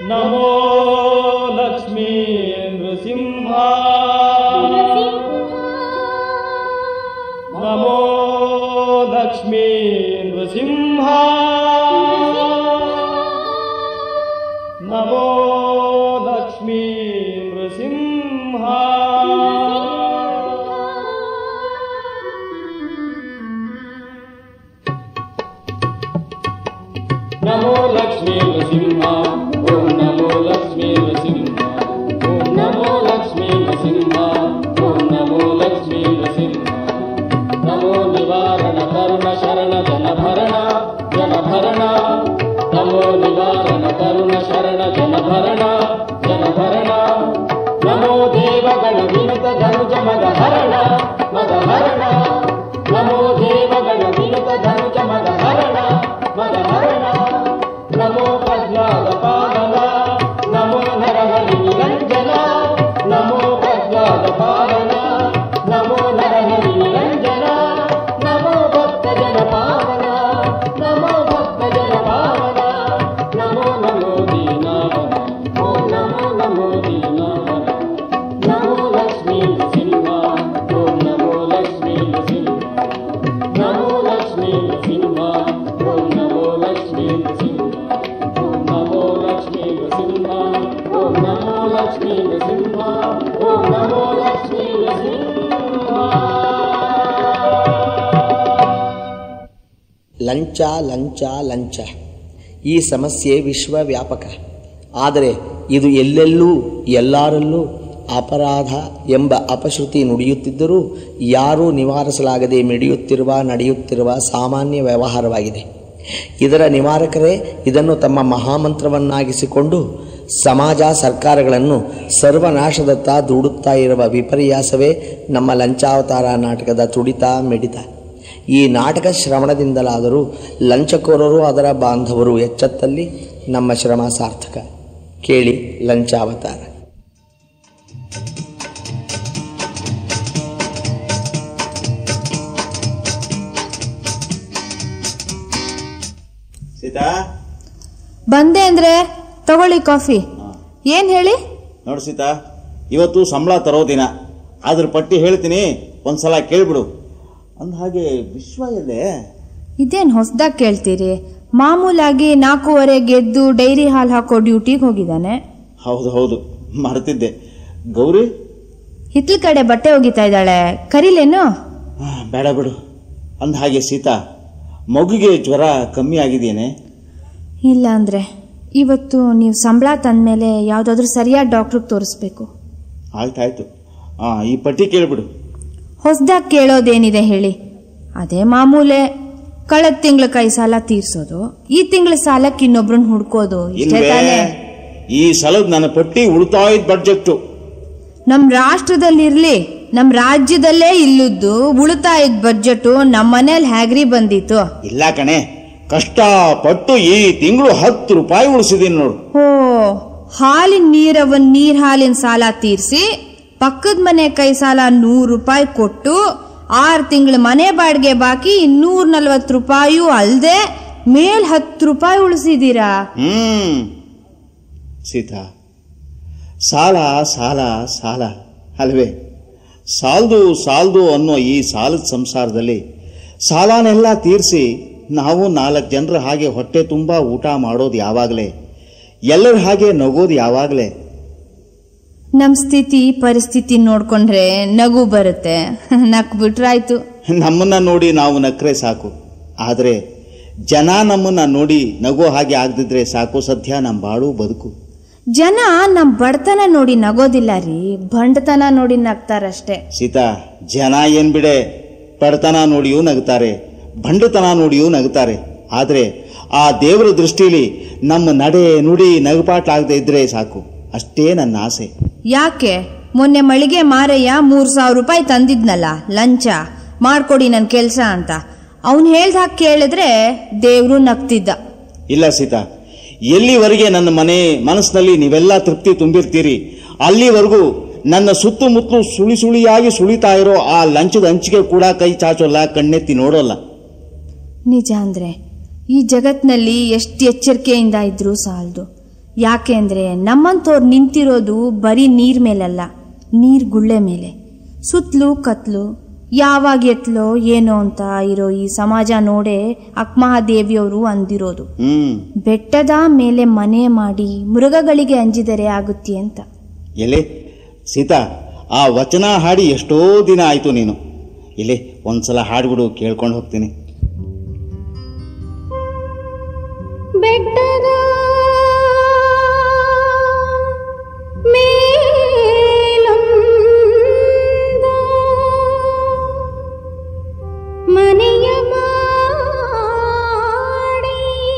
ನಮೋ ಲಕ್ಷ್ಮೀ ನೃಸಿಂಹ ನಮೋ ಲಕ್ಷ್ಮೀ ನೃಸಿಂಹ ನಮೋ ಲಕ್ಷ್ಮೀ ನೃಸಿಂಹ ನಮೋ ಲಕ್ಷ್ಮೀ ನೃಸಿಂಹ ಓಂ ನಮೋ ಲಕ್ಷ್ಮೀ ನೃಸಿಂಹ ಓಂ ನಮೋ ಲಕ್ಷ್ಮೀ ನೃಸಿಂಹ ಓಂ ನಮೋ ಲಕ್ಷ್ಮೀ ನೃಸಿಂಹ ನಮೋ ನಿವಾರಣ ಕರುಣ ಶರಣ ಜನಭರಣ ಜನಭರಣ ನಮೋ ನಿವಾರಣ ಕರುಣ ಶರಣ ಜನಭರಣ ಜನಭರಣ ನಮೋ ದೇವಗಣ ವಿನುತ ಧನುಜ ಮದ ಹರಣ ಮದ ಹರಣ ನಮೋ ದೇವಗಣ ವಿನುತ ಧನುಜ ಮದ ಹರಣ ಮದ ಹರಣ ನಮೋ ಪ್ರಜ್ಞಾದ ಪಾಲನ ನಮೋ ನರಹರಿ ನಿರಂಜನ ನಮೋ ಪ್ರಜ್ಞಾದ ಪಾಲನ ನಮೋ ನರಹರಿ ನಿರಂಜನ ನಮೋ ಭಕ್ತ ಜನ ಪಾವನ ನಮೋ ಭಕ್ತ ಜನ ಪಾವನ ನಮೋ ನಮೋ ದೀನಾವನ ಓಂ ನಮೋ ನಮೋ ದೀನಾವನ ನಮೋ ಲಕ್ಷ್ಮೀ ನೃಸಿಂಹ ಓಂ ನಮೋ ಲಕ್ಷ್ಮೀ ನೃಸಿಂಹ ನಮೋ ಲಕ್ಷ್ಮೀ ನೃಸಿಂಹ ಓಂ ನಮೋ ಲಕ್ಷ್ಮೀ ನೃಸಿಂಹ ಓಂ ನಮೋ ಲಕ್ಷ್ಮೀ ನೃಸಿಂಹ ಓಂ ನಮೋ ಲಕ್ಷ್ಮೀ ನೃಸಿಂಹ ಓಂ ನಮೋ ಲಕ್ಷ್ಮೀ ನೃಸಿಂಹ ಲಂಚ ಲಂಚ ಲಂಚ ಈ ಸಮಸ್ಯೆ ವಿಶ್ವವ್ಯಾಪಕ ಆದರೆ ಇದು ಎಲ್ಲೆಲ್ಲೂ ಎಲ್ಲರಲ್ಲೂ ಅಪರಾಧ ಎಂಬ ಅಪಶ್ರುತಿ ನುಡಿಯುತ್ತಿದ್ದರೂ ಯಾರೂ ನಿವಾರಿಸಲಾಗದೆ ಮಿಡಿಯುತ್ತಿರುವ ನಡೆಯುತ್ತಿರುವ ಸಾಮಾನ್ಯ ವ್ಯವಹಾರವಾಗಿದೆ ಇದರ ನಿವಾರಕರೇ ಇದನ್ನು ತಮ್ಮ ಮಹಾಮಂತ್ರವನ್ನಾಗಿಸಿಕೊಂಡು ಸಮಾಜ ಸರ್ಕಾರಗಳನ್ನು ಸರ್ವನಾಶದತ್ತ ದೂಡುತ್ತಾ ಇರುವ ವಿಪರ್ಯಾಸವೇ ನಮ್ಮ ಲಂಚಾವತಾರ ನಾಟಕದ ತುಡಿತ ಮಿಡಿತ ಈ ನಾಟಕ ಶ್ರವಣದಿಂದಲಾದರೂ ಲಂಚಕೋರರು ಅದರ ಬಾಂಧವರು ಎಚ್ಚತ್ತಲ್ಲಿ ನಮ್ಮ ಶ್ರಮ ಸಾರ್ಥಕ ಕೇಳಿ ಲಂಚಾವತಾರ ಸೀತಾ ಬಂದೆ ಅಂದ್ರೆ ತಗೊಳ್ಳಿ ಕಾಫಿ ಏನ್ ಹೇಳಿ ನೋಡು ಸೀತಾ ಇವತ್ತು ಸಂಬಳ ತರೋ ದಿನ ಅದ್ರ ಪಟ್ಟಿ ಹೇಳ್ತೀನಿ ಒಂದ್ಸಲ ಕೇಳ್ಬಿಡು ಅಂದ ಹಾಗೆ ವಿಶ್ವ ಎಲ್ಲೇ ಇದೇನ್ ಹೊಸ್ದಾಗ್ ಕೇಳ್ತೀರಿ ಮಾಮೂಲಾಗಿ ನಾಲ್ಕೂವರೆ ಗೆದ್ದು ಡೈರಿ ಹಾಲ್ ಹಾಕೋ ಡ್ಯೂಟಿಗೆ ಹೋಗಿದ್ದಾನೆ ಹೌದು ಹೌದು ಮರ್ತಿದ್ದೆ ಗೌರಿ ಹಿತ್ಲ ಕಡೆ ಬಟ್ಟೆ ಒಗಿತಾ ಇದ್ದಾಳೆ ಕರೀಲೇನು ಆ, ಬೇಡ ಬಿಡು ಅಂದ ಹಾಗೆ ಸೀತಾ ಮಗುಗೆ ಜ್ವರ ಕಮ್ಮಿ ಆಗಿದೆಯೇನೆ ಇಲ್ಲ ಅಂದ್ರೆ ಇವತ್ತು ನೀವು ಸಂಬಳ ತಂದ್ಮೇಲೆ ಯಾವ್ದಾದ್ರು ಸರಿಯಾದ ಡಾಕ್ಟ್ರಿಗೆ ತೋರಿಸ್ಬೇಕು ಆಯ್ತಾಯ್ತು ಆ ಈ ಪಟ್ಟಿ ಕೇಳ್ಬಿಡು ಹೊಸ್ದಾಗ್ ಕೇಳೋದೇನಿದೆ ಹೇಳಿ ಅದೇ ಮಾಮೂಲೆ ಕಳೆದ ತಿಂಗಳ ಕೈ ಸಾಲ ತೀರ್ಸೋದು ಈ ತಿಂಗಳ ಸಾಲಕ್ಕೆ ಇನ್ನೊಬ್ರನ್ನ ಹುಡ್ಕೋದು ಇಷ್ಟೇ ಇಲ್ವೇ ತಾನೇ ಈ ಸಲದ ನನ್ನ ಪಟ್ಟಿ ಉಳಿತಾಯದ ಬಡ್ಜೆಟ್ಟು ನಮ್ ರಾಷ್ಟ್ರದಲ್ಲಿರ್ಲಿ ನಮ್ ರಾಜ್ಯದಲ್ಲೇ ಇಲ್ಲದ್ದು ಉಳಿತಾಯದ ಬಡ್ಜೆಟ್ ನಮ್ ಮನೇಲಿ ಹ್ಯಾಗ್ರಿ ಬಂದಿತ್ತು ಇಲ್ಲ ಕಣೆ ಕಷ್ಟಪಟ್ಟು ಈ ತಿಂಗಳು ಹತ್ತು ರೂಪಾಯಿ ಉಳಿಸಿದೀನಿ ನೋಡು ಓ ಹಾಲಿನ ನೀರವನ್ ನೀರ್ ಹಾಲಿನ ಸಾಲ ತೀರ್ಸಿ ಪಕ್ಕದ ಮನೆ ಕೈ ಸಾಲ ನೂರು ರೂಪಾಯಿ ಕೊಟ್ಟು ಆರು ತಿಂಗಳ ಮನೆ ಬಾಡಿಗೆ ಬಾಕಿ ಇನ್ನೂರ ನಲ್ವತ್ತು ರೂಪಾಯಿಯೂ ಅಲ್ದೆ ಮೇಲ್ ಹತ್ತು ರೂಪಾಯಿ ಉಳಿಸಿದೀರಾ ಹ್ಮ್ ಸೀತಾ ಸಾಲ ಸಾಲ ಸಾಲ ಅಲ್ವೇ ಸಾಲ್ದು ಸಾಲ್ದು ಅನ್ನೋ ಈ ಸಾಲದ ಸಂಸಾರದಲ್ಲಿ ಸಾಲನೆಲ್ಲ ತೀರಿಸಿ ನಾವು ನಾಲ್ಕು ಜನರ ಹಾಗೆ ಹೊಟ್ಟೆ ತುಂಬ ಊಟ ಮಾಡೋದು ಯಾವಾಗಲೇ ಎಲ್ಲರ ಹಾಗೆ ನಗೋದು ಯಾವಾಗಲೇ ನಮ್ ಸ್ಥಿತಿ ಪರಿಸ್ಥಿತಿ ನೋಡ್ಕೊಂಡ್ರೆ ನಗು ಬರುತ್ತೆ ನಕ್ ಬಿಟ್ರಾಯ್ತು ನಮ್ಮನ್ನ ನೋಡಿ ನಾವು ನಕ್ರೆ ಸಾಕು ಆದರೆ ಜನ ನಮ್ಮನ್ನ ನೋಡಿ ನಗೋ ಹಾಗೆ ಆಗದಿದ್ರೆ ಸಾಕು ಸದ್ಯ ನಮ್ಮ ಬಾಳು ಬದುಕು ಜನ ನಮ್ ಬಡತನ ನೋಡಿ ನಗೋದಿಲ್ಲ ರೀ ಬಂಡತನ ನೋಡಿ ನಗ್ತಾರಷ್ಟೇ ಸೀತಾ ಜನ ಏನ್ ಬಿಡೆ ಬಡತನ ನೋಡಿಯೂ ನಗ್ತಾರೆ ಭಂಡತನ ನೋಡಿಯೂ ನಗ್ತಾರೆ ಆದರೆ ಆ ದೇವರ ದೃಷ್ಟಿಲಿ ನಮ್ಮ ನಡೆ ನುಡಿ ನಗಪಾಟ್ಲಾಗದೆ ಇದ್ರೆ ಸಾಕು ಅಷ್ಟೇ ನನ್ನ ಆಸೆ ಯಾಕೆ ಮೊನ್ನೆ ಮಳಿಗೆ ಮಾರಯ್ಯ ಮೂರ್ ಸಾವಿರ ರೂಪಾಯಿ ತಂದಿದ್ನಲ್ಲ ಲಂಚ ಮಾಡ್ಕೊಡಿ ನನ್ ಕೆಲ್ಸ ಅಂತ ಅವನ್ ಹೇಳ್ದ ಹಾಗೆ ಕೇಳಿದ್ರೆ ದೇವ್ರು ನಗ್ತಿದ್ದ ಇಲ್ಲ ಸೀತಾ ಎಲ್ಲಿವರೆಗೆ ನನ್ನ ಮನೆ ಮನಸ್ಸಿನಲ್ಲಿ ನೀವೆಲ್ಲ ತೃಪ್ತಿ ತುಂಬಿರ್ತೀರಿ ಅಲ್ಲಿವರೆಗೂ ನನ್ನ ಸುತ್ತಮುತ್ತಲು ಸುಳಿ ಸುಳಿಯಾಗಿ ಸುಳಿತಾ ಇರೋ ಆ ಲಂಚದ ಹಂಚಿಗೆ ಕೂಡ ಕೈ ಚಾಚೋಲ್ಲ ಕಣ್ಣೆತ್ತಿ ನೋಡೋಲ್ಲ ನಿಜ ಅಂದ್ರೆ ಈ ಜಗತ್ನಲ್ಲಿ ಎಷ್ಟು ಎಚ್ಚರಿಕೆಯಿಂದ ಇದ್ರೂ ಸಾಲದು ಯಾಕೆಂದ್ರೆ ನಮ್ಮಂತವ್ರು ನಿಂತಿರೋದು ಬರೀ ನೀರ್ ಮೇಲಲ್ಲ ನೀರ್ ಗುಳ್ಳೆ ಮೇಲೆ ಸುತ್ತಲೂ ಕತ್ಲು ಯಾವಾಗ ಎತ್ಲೋ ಏನೋ ಅಂತ ಇರೋ ಈ ಸಮಾಜ ನೋಡೇ ಅಕ್ಮಹಾದೇವಿಯವರು ಅಂದಿರೋದು ಹ್ಮ್ ಬೆಟ್ಟದ ಮೇಲೆ ಮನೆ ಮಾಡಿ ಮೃಗಗಳಿಗೆ ಅಂಜಿದರೆ ಆಗುತ್ತೆ ಅಂತ ಎಲೆ ಸೀತಾ ಆ ವಚನ ಹಾಡಿ ಎಷ್ಟೋ ದಿನ ಆಯ್ತು ನೀನು ಎಲೆ ಒಂದ್ಸಲ ಹಾಡ್ಬಿಡು ಕೇಳ್ಕೊಂಡು ಹೋಗ್ತೀನಿ ಬೆಟ್ಟದ ಮೇಲೊಂದ ಮನೆಯ ಮಾಡಿ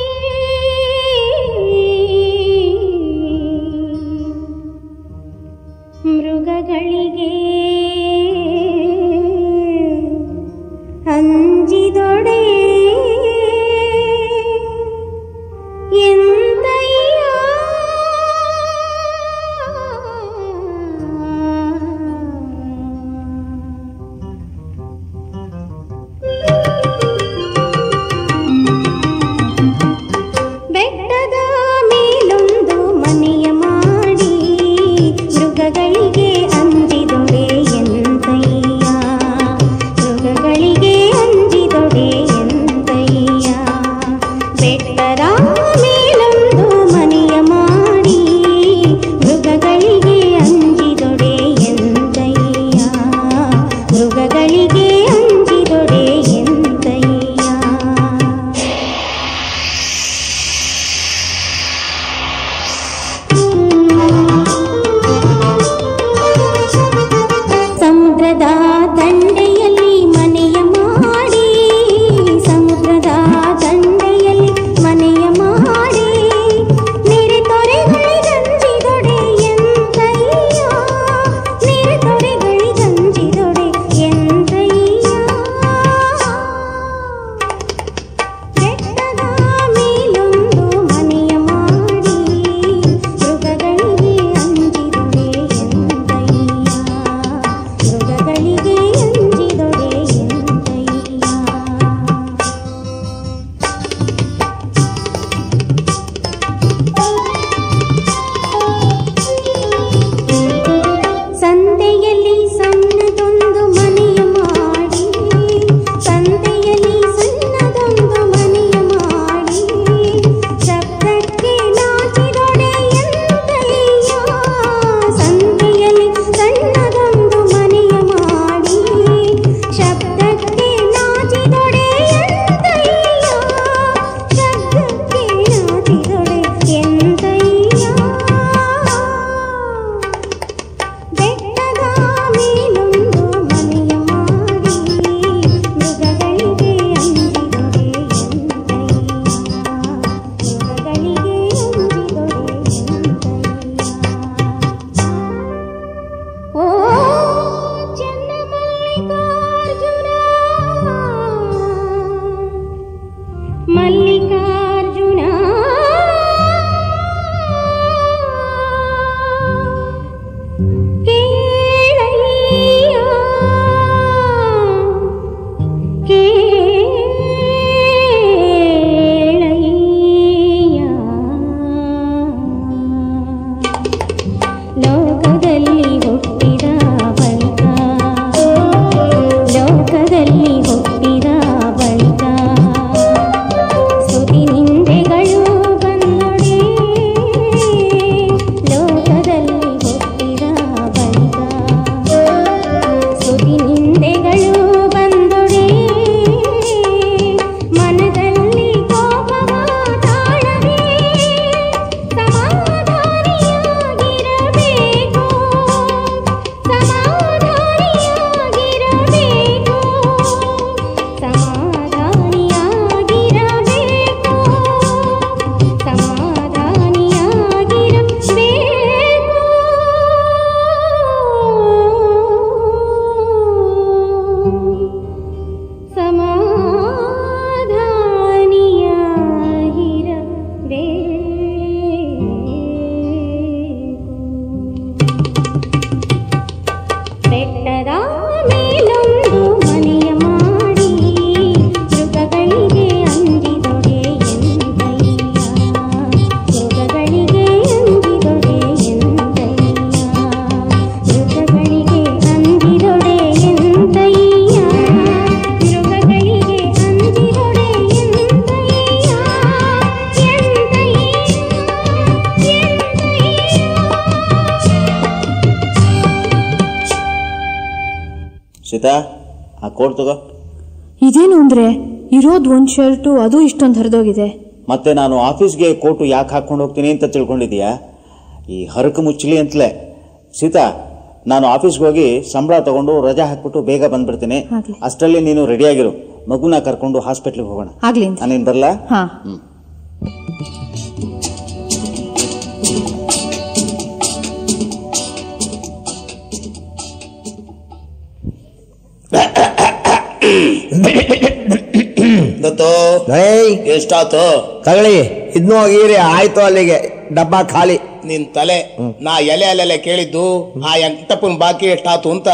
ಮೃಗಗಳಿಗೆ ಅಂಜಿದೊಡೆ ಎಂದಯ್ಯ ಬೆಟ್ಟದ ಮೇಲೊಂದು ಮನೆಯ ಮಾಡಿ ಮೃಗಗಳಿಗೆ ಅಂಜಿದೊಡೆ ಎಂದಯ್ಯ ಮೃಗಗಳಿಗೆ ಅಂಜಿದೊಡೆ ಎಂದಯ್ಯ ಬೆಟ್ಟದ ಮೇಲೊಂದು ಮನೆಯ ಮಾಡಿ ಮೃಗಗಳಿಗೆ ಅಂಜಿದೊಡೆ ಎಂದಯ್ಯ ಮೃಗಗಳಿಗೆ ಅಂಜಿದೊಡೆ ಎಂದಯ್ಯ ಸಮುದ್ರದ ದಂಡೆಯಲ್ಲಿ ಮನೆಯ ಮಾಡಿ ಸಮುದ್ರದ ದಂಡೆಯಲ್ಲಿ ಮನೆಯ ಮಾಡಿ ನೆರೆ ತೊರೆಗಳಿಗಂಜಿದೊಡೆ ಎಂದಯ್ಯ ನೆರೆ ತೊರೆಗಳಿಗಂಜಿದೊಡೆ ಎಂದಯ್ಯ ಬೆಟ್ಟದ ಮೇಲೊಂದು ಮನೆಯ ಮಾಡಿ ಮೃಗಗಳಿಗೆ ಅಂಜಿದೊಡೆ ಎಂದಯ್ಯ ಮೃಗಗಳಿಗೆ ಅಂಜಿದೊಡೆ ಎಂದಯ್ಯ ಸಂತೆಯಲ್ಲಿ ಸಣ್ಣದೊಂದು ಮನೆಯ ಮಾಡಿ ಸಂತೆಯಲ್ಲಿ ಸಣ್ಣದೊಂದು ಮನೆಯ ಮಾಡಿ ಶಬ್ದಕ್ಕೆ ನಾಚಿದೊಡೆ ಎಂದಯ್ಯ ಸಂತೆಯಲ್ಲಿ ಸಣ್ಣದೊಂದು ಮನೆಯ ಮಾಡಿ ಶಬ್ದಕ್ಕೆ ನಾಚಿದೊಡೆ ಎಂದಯ್ಯ ಶಬ್ದಕ್ಕೆ ನಾಚಿದೊಡೆ ಎಂದಯ್ಯ ಬೆಟ್ಟದ ಮೇಲೊಂದು ಮನೆಯ ಮಾಡಿ ಮೃಗಗಳಿಗೆ ಅಂಜಿದೊಡೆ ಎಂದಯ್ಯ ಮೃಗಗಳಿಗೆ ಅಂಜಿದೊಡೆ ಎಂದಯ್ಯ ಓ ಚನ್ನಮಲ್ಲಿಕಾರ್ಜುನ ಮಲ್ಲಿಕಾರ್ಜುನ ಕೇಳಯ್ಯ ಕೇಳಯ್ಯ ಲೋಕದಲ್ಲಿ ಹುಟ್ಟಿದ ಬಳಿಕ ಲೋಕದಲ್ಲಿ ಹುಟ್ಟಿದ ಬಳಿಕ ಸೀತಾ ಆ ಕೋಟ್ ತಗೋ ಇದೇನು ಅಂದ್ರೆ ಇರೋದ್ ಒಂದ್ ಶರ್ಟು ಅದು ಇಷ್ಟೊಂದು ಹರಿದೋಗಿದೆ ಮತ್ತೆ ನಾನು ಆಫೀಸ್ಗೆ ಕೋಟು ಯಾಕೆ ಹಾಕೊಂಡು ಹೋಗ್ತೀನಿ ಅಂತ ತಿಳ್ಕೊಂಡಿದೀಯಾ ಈ ಹರಕು ಮುಚ್ಚಲಿ ಅಂತಲೇ ಸೀತಾ ನಾನು ಆಫೀಸ್ಗೆ ಹೋಗಿ ಸಂಬಳ ತಗೊಂಡು ರಜಾ ಹಾಕ್ಬಿಟ್ಟು ಬೇಗ ಬಂದ್ಬಿಡ್ತೀನಿ ಆಗ್ಲಿ. ಅಷ್ಟರಲ್ಲಿ ನೀನು ರೆಡಿಯಾಗಿರು ಮಗುನ ಕರ್ಕೊಂಡು ಹಾಸ್ಪಿಟ್ಲಿಗೆ ಹೋಗೋಣ ಆಗ್ಲಿ ಅಂತ ನಾನೇನು ಬರಲಾ ಹಾ ದತ್ತು ಏಯ್ ಎಷ್ಟಾತು ತಗೊಳ್ಳಿ ಇದ್ನೂ ಹೋಗಿರಿ ಆಯ್ತು ಅಲ್ಲಿಗೆ ಡಬ್ಬ ಖಾಲಿ ನಿನ್ ತಲೆ ನಾ ಎಲೆ ಅಲ್ಲೆಲೆ ಕೇಳಿದ್ದು ಆ ಎಂಟಪ್ಪನ ಬಾಕಿ ಎಷ್ಟಾತು ಅಂತ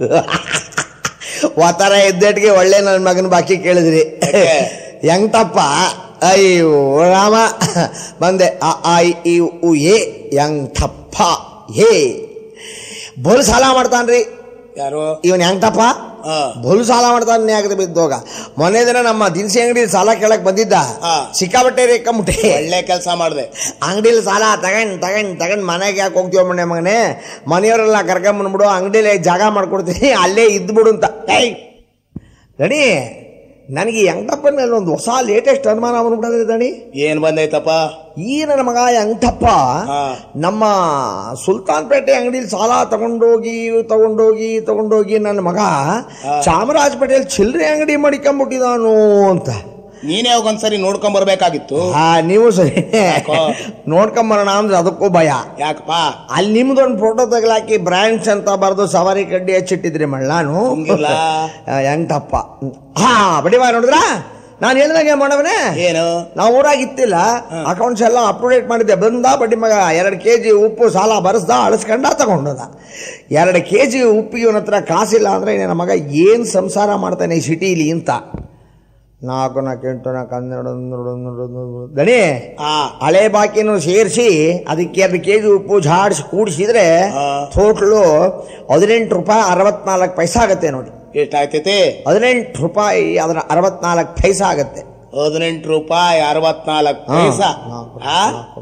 ಒತ್ತರ ಇದ್ದೇಟ್ಗೆ ಒಳ್ಳೆ ನನ್ನ ಮಗನ ಬಾಕಿ ಕೇಳಿದ್ರಿ ಯಾಕೆ? ಹೆಂಗ್ತಪ್ಪ ಅಯ್ಯೋ ರಾಮ ಬಂದೆ ಆ ಆ ಇ, ಈ ಉ ಏ ಹೆಂಗ್ತಪ್ಪ ಹೇ ಬೋಲ್ ಸಾಲ ಮಾಡ್ತಾನ್ರಿ ಯಾರು ಇವನ್ ಹೆಂಗ್ತಪ್ಪ ಹಾ. ಬೋಲ್ ಸಾಲ ಮಾಡ್ತಾನೆ ಆಗದೆ ಬಿದ್ದೋಗ ಮೊನ್ನೆ ದಿನ ನಮ್ಮ ದಿನಸಿ ಅಂಗಡಿ ಸಾಲ ಕೇಳಕ್ ಬಂದಿದ್ದ ಹಾ. ಸಿಕ್ಕಾಬಟ್ಟೆ ರೇಕಂಬಿಟ್ಟೆ ಒಳ್ಳೆ ಕೆಲಸ ಮಾಡ್ದೆ ಅಂಗಡಿಲಿ ಸಾಲ ತಗೊಂಡ್ ತಗೊಂಡ್ ತಗೊಂಡ್ ಮನೆಗೆ ಯಾಕೆ ಹೋಗ್ತೀವ ಮನೆ ಮಗನೇ ಮನೆಯವರೆಲ್ಲ ಕರ್ಕೊಂಬಂದ್ಬಿಡು ಅಂಗಡಿಲಿ ಜಾಗ ಮಾಡ್ಕೊಡ್ತೀನಿ ಅಲ್ಲೇ ಇದ್ಬಿಡು ಅಂತ ಏಯ್ ದಣಿ ನನಗೆ ಹೆಂಗಪ್ಪನ ಮೇಲೆ ಒಂದು ಹೊಸ ಲೇಟೆಸ್ಟ್ ಅನುಮಾನ ಬಂದ್ಬಿಟ್ಟದೆ ದಣಿ ಏನ್ ಬಂದೈತಪ್ಪ ಈ ನನ್ನ ಮಗ ಹೆಂಗಪ್ಪ ಹಾ. ನಮ್ಮ ಸುಲ್ತಾನ್ಪೇಟೆ ಅಂಗಡಿಲಿ ಸಾಲ ತಗೊಂಡೋಗಿ ತಗೊಂಡೋಗಿ ತಗೊಂಡೋಗಿ ನನ್ನ ಮಗ ಚಾಮರಾಜಪೇಟೆಯಲ್ಲಿ ಚಿಲ್ಲರೆ ಅಂಗಡಿ ಮಾಡಿಕೊಂಬಿಟ್ಟಿದಾನು ಅಂತ ನೀನೇ ಒಂದ್ಸರಿ ನೋಡ್ಕೊಂಡ್ ಬರ್ಬೇಕಾಗಿತ್ತು ಆ ನೀವು ಸರಿ ಯಾಕೋ? ನೋಡ್ಕೊಂಬರೋಣ ಅಂದ್ರೆ ಅದಕ್ಕೂ ಭಯ ಯಾಕಪ್ಪ ಅಲ್ಲಿ ನಿಮ್ದೊಂದು ಫೋಟೋ ತಗಲಾಕಿ ಬ್ರಾಂಚ್ ಅಂತ ಬರೆದು ಸವಾರಿ ಕಡ್ಡಿ ಹಚ್ಚಿಟ್ಟಿದ್ರಿ ಮಳ್ಳಾನು ಹಂಗಿಲ್ಲ. ಹೆಂಗಪ್ಪ ಹಾ ಬಡಿ ಬಾ ನೋಡಿದ್ರ ನಾನು ಹೇಳಿದಾಗೆ ಮಾಡವನೇ ಏನು ನಾವು ಊರಾಗ ಇತ್ತಿಲ್ಲ ಅಕೌಂಟ್ಸ್ ಎಲ್ಲ ಅಪ್ ಟು ಡೇಟ್ ಮಾಡಿದ್ದೆ ಬಂದ ಬಡ್ಡಿ ಮಗ ಎರಡು ಕೆ ಜಿ ಉಪ್ಪು ಸಾಲ ಬರೆಸ್ದ ಅಳಿಸ್ಕೊಂಡ ತಗೊಂಡದ ಎರಡು ಕೆ ಜಿ ಉಪ್ಪಿಗೆ ಇವನ ಹತ್ರ ಕಾಸಿಲ್ಲ ಅಂದ್ರೆ ನನ್ನ ಮಗ ಏನು ಸಂಸಾರ ಮಾಡ್ತಾನೆ ಈ ಸಿಟಿಲಿ ಅಂತ ನಾಲ್ಕು ನಾಲ್ಕು ಎಂಟು ನಾಲ್ಕು ಹನ್ನೆರಡು ಹನ್ನೆರಡು ಹನ್ನೆರಡು ಹನ್ನೆರಡು. ದಣಿ ಆ ಹಳೆ ಬಾಕಿನೂ ಸೇರಿಸಿ ಅದಕ್ಕೆ ಎರಡು ಕೆ ಜಿ ಉಪ್ಪು ಜಾಡಿಸಿ ಕೂಡಿಸಿದ್ರೆ ಹಾ. ಟೋಟ್ಲು ಹದಿನೆಂಟು ರೂಪಾಯಿ ಅರವತ್ನಾಲ್ಕು ಪೈಸಾ ಆಗತ್ತೆ ನೋಡಿ ಎಷ್ಟಾಗ್ತೈತಿ ಹದಿನೆಂಟು ರೂಪಾಯಿ ಅದರ ಅರವತ್ನಾಲ್ಕು ಪೈಸಾ ಆಗತ್ತೆ ಹದಿನೆಂಟು ರೂಪಾಯಿ ಅರವತ್ನಾಲ್ಕು ಹಾ. ಪೈಸಾ ನಾಲ್ಕು, ಆ?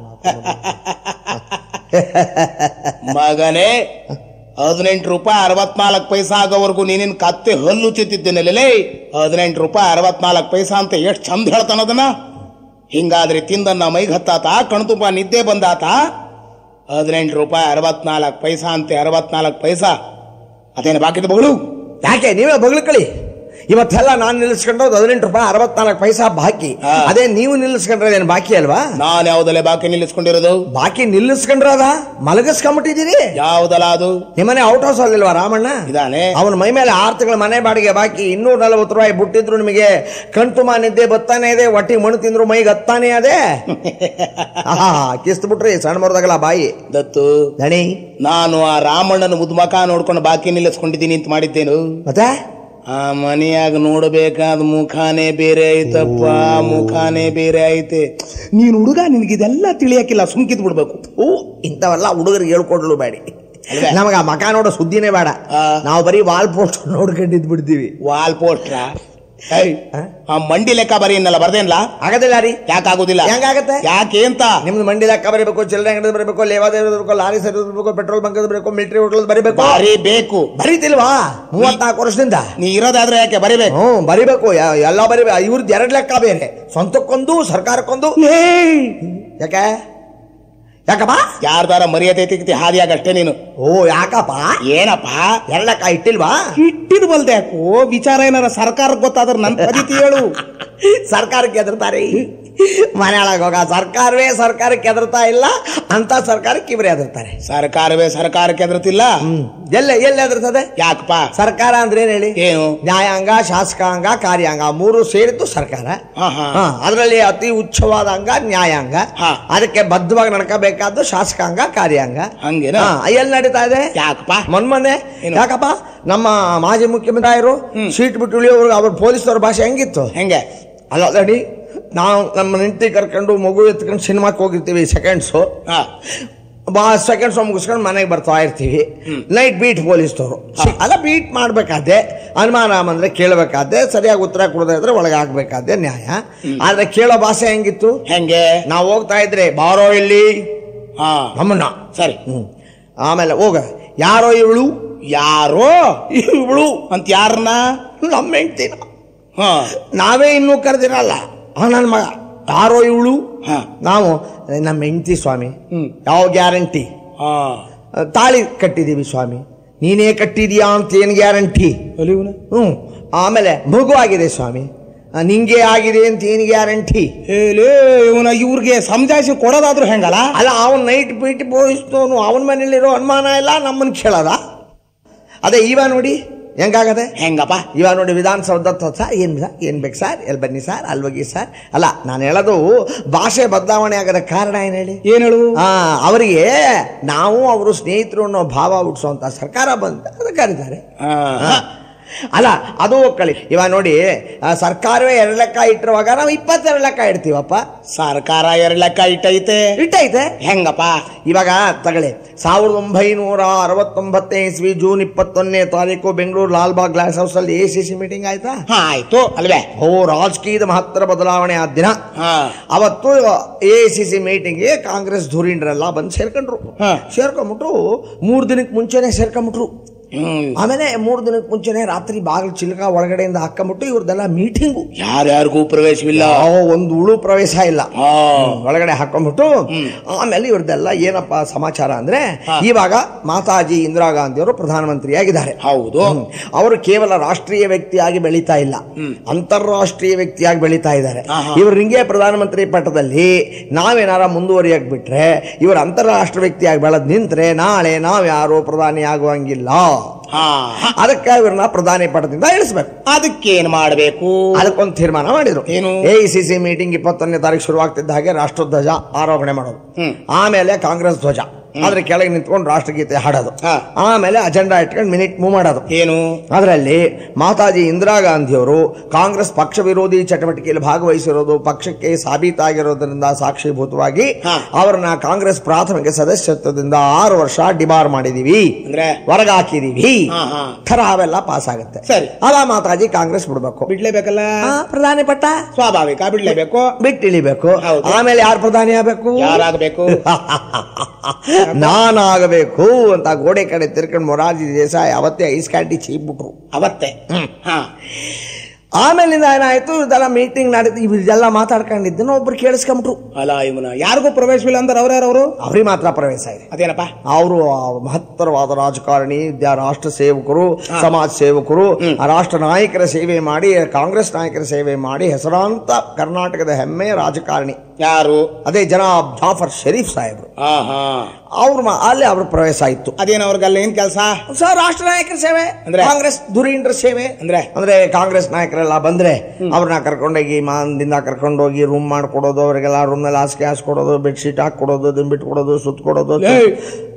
ಮಗನೇ ಹದಿನೆಂಟು ರೂಪಾಯಿ ಅರವತ್ನಾಲ್ಕು ಪೈಸಾ ಆಗೋವರೆಗೂ ನೀನಿನ್ ಕತ್ತೆ ಹಲ್ಲು ಚಿತ್ತಿದ್ದೇನೆ ಹದಿನೆಂಟು ರೂಪಾಯಿ ಅರವತ್ನಾಲ್ಕು ಪೈಸಾ ಅಂತ ಎಷ್ಟು ಚಂದ ಹೇಳ್ತಾನದನ್ನ ಹಿಂಗಾದ್ರೆ ತಿಂದನ್ನ ಮೈಗೆ ಹತ್ತಾತ ಕಣ್ತುಂಬ ನಿದ್ದೆ ಬಂದಾತ ಹದಿನೆಂಟು ರೂಪಾಯಿ ಅರವತ್ನಾಲ್ಕು ಪೈಸಾ ಅಂತೆ ಅರವತ್ನಾಲ್ಕು ಪೈಸಾ ಅದೇನು ಬಾಕಿದ ಬಗಳು ಯಾಕೆ ನೀವೇ ಬಗ್ಲಕಳಿ ಇವತ್ತೆಲ್ಲ ನಾನು ನಿಲ್ಲಿಸ್ಕೊಂಡ್ರೆ ಹದಿನೆಂಟು ರೂಪಾಯಿ ಅರವತ್ನಾಲ್ಕು ಪೈಸಾ ಬಾಕಿ ಹಾ. ಅದೇ ನೀವು ನಿಲ್ಲಿಸ್ಕೊಂಡ್ರೆ ಏನು ಬಾಕಿ ಅಲ್ವಾ ನಾನು ಯಾವ್ದಲ್ಲೇ ಬಾಕಿ ನಿಲ್ಲಿಸ್ಕೊಂಡಿರೋದು ಬಾಕಿ ನಿಲ್ಲಿಸ್ಕೊಂಡ್ರೆ ಅದ ಮಲಗಿಸ್ಕೊಂಬಿಟ್ಟಿದ್ದೀರಿ ಯಾವ್ದಲ್ಲ ಅದು ನಿಮ್ಮನೆ ಔಟ್ ಹೌಸ್ ಅಲ್ಲಿಲ್ವಾ ರಾಮಣ್ಣ ಇದಾನೆ ಅವನ ಮೈ ಮೇಲೆ ಆರು ತಿಂಗಳ ಮನೆ ಬಾಡಿಗೆ ಬಾಕಿ ಇನ್ನೂರ ನಲವತ್ತು ರೂಪಾಯಿ ಬಿಟ್ಟಿದ್ರು ನಿಮಗೆ ಕಣ್ತುಂಬ ನಿದ್ದೆ ಬತ್ತಾನೆ ಇದೆ ಒಟ್ಟಿಗೆ ಮಣ್ಣು ತಿಂದ್ರು ಮೈಗೆ ಹತ್ತಾನೆ ಅದೇ ಆಹಾ ಕಿಸ್ತ್ ಬಿಟ್ರಿ ಸಣ್ಣ ಮರದಾಗಲ್ಲ ಬಾಯಿ ದತ್ತು ದಣಿ ನಾನು ಆ ರಾಮಣ್ಣನ ಮುದ್ಮಕ ನೋಡ್ಕೊಂಡು ಬಾಕಿ ನಿಲ್ಲಿಸ್ಕೊಂಡಿದ್ದೀನಿ ಅಂತ ಮಾಡಿದ್ದೇನು ಮತ್ತೆ ಆ ಮನೆಯಾಗ ನೋಡಬೇಕಾದ ಮುಖಾನೇ ಬೇರೆ ಐತಪ್ಪ ಮುಖಾನೇ ಬೇರೆ ಐತೆ ನೀನ್ ಹುಡುಗ ನಿನಗಿದೆಲ್ಲ ತಿಳಿಯಕ್ಕಿಲ್ಲ ಸುಮ್ಕಿದ್ ಬಿಡ್ಬೇಕು ಓ ಇಂಥವೆಲ್ಲ ಹುಡುಗರಿಗೆ ಹೇಳ್ಕೊಡ್ಲು ಬೇಡಿ ಅಲ್ವೇ? ನಮಗ ಮಕ ನೋಡೋ ಸುದ್ದಿನೇ ಬೇಡ ಆ. ನಾವು ಬರೀ ವಾಲ್ ಪೋಸ್ಟ್ ನೋಡ್ಕೊಂಡಿದ್ ಬಿಡ್ತೀವಿ ವಾಲ್ ಪೋಸ್ಟ್ರ ಆ ಮಂಡಿ ಲೆಕ್ಕ ಬರೀ ಇನ್ನಲ್ಲ ಬರ್ದೇನ್ಲ ಆಗದಿಲ್ಲ ರೀ ಯಾಕಾಗೋದಿಲ್ಲ ಹೆಂಗಾಗತ್ತೆ? ಯಾಕೆ ಅಂತ ನಿಮ್ದು ಮಂಡಿ ಲೆಕ್ಕ ಬರೀಬೇಕು ಚಿಲ್ಲರೆ ಅಂಗಡಿ ಬರೀಬೇಕು ಲೇವಾದೇವಿ ಬರಬೇಕು ಲಾರಿ ಸರ್ವಿಸ್ ಬರಬೇಕು ಪೆಟ್ರೋಲ್ ಬಂಕ್ ಬರಬೇಕು ಮಿಲಿಟರಿ ಹೋಟೆಲ್ ಬರೀಬೇಕು ಬಾರಿ ಬೇಕು ಬರೀತಿಲ್ವಾ ಮೂವತ್ನಾಲ್ಕು ವರ್ಷದಿಂದ ನೀ ಇರೋದಾದ್ರೆ ಯಾಕೆ ಬರಿಬೇಕು ಹ್ಞೂ ಬರಿಬೇಕು ಯ- ಎಲ್ಲ ಬರಿಬೇಕು ಇವ್ರದ್ದು ಎರಡು ಲೆಕ್ಕ ಬೇರೆ ಸ್ವಂತಕ್ಕೊಂದು ಸರ್ಕಾರಕ್ಕೊಂದು ಯಾಕೆ ಯಾಕಪ್ಪ ಯಾರ್ದಾರ ಮರ್ಯಾದೆ ತೆಗಿತಿ ಹಾದಿಯಾಗ ಅಷ್ಟೇ ನೀನು ಓ ಯಾಕಪ್ಪ ಏನಪ್ಪ ಎರಡು ಲೆಕ್ಕ ಇಟ್ಟಿಲ್ವಾ ಇಟ್ಟಿದ್ ಬಲ್ದೆ ಯಾಕೋ ವಿಚಾರ ಏನಾರ ಸರ್ಕಾರಕ್ಕೆ ಗೊತ್ತಾದ್ರೆ ನನ್ ಪದಿತಿ ಹೇಳು ಸರ್ಕಾರಕ್ಕೆ ಎದುರ್ತಾರೆ ಮನೆ ಒಳಗೆ ಹೋಗ ಸರ್ಕಾರವೇ ಸರ್ಕಾರಕ್ಕೆ ಎದುರ್ತಾ ಇಲ್ಲ ಅಂತ ಸರ್ಕಾರಕ್ಕೆ ಇವರೇ ಎದುರ್ತಾರೆ ಸರ್ಕಾರವೇ ಸರ್ಕಾರಕ್ಕೆ ಎದುರುತ್ತಿಲ್ಲ ಹ್ಮ್ ಎಲ್ಲ ಎಲ್ಲಿ ಎದುರ್ತದೆ ಯಾಕಪ್ಪ ಸರ್ಕಾರ ಅಂದ್ರೆ ಏನ್ ಹೇಳಿ ಏನು ನ್ಯಾಯಾಂಗ ಶಾಸಕಾಂಗ ಕಾರ್ಯಾಂಗ ಮೂರು ಸೇರಿದ್ದು ಸರ್ಕಾರ ಹಾ, ಹಾ. ಹಾ, ಅದರಲ್ಲಿ ಅತಿ ಉಚ್ಚವಾದ ಅಂಗ ನ್ಯಾಯಾಂಗ ಹಾ. ಅದಕ್ಕೆ ಬದ್ಧವಾಗಿ ನಡ್ಕೋಬೇಕಾದ್ದು ಶಾಸಕಾಂಗ ಕಾರ್ಯಾಂಗ ಹಂಗೇನ ಹಾ, ಎಲ್ಲಿ ನಡೀತಾ ಇದೆ ಯಾಕಪ್ಪ ಮೊನ್ನೆ ಏನು? ಯಾಕಪ್ಪ ನಮ್ಮ ಮಾಜಿ ಮುಖ್ಯಮಂತ್ರಿಯವರು ಸೀಟ್ ಬಿಟ್ಟು ಉಳಿಯೋರು ಅವ್ರ ಪೊಲೀಸ್ನವ್ರ ಭಾಷೆ ಹೆಂಗಿತ್ತು ಹೆಂಗೆ ಅಲ್ಲ ಅಡಿ ನಾವು ನಮ್ಮ ಹೆಂಡತಿ ಕರ್ಕೊಂಡು ಮಗು ಎತ್ಕೊಂಡು ಸಿನಿಮಾಕ್ಕೆ ಹೋಗಿರ್ತೀವಿ ಸೆಕೆಂಡ್ಸು ಹಾ ಬಾ ಸೆಕೆಂಡ್ಸ್ ಮುಗಿಸ್ಕೊಂಡು ಮನೆಗೆ ಬರ್ತಾ ಇರ್ತೀವಿ ನೈಟ್ ಬೀಟ್ ಪೊಲೀಸ್ನವರು ಅಲ್ಲ ಬೀಟ್ ಮಾಡ್ಬೇಕಾದ್ರೆ ಅನುಮಾನ ಬಂದ್ರೆ ಕೇಳಬೇಕಾದ್ರೆ ಸರಿಯಾಗಿ ಉತ್ತರ ಕೊಡದೇ ಇದ್ರೆ ಒಳಗೆ ಹಾಕ್ಬೇಕಾದ್ರೆ ನ್ಯಾಯ ಆದ್ರೆ ಕೇಳೋ ಭಾಷೆ ಹೆಂಗಿತ್ತು ಹೆಂಗೆ ನಾವು ಹೋಗ್ತಾ ಇದ್ರೆ ಬಾರೋ ಇಲ್ಲಿ ಹಾ ನಮ್ಮನ್ನ ಸರಿ ಹ್ಮ್. ಆಮೇಲೆ ಹೋಗ ಯಾರೋ ಇವಳು ಯಾರೋ ಇವಳು ಅಂತ ಯಾರನ್ನ ನಮ್ಮ ಹೆಂಡ್ತಿನ ಹ ನಾವೇ ಇನ್ನೂ ಕರೆದಿರಲ್ಲ ಆ ನನ್ನ ಮಗ ಯಾರೋ ಇವಳು ಹ. ನಾವು ನಮ್ಮ ಹೆಂಡ್ತಿ ಸ್ವಾಮಿ ಹ್ಮ್. ಯಾವ ಗ್ಯಾರಂಟಿ ಹ ತಾಳಿ ಕಟ್ಟಿದೀವಿ ಸ್ವಾಮಿ ನೀನೇ ಕಟ್ಟಿದೀಯಾ ಅಂತ ಏನು ಗ್ಯಾರಂಟಿ ಒಲಿವ್ನ? ಹ್ಞೂ ಆಮೇಲೆ ಮಗು ಆಗಿದೆ ಸ್ವಾಮಿ ಆ, ನಿಂಗೆ ಆಗಿದೆ ಅಂತ ಏನು ಗ್ಯಾರಂಟಿ ಏಲೇ ಇವನ ಇವ್ರಿಗೆ ಸಮಜಾಯಿಸಿ ಕೊಡೋದಾದ್ರೂ ಹೆಂಗಲ್ಲ ಅಲ್ಲ ಅವನ್ ನೈಟ್ ಬೀಟ್ ಬೋಯಿಸ್ತವನು ಅವನ ಮನೇಲಿರೋ ಅನುಮಾನ ಇಲ್ಲ ನಮ್ಮನ್ನ ಕೇಳದ ಅದೇ ಇವ ನೋಡಿ ಹೆಂಗಾಗದೆ ಹೆಂಗಪ್ಪ ಇವ ನೋಡಿ ವಿಧಾನಸೌಧ ಸರ್ ಏನ್ ಸರ್ ಏನ್ ಬೇಕು ಸರ್ ಎಲ್ಲಿ ಬನ್ನಿ ಸರ್ ಅಲ್ಲಿ ಹೋಗಿ ಸರ್ ಅಲ್ಲ ನಾನು ಹೇಳೋದು ಭಾಷೆ ಬದಲಾವಣೆ ಆಗದ ಕಾರಣ ಏನ್ ಹೇಳಿ ಏನ್ ಹೇಳು ಆ ಅವರಿಗೆ ನಾವು ಅವರು ಸ್ನೇಹಿತರು ಅನ್ನೋ ಭಾವ ಹುಟ್ಟಿಸುವಂತ ಸರ್ಕಾರ ಬಂದ ಅದಕ್ಕೆ ಕರೀತಾರೆ ಹ. ಅಲ್ಲ ಅದು ಒಕ್ಕಳಿ ಇವ ನೋಡಿ ಆ, ಸರ್ಕಾರವೇ ಎರಡು ಲೆಕ್ಕ ಇಟ್ಟಿರುವಾಗ ನಾವು ಇಪ್ಪತ್ತೆರಡು ಲೆಕ್ಕ ಇಡ್ತೀವಪ್ಪ ಸರ್ಕಾರ ಎರಡ್ ಲೆಕ್ಕ ಇಟ್ಟೈತೆ ಇಟ್ಟೈತೆ ಹೆಂಗಪ್ಪ ಇವಾಗ ತಗೊಳ್ಳಿ ಸಾವಿರದ ಒಂಬೈನೂರ ಅರವತ್ತೊಂಬತ್ತನೇ ಇಸ್ವಿ ಜೂನ್ ಇಪ್ಪತ್ತೊಂದನೇ ತಾರೀಕು ಬೆಂಗಳೂರು ಲಾಲ್ಬಾಗ್ ಗ್ಲಾಸ್ ಹೌಸ್ ಅಲ್ಲಿ ಎ ಸಿ ಸಿ ಮೀಟಿಂಗ್ ಆಯ್ತಾ ಹಾ ಆಯ್ತು ಅಲ್ವೇ ಓ ರಾಜಕೀಯದ ಮಹತ್ತರ ಬದಲಾವಣೆ ಆದ ದಿನ ಹಾ ಅವತ್ತು ಎ ಸಿ ಸಿ ಮೀಟಿಂಗ್ಗೆ ಕಾಂಗ್ರೆಸ್ ಧುರೀಣರೆಲ್ಲ ಬಂದು ಸೇರ್ಕೊಂಡ್ರು ಹಾ. ಸೇರ್ಕೊಂಬಿಟ್ರು ಮೂರ್ ದಿನಕ್ಕೆ ಮುಂಚೆನೆ ಸೇರ್ಕೊಂಬಿಟ್ರು ಹ್ಮ್ ಆಮೇಲೆ ಮೂರ್ ದಿನಕ್ಕೆ ಮುಂಚೆನೆ ರಾತ್ರಿ ಬಾಗಿಲು ಚಿಲ್ಕ ಒಳಗಡೆಯಿಂದ ಹಾಕೊಂಬಿಟ್ಟು ಇವ್ರದೆಲ್ಲ ಮೀಟಿಂಗು ಯಾರ್ಯಾರಿಗೂ ಪ್ರವೇಶವಿಲ್ಲ ಯಾವ ಒಂದು ಉಳು ಪ್ರವೇಶ ಇಲ್ಲ ಹಾ ಒಳಗಡೆ ಹಾಕೊಂಡ್ಬಿಟ್ಟು ಆಮೇಲೆ ಇವ್ರದ್ದೆಲ್ಲ ಏನಪ್ಪ ಸಮಾಚಾರ ಅಂದ್ರೆ ಇವಾಗ ಮಾತಾಜಿ ಇಂದಿರಾ ಗಾಂಧಿ ಅವರು ಪ್ರಧಾನಮಂತ್ರಿಯಾಗಿದ್ದಾರೆ ಹೌದು ಹ್ಮ್. ಅವರು ಕೇವಲ ರಾಷ್ಟ್ರೀಯ ವ್ಯಕ್ತಿಯಾಗಿ ಬೆಳೀತಾ ಇಲ್ಲ ಅಂತಾರಾಷ್ಟ್ರೀಯ ವ್ಯಕ್ತಿಯಾಗಿ ಬೆಳೀತಾ ಇದ್ದಾರೆ ಇವ್ರ ಹಿಂಗೆ ಪ್ರಧಾನಮಂತ್ರಿ ಪಟ್ಟದಲ್ಲಿ ನಾವೇನಾರ ಮುಂದುವರಿಯಕ್ ಬಿಟ್ರೆ ಇವರು ಅಂತಾರಾಷ್ಟ್ರೀಯ ವ್ಯಕ್ತಿಯಾಗಿ ಬೆಳೆದ್ ನಿಂತ್ರೆ ನಾಳೆ ನಾವ್ ಯಾರು ಪ್ರಧಾನಿ ಆಗುವಂಗಿಲ್ಲ ಹಾ ಅದಕ್ಕೆ ಇವ್ರನ್ನ ಪ್ರಧಾನಿ ಪಟ್ಟದಿಂದ ಇಳಿಸ್ಬೇಕು ಅದಕ್ಕೇನ್ ಮಾಡ್ಬೇಕು ಅದಕ್ಕೊಂದು ತೀರ್ಮಾನ ಮಾಡಿದ್ರು ಏನು? ಎ ಸಿ ಸಿ ಮೀಟಿಂಗ್ ಇಪ್ಪತ್ತೊಂದನೇ ತಾರೀಕು ಶುರುವಾಗ್ತಿದ್ದ ಹಾಗೆ ರಾಷ್ಟ್ರಧ್ವಜ ಆರೋಹಣೆ ಮಾಡೋದು ಹ್ಮ್. ಆಮೇಲೆ ಕಾಂಗ್ರೆಸ್ ಧ್ವಜ ಅದ್ರ ಕೆಳಗೆ ನಿಂತ್ಕೊಂಡು ರಾಷ್ಟ್ರಗೀತೆ ಹಾಡೋದು ಹಾ. ಆಮೇಲೆ ಅಜೆಂಡಾ ಇಟ್ಕೊಂಡು ಮಿನಿಟ್ ಮೂವ್ ಮಾಡೋದು ಏನು ಅದರಲ್ಲಿ ಮಾತಾಜಿ ಇಂದಿರಾ ಗಾಂಧಿಯವರು ಕಾಂಗ್ರೆಸ್ ಪಕ್ಷ ವಿರೋಧಿ ಚಟುವಟಿಕೆಯಲ್ಲಿ ಭಾಗವಹಿಸಿರೋದು ಪಕ್ಷಕ್ಕೆ ಸಾಬೀತಾಗಿರೋದ್ರಿಂದ ಸಾಕ್ಷೀಭೂತವಾಗಿ ಹಾ. ಅವರನ್ನ ಕಾಂಗ್ರೆಸ್ ಪ್ರಾಥಮಿಕ ಸದಸ್ಯತ್ವದಿಂದ ಆರು ವರ್ಷ ಡಿಬಾರ್ ಮಾಡಿದೀವಿ ಅಂದ್ರೆ ಹೊರಗಾಕಿದೀವಿ ಹಾ, ಹಾ. ಥರ ಅವೆಲ್ಲ ಪಾಸ್ ಆಗುತ್ತೆ ಸರಿ. ಅದ ಮಾತಾಜಿ ಕಾಂಗ್ರೆಸ್ ಬಿಡ್ಬೇಕು ಬಿಡ್ಲೇಬೇಕಲ್ಲ ಆ, ಪ್ರಧಾನಿ ಪಟ್ಟ ಸ್ವಾಭಾವಿಕ ಬಿಡ್ಲೇಬೇಕು ಬಿಟ್ಟಿಳಿಬೇಕು ಹೌದು. ಆಮೇಲೆ ಯಾರು ಪ್ರಧಾನಿ ಆಗ್ಬೇಕು ಯಾರಾಗಬೇಕು ನಾನಾಗಬೇಕು ಅಂತ ಗೋಡೆ ಕಡೆ ತಿರ್ಕೊಂಡು ಮೊರಾರ್ಜಿ ದೇಸಾಯಿ ಅವತ್ತೇ ಐಸ್ ಕ್ಯಾಂಡಿ ಚೀಬ್ಬಿಟ್ರು ಅವತ್ತೆ ಹಾ ಆಮೇಲಿಂದ ಏನಾಯ್ತು ಇದೆಲ್ಲ ಮೀಟಿಂಗ್ ನಡೆದು ಇವೆಲ್ಲ ಮಾತಾಡ್ಕೊಂಡಿದ್ದನ್ನು ಒಬ್ರು ಕೇಳಿಸ್ಕೊಂಬಿಟ್ರು ಅಲ್ಲ ಇವನ ಯಾರಿಗೂ ಪ್ರವೇಶವಿಲ್ಲ ಅಂದ್ರೆ ಅವ್ರ್ಯಾರವರು ಅವ್ರಿಗೆ ಮಾತ್ರ ಪ್ರವೇಶ ಇದೆ ಅದೇನಪ್ಪ ಅವರು ಮಹತ್ತರವಾದ ರಾಜಕಾರಣಿ ವಿದ್ಯಾ ರಾಷ್ಟ್ರ ಸೇವಕರು ಸಮಾಜ ಸೇವಕರು ಆ ರಾಷ್ಟ್ರ ನಾಯಕರ ಸೇವೆ ಮಾಡಿ ಕಾಂಗ್ರೆಸ್ ನಾಯಕರ ಸೇವೆ ಮಾಡಿ ಹೆಸರಾಂತ ಕರ್ನಾಟಕದ ಹೆಮ್ಮೆಯ ರಾಜಕಾರಣಿ ಯಾರು ಅದೇ ಜನಾಬ್ ಜಾಫರ್ ಶರೀಫ್ ಸಾಹೇಬ್ರು ಹಾ ಹಾ ಅವ್ರ ಮ- ಅಲ್ಲಿ ಅವ್ರ ಪ್ರವೇಶ ಇತ್ತು ಅದೇನ ಅವ್ರಿಗಲ್ಲ ಏನ್ ಕೆಲಸ ಸರ್ ರಾಷ್ಟ್ರ ನಾಯಕರ ಸೇವೆ ಅಂದ್ರೆ? ಕಾಂಗ್ರೆಸ್ ಧುರೀಣರ ಸೇವೆ ಅಂದ್ರೆ? ಅಂದ್ರೆ ಕಾಂಗ್ರೆಸ್ ನಾಯಕರೆಲ್ಲ ಬಂದ್ರೆ ಅವ್ರನ್ನ ಕರ್ಕೊಂಡೋಗಿ ಮಾನದಿಂದ ಕರ್ಕೊಂಡೋಗಿ ರೂಮ್ ಮಾಡ್ಕೊಡೋದು ಅವರಿಗೆಲ್ಲ ರೂಮ್ ನಲ್ಲಿ ಹಾಸಿಗೆ ಹಾಸ್ಕೊಡೋದು ಬೆಡ್ಶೀಟ್ ಹಾಕೊಡೋದು ಅದನ್ನ ಬಿಟ್ಕೊಡೋದು ಸುತ್ತ ಕೊಡೋದು ಏಯ್!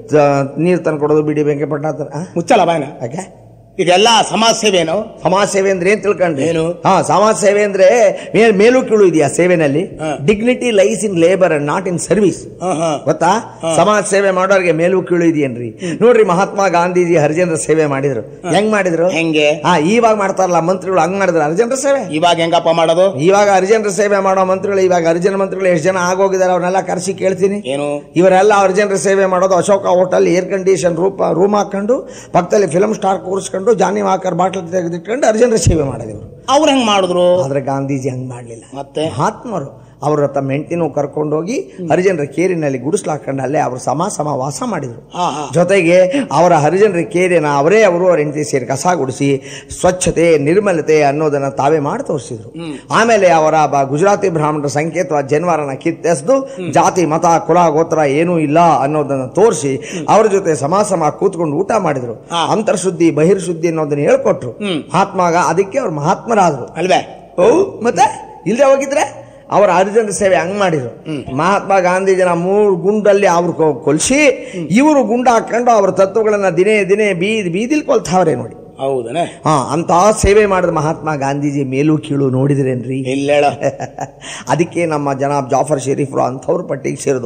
ನೀರ್ ತಂದು ಕೊಡೋದು ಬಿಡಿ ಬೆಂಕಿ ಪಟ್ಟ ಮುಚ್ಚಲ್ಲ ಬಾಯ್ನ ಯಾಕೆ ಇದೆಲ್ಲ ಸಮಾಜ ಸೇವೆನು ಸಮಾಜ ಸೇವೆ ಅಂದ್ರೆ ಏನ್ ತಿಳ್ಕೊಂಡ್ರಿ ಏನು? ಹಾ ಸಮಾಜ ಸೇವೆ ಅಂದ್ರೆ ಮೇ- ಮೇಲು ಕೀಳು ಇದೆಯಾ ಸೇವೆನಲ್ಲಿ ಹಾ. Dignity lies in labour and not in service ಹಾ ಹಾ ಗೊತ್ತಾ ಸಮಾಜ ಸೇವೆ ಮಾಡೋರಿಗೆ ಮೇಲೂ ಕೀಳು ಇದೆಯೇನ್ರಿ ನೋಡ್ರಿ ಮಹಾತ್ಮ ಗಾಂಧೀಜಿ ಹರಿಜನರ ಸೇವೆ ಮಾಡಿದ್ರು ಹೆಂಗ್ ಮಾಡಿದ್ರು ಹೆಂಗೆ? ಹಾ ಇವಾಗ ಮಾಡ್ತಾರಲ್ಲ ಮಂತ್ರಿಗಳು ಹಂಗ್ ಮಾಡಿದ್ರು ಹರಿಜನರ ಸೇವೆ ಇವಾಗ ಹೆಂಗಪ್ಪ ಮಾಡೋದು ಇವಾಗ ಹರಿಜನರ ಸೇವೆ ಮಾಡೋ ಮಂತ್ರಿಗಳು ಇವಾಗ ಹರಿಜನ ಮಂತ್ರಿಗಳು ಎಷ್ಟು ಜನ ಆಗೋಗಿದ್ದಾರೆ ಅವ್ರನ್ನೆಲ್ಲ ಕರೆಸಿ ಕೇಳ್ತೀನಿ ಏನು ಇವರೆಲ್ಲ ಹರಿಜನರ ಸೇವೆ ಮಾಡೋದು ಅಶೋಕ ಹೋಟೆಲ್ ಏರ್ ಕಂಡೀಷನ್ ರೂಪ ರೂಮ್ ಹಾಕೊಂಡು ಪಕ್ಕದಲ್ಲಿ ಫಿಲಂ ಸ್ಟಾರ್ ಕೂರಿಸ್ಕೊಂಡು ಜಾನಿ ವಾಕರ್ ಬಾಟ್ಲ್ ತೆಗೆದಿಟ್ಕೊಂಡು ಹರಿಜನರ ಸೇವೆ ಮಾಡಿದ್ರು ಅವ್ರು ಹೆಂಗ್ ಮಾಡಿದ್ರು ಆದ್ರೆ ಗಾಂಧೀಜಿ ಹಂಗ್ ಮಾಡ್ಲಿಲ್ಲ ಮತ್ತೆ ಮಹಾತ್ಮರು ಅವರ ತಮ್ಮ ಹೆಂಡತಿನೂ ಕರ್ಕೊಂಡೋಗಿ ಹರಿಜನರ ಕೇರಿನಲ್ಲಿ ಗುಡಿಸ್ಲಾಕೊಂಡು ಅಲ್ಲೇ ಅವರು ಸಮ ಸಮ ವಾಸ ಮಾಡಿದ್ರು ಹಾ, ಹಾ. ಜೊತೆಗೆ ಅವರ ಹರಿಜನರ ಕೇರಿನ ಅವರೇ ಅವರು ಅವರ ಹೆಂಡತಿ ಸೇರಿ ಕಸ ಗುಡಿಸಿ ಸ್ವಚ್ಛತೆ ನಿರ್ಮಲತೆ ಅನ್ನೋದನ್ನ ತಾವೇ ಮಾಡಿ ತೋರಿಸಿದ್ರು ಆಮೇಲೆ ಅವರ ಬ- ಗುಜರಾತಿ ಬ್ರಾಹ್ಮಣರ ಸಂಕೇತವಾದ ಜನ್ವಾರನ ಕಿತ್ತೆಸ್ದು ಜಾತಿ ಮತ ಕುಲ ಗೋತ್ರ ಏನೂ ಇಲ್ಲ ಅನ್ನೋದನ್ನ ತೋರಿಸಿ ಅವ್ರ ಜೊತೆ ಸಮ ಸಮ ಕೂತ್ಕೊಂಡು ಊಟ ಮಾಡಿದ್ರು ಅಂತರ್ಶುದ್ಧಿ ಬಹಿರ್ಶುದ್ಧಿ ಅನ್ನೋದನ್ನ ಹೇಳ್ಕೊಟ್ರು ಮಹಾತ್ಮಾಗ ಅದಕ್ಕೆ ಅವ್ರು ಮಹಾತ್ಮರಾದ್ರು ಅಲ್ವೇ ಓ ಮತ್ತೆ ಇಲ್ಲದೆ ಹೋಗಿದ್ರೆ ಅವರ ಹರಿಜನರ ಸೇವೆ ಹಂಗ್ ಮಾಡಿದ್ರು ಮಹಾತ್ಮ ಗಾಂಧೀಜಿನ ಮೂರು ಗುಂಡಲ್ಲಿ ಅವ್ರು ಕೊ- ಕೊಲ್ಸಿ ಇವರು ಗುಂಡ ಹಾಕೊಂಡು ಅವ್ರ ತತ್ವಗಳನ್ನ ದಿನೇ ದಿನೇ ಬೀದಿ ಬೀದಿಲ್ ಕೊಲ್ತಾವ್ರೆ ನೋಡಿ ಹೌದನೆ ಹಾ ಅಂತ ಸೇವೆ ಮಾಡಿದ ಮಹಾತ್ಮ ಗಾಂಧೀಜಿ ಮೇಲೂ ಕೀಳು ನೋಡಿದ್ರೇನ್ರಿ ಇಲ್ಲ ಹೇಳ ಅದಕ್ಕೆ ನಮ್ಮ ಜನಾಬ್ ಜಾಫರ್ ಶರೀಫ್ರು ಅಂಥವ್ರ ಪಟ್ಟಿಗೆ ಸೇರಿದವರು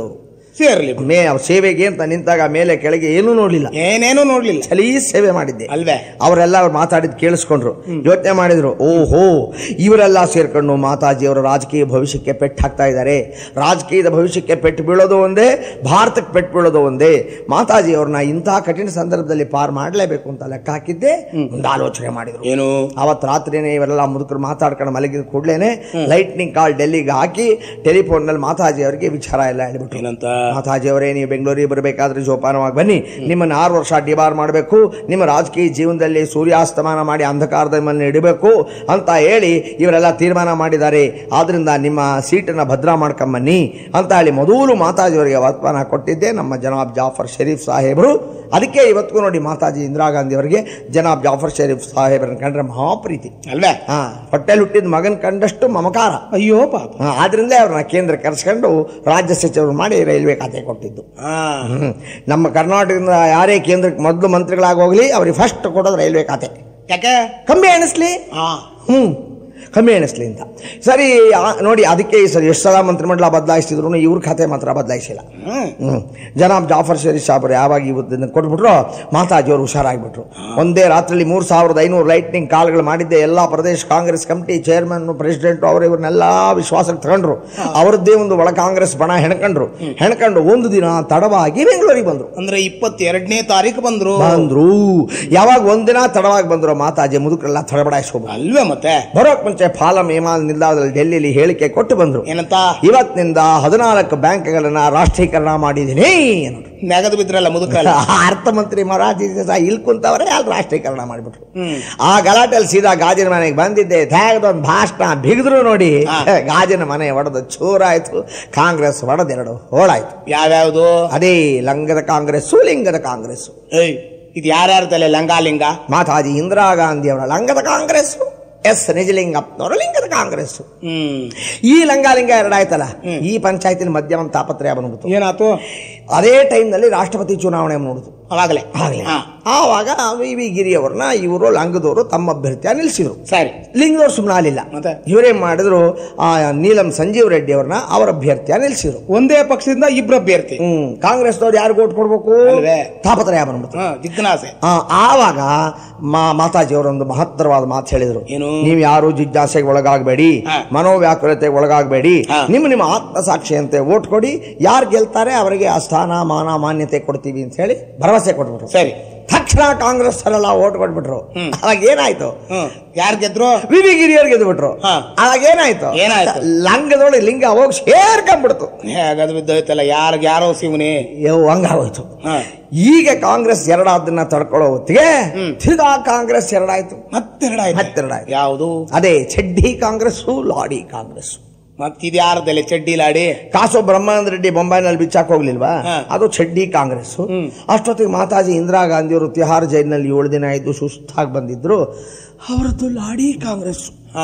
ಸೇರ್ಲಿ ಬಿಡು. ಮೇ ಸೇವೆಗೆ ಅಂತ ನಿಂತಾಗ ಮೇಲೆ ಕೆಳಗೆ ಏನೂ ನೋಡ್ಲಿಲ್ಲ ಏನೇನು ನೋಡ್ಲಿಲ್ಲ ಚಲೀ ಸೇವೆ ಮಾಡಿದ್ದೆ ಅಲ್ವೇ ಅವರೆಲ್ಲ ಅವ್ರು ಮಾತಾಡಿದ್ ಕೇಳಿಸ್ಕೊಂಡ್ರು ಯೋಚನೆ ಮಾಡಿದ್ರು ಓಹೋ ಇವರೆಲ್ಲ ಸೇರ್ಕೊಂಡು ಮಾತಾಜಿ ಅವರ ರಾಜಕೀಯ ಭವಿಷ್ಯಕ್ಕೆ ಪೆಟ್ಟು ಹಾಕ್ತಾ ಇದ್ದಾರೆ ರಾಜಕೀಯದ ಭವಿಷ್ಯಕ್ಕೆ ಪೆಟ್ಟು ಬೀಳೋದು ಒಂದೇ ಭಾರತಕ್ಕೆ ಪೆಟ್ಟು ಬೀಳೋದು ಒಂದೇ ಮಾತಾಜಿ ಅವ್ರನ್ನ ಇಂತಹ ಕಠಿಣ ಸಂದರ್ಭದಲ್ಲಿ ಪಾರ್ ಮಾಡಲೇಬೇಕು ಅಂತ ಲೆಕ್ಕ ಹಾಕಿದ್ದೆ ಒಂದು ಆಲೋಚನೆ ಮಾಡಿದ್ರು ಏನು ಅವತ್ತು ರಾತ್ರಿನೇ ಇವರೆಲ್ಲ ಮುದುಕರು ಮಾತಾಡ್ಕೊಂಡು ಮಲಗಿದ ಕೂಡಲೇನೆ ಲೈಟ್ನಿಂಗ್ ಕಾಲ್ ಡೆಲ್ಲಿಗೆ ಹಾಕಿ ಟೆಲಿಫೋನ್ ನಲ್ಲಿ ಮಾತಾಜಿ ಅವರಿಗೆ ವಿಚಾರ ಎಲ್ಲ ಹೇಳ್ಬಿಟ್ರು ಏನಂತ ಮಾತಾಜಿ ಅವರೇ ನೀವು ಬೆಂಗಳೂರಿಗೆ ಬರಬೇಕಾದ್ರೆ ಜೋಪಾನವಾಗಿ ಬನ್ನಿ ನಿಮ್ಮನ್ನು ಆರು ವರ್ಷ ಡಿಬಾರ್ ಮಾಡಬೇಕು ನಿಮ್ಮ ರಾಜಕೀಯ ಜೀವನದಲ್ಲಿ ಸೂರ್ಯಾಸ್ತಮಾನ ಮಾಡಿ ಅಂಧಕಾರದ ನಿಮ್ಮನ್ನು ಇಡಬೇಕು ಅಂತ ಹೇಳಿ ಇವರೆಲ್ಲ ತೀರ್ಮಾನ ಮಾಡಿದ್ದಾರೆ ಆದ್ರಿಂದ ನಿಮ್ಮ ಸೀಟನ್ನು ಭದ್ರಾ ಮಾಡ್ಕೊಂಬನ್ನಿ ಅಂತ ಹೇಳಿ ಮೊದಲು ಮಾತಾಜಿ ಅವರಿಗೆ ವರ್ತಮಾನ ಕೊಟ್ಟಿದ್ದೆ ನಮ್ಮ ಜನಾಬ್ ಜಾಫರ್ ಶರೀಫ್ ಸಾಹೇಬರು ಅದಕ್ಕೆ ಇವತ್ತಿಗೂ ನೋಡಿ ಮಾತಾಜಿ ಇಂದಿರಾ ಗಾಂಧಿ ಅವರಿಗೆ ಜನಾಬ್ ಜಾಫರ್ ಶರೀಫ್ ಸಾಹೇಬರನ್ನ ಕಂಡ್ರೆ ಮಹಾಪ್ರೀತಿ ಅಲ್ವೇ ಹಾ ಹೊಟ್ಟೆಲ್ ಹುಟ್ಟಿದ ಮಗನ್ ಕಂಡಷ್ಟು ಮಮಕಾರ ಅಯ್ಯೋ ಪಾಪ ಹಾ, ಆದ್ರಿಂದ ಅವ್ರನ್ನ ಕೇಂದ್ರ ಕರೆಸ್ಕೊಂಡು ರಾಜ್ಯ ಸಚಿವರು ಮಾಡಿ ರೈಲ್ವೆ ಖಾತೆ ಕೊಟ್ಟಿದ್ದು ಹಾ ಹ್ಮ್. ನಮ್ಮ ಕರ್ನಾಟಕದಿಂದ ಯಾರೇ ಕೇಂದ್ರಕ್ಕೆ ಮೊದಲು ಮಂತ್ರಿಗಳಾಗಿ ಹೋಗ್ಲಿ ಅವ್ರಿಗೆ ಫಸ್ಟ್ ಕೊಡೋದು ರೈಲ್ವೆ ಖಾತೆ ಯಾಕೆ ಕಮ್ಮಿ ಎಣಿಸ್ಲಿ ಹಾ ಹ್ಮ್ ಕಮ್ಮಿ ಎಣಿಸ್ಲಿ ಅಂತ ಸರಿ ಆ- ನೋಡಿ ಅದಕ್ಕೆ ಈ ಸರಿ ಎಷ್ಟು ಸಲ ಮಂತ್ರಿಮಂಡಲ ಬದಲಾಯಿಸಿದ್ರು ಇವ್ರ ಖಾತೆ ಮಾತ್ರ ಬದಲಾಯಿಸಿಲ್ಲ ಹ್ಮ್ ಹ್ಮ್ ಜನಾಬ್ ಜಾಫರ್ ಶರೀಫ್ ಸಾಬ್ರು ಯಾವಾಗ ಇವತ್ತಿನ ಕೊಟ್ಬಿಟ್ರು ಮಾತಾಜಿಯವರು ಹುಷಾರಾಗ್ಬಿಟ್ರು ಒಂದೇ ರಾತ್ರಿಲಿ ಮೂರ್ ಸಾವಿರದ ಐನೂರು ಲೈಟ್ನಿಂಗ್ ಕಾಲ್ಗಳು ಮಾಡಿದ್ದೆ ಎಲ್ಲಾ ಪ್ರದೇಶ ಕಾಂಗ್ರೆಸ್ ಕಮಿಟಿ ಚೇರ್ಮನ್ ಪ್ರೆಸಿಡೆಂಟ್ ಅವರು ಇವ್ರನ್ನೆಲ್ಲ ವಿಶ್ವಾಸಕ್ಕೆ ತಗೊಂಡ್ರು ಅವರದ್ದೇ ಒಂದು ಒಳ ಕಾಂಗ್ರೆಸ್ ಬಣ ಹೆಣ್ಕೊಂಡ್ರು ಹೆಣ್ಕೊಂಡು ಒಂದು ದಿನ ತಡವಾಗಿ ಬೆಂಗಳೂರಿಗೆ ಬಂದ್ರು ಅಂದ್ರೆ ಇಪ್ಪತ್ತೆರಡನೇ ತಾರೀಕು ಬಂದ್ರು ಬಂದ್ರು ಯಾವಾಗ ಒಂದಿನ ತಡವಾಗಿ ಬಂದ್ರು ಮಾತಾಜಿ ಮುದುಕರೆಲ್ಲ ತಡಬಡಾಯಿಸ್ಕೊಬೋದು ಅಲ್ವೇ ಮತ್ತೆ ಬರೋಕ್ ಮುಂಚೆ ಫಾಲಂ ವಿಮಾನ ನಿಲ್ದಾಣದಲ್ಲಿ ಡೆಲ್ಲಿಲಿ ಹೇಳಿಕೆ ಕೊಟ್ಟು ಬಂದ್ರು ಏನಂತ ಇವತ್ತಿನಿಂದ ಹದಿನಾಲ್ಕು ಬ್ಯಾಂಕ್ಗಳನ್ನ ರಾಷ್ಟ್ರೀಕರಣ ಮಾಡಿದ್ದೀನಿ ಅನ್ನೋದು. ನೆಗದು ಬಿದ್ರಲ್ಲ ಮುದುಕಲ್ಲ ಅರ್ಥಮಂತ್ರಿ ಮರಾಠಿ ಇಲ್ಲಿ ಕುಂತವರೇ ಅಲ್ಲಿ ರಾಷ್ಟ್ರೀಕರಣ ಮಾಡಿಬಿಟ್ರು ಹ್ಮ್. ಆ ಗಲಾಟೆಯಲ್ಲಿ ಸೀದಾ ಗಾಜಿನ ಮನೆಗೆ ಬಂದಿದ್ದೆ ತ್ಯಾಗದೊಂದು ಭಾಷಣ ಬಿಗಿದ್ರು ನೋಡಿ ಹಾ. ಗಾಜಿನ ಮನೆ ಒಡೆದು ಚೂರಾಯ್ತು ಕಾಂಗ್ರೆಸ್ ಒಡೆದೆರಡು ಹೋಳಾಯ್ತು ಯಾವ್ಯಾವ್ದು ಅದೇ ಲಂಗದ ಕಾಂಗ್ರೆಸ್ಸು ಲಿಂಗದ ಕಾಂಗ್ರೆಸ್ಸು ಏಯ್ ಇದು ಯಾರ್ಯಾರ ತಲೆ ಲಂಗಾಲಿಂಗ ಮಾತಾಜಿ ಇಂದಿರಾ ಗಾಂಧಿ ಅವರ ಲಂಗದ ಕಾಂಗ್ರೆಸ್ಸು ಎಸ್ ನಿಜಲಿಂಗಪ್ಪನವರ ಲಿಂಗದ ಕಾಂಗ್ರೆಸ್ಸು ಹ್ಮ್ ಈ ಲಂಗಾಲಿಂಗ ಎರಡಾಯ್ತಲ್ಲ ಈ ಪಂಚಾಯತಿನ ಮಧ್ಯ ಒಂದು ತಾಪತ್ರಯ ಬಂದ್ಬಿಡ್ತು ಏನಾತು ಅದೇ ಟೈಮ್ನಲ್ಲಿ ರಾಷ್ಟ್ರಪತಿ ಚುನಾವಣೆ ನೋಡಿತು ಅವಾಗಲೇ ಆಗ್ಲಿ ಹಾ ಆವಾಗ ವಿ ವಿ ಗಿರಿಯವರನ್ನ ಇವರು ಲಂಗದವರು ತಮ್ಮ ಅಭ್ಯರ್ಥಿಯ ನಿಲ್ಲಿಸಿದ್ರು ಸರಿ ಲಿಂಗದವ್ರು ಸುಮ್ಮನಾಲಿಲ್ಲ ಮತ್ತೆ? ಇವರೇನ್ ಮಾಡಿದ್ರು ಆ ನೀಲಂ ಸಂಜೀವ್ ರೆಡ್ಡಿ ಅವ್ರನ್ನ ಅವರ ಅಭ್ಯರ್ಥಿಯ ನಿಲ್ಲಿಸಿದ್ರು ಒಂದೇ ಪಕ್ಷದಿಂದ ಇಬ್ರು ಅಭ್ಯರ್ಥಿ ಹ್ಮ್ ಕಾಂಗ್ರೆಸ್ನವ್ರು ಯಾರು ಓಟ್ ಕೊಡ್ಬೇಕು ಅಲ್ವೇ? ತಾಪತ್ರಯ ಬಂದ್ಬಿಡ್ತು ಹಾ ಜಿಜ್ಞಾಸೆ ಆ, ಆವಾಗ ಮಾ ಮಾತಾಜಿ ಅವರೊಂದು ಮಹತ್ತರವಾದ ಮಾತು ಹೇಳಿದ್ರು ಏನು? ನೀವು ಯಾರು ಜಿಜ್ಞಾಸೆಗೆ ಒಳಗಾಗಬೇಡಿ ಹಾ. ಮನೋವ್ಯಾಕುಲತೆಗೆ ಒಳಗಾಗಬೇಡಿ ಹಾ. ನಿಮ್ಮ ನಿಮ್ಮ ಆತ್ಮಸಾಕ್ಷಿಯಂತೆ ಓಟ್ ಕೊಡಿ ಯಾರು ಗೆಲ್ತಾರೆ ಅವರಿಗೆ ಆ ಸ್ಥಾನ ಮಾನ ಮಾನ್ಯತೆ ಕೊಡ್ತೀವಿ ಅಂತ ಹೇಳಿ ಭರವಸೆ ಕೊಟ್ಬಿಟ್ರು ಸರಿ ತಕ್ಷಣ ಕಾಂಗ್ರೆಸ್ ಅವರೆಲ್ಲ ಓಟ್ ಕೊಟ್ಬಿಟ್ರು ಅವಾಗ ಏನಾಯ್ತು ಹ್ಮ್ ಯಾರ್ ಗೆದ್ರು ವಿ ವಿ ಗಿರಿಯವ್ರು ಗೆದ್ಬಿಟ್ರು ಹಾ. ಅವಾಗ ಏನಾಯ್ತು ಏನಾಯ್ತು? ಲಂಗದೊಳಗೆ ಲಿಂಗ ಹೋಗಿ ಸೇರ್ಕೊಂಡ್ಬಿಡ್ತು ಹೇಗದು ಬಿದ್ದೋಯ್ತಲ್ಲ ಯಾರ್ಗ ಯಾರೋ ಶಿವನಿ ಯೋ ಹಂಗಾಗೋಯ್ತು ಹಾ ಈಗ ಕಾಂಗ್ರೆಸ್ ಎರಡಾದನ್ನ ತಡ್ಕೊಳ್ಳೋ ಹೊತ್ತಿಗೆ ತಿರ್ಗಾ ಕಾಂಗ್ರೆಸ್ ಎರಡಾಯ್ತು ಮತ್ತೆರಡಾಯ್ತು ಮತ್ತೆರಡಾಯ್ತು ಯಾವುದು ಅದೇ ಚಡ್ಡಿ ಕಾಂಗ್ರೆಸ್ಸು ಲಾಡಿ ಕಾಂಗ್ರೆಸ್ ಮತ್ತಿದ್ ಯಾರದಲ್ಲಿ ಚಡ್ಡಿ ಲಾಡಿ ಕಾಸು ಬ್ರಹ್ಮಾನಂದ ರೆಡ್ಡಿ ಬೊಂಬಾಯಿನಲ್ಲಿ ಬಿಚ್ಚಾಕ್ ಹೋಗ್ಲಿಲ್ವಾ ಹಾ. ಅದು ಚಡ್ಡಿ ಕಾಂಗ್ರೆಸ್ ಅಷ್ಟೊತ್ತಿಗೆ ಮಾತಾಜಿ ಇಂದಿರಾ ಗಾಂಧಿ ಅವರು ತಿಹಾರ್ ಜೈಲಿನಲ್ಲಿ ಏಳು ದಿನ ಇದ್ದು ಸುಸ್ತಾಗಿ ಬಂದಿದ್ರು ಅವರದ್ದು ಲಾಡಿ ಕಾಂಗ್ರೆಸ್ ಹಾ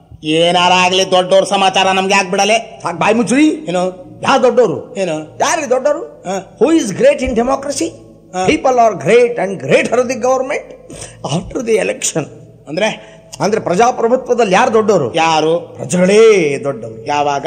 ಏನಾರ ಆಗ್ಲಿ ದೊಡ್ಡವ್ರ ಸಮಾಚಾರ ನಮ್ಗೆ ಆಗ್ಬಿಡಲೆ ಬಾಯಿ ಮುಚ್ಚ್ರಿ ಏನು ಯಾವ ದೊಡ್ಡವರು ಏನು ಯಾರು ದೊಡ್ಡವರು ಹಾ. Who is great in democracy ಹಾ. People are great and greater the government after the election ಅಂದ್ರೆ ಅಂದ್ರೆ ಪ್ರಜಾಪ್ರಭುತ್ವದಲ್ಲಿ ಯಾರು ದೊಡ್ಡವರು ಯಾರು ಪ್ರಜೆಗಳೇ ದೊಡ್ಡವರು ಯಾವಾಗ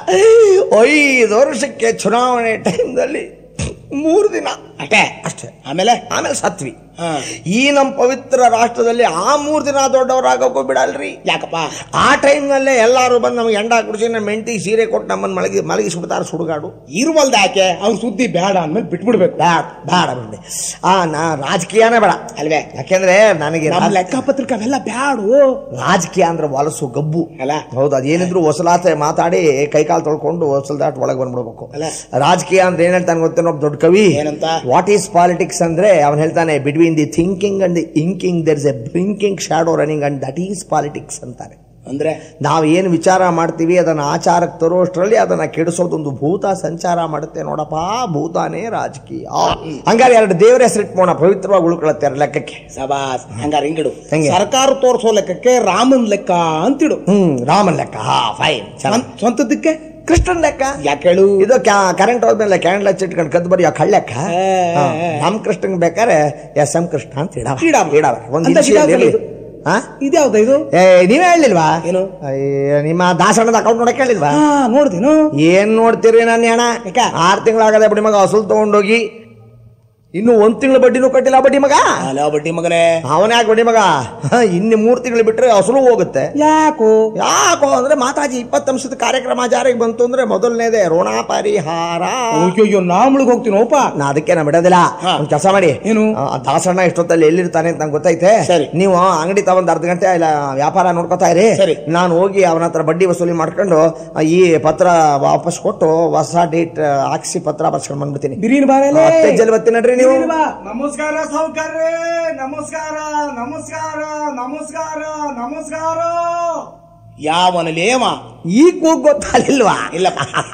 ಐದು ವರ್ಷಕ್ಕೆ ಚುನಾವಣೆ ಟೈಮ್ದಲ್ಲಿ ಮೂರು ದಿನ ಅಷ್ಟೇ ಅಷ್ಟೇ ಆಮೇಲೆ ಆಮೇಲೆ ಸತ್ವಿ ಹಾ ಈ ನಮ್ಮ ಪವಿತ್ರ ರಾಷ್ಟ್ರದಲ್ಲಿ ಆ ಮೂರ್ ದಿನ ದೊಡ್ಡವರಾಗೋಕ್ಕೂ ಬಿಡಲ್ರಿ ಯಾಕಪ್ಪ ಆ ಟೈಮ್ನಲ್ಲೇ ಎಲ್ಲಾರು ಬಂದು ನಮ್ಗೆ ಎಂಡ ಕುಡಿಸಿ ನಮ್ಮ ಹೆಂಡತಿ ಸೀರೆ ಕೊಟ್ಟು ನಮ್ಮನ್ನು ಮಲಗಿ ಮಲಗಿಸ್ಬಿಡ್ತಾರೆ ಸುಡುಗಾಡು ಇರುವಲ್ದ ಯಾಕೆ ಅವ್ರ ಸುದ್ದಿ ಬೇಡ ಅಂದ್ಮೇಲೆ ಬಿಟ್ಬಿಡ್ಬೇಕು ಬೇಡ ಬೇಡ ಬಿಡ್ರಿ ಆ ನಾ ರಾಜಕೀಯನೇ ಬೇಡ ಅಲ್ವೇ ಯಾಕೆಂದ್ರೆ ನನಗೆ ನಮ್ ರಾಜ- ಲೆಕ್ಕ ಪತ್ರಿಕೆ ಅವೆಲ್ಲ ಬ್ಯಾಡು ರಾಜಕೀಯ ಅಂದ್ರೆ ವಲಸು ಗಬ್ಬು ಅಲ್ಲ ಹೌದು ಅದೇನಿದ್ರು ಹೊಸಲಾತೆ ಮಾತಾಡಿ ಕೈಕಾಲು ತೊಳ್ಕೊಂಡು ಹೊಸಲ್ ದಾಟ್ ಒಳಗೆ ಬಂದ್ಬಿಡ್ಬೇಕು ಅಲ್ಲ. ರಾಜಕೀಯ ಅಂದ್ರೆ ಏನ್ ಹೇಳ್ತಾನೆ ಗೊತ್ತೇನೋ ಒಬ್ಬ ದೊಡ್ಡ ಕವಿ ಏನಂತ? ವಾಟ್ ಈಸ್ ಪಾಲಿಟಿಕ್ಸ್ ಅಂದ್ರೆ ಅವನ್ ಹೇಳ್ತಾನೆ between the thinking and the inking there is a brinking shadow running and that is politics ಅಂತಾರೆ ಅಂದ್ರೆ ನಾವು ಏನು ವಿಚಾರ ಮಾಡ್ತೀವಿ ಅದನ್ನ ಆಚಾರಕ್ಕೆ ತರುವಷ್ಟರಲ್ಲಿ ಅದನ್ನ ಕೆಡಿಸೋದೊಂದು ಭೂತ ಸಂಚಾರ ಮಾಡುತ್ತೆ ನೋಡಪ್ಪ ಭೂತಾನೇ ರಾಜಕೀಯ ಹಂಗಾರೆ ಎರಡು ದೇವರ ಹೆಸರಿಟ್ಮೋಣ ಪವಿತ್ರವಾಗಿ ಉಳ್ಕೊಳತ್ತೆ ಎರಡು ಲೆಕ್ಕಕ್ಕೆ ಸಬಾಸ್ ಹಂಗಾರ ಹಿಂಗಿಡು ಹೆಂಗೆ? ಸರ್ಕಾರ ತೋರ್ಸೋ ಲೆಕ್ಕಕ್ಕೆ ರಾಮನ್ ಲೆಕ್ಕ ಅಂತಿಡು ಹ್ಮ್ ರಾಮನ್ ಲೆಕ್ಕ ಹಾ ಫೈನ್ ಸ್ವಂತ- ಸ್ವಂತದಕ್ಕೆ ಕೃಷ್ಣನ್ ಲೆಕ್ಕ ಯಾಕೆ ಹೇಳು ಇದು ಕರೆಂಟ್ ಹೋದ್ಮೇಲೆ ಕ್ಯಾಂಡಲ್ ಹಚ್ಚಿಟ್ಕೊಂಡು ಕದ್ದು ಬರೀ ಕಳ್ಳೆಕ್ಕ ಏ, ಹಾ, ಏ. ನಮ್ ಕೃಷ್ಣನ್ ಬೇಕಾರೆ ಎಸ್ ಎಂ ಕೃಷ್ಣ ಅಂತ ಇಡವ ಇಡವ. ಇಡವ ಒಂದ್ ಅಂತ ಇನ್ಷಿಯಲ್ ಇಡವ ಇರ್ಲಿ ಇದು. ಹಾ ಇದ್ಯಾವ್ದ ಇದು ಏ ನೀವೇ ಹೇಳಿಲ್ವಾ ಏನು? ಅಯ್ಯ, ನಿಮ್ಮ ದಾಸಣ್ಣದ ಅಕೌಂಟ್ ನೋಡಕ್ ಹೇಳಿಲ್ವಾ ಹಾ ನೋಡ್ದೇನು ಏನ್ ನೋಡ್ತೀರಿ ನನ್ನ ಹಣ ಆರ್ ತಿಂಗಳಾಗದೆ ಬಡ್ಡಿ ಮಗ ಅಸಲು ತಗೊಂಡೋಗಿ ಇನ್ನು ಒಂದ್ ತಿಂಗಳ ಬಡ್ಡಿನೂ ಕಟ್ಟಿಲ್ಲ ಬಡ್ಡಿ ಮಗ ಅಲ್ಲ ಬಡ್ಡಿ ಮಗನೇ ಅವನ ಯಾಕೆ ಬಡ್ಡಿ ಮಗ ಹ, ಇನ್ನು ಮೂರ್ ತಿಂಗಳು ಬಿಟ್ರೆ ಅಸಲು ಹೋಗುತ್ತೆ ಯಾಕೋ ಯಾಕೋ ಅಂದ್ರೆ ಮಾತಾಜಿ ಇಪ್ಪತ್ತು ಅಂಶದ ಕಾರ್ಯಕ್ರಮ ಜಾರಿಗೆ ಬಂತು ಅಂದ್ರೆ ಮೊದಲನೇದೇ ಋಣ ಪರಿಹಾರ ಅಯ್ಯೋ ನಾಮಳಿಗೆ ಹೋಗ್ತೀನೋಪ ನಾ ಅದಕ್ಕೆ ನಾ ಬಿಡೋದಿಲ್ಲ ಹಾ. ಒಂದ್ ಕೆಲಸ ಮಾಡಿ ಏನು? ಆ, ದಾಸಣ್ಣ ಇಷ್ಟೊತ್ತಲ್ಲಿ ಎಲ್ಲಿರ್ತಾನೆ ಅಂತ ನಂಗೆ ಗೊತ್ತೈತೆ ಸರಿ. ನೀವು ಅಂಗಡಿ ತಗೊಂಡ್ ಅರ್ಧ ಗಂಟೆ ಇಲ್ಲ ವ್ಯಾಪಾರ ನೋಡ್ಕೊತಾ ಇರಿ ಸರಿ. ನಾನು ಹೋಗಿ ಅವನ ಹತ್ರ ಬಡ್ಡಿ ವಸೂಲಿ ಮಾಡ್ಕೊಂಡು ಆ, ಈ ಪತ್ರ ವಾಪಸ್ ಕೊಟ್ಟು ಹೊಸ ಡೇಟ್ ಹಾಕ್ಸಿ ಪತ್ರ ಬರ್ಸ್ಕೊಂಡ್ ಬಂದ್ಬಿಡ್ತೀನಿ ಬಿರಿನ್ ಬಾರಲೆ ಮತ್ತೆ ಜಲ್ ಬರ್ತೀನಿ ನಡ್ರಿ ನೀವು ನಮಸ್ಕಾರ ಸಾವುಕಾರ್ರೆ ನಮಸ್ಕಾರ ನಮಸ್ಕಾರ ನಮಸ್ಕಾರ ನಮಸ್ಕಾರ ಯಾವನಲೇವ ಈ ಕೂಗ್ ಗೊತ್ತಾಗಲಿಲ್ವಾ ಇಲ್ಲ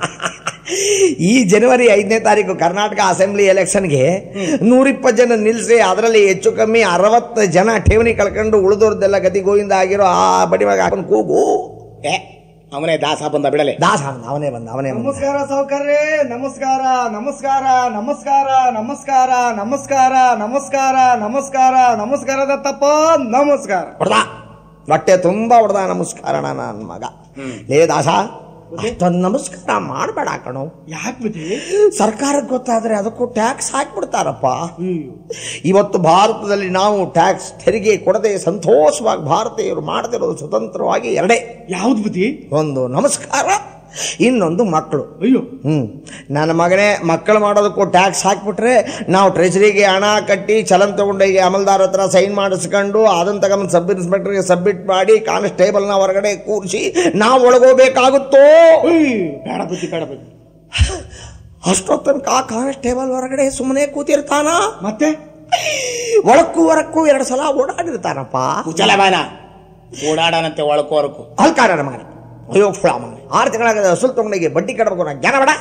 ಈ ಜನವರಿ ಐದನೇ ತಾರೀಕು ಕರ್ನಾಟಕ ಅಸೆಂಬ್ಲಿ ಎಲೆಕ್ಷನ್ಗೆ ನೂರಿಪ್ಪತ್ತು ಜನ ನಿಲ್ಸಿ ಅದರಲ್ಲಿ ಹೆಚ್ಚು ಕಮ್ಮಿ ಅರವತ್ತು ಜನ ಠೇವಣಿ ಕಳ್ಕೊಂಡು ಉಳಿದವ್ರದ್ದೆಲ್ಲ ಗತಿ ಗೋವಿಂದ ಆಗಿರೋ ಆ ಬಡಿವಾಗ ಹಾಕೊಂಡು ಕೂಗು ಏ ಅವನೇ ದಾಸ ಬಂದ ಬಿಡಲೆ ದಾಸ ಅಂದ, ಅವನೇ ಬಂದ ಅವನೇ ಬಂದ ನಮಸ್ಕಾರ ಸಾವುಕಾರ್ರೆ ನಮಸ್ಕಾರ ನಮಸ್ಕಾರ ನಮಸ್ಕಾರ ನಮಸ್ಕಾರ ನಮಸ್ಕಾರ ನಮಸ್ಕಾರ ನಮಸ್ಕಾರ ನಮಸ್ಕಾರದ ತಪ್ಪ ನಮಸ್ಕಾರ ಹೊಡ್ದ ಹೊಟ್ಟೆ ತುಂಬಾ ಹೊಡೆದ ನಮಸ್ಕಾರ ನನ್ನ ಮಗ ಲೇ ದಾಸ ಅಷ್ಟೊಂದು ನಮಸ್ಕಾರ ಮಾಡಬೇಡ ಕಣೋ ಯಾಕೆ ಬಿದ್ದಿ ಸರ್ಕಾರಕ್ಕೆ ಗೊತ್ತಾದ್ರೆ ಅದಕ್ಕೂ ಟ್ಯಾಕ್ಸ್ ಹಾಕ್ಬಿಡ್ತಾರಪ್ಪ ಇವತ್ತು ಭಾರತದಲ್ಲಿ ನಾವು ಟ್ಯಾಕ್ಸ್ ತೆರಿಗೆ ಕೊಡದೆ ಸಂತೋಷವಾಗಿ ಭಾರತೀಯರು ಮಾಡದಿರೋದು ಸ್ವತಂತ್ರವಾಗಿ ಎರಡೇ ಯಾವ್ದು ಬುದ್ಧಿ ಒಂದು ನಮಸ್ಕಾರ ಇನ್ನೊಂದು ಮಕ್ಕಳು ಅಯ್ಯೋ ಹ್ಮ್ ನನ್ನ ಮಗನೇ ಮಕ್ಕಳು ಮಾಡೋದಕ್ಕೂ ಟ್ಯಾಕ್ಸ್ ಹಾಕ್ಬಿಟ್ರೆ ನಾವು ಟ್ರೆಜರಿಗೆ ಹಣ ಕಟ್ಟಿ ಚಲನ್ ತಗೊಂಡೋಗಿ ಅಮಲ್ದಾರ್ ಹತ್ರ ಸೈನ್ ಮಾಡಿಸ್ಕೊಂಡು ಅದನ್ನ ತಗೊಂಡು ಸಬ್ ಇನ್ಸ್ಪೆಕ್ಟರ್ಗೆ ಸಬ್ಮಿಟ್ ಮಾಡಿ ಕಾನ್ಸ್ಟೇಬಲ್ನ ಹೊರಗಡೆ ಕೂರಿಸಿ ನಾವು ಒಳಗೋಗ್ಬೇಕಾಗುತ್ತೋ ಉಯ್, ಬೇಡ ಬುದ್ಧಿ ಬೇಡ ಬುದ್ಧಿ ಅಷ್ಟೊತ್ತನಕ ಆ ಕಾನ್ಸ್ಟೇಬಲ್ ಹೊರಗಡೆ ಸುಮ್ಮನೆ ಕೂತಿರ್ತಾನ ಮತ್ತೆ ಒಳಕ್ಕೂ ಹೊರಕ್ಕೂ ಎರಡು ಸಲ ಓಡಾಡಿರ್ತಾನಪ್ಪ ಕುಚಲ ಬಾನ ಓಡಾಡನಂತೆ ಒಳಕು ಹೊರಕು ಅಲ್ಕಾರ ನನ್ನ ಮಗನೇ ಅಯ್ಯೋ ಫುಳ ಮಗನೇ ಆರು ತಿಂಗಳಾಗದ ಹಸುಲ್ ತಗೊಂಡಿಗೆ ಬಡ್ಡಿ ಕಟ್ಟಬೇಕು ನಾ ಜ್ಞಾನ ಬೇಡ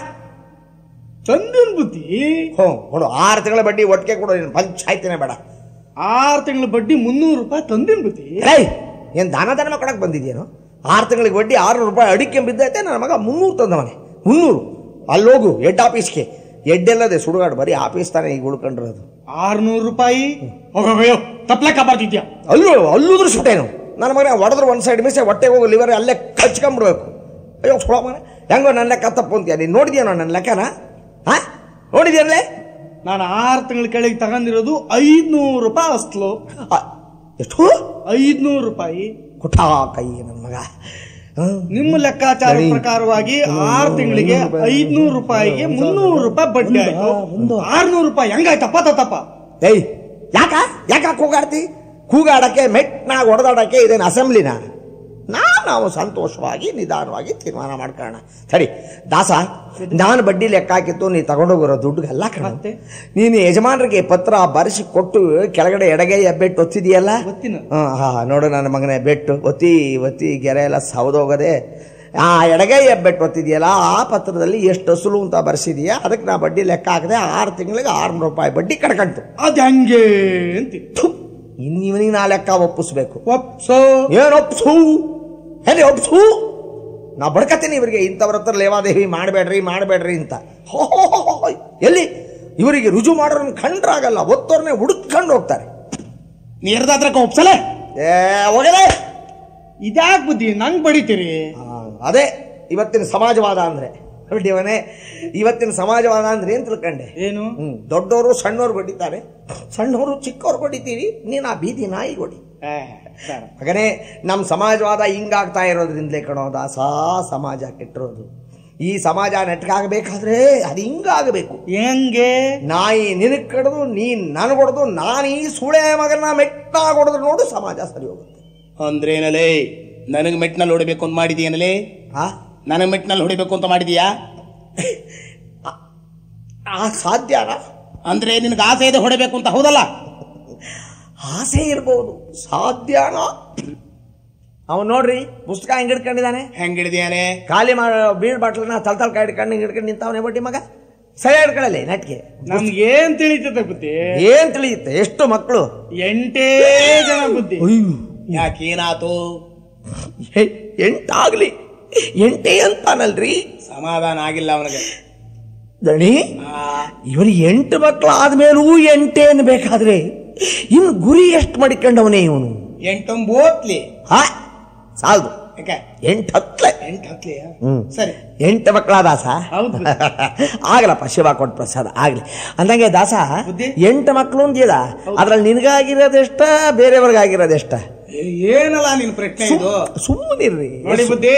ಚಂದನ್ ಬುದ್ಧಿ ಹ್ಞೂ ಕೊಡು ಆರು ತಿಂಗಳ ಬಡ್ಡಿ ಒಟ್ಟಿಗೆ ಕೊಡು ನೀನು ಪಂಚಾಯ್ತಿನೇ ಬೇಡ ಆರು ತಿಂಗಳ ಬಡ್ಡಿ ಮುನ್ನೂರು ರೂಪಾಯಿ ತಂದಿನ್ ಬುದ್ಧಿ ರೈ ಏನು ದಾನ ಧರ್ಮ ಕೊಡಕ್ಕೆ ಬಂದಿದ್ಯೇನು ಆರು ತಿಂಗಳಿಗೆ ಬಡ್ಡಿ ಆರುನೂರು ರೂಪಾಯಿ ಅಡಿಕೆ ಬಿದ್ದೈತೆ ನನ್ನ ಮಗ ಮುನ್ನೂರು ತಂದವನೆ ಮುನ್ನೂರು ಅಲ್ಲೋಗು ಹೆಡ್ ಆಫೀಸ್ಗೆ ಹೆಡ್ಡೆಲ್ಲದೆ ಸುಡುಗಾಡು ಬರೀ ಆಫೀಸ್ ತಾನೇ ಈಗ ಉಳ್ಕೊಂಡಿರೋದು ಆರ್ನೂರು ರೂಪಾಯಿ ಹೋಗೋಯ್ಯೋ ತಪ್ಲಕ್ಕ ಬರ್ತಿದ್ಯಾ ಅಲ್ಲೂ ಅಲ್ಲೂದ್ರು ಸುಟ್ಟೇನು ನನ್ನ ಮಗನ ಹೊಡೆದ್ರೆ ಒಂದು ಸೈಡ್ ಮಿಸ್ ಹೊಟ್ಟೆಗೆ ಹೋಗಿ ಲಿವರ್ ಅಲ್ಲೇ ಕಚ್ಕೊಂಬಿಡ್ಬೇಕು ಅಯ್ಯೋ ಸುಳ ಮಗನ ಹೆಂಗೋ ನನ್ನ ಲೆಕ್ಕ ತಪ್ಪು ಅಂತೀಯ ನೀನು ನೋಡಿದ್ಯಾನೋ ನನ್ನ ಲೆಕ್ಕನ ಹಾ ನೋಡಿದ್ಯಲ್ಲೇ ನಾನು ಆರು ತಿಂಗಳ ಕೆಳಗೆ ತಗೊಂಡಿರೋದು ಐದ್ನೂರು ರೂಪಾಯಿ ಅಸ್ಲು ಆ, ಎಷ್ಟು ಐದ್ನೂರು ರೂಪಾಯಿ ಕುಠಾ ಕೈ ನನ್ನ ಮಗ ಹ್ಮ್. ನಿಮ್ಮ ಲೆಕ್ಕಾಚಾರ ಪ್ರಕಾರವಾಗಿ ಆರು ತಿಂಗಳಿಗೆ ಐದ್ನೂರು ರೂಪಾಯಿಗೆ ಮುನ್ನೂರು ರೂಪಾಯಿ ಬಡ್ಡಿ ಆಯ್ತು ಆರ್ನೂರು ರೂಪಾಯಿ ಹೆಂಗಾಯ್ತಪ್ಪ ತಪ್ಪ ಏಯ್ ಯಾಕ ಯಾಕ ಕೂಗಾಡ್ತಿ ಕೂಗಾಡಕ್ಕೆ ಮೆಟ್ನಾಗ ಹೊಡೆದಾಡಕ್ಕೆ ಇದೇನು ಅಸೆಂಬ್ಲಿನ ನಾ ನಾವು ಸಂತೋಷವಾಗಿ ನಿಧಾನವಾಗಿ ತೀರ್ಮಾನ ಮಾಡ್ಕೊಳ್ಳೋಣ ಸರಿ ದಾಸ ನಾನು ಬಡ್ಡಿ ಲೆಕ್ಕ ಹಾಕಿತ್ತು ನೀ ತಗೊಂಡೋಗಿರೋ ದುಡ್ಡುಗೆಲ್ಲ ಕಣ ಮತ್ತೆ? ನೀನು ಯಜಮಾನರಿಗೆ ಪತ್ರ ಬರೆಸಿ ಕೊಟ್ಟು ಕೆಳಗಡೆ ಎಡಗೈ ಬೆಟ್ಟು ಒತ್ತಿದೆಯಲ್ಲ ಒತ್ತಿನ. ಹಾ ಹಾ ನೋಡು ನನ್ನ ಮಗನೇ ಬೆಟ್ಟು ಒತ್ತಿ ಒತ್ತಿ ಗೆರೆ ಎಲ್ಲ ಸವದೋಗದೆ ಆ ಎಡಗೈ ಬೆಟ್ಟು ಒತ್ತಿದೆಯಲ್ಲ ಆ ಪತ್ರದಲ್ಲಿ ಎಷ್ಟು ಅಸುಲು ಅಂತ ಬರ್ಸಿದೀಯ ಅದಕ್ಕೆ ನಾ ಬಡ್ಡಿ ಲೆಕ್ಕ ಹಾಕಿದೆ ಆರು ತಿಂಗಳಿಗೆ ಆರ್ನೂರು ರೂಪಾಯಿ ಬಡ್ಡಿ ಕಡ್ಕಂತು ಅದ್ ಹೆಂಗೆ ಅಂತಿ ಇನ್ನು ಇವನಿಗೆ ನಾ ಲೆಕ್ಕ ಒಪ್ಪಿಸ್ಬೇಕು ಒಪ್ಸೋ ಏನು ಒಪ್ಸು ಎಲ್ಲಿ ಒಪ್ಸು ನಾ ಬಡ್ಕತ್ತೀನಿ ಇವರಿಗೆ ಇಂಥವ್ರ ಹತ್ರ ಲೇವಾದೇವಿ ಮಾಡಬೇಡ್ರಿ ಮಾಡಬೇಡ್ರಿ ಅಂತ ಹೋ, ಹೋ, ಹೋ, ಹೋ, ಹೋ. ಎಲ್ಲಿ ಇವರಿಗೆ ರುಜು ಮಾಡೋರನ್ನ ಕಂಡ್ರಾಗಲ್ಲ ಒತ್ತೋರ್ನೆ ಹುಡುಕೊಂಡು ಹೋಗ್ತಾರೆ ನೀರ್ದಾತ್ರ ಒಪ್ಸಲೆ ಏ ಹೋಗಲೇ ಇದ್ಯಾಕ್ ಬುದ್ಧಿ ನಂಗ್ ಬಡಿತೀರಿ ಆ, ಅದೇ ಇವತ್ತಿನ ಸಮಾಜವಾದ ಅಂದ್ರೆ ಇವನೇ ಇವತ್ತಿನ ಸಮಾಜವಾದ ಅಂದ್ರೆ ಏನ್ ತಿಳ್ಕೊಂಡೆ ಏನು ಹ್ಮ್ ದೊಡ್ಡವರು ಸಣ್ಣವ್ರು ಹೊಡಿತಾರೆ ಸಣ್ಣವರು ಚಿಕ್ಕವ್ರು ಹೊಡಿತೀರಿ ನೀನು ಆ ಬೀದಿ ನಾಯಿ ಹೊಡಿ ಏ, ಬೇಡ. ಮಗನೇ ನಮ್ಮ ಸಮಾಜವಾದ ಹಿಂಗಾಗ್ತಾ ಇರೋದ್ರಿಂದಲೇ ಕಣೋ ದಾಸ ಸಮಾಜ ಕೆಟ್ಟಿರೋದು ಈ ಸಮಾಜ ನೆಟ್ಗಾಗಬೇಕಾದ್ರೆ ಅದು ಹಿಂಗಾಗಬೇಕು ಹೆಂಗೆ ನಾಯಿ ನಿನಗ್ ಕಡ್ದು ನೀನ್ ನನಗೆ ಹೊಡೆದು ನಾನು ಈ ಸುಳೆ ಮಗನ ಮೆಟ್ಟಾಗ ಹೊಡೆದು ನೋಡು ಸಮಾಜ ಸರಿ ಹೋಗುತ್ತೆ ಅಂದ್ರೇನಲೇ ನನಗ್ ಮೆಟ್ನಲ್ಲಿ ಹೊಡಿಬೇಕು ಅಂತ ಮಾಡಿದೀಯನಲೇ ಆ ನನಗ್ ಮೆಟ್ನಲ್ಲಿ ಹೊಡಿಬೇಕು ಅಂತ ಮಾಡಿದೀಯಾ ಆ ಸಾಧ್ಯನಾ ಅಂದ್ರೆ ನಿನಗೆ ಆಸೆ ಇದೆ ಹೊಡಿಬೇಕು ಅಂತ ಹೌದಲ್ಲ ಆಸೆ ಇರ್ಬೋದು ಸಾಧ್ಯನಾ ಅವನು ನೋಡ್ರಿ ಪುಸ್ತಕ ಹೆಂಗ್ ಹಿಡ್ಕೊಂಡಿದ್ದಾನೆ ಹೆಂಗ್ ಹಿಡಿದಿಯಾನೆ ಖಾಲಿ ಮಾಡೋ ಬೀಳ್ ಬಾಟ್ಲನ್ನ ತಲ್ ತಲ್ ಕೈ ಹಿಡ್ಕೊಂಡು ಹಿಂಗ್ ಹಿಡ್ಕೊಂಡು ನಿಂತವನೇ ಬಡ್ಡಿ ಮಗ ಸರಿ ಹಿಡ್ಕೊಳ್ಳಲಿ ನೆಟ್ಗೆ ನಮ್ಗೆ ಏನ್ ತಿಳಿತದೆ ಬುದ್ಧಿ ಏನ್ ತಿಳಿಯುತ್ತೆ ಎಷ್ಟು ಮಕ್ಕಳು ಎಂಟೇ ಜನ ಬುದ್ಧಿ ಯಾಕೇನಾತು ಎ- ಎಂಟಾಗ್ಲಿ ಎಂಟೇ ಅಂತಾನಲ್ರಿ ಸಮಾಧಾನ ಆಗಿಲ್ಲ ಅವನಿಗೆ ದಣಿ ಇವನು ಎಂಟು ಮಕ್ಕಳು ಆದ್ಮೇಲೂ ಎಂಟೇ ಬೇಕಾದ್ರೆ ಇನ್ನು ಗುರಿ ಎಷ್ಟು ಮಾಡಿಕೊಂಡವನೇ ಇವನು ಎಂಟೊಂಬೋತ್ಲಿ ಹಾ ಸಾಲ್ದು ಯಾಕೆ ಎಂಟು ಹತ್ಲೆ ಎಂಟು ಹತ್ಲಿ ಹ್ಮ್. ಸರಿ ಎಂಟು ಮಕ್ಕಳ ದಾಸ ಹೌದು. ಆಗಲಪ್ಪ ಶಿವ ಕೊಟ್ಟ ಪ್ರಸಾದ ಆಗ್ಲಿ ಅಂದಂಗೆ ದಾಸ ಬುದ್ಧಿ? ಎಂಟು ಮಕ್ಕಳು ಅಂತೀದ ಅದ್ರಲ್ಲಿ ನಿನಗಾಗಿರೋದೆಷ್ಟ ಬೇರೆಯವ್ರಿಗಾಗಿರೋದೆಷ್ಟ ಏ- ಏನಲ್ಲ ನಿನ್ ಪ್ರಶ್ನೆ ಇದು ಸುಮ್ಮನಿರ್ರಿ ನೋಡಿ ಬುದ್ಧಿ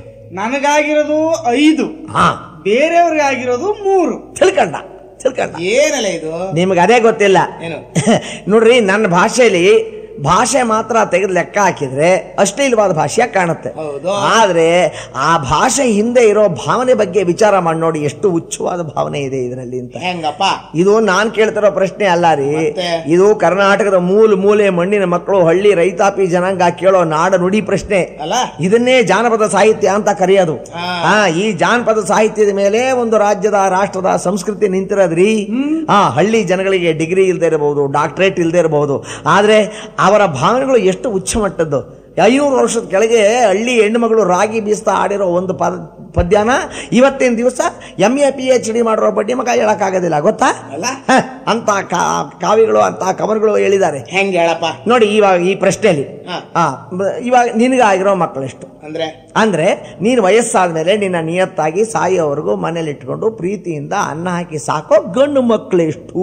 ನನಗಾಗಿರೋದು ಐದು ಹಾ ಬೇರೆಯವ್ರಿಗೆ ಆಗಿರೋದು ಮೂರು ತಿಳ್ಕಂಡ ತಿಳ್ಕಂಡ ಏನಲ್ಲ ಇದು ನಿಮ್ಗೆ ಅದೇ ಗೊತ್ತಿಲ್ಲ ಏನು ನೋಡ್ರಿ ನನ್ನ ಭಾಷೆಯಲ್ಲಿ ಭಾಷೆ ಮಾತ್ರ ತೆಗೆದು ಲೆಕ್ಕ ಹಾಕಿದ್ರೆ ಅಶ್ಲೀಲವಾದ ಭಾಷೆಯಾಗಿ ಕಾಣುತ್ತೆ ಹೌದು. ಆದ್ರೆ ಆ ಭಾಷೆ ಹಿಂದೆ ಇರೋ ಭಾವನೆ ಬಗ್ಗೆ ವಿಚಾರ ಮಾಡಿ ನೋಡಿ ಎಷ್ಟು ಉಚ್ಚವಾದ ಭಾವನೆ ಇದೆ ಇದರಲ್ಲಿ ಅಂತ ಹೆಂಗಪ್ಪ ಇದು ನಾನ್ ಕೇಳ್ತಿರೋ ಪ್ರಶ್ನೆ ಅಲ್ಲ ರೀ ಮತ್ತೆ? ಇದು ಕರ್ನಾಟಕದ ಮೂಲ ಮೂಲೆ ಮಣ್ಣಿನ ಮಕ್ಕಳು ಹಳ್ಳಿ ರೈತಾಪಿ ಜನಾಂಗ ಕೇಳೋ ನಾಡ ನುಡಿ ಪ್ರಶ್ನೆ ಅಲ್ಲ ಇದನ್ನೇ ಜಾನಪದ ಸಾಹಿತ್ಯ ಅಂತ ಕರೆಯೋದು ಹಾ. ಆ ಈ ಜಾನಪದ ಸಾಹಿತ್ಯದ ಮೇಲೆ ಒಂದು ರಾಜ್ಯದ ರಾಷ್ಟ್ರದ ಸಂಸ್ಕೃತಿ ನಿಂತಿರೋದ್ರಿ ಆ ಹಳ್ಳಿ ಜನಗಳಿಗೆ ಡಿಗ್ರಿ ಇಲ್ದೇ ಇರಬಹುದು ಡಾಕ್ಟರೇಟ್ ಇಲ್ದೇ ಇರಬಹುದು ಆದ್ರೆ ಅವರ ಭಾವನೆಗಳು ಎಷ್ಟು ಉಚ್ಚ ಮಟ್ಟದ್ದು ಐನೂರು ವರ್ಷದ ಕೆಳಗೆ ಹಳ್ಳಿ ಹೆಣ್ಣುಮಗಳು ರಾಗಿ ಬೀಸ್ತಾ ಆಡಿರೋ ಒಂದು ಪದ ಪದ್ಯನ ಇವತ್ತಿನ ದಿವಸ M A P H D ಮಾಡಿರೋ ಬಡ್ಡಿ ಮಗ ಹೇಳಕ್ಕಾಗೋದಿಲ್ಲ ಗೊತ್ತಾ ಅಲ್ಲ ಹ, ಅಂತ ಕಾ- ಕಾವಿಗಳು ಅಂತ ಕವನಗಳು ಹೇಳಿದ್ದಾರೆ ಹೆಂಗ್ ಹೇಳಪ್ಪ ನೋಡಿ ಇವಾಗ ಈ ಪ್ರಶ್ನೆಯಲ್ಲಿ ಹಾ. ಆ, ಬ- ಇವಾಗ ನಿನಗಾಗಿರೋ ಮಕ್ಕಳೆಷ್ಟು ಅಂದ್ರೆ ಅಂದ್ರೆ ನೀನು ವಯಸ್ಸಾದ ಮೇಲೆ ನಿನ್ನ ನಿಯತ್ತಾಗಿ ಸಾಯೋವರೆಗೂ ಮನೇಲಿ ಇಟ್ಕೊಂಡು ಪ್ರೀತಿಯಿಂದ ಅನ್ನ ಹಾಕಿ ಸಾಕೋ ಗಂಡು ಮಕ್ಕಳೆಷ್ಟು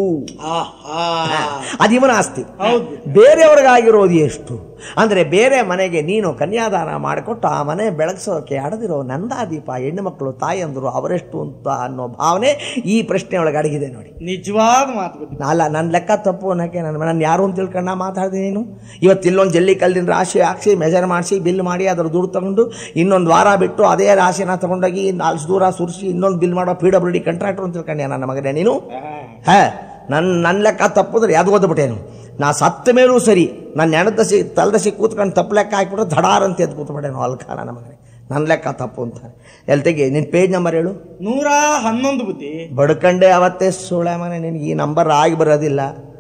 ಆಹಾ ಅದು ಇವನ ಆಸ್ತಿ ಹೌದು. ಬೇರೆಯವ್ರಿಗಾಗಿರೋದು ಎಷ್ಟು ಅಂದ್ರೆ ಬೇರೆ ಮನೆಗೆ ನೀನು ಕನ್ಯಾದಾನ ಮಾಡಿಕೊಟ್ಟು ಆ ಮನೆ ಬೆಳಗ್ಸೋಕೆ ಅಡದಿರೋ ನಂದಾದೀಪ ಹೆಣ್ಣು ಮಕ್ಕಳು ತಾಯಂದರು ಅವರೆಷ್ಟು ಅಂತ ಅನ್ನೋ ಭಾವನೆ ಈ ಪ್ರಶ್ನೆ ಒಳಗೆ ಅಡಗಿದೆ ನೋಡಿ ನಿಜವಾದ ಮಾತು ಬುದ್ಧಿ ಅಲ್ಲ ನನ್ನ ಲೆಕ್ಕ ತಪ್ಪು ಅನ್ನೋಕ್ಕೆ ನನ್ನ ನಾನು ಯಾರು ಅಂತ ತಿಳ್ಕೊಂಡ ಮಾತಾಡಿದೆ ನೀನು ಇವತ್ತು ಇಲ್ಲೊಂದು ಜಲ್ಲಿ ಕಲ್ಲಿನ ರಾಶಿ ಹಾಕ್ಸಿ ಮೆಜರ್ ಮಾಡಿಸಿ ಬಿಲ್ ಮಾಡಿ ಅದ್ರ ದುಡ್ಡು ತಗೊಂಡು ಇನ್ನೊಂದು ವಾರ ಬಿಟ್ಟು ಅದೇ ರಾಶಿನ ತಗೊಂಡೋಗಿ ನಾಲ್ಕು ದೂರ ಸುರಿಸಿ ಇನ್ನೊಂದು ಬಿಲ್ ಮಾಡೋ ಪಿ ಡಬ್ಲ್ಯೂ ಡಿ ಕಾಂಟ್ರಾಕ್ಟರ್ ಅಂತ ತಿಳ್ಕೊಂಡೆ ನನ್ನ ಮಗನೇ ನೀನು ಹೇ ನನ್ನ ನನ್ನ ಲೆಕ್ಕ ತಪ್ಪಿದ್ರೆ ಯಾವ್ದು ಓದ್ಬಿಟ್ಟೇನು ನಾ ಸತ್ತ ಮೇಲೂ ಸರಿ ನನ್ನ ನೆನದಸಿ ತಲೆದಸಿ ಕೂತ್ಕೊಂಡು ತಪ್ಪು ಲೆಕ್ಕ ಹಾಕ್ಬಿಟ್ಟು ಧಡಾರ್ ಅಂತ ಎದ್ದು ಕೂತ್ಬಿಟ್ಟೇನು ಅಲ್ಕ ನನ್ನ ಮಗನೇ ನನ್ನ ಲೆಕ್ಕ ತಪ್ಪು ಅಂತ ಎಲ್ಲಿ ತೆಗಿ ನಿನ್ನ ಪೇಜ್ ನಂಬರ್ ಹೇಳು ನೂರ ಹನ್ನೊಂದು ಬುದ್ಧಿ ಬಡ್ಕಂಡೆ ಅವತ್ತೇ ಸುಳೆ ಮನೆ ನಿನಗೆ ಈ ನಂಬರ್ ಆಗಿ ಬರೋದಿಲ್ಲ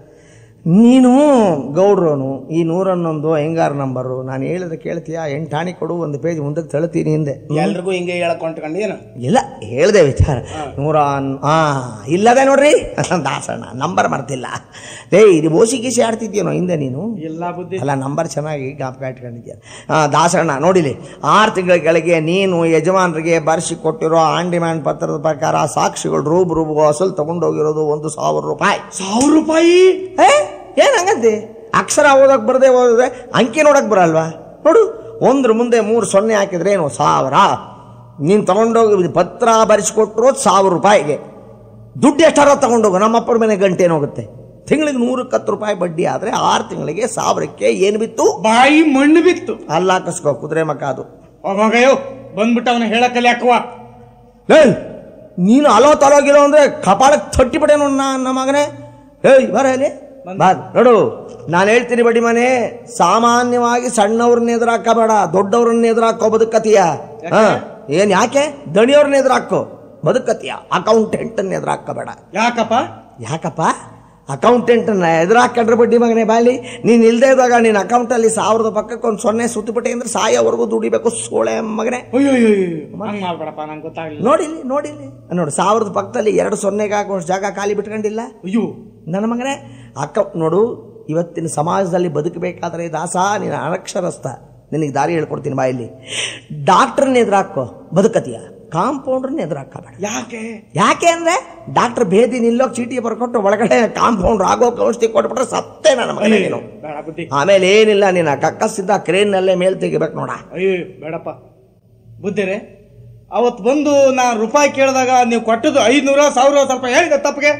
ನೀನು ಗೌಡ್ರೋನು ಈ ನೂರನ್ನೊಂದು ಹೆಂಗಾರ ನಂಬರು ನಾನು ಹೇಳಿದ್ರೆ ಕೇಳ್ತೀಯ ಎಂಟಾಣಿ ಕೊಡು ಒಂದು ಪೇಜ್ ಮುಂದಕ್ಕೆ ತಳ್ತೀನಿ ಹಿಂದೆ ಎಲ್ರಿಗೂ ಹಿಂಗೆ ಹೇಳಕೊಂಡ್ಕೊಂಡು ಏನು ಇಲ್ಲ ಹೇಳ್ದೆ ವಿಚಾರ ನೂರ ಹಾ ಇಲ್ಲದೆ ನೋಡ್ರಿ ದಾಸಣ್ಣ ನಂಬರ್ ಮರ್ತಿಲ್ಲ ಏ ಇದು ಬೋಸಿ ಗೀಸಿ ಆಡ್ತಿದ್ಯೇನೋ ಹಿಂದೆ ನೀನು ಇಲ್ಲ ಬುದ್ಧಿ ಅಲ್ಲ ನಂಬರ್ ಚೆನ್ನಾಗಿ ಜ್ಞಾಪಕ ಇಟ್ಕೊಂಡಿದ್ಯಾ ಆ, ದಾಸಣ್ಣ ನೋಡಿಲಿ ಆರು ತಿಂಗಳ ಕೆಳಗೆ ನೀನು ಯಜಮಾನರಿಗೆ ಬರೆಸಿ ಕೊಟ್ಟಿರೋ ಆನ್ ಡಿಮ್ಯಾಂಡ್ ಪತ್ರದ ಪ್ರಕಾರ ಸಾಕ್ಷಿಗಳು ರೂಬ್ ರೂಬ್ ಅಸಲು ತಗೊಂಡೋಗಿರೋದು ಒಂದು ಸಾವಿರ ರೂಪಾಯಿ ಸಾವಿರ ರೂಪಾಯಿ ಏ ಏನ್ ಹಂಗಂತೆ ಅಕ್ಷರ ಓದಕ್ ಬರದೆ ಓದಿದ್ರೆ ಅಂಕಿ ನೋಡಕ್ ಬರಲ್ವಾ ನೋಡು ಒಂದ್ರ ಮುಂದೆ ಮೂರು ಸೊನ್ನೆ ಹಾಕಿದ್ರೆ ಏನು ಸಾವಿರ ನೀನು ತಗೊಂಡೋಗಿ ಪತ್ರ ಬರೆಸಿಕೊಟ್ಟಿರೋದು ಸಾವಿರ ರೂಪಾಯಿಗೆ ದುಡ್ಡು ಎಷ್ಟಾರ ತಗೊಂಡೋಗು ನಮ್ಮಪ್ಪರ ಮನೆ ಗಂಟೆ ಹೋಗುತ್ತೆ ತಿಂಗಳಿಗೆ ನೂರಕ್ಕೆ ಹತ್ತು ರೂಪಾಯಿ ಬಡ್ಡಿ ಆದರೆ ಆರು ತಿಂಗಳಿಗೆ ಸಾವಿರಕ್ಕೆ ಏನು ಬಿತ್ತು ಬಾಯಿ ಮಣ್ಣು ಬಿತ್ತು ಅಲ್ಲ ಹಾಕಿಸ್ಕೋ ಕುದುರೆ ಮಕ ಅದು ಹೋಗಯ್ಯೋ ಬಂದ್ಬಿಟ್ಟು ಅವನ ಹೇಳಕ್ಕಲ್ಲಿ ಹಾಕುವ ಏಯ್ ನೀನು ಅಲೋ ತಲೋಗಿರೋ ಅಂದ್ರೆ ಕಪಾಳಕ್ಕೆ ತಟ್ಟಿಬಿಡೇನು ನನ್ನ ಮಗನೇ ಏಯ್ ಬರ ಇಲ್ಲಿ ಬಾ ನೋಡು ನಾನು ಹೇಳ್ತೀನಿ ಬಡ್ಡಿ ಮನೆ ಸಾಮಾನ್ಯವಾಗಿ ಸಣ್ಣವ್ರನ್ನ ಎದುರಾಕಬೇಡ ದೊಡ್ಡವ್ರನ್ನ ಎದುರಾಕೋ ಬದುಕತಿಯ ಹ ಏನ್ ಯಾಕೆ ದಣಿಯವ್ರನ್ನ ಎದುರಾಕೋ ಬದುಕತಿಯ ಅಕೌಂಟೆಂಟನ್ನ ಎದುರಾಕಬೇಡ ಯಾಕಪ್ಪ ಯಾಕಪ್ಪ ಅಕೌಂಟೆಂಟನ್ನ ಎದುರಾಕೊಂಡ್ರೆ ಬಡ್ಡಿ ಮಗನೇ ಬಾಲಿ ನೀನು ಇಲ್ದೇ ಇದ್ದಾಗ ನಿನ್ನ ಅಕೌಂಟಲ್ಲಿ ಸಾವಿರದ ಪಕ್ಕಕ್ಕೆ ಒಂದು ಸೊನ್ನೆ ಸುತ್ತಿಬಿಟ್ಟೆ ಅಂದ್ರೆ ಸಾಯೋವರೆಗೂ ದುಡಿಬೇಕು ಸೋಳೆ ಮಗನೇ ಅಯ್ಯೋ ಅಯ್ಯೋ ಅಯ್ಯೋ. ಹಂಗ್ ಮಾಡ್ಬೇಡಪ್ಪ ನಂಗೆ ಗೊತ್ತಾಗ್ಲಿಲ್ಲ ನೋಡಿಲಿ ನೋಡಿಲಿ ನೋಡು ಸಾವಿರದ ಪಕ್ಕದಲ್ಲಿ ಎರಡು ಸೊನ್ನೆಗೆ ಹಾಕುವಷ್ಟು ಜಾಗ ಖಾಲಿ ಬಿಟ್ಕೊಂಡಿಲ್ಲ ಅಯ್ಯೋ ನನ್ನ ಮಗನೇ ಅಕ್ಕ ನೋಡು ಇವತ್ತಿನ ಸಮಾಜದಲ್ಲಿ ಬದುಕಬೇಕಾದ್ರೆ ದಾಸ ನೀನು ಅನಕ್ಷರಸ್ಥ ನಿನಗೆ ದಾರಿ ಹೇಳ್ಕೊಡ್ತೀನಿ ಬಾಯಲ್ಲಿ ಡಾಕ್ಟ್ರನ್ನ ಎದುರಾಕೋ ಬದುಕತಿಯ ಕಾಂಪೌಂಡ್ರನ್ನ ಎದುರಾಕಬೇಡ ಯಾಕೆ ಯಾಕೆ ಅಂದ್ರೆ ಡಾಕ್ಟರ್ ಭೇದಿ ನಿಲ್ಲೋಕ್ ಚೀಟಿ ಬರ್ಕೊಟ್ಟು ಒಳಗಡೆ ಕಾಂಪೌಂಡ್ ಆಗೋಕೆ ಔಷಧಿ ಕೊಟ್ಬಿಟ್ರೆ ಸತ್ತೇ ನನ್ನ ಮಗನೇ ನೀನು ಬೇಡ ಬುದ್ಧಿ ಆಮೇಲೆ ಏನಿಲ್ಲ ನೀನು ಕಕ್ಕಸಿದ್ದ ಕ್ರೇನ್ನಲ್ಲೇ ಮೇಲ್ ತೆಗಿಬೇಕು ನೋಡ ಅಯ್ಯೋ ಬೇಡಪ್ಪ ಬುದ್ಧಿರೆ ಅವತ್ ಬಂದು ನಾ ರೂಪಾಯಿ ಕೇಳಿದಾಗ ನೀವು ಕೊಟ್ಟದ್ದು ಐದ್ನೂರ ಸಾವಿರ ಸ್ವಲ್ಪ ಹೇಳಿದ ತಪ್ಪಿಗೆ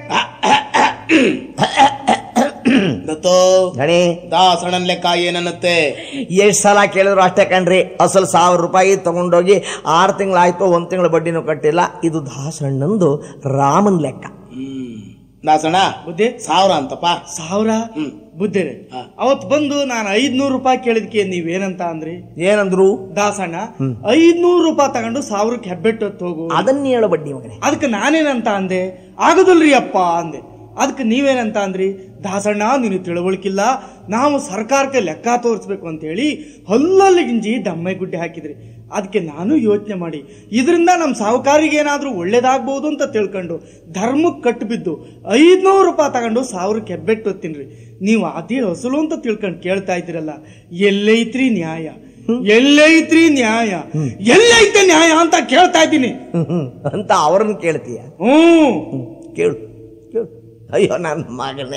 ದತ್ತೋ ಗಣಿ ದಾಸಣ್ಣನ್ ಲೆಕ್ಕ ಏನನ್ನತ್ತೆ ಎಷ್ಟು ಸಲ ಕೇಳಿದ್ರು ಅಷ್ಟೇ ಕಣ್ರಿ ಅಸಲು ಸಾವಿರ ರೂಪಾಯಿ ತಗೊಂಡೋಗಿ ಆರು ತಿಂಗಳಾಯ್ತು ಒಂದು ತಿಂಗಳ ಬಡ್ಡಿನೂ ಕಟ್ಟಿಲ್ಲ ಇದು ದಾಸಣ್ಣಂದು ರಾಮನ್ ಲೆಕ್ಕ ಹ್ಮ್ ದಾಸಣ್ಣ ಬುದ್ಧಿ ಸಾವಿರ ಅಂತಪ್ಪ ಸಾವಿರ ಹ್ಮ್. ಬುದ್ಧಿರೆ ಹಾ. ಅವತ್ ಬಂದು ನಾನು ಐದ್ನೂರು ರೂಪಾಯಿ ಕೇಳಿದ್ಕೆ ನೀವೇನಂತ ಅಂದ್ರಿ ಏನಂದ್ರು ದಾಸಣ್ಣ ಐದ್ನೂರು ರೂಪಾಯಿ ತಗೊಂಡು ಸಾವಿರಕ್ಕೆ ಹೆಬ್ಬೆಟ್ಟು ಹೊತ್ತು ಹೋಗು ಅದನ್ನ ಹೇಳು ಬಡ್ಡಿ ಮಗನೇ ಅದಕ್ಕೆ ನಾನೇನಂತ ಅಂದೆ ಆಗುದಿಲ್ರಿ ಅಪ್ಪ ಅಂದೆ ಅದಕ್ಕೆ ನೀವೇನಂತ ಅಂದ್ರಿ ದಾಸಣ್ಣ ನೀನು ತಿಳುವಳಿಕಿಲ್ಲ ನಾವು ಸರ್ಕಾರಕ್ಕೆ ಲೆಕ್ಕ ತೋರಿಸ್ಬೇಕು ಅಂತ ಹೇಳಿ ಹಲ್ಲಲ್ಲಿ ಗಿಂಜಿ ದಮ್ಮೆ ಗುಡ್ಡೆ ಹಾಕಿದ್ರಿ ಅದಕ್ಕೆ ನಾನು ಯೋಚನೆ ಮಾಡಿ ಇದರಿಂದ ನಮ್ಮ ಸಾಹುಕಾರಿಗೆ ಏನಾದ್ರೂ ಒಳ್ಳೇದಾಗ್ಬೋದು ಅಂತ ತಿಳ್ಕೊಂಡು ಧರ್ಮಕ್ಕೆ ಕಟ್ಟು ಬಿದ್ದು ಐದ್ನೂರು ರೂಪಾಯಿ ತಗೊಂಡು ಸಾವಿರಕ್ಕೆ ಹೆಬ್ಬೆಟ್ಟು ಹೊತ್ತೀನ್ರಿ ನೀವು ಅದೇ ಹಸುಲು ಅಂತ ತಿಳ್ಕೊಂಡು ಕೇಳ್ತಾ ಇದ್ದೀರಲ್ಲ ಎಲ್ಲೈತ್ರಿ ನ್ಯಾಯ ಎಲ್ಲೈತ್ರಿ ನ್ಯಾಯ ಎಲ್ಲೈತೆ ನ್ಯಾಯ ಅಂತ ಕೇಳ್ತಾ ಇದ್ದೀನಿ ಅಂತ ಅವ್ರನ್ನ ಕೇಳ್ತೀಯ ಹ್ಮ್ ಕೇಳು ಕೇಳು ಅಯ್ಯೋ ನನ್ನ ಮಗನೇ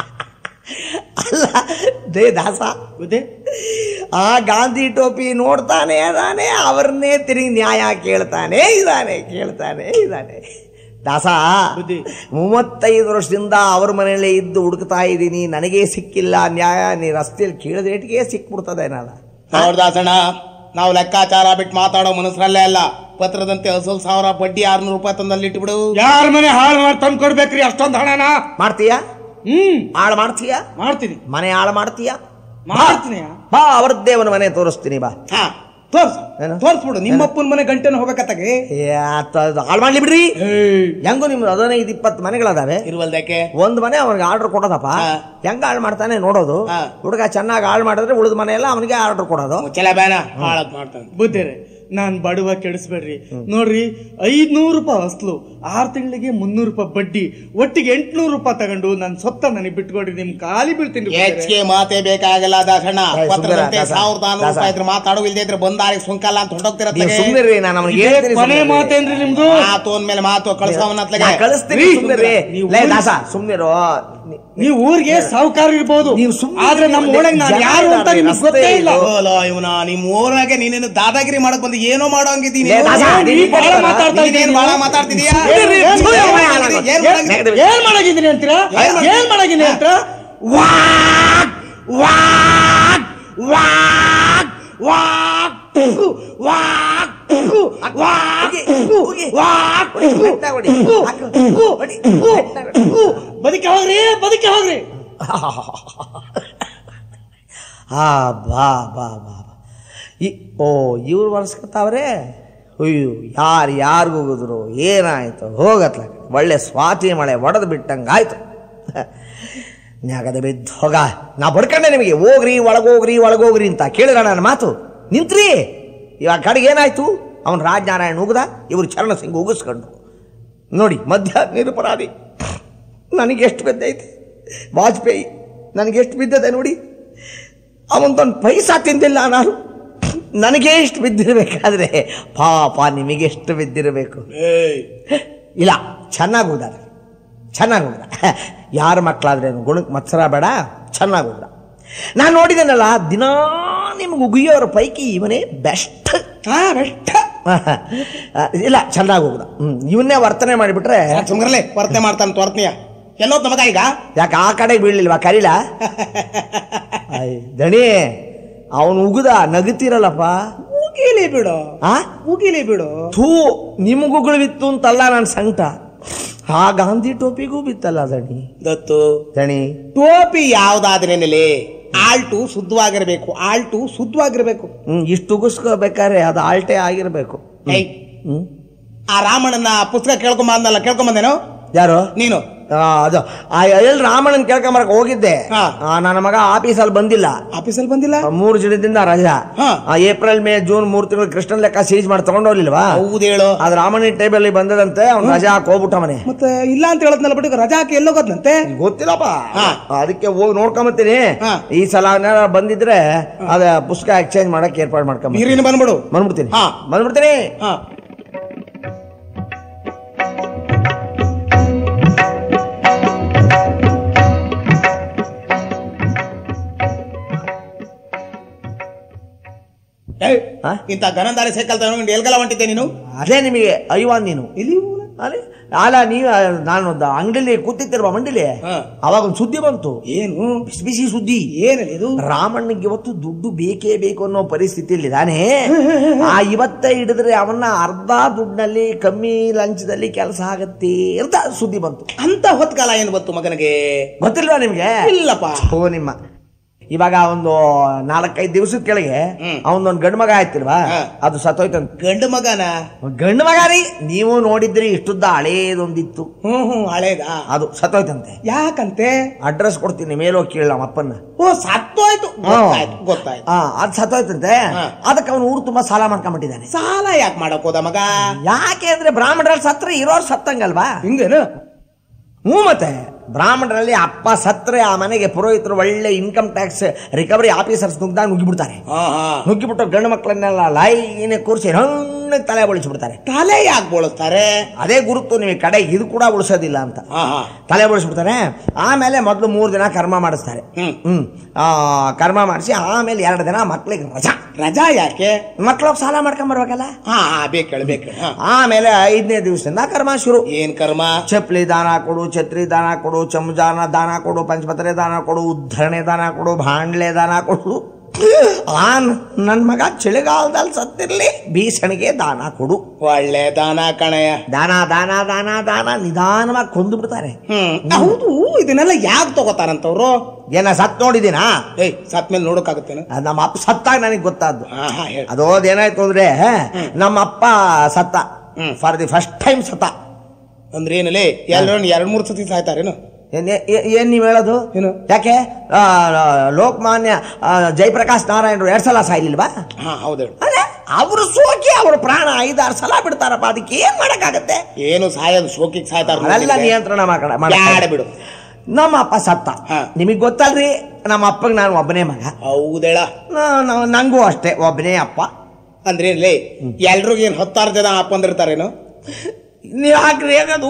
ಅಲ್ಲ ದೇ ದಾಸ ಗೊತ್ತೇ ಆ ಗಾಂಧಿ ಟೋಪಿ ನೋಡ್ತಾನೆ ಅದಾನೆ ಅವ್ರನ್ನೇ ತಿರುಗಿ ನ್ಯಾಯ ಕೇಳ್ತಾನೆ ಇದಾನೆ ಕೇಳ್ತಾನೆ ಇದಾನೆ ದಾಸ ಬುದ್ಧಿ. ಮೂವತ್ತೈದು ವರ್ಷದಿಂದ ಅವ್ರ ಮನೆಯಲ್ಲೇ ಇದ್ದು ಹುಡುಕ್ತಾ ಇದ್ದೀನಿ ನನಗೆ ಸಿಕ್ಕಿಲ್ಲ ನ್ಯಾಯ ನೀ ರಸ್ತೆಯಲ್ಲಿ ಕೇಳಿದ ರೇಟಿಗೆ ಸಿಕ್ಬಿಡ್ತದೆ ನಾನು ನೋಡ್ದಾಸಣ್ಣ ನಾವು ಲೆಕ್ಕಾಚಾರ ಬಿಟ್ಟು ಮಾತಾಡೋ ಮನಸ್ಸರಲ್ಲೇ ಅಲ್ಲ ಪತ್ರದಂತೆ ಹಸಲ್ ಸಾವಿರ ಬಡ್ಡಿ ಆರ್ನೂರು ರೂಪಾಯಿ ತಂದಲ್ಲಿ ಇಟ್ಬಿಡು ಯಾರ ಮನೆ ಹಾಳು ಮಾಡಿ ತಂದು ಕೊಡ್ಬೇಕ್ರಿ ಅಷ್ಟೊಂದು ಹಣನ ಮಾಡ್ತೀಯಾ ಹ್ಮ್ ಹಾಳು ಮಾಡ್ತೀಯಾ ಮಾಡ್ತೀನಿ ಮನೆ ಹಾಳು ಮಾಡ್ತೀಯಾ ಮಾಡ್ತೀನಿ ಬಾ ಅವ್ರದ್ದೇ ಒಂದು ಮನೆ ತೋರಿಸ್ತೀನಿ ಬಾ ಹಾ ತೋರ್ಸು ಏನು? ತೋರ್ಸ್ಬಿಡು ನಿಮ್ಮಪ್ಪನ ಮನೆ ಗಂಟೆನ ಹೋಗ್ಬೇಕತ್ತಾಗೆ ಹಾಳು ಮಾಡ್ಲಿ ಬಿಡ್ರಿ ಹೆಂಗು ನಿಮ್ದು ಹದಿನೈದು ಇಪ್ಪತ್ತು ಮನೆಗಳದಾವೆ ಇರುವಲ್ದಕ್ಕೆ ಒಂದ್ ಮನೆ ಅವನಿಗೆ ಆರ್ಡರ್ ಕೊಡೋದಪ್ಪ ಹಾ. ಹೆಂಗ ಹಾಳು ಮಾಡ್ತಾನೆ ನೋಡೋದು ಹಾ. ಹುಡುಗ ಚೆನ್ನಾಗಿ ಹಾಳು ಮಾಡಿದ್ರೆ ಉಳಿದ ಮನೆ ಎಲ್ಲ ಅವನಿಗೆ ಆರ್ಡರ್ ಕೊಡೋದು ಮುಚ್ಚಲ ಬೇನ ಹಾಳದ್ ಮಾಡ್ತಾನೆ ಬುದ್ಧಿರೆ ನಾನ್ ಬಡವ ಕೆಡಿಸ್ಬೇಡ್ರಿ ನೋಡ್ರಿ ಐದ್ನೂರು ರೂಪಾಯಿ ಅಸ್ಲು ಆರ್ ತಿಂಗಳಿಗೆ ಮುನ್ನೂರು ರೂಪಾಯಿ ಬಡ್ಡಿ ಒಟ್ಟಿಗೆ ಎಂಟ್ನೂರು ರೂಪಾಯಿ ತಗೊಂಡು ನನ್ ಸೊತ್ತ ನನಗೆ ಬಿಟ್ಕೊಡ್ರಿ ನಿಮ್ ಖಾಲಿ ಬೀಳ್ತೀನಿ ಬುದ್ಧಿರೆ. ಹೆಚ್ಚಿಗೆ ಮಾತೇ ಬೇಕಾಗಲ್ಲ ದಾಸಣ್ಣ ಏ, ಪತ್ರದಂತೆ ಸುಂದರ, ದಾಸ, ಸಾವಿರದ ನಾನ್ನೂರು ದಾಸ. ರೂಪಾಯಿ ಇದ್ರೆ ಮಾತಾಡೋ ಇಲ್ದೇ ಇದ್ರೆ ಬಂದಾರಿಗೆ ಸುಂಕಲ್ಲ ಅಂತ ನೀವು ಹೊಂಟೋಗ್ತಿರತ್ತೆ ಸುಮ್ಮನೆ ನಾನು ಅವನಿಗೆ ಇದೇ ಹೇಳ್ತೀನಿ ಕೊನೆ ಸುಮ್ನಿರಿ. ಮಾತೇನ್ರಿ ನಿಮ್ದು ಮಾತು ಅಂದ್ಮೇಲೆ ಮಾತು ಕಳ್ಸವನ್ನ ನಾ ಕಳಿಸ್ತೀನಿ ರೀ, ಸುಮ್ಮನೆ ನೀವು ಲೇ ಊರಿಗೆ- ದಾಸ ಸುಮ್ಮನಿರು ನೀವು ಊರಿಗೆ ಸಾಹುಕಾರ ಇರ್ಬೋದು ನೀವು ಸುಮ್ನೆ ಆದ್ರೆ ನಮ್ಮ ಇರಿ, ಒಳಗೆ ನಾನು ಜನ ಯಾರು ಅಂತ ಇದ್ದಾರೆ, ನಿಮ್ಗೆ ರಸ್ತೆ ಗೊತ್ತೇ ಇಲ್ಲ ಇದು. ಇವನ ನಿಮ್ ಊರಾಗೆ ನೀನೇನು ದಾದಾಗಿರಿ ಮಾಡಕ್ ಬಂದು ಏನೋ ಮಾಡೋ ಹಂಗಿದ್ದೀನಿ ಲೇ, ದಾಸ, ಏನ್ ನೀನ್ ಈ ಬಾಳ ಗೊತ್ತಲ್ಲ? ಮಾತಾಡ್ತಾ ನೀನೇನ್ ಇದ್ದೀನಿ ಬಾಳ ಮಾತಾಡ್ತಿದೀಯಾ ಏನ್ ರೀ, ಏನ್ ಸುಮ್ನೆ ಮಾಡಂಗಿದ್ದೀನಿ? ಏನ್ ಮಾಡಂಗಿದ್ದೀನಿ? ಏನ್ ಮಾಡಾಗಿದ್ದೀನಿ ಅಂತೀರಾ ಏನ್ ಮಾಡ್- ಏನ್ ಮಾಡಾಗಿದ್ದೀನಿ ಅಂತ ವಾಕ್ ವಾಕ್ ವಾಕ್ ವಾಕ್ ಪುಕ್ಕು, ವಾಕ್ ಪುಕ್ಕು, ವಾಕ್ ಪುಕ್ಕು, ವಾಕ್ ಪುಕ್ಕು, ಅಡ್ಡ ಹೊಡಿ. ಹಾಕು. ಪುಕ್ಕು, ಹೊಡಿ. ಪುಕ್ಕು, ಅಡ್ಡ ಹೊಡಿ. ಪುಕ್ಕು. ಬದುಕಿ ಹೋಗ್ರಿ ಬದುಕಿ ಹೋಗ್ರಿ ಆ ಬಾ ಬಾ ಬಾ ಬಾ ಈ ಓ ಇವ್ರು ವರ್ಷಕತ್ತಾವ್ರೆ ಅಯ್ಯೋ ಯಾರು ಯಾರಿಗೂ ಹೋಗಿದ್ರು ಏನಾಯ್ತು ಹೋಗತ್ಲ ಒಳ್ಳೆ ಸ್ವಾತಿ ಮಳೆ ಒಡೆದು ಬಿಟ್ಟಂಗೆ ಆಯ್ತು ನ್ಯಾಗದ ಬಿದ್ದು ಹೋಗ ನಾ ಬಡ್ಕೊಂಡೆ ನಿಮಗೆ ಹೋಗ್ರಿ ಒಳಗೋಗ್ರಿ ಒಳಗೋಗ್ರಿ ಅಂತ ಕೇಳಿರ ನನ್ನ ಮಾತು ನಿಂತ್ರಿ ಇವಾಗ ಕಡೆಗೆ ಏನಾಯ್ತು ಅವನು ರಾಜನಾರಾಯಣ ಉಗ್ದ ಇವರು ಚರಣ ಸಿಂಗ್ ಉಗಿಸ್ಕೊಂಡು ನೋಡಿ ಮಧ್ಯ ನಿರಪರಾಧಿ ನನಗೆ ಎಷ್ಟು ಬಿದ್ದೈತೆ ವಾಜಪೇಯಿ ನನಗೆ ಎಷ್ಟು ಬಿದ್ದದೆ ನೋಡಿ ಅವನದೊಂದು ಪೈಸಾ ತಿಂದಿಲ್ಲ ನಾನು ನನಗೆ ಎಷ್ಟು ಬಿದ್ದಿರಬೇಕಾದ್ರೆ ಪಾಪ ನಿಮಗೆ ಎಷ್ಟು ಬಿದ್ದಿರಬೇಕು ಏಯ್, ಇಲ್ಲ ಚೆನ್ನಾಗಿ ಓದಾರ ಚೆನ್ನಾಗಿ ಓದ ಯಾರ ಮಕ್ಕಳಾದ್ರೇನು ಗುಣಕ್ಕೆ ಮತ್ಸರ ಬೇಡ ಚೆನ್ನಾಗಿ ಓದ ನಾನು ನೋಡಿದ್ದೇನಲ್ಲ ದಿನಾ ನಿಮ್ಗೆ ಉಗಿಯೋರ ಪೈಕಿ ಇವನೇ ಬೆಸ್ಟ್ ಹಾ ಬೆಟ್ಟ ಇಲ್ಲ ಚೆನ್ನಾಗಿ ಹೋಗುದ ಹ್ಮ್ ಇವನ್ನೇ ವರ್ತನೆ ಮಾಡಿಬಿಟ್ರೆ ಯಾಕ್ ಸುಮ್ಗಿರ್ಲಿ ವರ್ತನೆ ಮಾಡ್ತಾನೆ ತೋರ್ತನಿಯ ಎಲ್ಲೋತ್ ನಮಗ ಈಗ ಯಾಕೆ ಆ ಕಡೆಗೆ ಬೀಳ್ಲಿಲ್ವಾ ಕರೀಲ ಅಯ್ಯ, ದಣಿ ಅವನು ಉಗುದ ನಗುತ್ತೀರಲ್ಲಪ್ಪ ಮುಗಿಲಿ ಬಿಡು ಆ ಮುಗಿಲಿ ಬಿಡು ಥೂ ನಿಮಗುಗಳು ಬಿತ್ತು ಅಂತಲ್ಲ ನನ್ನ ಸಂಕಟ ಆ ಗಾಂಧಿ ಟೋಪಿಗೂ ಬಿತ್ತಲ್ಲ ದಣಿ ದತ್ತು ದಣಿ ಟೋಪಿ ಯಾವ್ದಾದ್ರೇನಲ್ಲಿ ಆಲ್ಟು ಶುದ್ಧವಾಗಿರ್ಬೇಕು ಆಲ್ಟು ಶುದ್ಧವಾಗಿರ್ಬೇಕು ಹ್ಮ್ ಇಷ್ಟು ಉಗಿಸ್ಕೋಬೇಕಾದ್ರೆ ಅದು ಆಲ್ಟೆ ಆಗಿರ್ಬೇಕು ಏಯ್ ಹ್ಮ್ ಆ ರಾಮಣ್ಣನ ಪುಸ್ತಕ ಕೇಳ್ಕೊಂಬ ಅಂದಲ್ಲ ಕೇಳ್ಕೊಂಬಂದೇನು ಯಾರು ನೀನು ಆ, ಅದು ಆ ಎಲ್ ರಾಮಣ್ಣನ್ ಕೇಳ್ಕೊಂಬರಕ್ ಹೋಗಿದ್ದೆ ಹಾ. ಆ, ನನ್ನ ಮಗ ಆಫೀಸಲ್ಲಿ ಬಂದಿಲ್ಲ ಆಫೀಸಲ್ಲಿ ಬಂದಿಲ್ಲ ಆ, ಮೂರು ದಿನದಿಂದ ರಜಾ ಹಾ. ಆ, ಏಪ್ರಿಲ್ ಮೇ ಜೂನ್ ಮೂರು ತಿಂಗಳು ಕೃಷ್ಣನ್ ಲೆಕ್ಕ ಸೀಜ್ ಮಾಡಿ ತಗೊಂಡೋಗ್ಲಿಲ್ವಾ ಹೌದು ಹೇಳು ಅದು ರಾಮಣ್ಣನ ಟೇಬಲ್ ಬಂದದಂತೆ ಅವ್ನು ರಜಾ ಹಾಕಿ ಹೋಗ್ಬಿಟ್ಟ ಮನೆ ಮತ್ತೆ ಇಲ್ಲ ಅಂತ ಹೇಳದ್ನಲ್ಲ ಬಿಟ್ಟು ರಜಾ ಹಾಕಿ ಎಲ್ಲೋಗೋದ್ನಂತೆ ಗೊತ್ತಿಲ್ಲಪ್ಪ ಹಾ. ಅದಕ್ಕೆ ಹೋಗಿ ನೋಡ್ಕೊಂಬತ್ತೀನಿ ಹಾ. ಈ ಸಲ ಏನಾರ ಬಂದಿದ್ರೆ ಅದ ಪುಸ್ತಕ ಎಕ್ಸ್ಚೇಂಜ್ ಮಾಡಕ್ ಏರ್ಪಾಡು ಮಾಡ್ಕೊಂಬ ನೀರಿನ ಬಂದ್ಬಿಡು ಬಂದ್ಬಿಡ್ತೀನಿ ಹಾ. ಬಂದ್ಬಿಡ್ತೀನಿ ಹಾ ಏಯ್, ಹಾ? ಇಂಥ ಗನಂದಾರಿ ಸೈಕಲ್ ತಗೊಂಡು ಎಲ್ಗಲ ಹೊಂಟಿದ್ದೆ ನೀನು ಅದೇ ನಿಮಗೆ ಐವಾನ್ ನೀನು ಇಲ್ಲಿ ಅರೆ ಅಲ್ಲ ನೀವು ನಾನು ಒಂದು ಅಂಗಡಿಲಿ ಕೂತಿತ್ತಿರುವ ಮಂಡಿಲಿ ಹಾ. ಅವಾಗ ಒಂದು ಸುದ್ದಿ ಬಂತು ಏನು ಬಿಸಿ ಬಿಸಿ ಸುದ್ದಿ ಏನಲ್ಲಿ ಇದು ರಾಮಣ್ಣಗೆ ಇವತ್ತು ದುಡ್ಡು ಬೇಕೇ ಬೇಕು ಅನ್ನೋ ಪರಿಸ್ಥಿತಿಯಲ್ಲಿ ಇದ್ದಾನೆ ಆ ಇವತ್ತ ಹಿಡಿದ್ರೆ ಅವನ್ನ ಅರ್ಧ ದುಡ್ಡಿನಲ್ಲಿ ಕಮ್ಮಿ ಲಂಚದಲ್ಲಿ ಕೆಲಸ ಆಗತ್ತೆ ಅಂತ ಸುದ್ದಿ ಬಂತು ಅಂತ ಹೊತ್ಕಾಲ ಏನು ಬಂತು ಮಗನಿಗೆ ಗೊತ್ತಿಲ್ವಾ ನಿಮ್ಗೆ ಇಲ್ಲಪ್ಪ ಓ ನಿಮ್ಮ ಇವಾಗ ಒಂದು ನಾಲ್ಕೈದು ದಿವಸದ ಕೆಳಗೆ ಅವನೊಂದು ಗಂಡು ಮಗ ಆಯ್ತಿಲ್ವಾ ಹಾ. ಅದು ಸತ್ತೋಯ್ತಂತ ಗಂಡು ಮಗನ ಗಂಡು ಮಗ ರೀ ನೀವು ನೋಡಿದ್ರಿ ಇಷ್ಟುದ್ದ ಹಳೇದೊಂದಿತ್ತು ಹ್ಮ್ ಹ್ಮ್ ಹಳೇದಾ ಅದು ಸತ್ತೋಯ್ತಂತೆ ಯಾಕಂತೆ ಅಡ್ರೆಸ್ ಕೊಡ್ತೀನಿ ಮೇಲೋಗಿ ಕೇಳಿ ನಮ್ಮ ಅಪ್ಪನ್ನ ಓ ಸತ್ತೋಯ್ತು ಗೊತ್ತಾಯ್ತು ಗೊತ್ತಾಯ್ತು ಆ ಅದ್ ಸತ್ತೋಯ್ತಂತೆ ಹಾ. ಅದಕ್ಕೆ ಅವನು ಊರು ತುಂಬಾ ಸಾಲ ಮಾಡ್ಕೊಂಡ್ಬಿಟ್ಟಿದ್ದಾನೆ ಸಾಲ ಯಾಕೆ ಮಾಡಕ್ ಹೋದ ಮಗ ಯಾಕೆ ಅಂದ್ರೆ ಬ್ರಾಹ್ಮಣರಲ್ಲಿ ಸತ್ರ ಇರೋರು ಸತ್ತಂಗಲ್ವಾ ಹಿಂಗೇನು ಹ್ಞೂ ಮತ್ತೆ ಬ್ರಾಹ್ಮಣರಲ್ಲಿ ಅಪ್ಪ ಸತ್ರೆ ಆ ಮನೆಗೆ ಪುರೋಹಿತರು ಒಳ್ಳೆ ಇನ್ಕಮ್ ಟ್ಯಾಕ್ಸ್ ರಿಕವರಿ ಆಫೀಸರ್ಸ್ ನುಗ್ದಾಗ ನುಗ್ಗಿಬಿಡ್ತಾರೆ ಹಾ ಹಾ ನುಗ್ಗಿಬಿಟ್ಟು ಗಂಡು ಮಕ್ಕಳನ್ನೆಲ್ಲ ಲೈನ್ ಕೂರಿಸಿ ರಣ್ಣ ತಲೆ ಬಳಸಿಬಿಡ್ತಾರೆ ತಲೆ ಯಾಕೆ ಬೋಳಿಸ್ತಾರೆ ಅದೇ ಗುರುತು ನೀವು ಕಡೆ ಇದು ಕೂಡ ಉಳಿಸೋದಿಲ್ಲ ಅಂತ ಹಾ ಹಾ ತಲೆ ಬಳಸ್ಬಿಡ್ತಾರೆ ಆಮೇಲೆ ಮೊದಲು ಮೂರು ದಿನ ಕರ್ಮ ಮಾಡಿಸ್ತಾರೆ ಹ್ಮ್. ಹ್ಮ್ ಆ, ಕರ್ಮ ಮಾಡಿಸಿ ಆಮೇಲೆ ಎರಡು ದಿನ ಮಕ್ಳಿಗೆ ರಜಾ ರಜಾ ಯಾಕೆ ಮಕ್ಳು ಸಾಲ ಮಾಡ್ಕೊಂಡ್ ಬರ್ಬೇಕಲ್ಲ ಹಾ ಹಾ ಬೇಕೇಳು ಬೇಕೇಳು ಹಾ ಆಮೇಲೆ ಐದನೇ ದಿವಸದಿಂದ ಕರ್ಮ ಶುರು ಏನ್ ಕರ್ಮ ಚಪ್ಲಿ ದಾನ ಕೊಡು ಛತ್ರಿ ದಾನ ಕೊಡು ಚಮಚಾನ ದಾನ ಕೊಡು ಪಂಚಪತ್ರೆ ದಾನ ಕೊಡು ಉದ್ಧರಣೆ ದಾನ ಕೊಡು ಭಾಂಡ್ಲೆ ದಾನ ಕೊಡು ಆ ನನ್ನ ಮಗ ಚಳಿಗಾಲದಲ್ಲಿ ಸತ್ತಿರ್ಲಿ ಬೀಸಣಿಗೆ ದಾನ ಕೊಡು ಒಳ್ಳೆ ದಾನ ಕಣಯ್ಯ ದಾನ ದಾನ ದಾನ ದಾನ ನಿಧಾನವಾಗಿ ಕೊಂದು ಬಿಡ್ತಾರೆ ಹ್ಮ್ ಹೌದು ಇದನ್ನೆಲ್ಲ ಯಾಕೆ ತಗೋತಾರಂತವ್ರು ಏನ ಸತ್ ನೋಡಿದೀನಾ ಏಯ್ ಸತ್ ಮೇಲೆ ನೋಡೋಕಾಗತ್ತೇನು ಅದ್ ನಮ್ಮ ಅಪ್ಪ ಸತ್ತಾಗ ನನಗೆ ಗೊತ್ತಾದ್ದು ಹಾ ಹಾ ಹೇಳಿ ಅದೋದೇನಾಯ್ತು ಅಂದ್ರೆ ನಮ್ಮ ಅಪ್ಪ ಸತ್ತ ಹ್ಮ್. ಫಾರ್ ದಿ ಫಸ್ಟ್ ಟೈಮ್ ಸತ್ತ ಅಂದ್ರೆ ಏನಲ್ಲಿ ಎಲ್ಲರೂ ಎರಡ್ ಮೂರ್ ಸತಿ ಸಾಯ್ತಾರೇನು ಏನ್- ಏ- ಏನ್ ನೀವ್ ಹೇಳೋದು ಏನು? ಯಾಕೆ ಆ, ಲೋಕಮಾನ್ಯ ಆ, ಜಯಪ್ರಕಾಶ್ ನಾರಾಯಣರು ಎರಡ್ ಸಲ ಸಾಯ್ಲಿಲ್ವಾ ಹಾ ಹೌದು ಅಲ್ಲ ಅವರು ಸೋಕಿ ಅವ್ರ ಪ್ರಾಣ ಐದಾರು ಸಲ ಬಿಡ್ತಾರಪ್ಪ ಅದಕ್ಕೆ ಏನ್ ಮಾಡಕ್ಕಾಗತ್ತೆ ಏನು ಸಾಯೋದು ಶೋಕಿಗೆ ಸಾಯ್ತಾರ ಅದೆಲ್ಲ ನಿಯಂತ್ರಣ ಮಾಡ- ಮಾಡಕ್ಕೆ ಬ್ಯಾಡ ಬಿಡು ನಮ್ಮ ಅಪ್ಪ ಸತ್ತ ಹಾ. ನಿಮಗ್ ಗೊತ್ತಲ್ರಿ ನಮ್ಮ ಅಪ್ಪಗೆ ನಾನು ಒಬ್ಬನೇ ಮಗ ಹೌದೇಳ ನಾ- ನಾ- ನಂಗೂ ಅಷ್ಟೇ ಒಬ್ಬನೇ ಅಪ್ಪ ಅಂದ್ರೆ ಏನ್ಲೇ ಎಲ್ರಿಗೂ ಏನ್ ಹತ್ತಾರು ಜನ ಅಪ್ಪಂದಿರ್ತಾರೇನು ನೀವು ಹಾಕ್ರಿ ಹೇಗದು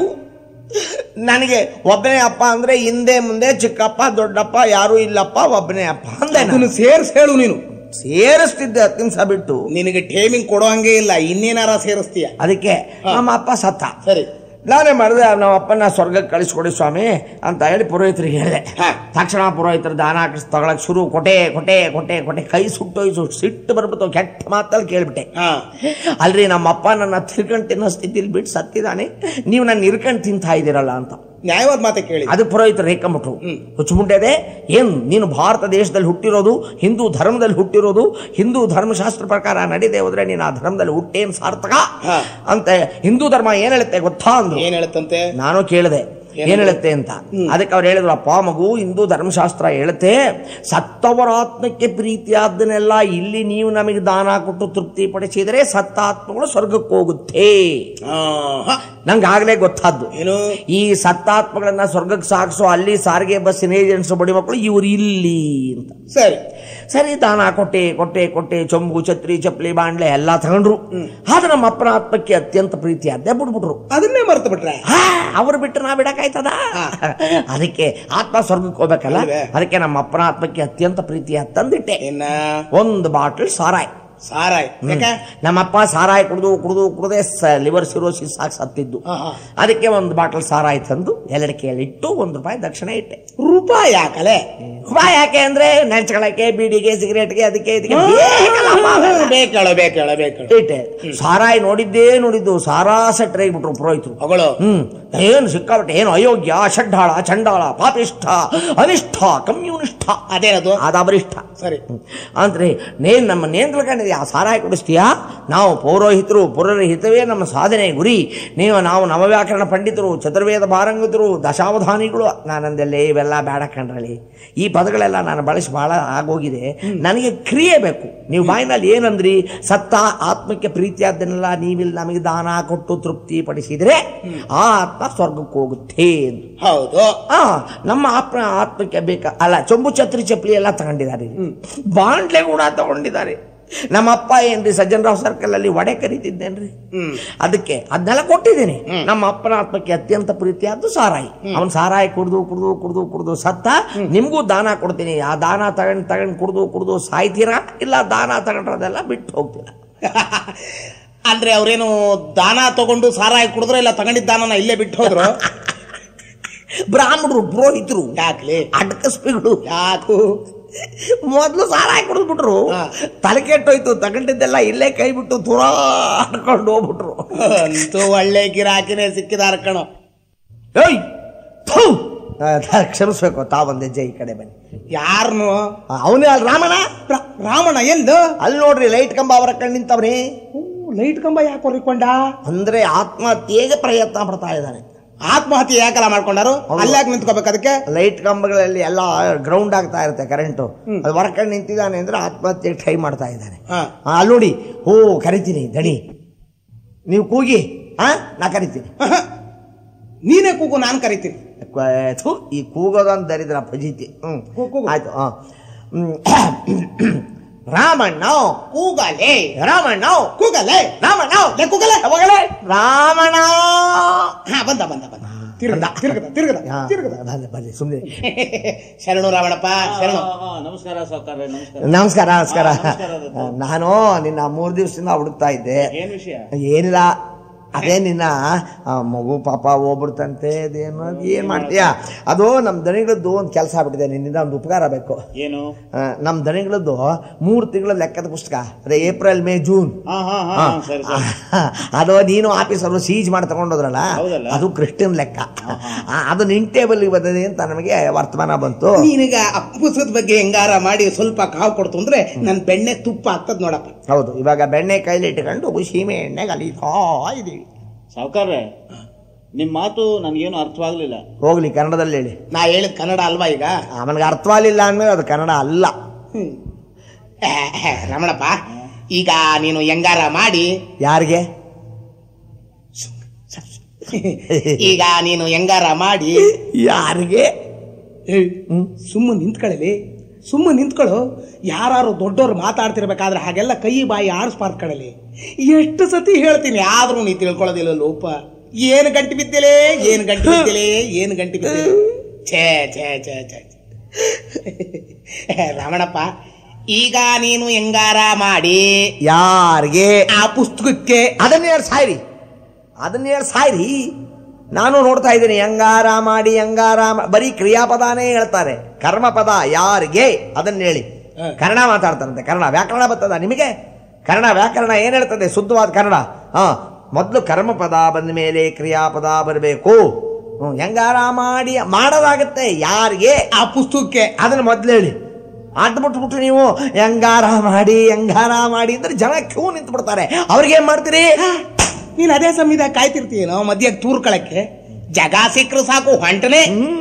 ನನಗೆ ಒಬ್ಬನೇ ಅಪ್ಪ ಅಂದ್ರೆ ಹಿಂದೆ ಮುಂದೆ ಚಿಕ್ಕಪ್ಪ ದೊಡ್ಡಪ್ಪ ಯಾರು ಇಲ್ಲಪ್ಪ ಒಬ್ಬನೇ ಅಪ್ಪ ಅಂದೆ ನಾನು. ಅದನ್ನು ಸೇರ್ಸ್ ಹೇಳು ನೀನು ಸೇರಿಸ್ತಿದ್ದೆ ಹತ್ತು ನಿಮಿಷ ಬಿಟ್ಟು ನಿನಗೆ ಟೇಮಿಂಗ್ ಕೊಡೋ ಹಂಗೆ ಇಲ್ಲ ಇನ್ನೇನಾರ ಸೇರಿಸ್ತೀಯ ಅದಕ್ಕೆ ನಮ್ಮ ಅಪ್ಪ ಸತ್ತ ಸರಿ ನಾನೇ ಮಾಡಿದೆ ನಮ್ಮ ಅಪ್ಪನ ಸ್ವರ್ಗಕ್ಕೆ ಕಳಿಸ್ಕೊಡಿ ಸ್ವಾಮಿ ಅಂತ ಹೇಳಿ ಪುರೋಹಿತರಿಗೆ ಹೇಳಿದೆ ಹಾ. ತಕ್ಷಣ ಪುರೋಹಿತರು ದಾನ ಹಾಕಿಸ್ ತಗೊಳಕ್ ಶುರು ಕೊಟ್ಟೆ ಕೊಟ್ಟೆ ಕೊಟ್ಟೆ ಕೊಟ್ಟೆ ಕೈ ಸುಟ್ಟೋಯ್ತು ಸಿಟ್ಟು ಬರ್ಬಿಟ್ಟು ಕೆಟ್ಟ ಮಾತಲ್ಲಿ ಕೇಳ್ಬಿಟ್ಟೆ ಹಾ ಅಲ್ರಿ ನಮ್ಮ ಅಪ್ಪ ನನ್ನ ತಿರ್ಕೊಂಡು ತಿನ್ನೋ ಸ್ಥಿತಿಲಿ ಬಿಟ್ಟು ಸತ್ತಿದ್ದಾನೆ ನೀವು ನನ್ನ ಇರ್ಕೊಂಡು ತಿಂತಾ ಇದ್ದೀರಲ್ಲ ಅಂತ ನ್ಯಾಯವಾದ ಮಾತೆ ಕೇಳಿ ಅದು ಪುರೋಹಿತರು ರೇಕಂಬಿಟ್ರು ಹುಚ್ಚುಮುಂಡೆದೆ ಏನ್ ನೀನು ಭಾರತ ದೇಶದಲ್ಲಿ ಹುಟ್ಟಿರೋದು ಹಿಂದೂ ಧರ್ಮದಲ್ಲಿ ಹುಟ್ಟಿರೋದು ಹಿಂದೂ ಧರ್ಮಶಾಸ್ತ್ರ ಪ್ರಕಾರ ನಡೀದೆ ಹೋದ್ರೆ ನೀನು ಆ ಧರ್ಮದಲ್ಲಿ ಹುಟ್ಟೇನ್ ಸಾರ್ಥಕ ಹಾ. ಅಂತ ಹಿಂದೂ ಧರ್ಮ ಏನ್ ಹೇಳುತ್ತೆ ಗೊತ್ತಾ ಅಂದ್ರು ಏನ್ ಹೇಳುತ್ತಂತೆ ನಾನು ಕೇಳಿದೆ ಏನು? ಏನ್ ಹೇಳುತ್ತೆ ಅಂತ ಅದಕ್ಕೆ ಅವ್ರು ಹೇಳಿದ್ರು ಅಪ್ಪ ಮಗು ಹಿಂದೂ ಧರ್ಮಶಾಸ್ತ್ರ ಹೇಳುತ್ತೆ ಸತ್ತವರ ಆತ್ಮಕ್ಕೆ ಪ್ರೀತಿಯಾದ್ದನ್ನೆಲ್ಲ ಇಲ್ಲಿ ನೀವು ನಮಗೆ ದಾನ ಕೊಟ್ಟು ತೃಪ್ತಿ ಪಡಿಸಿದರೆ ಸತ್ತ ಆತ್ಮಗಳು ಸ್ವರ್ಗಕ್ಕೆ ಹೋಗುತ್ತೆ ಆ, ಹ. ನಂಗೆ ಆಗ್ಲೇ ಗೊತ್ತಾದ್ದು ಏನು ಈ ಸತ್ತಾತ್ಮಗಳನ್ನ ಸ್ವರ್ಗಕ್ಕೆ ಸಾಗಿಸೋ ಅಲ್ಲಿ ಸಾರಿಗೆ ಬಸ್ಸಿನ ಏಜೆಂಟ್ಸ್ ಬಡಿ ಮಕ್ಕಳು ಇವ್ರು ಇಲ್ಲಿ ಅಂತ ಸರಿ ಸರಿ ದಾನ ಕೊಟ್ಟೆ ಕೊಟ್ಟೆ ಕೊಟ್ಟೆ ಚೊಂಬು ಛತ್ರಿ ಚಪ್ಪಲಿ ಬಾಂಡ್ಲೆ ಎಲ್ಲ ತಗೊಂಡ್ರು ಆದ್ರೆ ನಮ್ಮ ಅಪ್ಪನ ಆತ್ಮಕ್ಕೆ ಅತ್ಯಂತ ಪ್ರೀತಿ ಅದೇ ಬಿಟ್ಬಿಟ್ರು ಅದನ್ನೇ ಮರ್ತು ಬಿಟ್ರೆ ಹಾ, ಅವ್ರು ಬಿಟ್ಟು ನಾ ಬಿಡಕಾಯ್ತದ ಅದಕ್ಕೆ ಆತ್ಮ ಸ್ವರ್ಗಕ್ಕೆ ಹೋಗ್ಬೇಕಲ್ಲ ಅಲ್ವೇ? ಅದಕ್ಕೆ ನಮ್ಮ ಅಪ್ಪನ ಆತ್ಮಕ್ಕೆ ಅತ್ಯಂತ ಪ್ರೀತಿ ತಂದಿಟ್ಟೆ ಇನ್ನ ಒಂದು ಬಾಟಲ್ ಸಾರಾಯ್ ಸಾರಾಯ್ ಯಾಕೆ ನಮ್ಮಪ್ಪ ಸಾರಾಯಿ ಕುಡಿದು ಕುಡಿದು ಕುಡದೆ ಲಿವರ್ ಸಿರೋಸಿಸ್ ಆಗಿ ಸತ್ತಿದ್ದು ಹಾ, ಹಾ. ಅದಕ್ಕೆ ಅದಕ್ಕೆ ಒಂದು ಬಾಟಲ್ ಸಾರಾಯಿ ತಂದು ಎಲ್ಲಡಿಕೆಯಲ್ಲಿ ಇಟ್ಟು ಒಂದು ರೂಪಾಯಿ ದಕ್ಷಿಣ ಇಟ್ಟೆ ರೂಪಾಯಿ ಯಾಕಲೆ ರೂಪಾಯಿ ಯಾಕೆ ಅಂದ್ರೆ ನೆಂಚ್ಕೊಳಕ್ಕೆ ಬೀಡಿಗೆ ಸಿಗರೇಟ್ಗೆ ಅದಕ್ಕೆ ಇದಕ್ಕೆ ಬೇಕಲ್ಲಪ್ಪ ಅವೆಲ್ಲ. ಬೇಕೇಳ ಬೇಕೇಳ ಬೇಕೇಳ ಇಟ್ಟೆ ಸಾರಾಯಿ ನೋಡಿದ್ದೇ ನೋಡಿದ್ದು ಸಾರಾ ಸೆಟ್ರ್ ಬಿಟ್ರು ಪುರೋಹಿತರು ಮಗಳು ಹ್ಮ್ ಏನು ಸಿಕ್ಕಾಬಿಟ್ಟೆ ಏನು ಅಯೋಗ್ಯ ಷಡ್ಡಾಳ ಚಂಡಾಳ ಪಾಪಿಷ್ಠ ಅನಿಷ್ಠ ಕಮ್ಯುನಿಷ್ಠ ಅದೇನದು ಅದ ಬರಿಷ್ಠ ಸರಿ ಅಂದ್ರೆ ನೇನ್ ನಮ್ಮ ನೇಂದ್ರಕೊಂಡಿದೆ ಆ ಸಾರಾಯಿ ಕುಡಿಸ್ತೀಯಾ ನಾವು ಪೌರೋಹಿತರು ಪುರಹಿತವೇ ನಮ್ಮ ಸಾಧನೆ ಗುರಿ ನೀವು ನಾವು ನವವ್ಯಾಕರಣ ಪಂಡಿತರು ಚತುರ್ವೇದ ಭಾರಂಗಿತರು ದಶಾವಧಾನಿಗಳು ನಾನಂದೆಲ್ಲೇ ಇವೆಲ್ಲ ಬೇಡ ಕಣ್ರಳಿ ಈ ಪದಗಳೆಲ್ಲ ನಾನು ಬಳಸಿ ಬಹಳ ಆಗೋಗಿದೆ ನನಗೆ ಕ್ರಿಯೆ ಬೇಕು ನೀವು ಬಾಯಿನಲ್ಲಿ ಏನಂದ್ರಿ ಸತ್ತ ಆತ್ಮಕ್ಕೆ ಪ್ರೀತಿಯಾದ್ದನ್ನೆಲ್ಲ ನೀವಿಲ್ಲಿ ನಮಗೆ ದಾನ ಕೊಟ್ಟು ತೃಪ್ತಿ ಪಡಿಸಿದ್ರೆ ಆ ಆತ್ಮ ಸ್ವರ್ಗಕ್ಕೆ ಹೋಗುತ್ತೆ ಅಂತ. ಹೌದು ಆ ನಮ್ಮ ಆತ್ಮ ಆತ್ಮಕ್ಕೆ ಬೇಕಾ ಅಲ್ಲ ಚೊಂಬು ಛತ್ರಿ ಚಪ್ಪಲಿ ಎಲ್ಲ ತಗೊಂಡಿದ್ದಾರೆ ಬಾಂಡ್ಲೆ ಕೂಡ ತಗೊಂಡಿದ್ದಾರೆ ನಮ್ಮ ಅಪ್ಪ ಏನ್ರಿ ಸಜ್ಜನರಾವ್ ಸರ್ಕಲ್ ಅಲ್ಲಿ ವಡೆ ಕರೀತಿದ್ದೇನ್ರಿ ಅದಕ್ಕೆ ಅದನ್ನೆಲ್ಲ ಕೊಟ್ಟಿದ್ದೀನಿ ನಮ್ಮ ಅಪ್ಪನ ಆತ್ಮಕ್ಕೆ ಅತ್ಯಂತ ಪ್ರೀತಿಯಾದ್ದು ಸಾರಾಯಿ ಅವನ್ ಸಾರಾಯಿ ಕುಡ್ದು ಕುಡ್ದು ಕುಡ್ದು ಕುಡ್ದು ಸತ್ತ ನಿಮ್ಗೂ ದಾನ ಕೊಡ್ತೀನಿ ಆ ದಾನ ತಗೊಂಡ್ ತಗೊಂಡ್ ಕುಡ್ದು ಕುಡ್ದು ಸಾಯ್ತೀರಾ ಇಲ್ಲ ದಾನ ತಗೊಂಡ್ರದೆಲ್ಲ ಬಿಟ್ಟು ಹೋಗ್ತೀರಾ ಅಂದ್ರೆ ಅವ್ರೇನು ದಾನ ತಗೊಂಡು ಸಾರಾಯಿ ಕುಡಿದ್ರು ಇಲ್ಲ ತಗೊಂಡಿದ್ದ ದಾನನ ಇಲ್ಲೇ ಬಿಟ್ಟು ಹೋದ್ರು ಬ್ರಾಹ್ಮಣರು ಪುರೋಹಿತರು ಯಾಕ್ಲಿ ಅಡ್ಕಸ್ಪಿಗಳು ಯಾಕು ಮೊದ್ಲು ಸಾರಾಯಿ ಕುಡಿದ್ಬಿಟ್ರು ಹಾ. ತಲೆ ಕೆಟ್ಟೋಯ್ತು ತಗೊಂಡಿದ್ದೆಲ್ಲ ಇಲ್ಲೇ ಕೈ ಬಿಟ್ಟು ತುರಾಡ್ಕೊಂಡು ಹೋಗ್ಬಿಟ್ರು ಅಂತೂ ಒಳ್ಳೆ ಗಿರಾಕಿನೇ ಸಿಕ್ಕಿದಾರ ಕಣೋ ಏಯ್ ಥು! ಆ, ಕ್ಷಮಿಸ್ಬೇಕು ತಾವೊಂದು ಹೆಜ್ಜೆ ಈ ಕಡೆ ಬನ್ನಿ ಯಾರನು ಅವನೇ ಅಲ್ಲಿ ರಾಮಣ್ಣ ರಾಮಣ್ಣ ಎಂದು ಅಲ್ಲಿ ನೋಡ್ರಿ ಲೈಟ್ ಕಂಬ ಅವರ ಕಣ್ಣು ನಿಂತವ್ರಿ ಲೈಟ್ ಕಂಬ ಯಾಕೆ ಹೊರಿಕೊಂಡ ಅಂದ್ರೆ ಆತ್ಮಹತ್ಯೆಗೆ ಪ್ರಯತ್ನ ಪಡ್ತಾ ಇದ್ದಾನೆ ಆತ್ಮಹತ್ಯೆ ಯಾಕಲ್ಲ ಮಾಡ್ಕೊಂಡಾರು ಹೌದು. ಅಲ್ಲಾಕ್ ನಿಂತ್ಕೋಬೇಕು ಅದಕ್ಕೆ ಲೈಟ್ ಕಂಬಗಳಲ್ಲಿ ಎಲ್ಲ ಗ್ರೌಂಡ್ ಆಗ್ತಾ ಇರುತ್ತೆ ಕರೆಂಟು ಅದು ಹೊರಕಂಡು ನಿಂತಿದ್ದಾನೆ ಅಂದ್ರೆ ಆತ್ಮಹತ್ಯೆಗೆ ಟ್ರೈ ಮಾಡ್ತಾ ಇದ್ದಾನೆ ಹಾ. ಆ, ಅಲ್ಲಿ ನೋಡಿ ಓ ಕರಿತೀನಿ ದಣಿ ನೀವು ಕೂಗಿ ಹಾ ನಾ ಕರಿತೀನಿ ನೀನೇ ಕೂಗು ನಾನು ಕರಿತೀನಿ ಕ್ವ- ಥು, ಈ ಕೂಗೋದೊಂದು ದರಿದ್ರ ಫಜೀತಿ ಹ್ಮ್ ಕೂ- ಕೂಗು. ಆಯ್ತು ಹಾ ಹ್ಮ್. ರಾಮಣ್ಣ ಕೂಗಲೇ ರಾಮಣ್ಣ ಕೂಗಲೇ ರಾಮಣ್ಣ ಲೇ ಕೂಗಲೇ ಯಾವಾಗಲೇ? ರಾಮಣ್ಣ ಹಾ ಬಂದ ಬಂದ ಬಂದ ತಿರುಗದ ತಿರುಗದ ತಿರುಗದ ಹಾ, ತಿರುಗದ ಬನ್ನಿ ಬನ್ನಿ ಸುಮ್ಮನೆ ಶರಣು ರಾವಣಪ್ಪ ಶರಣು ನಮಸ್ಕಾರ ಸಾವುಕಾರ್ರೆ ನಮಸ್ಕಾರ ನಮಸ್ಕಾರ ನಮಸ್ಕಾರ ಹಾ, ನಮಸ್ಕಾರ ದತ್ತು. ನಾನು ನಿನ್ನ ಮೂರ್ ದಿವಸದಿಂದ ಹುಡುಕ್ತಾ ಇದ್ದೆ ಏನ್ ವಿಷಯ ಏನಿಲ್ಲ ಅದೇ ನಿನ್ನ ಆ, ಮಗು ಪಾಪ ಹೋಗ್ಬಿಡ್ತಂತೆ ಅದೇನು ಅದ್ ಏನ್ ಮಾಡ್ತೀಯಾ ಅದು ನಮ್ಮ ದಣಿಗಳದ್ದು ಒಂದು ಕೆಲಸ ಆಗ್ಬಿಟ್ಟಿದೆ ನಿನ್ನಿಂದ ಒಂದು ಉಪಕಾರ ಬೇಕು ಏನು ಆ, ನಮ್ಮ ದಣಿಗಳದ್ದು ಮೂರು ತಿಂಗಳ ಲೆಕ್ಕದ ಪುಸ್ತಕ ಅದೇ ಏಪ್ರಿಲ್ ಮೇ ಜೂನ್ ಹಾ ಹಾ ಹಾ ಹಾ. ಸರಿ ಸರಿ ಅದು ನೀನು ಆಫೀಸರು ಸೀಜ್ ಮಾಡಿ ತಗೊಂಡೋದ್ರಲ್ಲ ಹೌದಲ್ಲ? ಅದು ಕ್ರಿಶ್ಚಿಯನ್ ಲೆಕ್ಕ ಆ, ಅದು ನಿನ್ ಟೇಬಲ್ ಬಂದಿದೆ ಅಂತ ನಮಗೆ ವರ್ತಮಾನ ಬಂತು ನೀನೀಗ ಆ ಪುಸ್ತಕದ ಬಗ್ಗೆ ಹೆಂಗಾರ ಮಾಡಿ ಸ್ವಲ್ಪ ಕಾವು ಕೊಡ್ತು ಅಂದ್ರೆ ನನ್ ಬೆಣ್ಣೆ ತುಪ್ಪ ಆಗ್ತದ ನೋಡಪ್ಪ ಹೌದು ಇವಾಗ ಬೆಣ್ಣೆ ಕೈಲಿ ಇಟ್ಕೊಂಡು ಸೀಮೆ ಎಣ್ಣೆ ಕಲೀತಾ ಇದೀವಿ ಸಾವುಕಾರ್ರೆ ನಿಮ್ ಮಾತು ನನ್ಗೇನು ಅರ್ಥವಾಗ್ಲಿಲ್ಲ ಹೋಗ್ಲಿ ಕನ್ನಡದಲ್ಲಿ ಹೇಳಿ ನಾ ಹೇಳಿದ ಕನ್ನಡ ಅಲ್ವಾ ಈಗ ಅವನಿಗೆ ಅರ್ಥವಾಗಲಿಲ್ಲ ಅಂದ್ರೆ ಅದು ಕನ್ನಡ ಅಲ್ಲ ಹ್ಮ್. ರಮಣಪ್ಪ ಈಗ ನೀನು ಹೆಂಗಾರ ಮಾಡಿ ಯಾರಿಗೆ ಈಗ ನೀನು ಹೆಂಗಾರ ಮಾಡಿ ಯಾರಿಗೆ ಸುಮ್ಮನೆ ನಿಂತ್ಕೊಳ್ಳಿ ಸುಮ್ಮನೆ ನಿಂತ್ಕೊಳ್ಳು ಯಾರು ದೊಡ್ಡವ್ರು ಮಾತಾಡ್ತಿರ್ಬೇಕಾದ್ರೆ ಹಾಗೆಲ್ಲ ಕೈ ಬಾಯಿ ಆಡಿಸ್ಬಾರ್ದು ಕಡಲಿ ಎಷ್ಟು ಸತಿ ಹೇಳ್ತೀನಿ ಆದ್ರೂ ನೀ ತಿಳ್ಕೊಳ್ಳೋದಿಲ್ಲ ಲೋಪ ಏನು ಗಂಟು ಬಿದ್ದಿಲೆ ಏನು ಗಂಟು ಬಿದ್ದಿಲೆ ಏನು ಗಂಟು ಬಿದ್ದಿಲೆ ಛೇ ಛೇ ಛೇ ಛೇ ಛೇ. ರಮಣಪ್ಪ ಈಗ ನೀನು ಹೆಂಗಾರ ಮಾಡಿ ಯಾರಿಗೆ ಆ ಪುಸ್ತಕಕ್ಕೆ ಅದನ್ನ ಹೇಳಿ ಸಾಯ್ರಿ ಅದನ್ನ ಹೇಳಿ ಸಾಯ್ರಿ ನಾನು ನೋಡ್ತಾ ಇದ್ದೀನಿ ಹೆಂಗಾರ ಮಾಡಿ ಹೆಂಗಾರ ಮಾ- ಬರೀ ಕ್ರಿಯಾಪದಾನೇ ಹೇಳ್ತಾರೆ ಕರ್ಮಪದ ಯಾರಿಗೆ ಅದನ್ನ ಹೇಳಿ ಹ. ಕನ್ನಡ ಮಾತಾಡ್ತಾರಂತೆ ಕನ್ನಡ ವ್ಯಾಕರಣ ಬರ್ತದ ನಿಮಗೆ ಕನ್ನಡ ವ್ಯಾಕರಣ ಏನ್ ಹೇಳ್ತದೆ ಶುದ್ಧವಾದ ಕನ್ನಡ ಹಾ ಮೊದಲು ಕರ್ಮಪದ ಬಂದ ಮೇಲೆ ಕ್ರಿಯಾಪದ ಬರಬೇಕು ಹೆಂಗಾರ ಮಾಡಿ ಮಾಡೋದಾಗತ್ತೆ ಯಾರಿಗೆ ಆ ಪುಸ್ತಕಕ್ಕೆ ಅದನ್ನ ಮೊದ್ಲು ಹೇಳಿ ಅಡ್ಡ ಬಿಟ್ಬಿಟ್ಟು ನೀವು ಹೆಂಗಾರ ಮಾಡಿ ಹೆಂಗಾರ ಮಾಡಿ ಅಂದ್ರೆ ಜನ ಕ್ಯೂ ನಿಂತು ಬಿಡ್ತಾರೆ ಅವ್ರಿಗೆ ಏನ್ ಮಾಡ್ತೀರಿ ನೀನ್ ಅದೇ ಸಮಯದಾಗ ಕಾಯ್ತಿರ್ತೀಯೇನೋ ಮಧ್ಯಾಗ ತೂರ್ಕೊಳಕ್ಕೆ ಜಗ ಸಿಕ್ರು ಸಾಕು ಹೊಂಟನೆ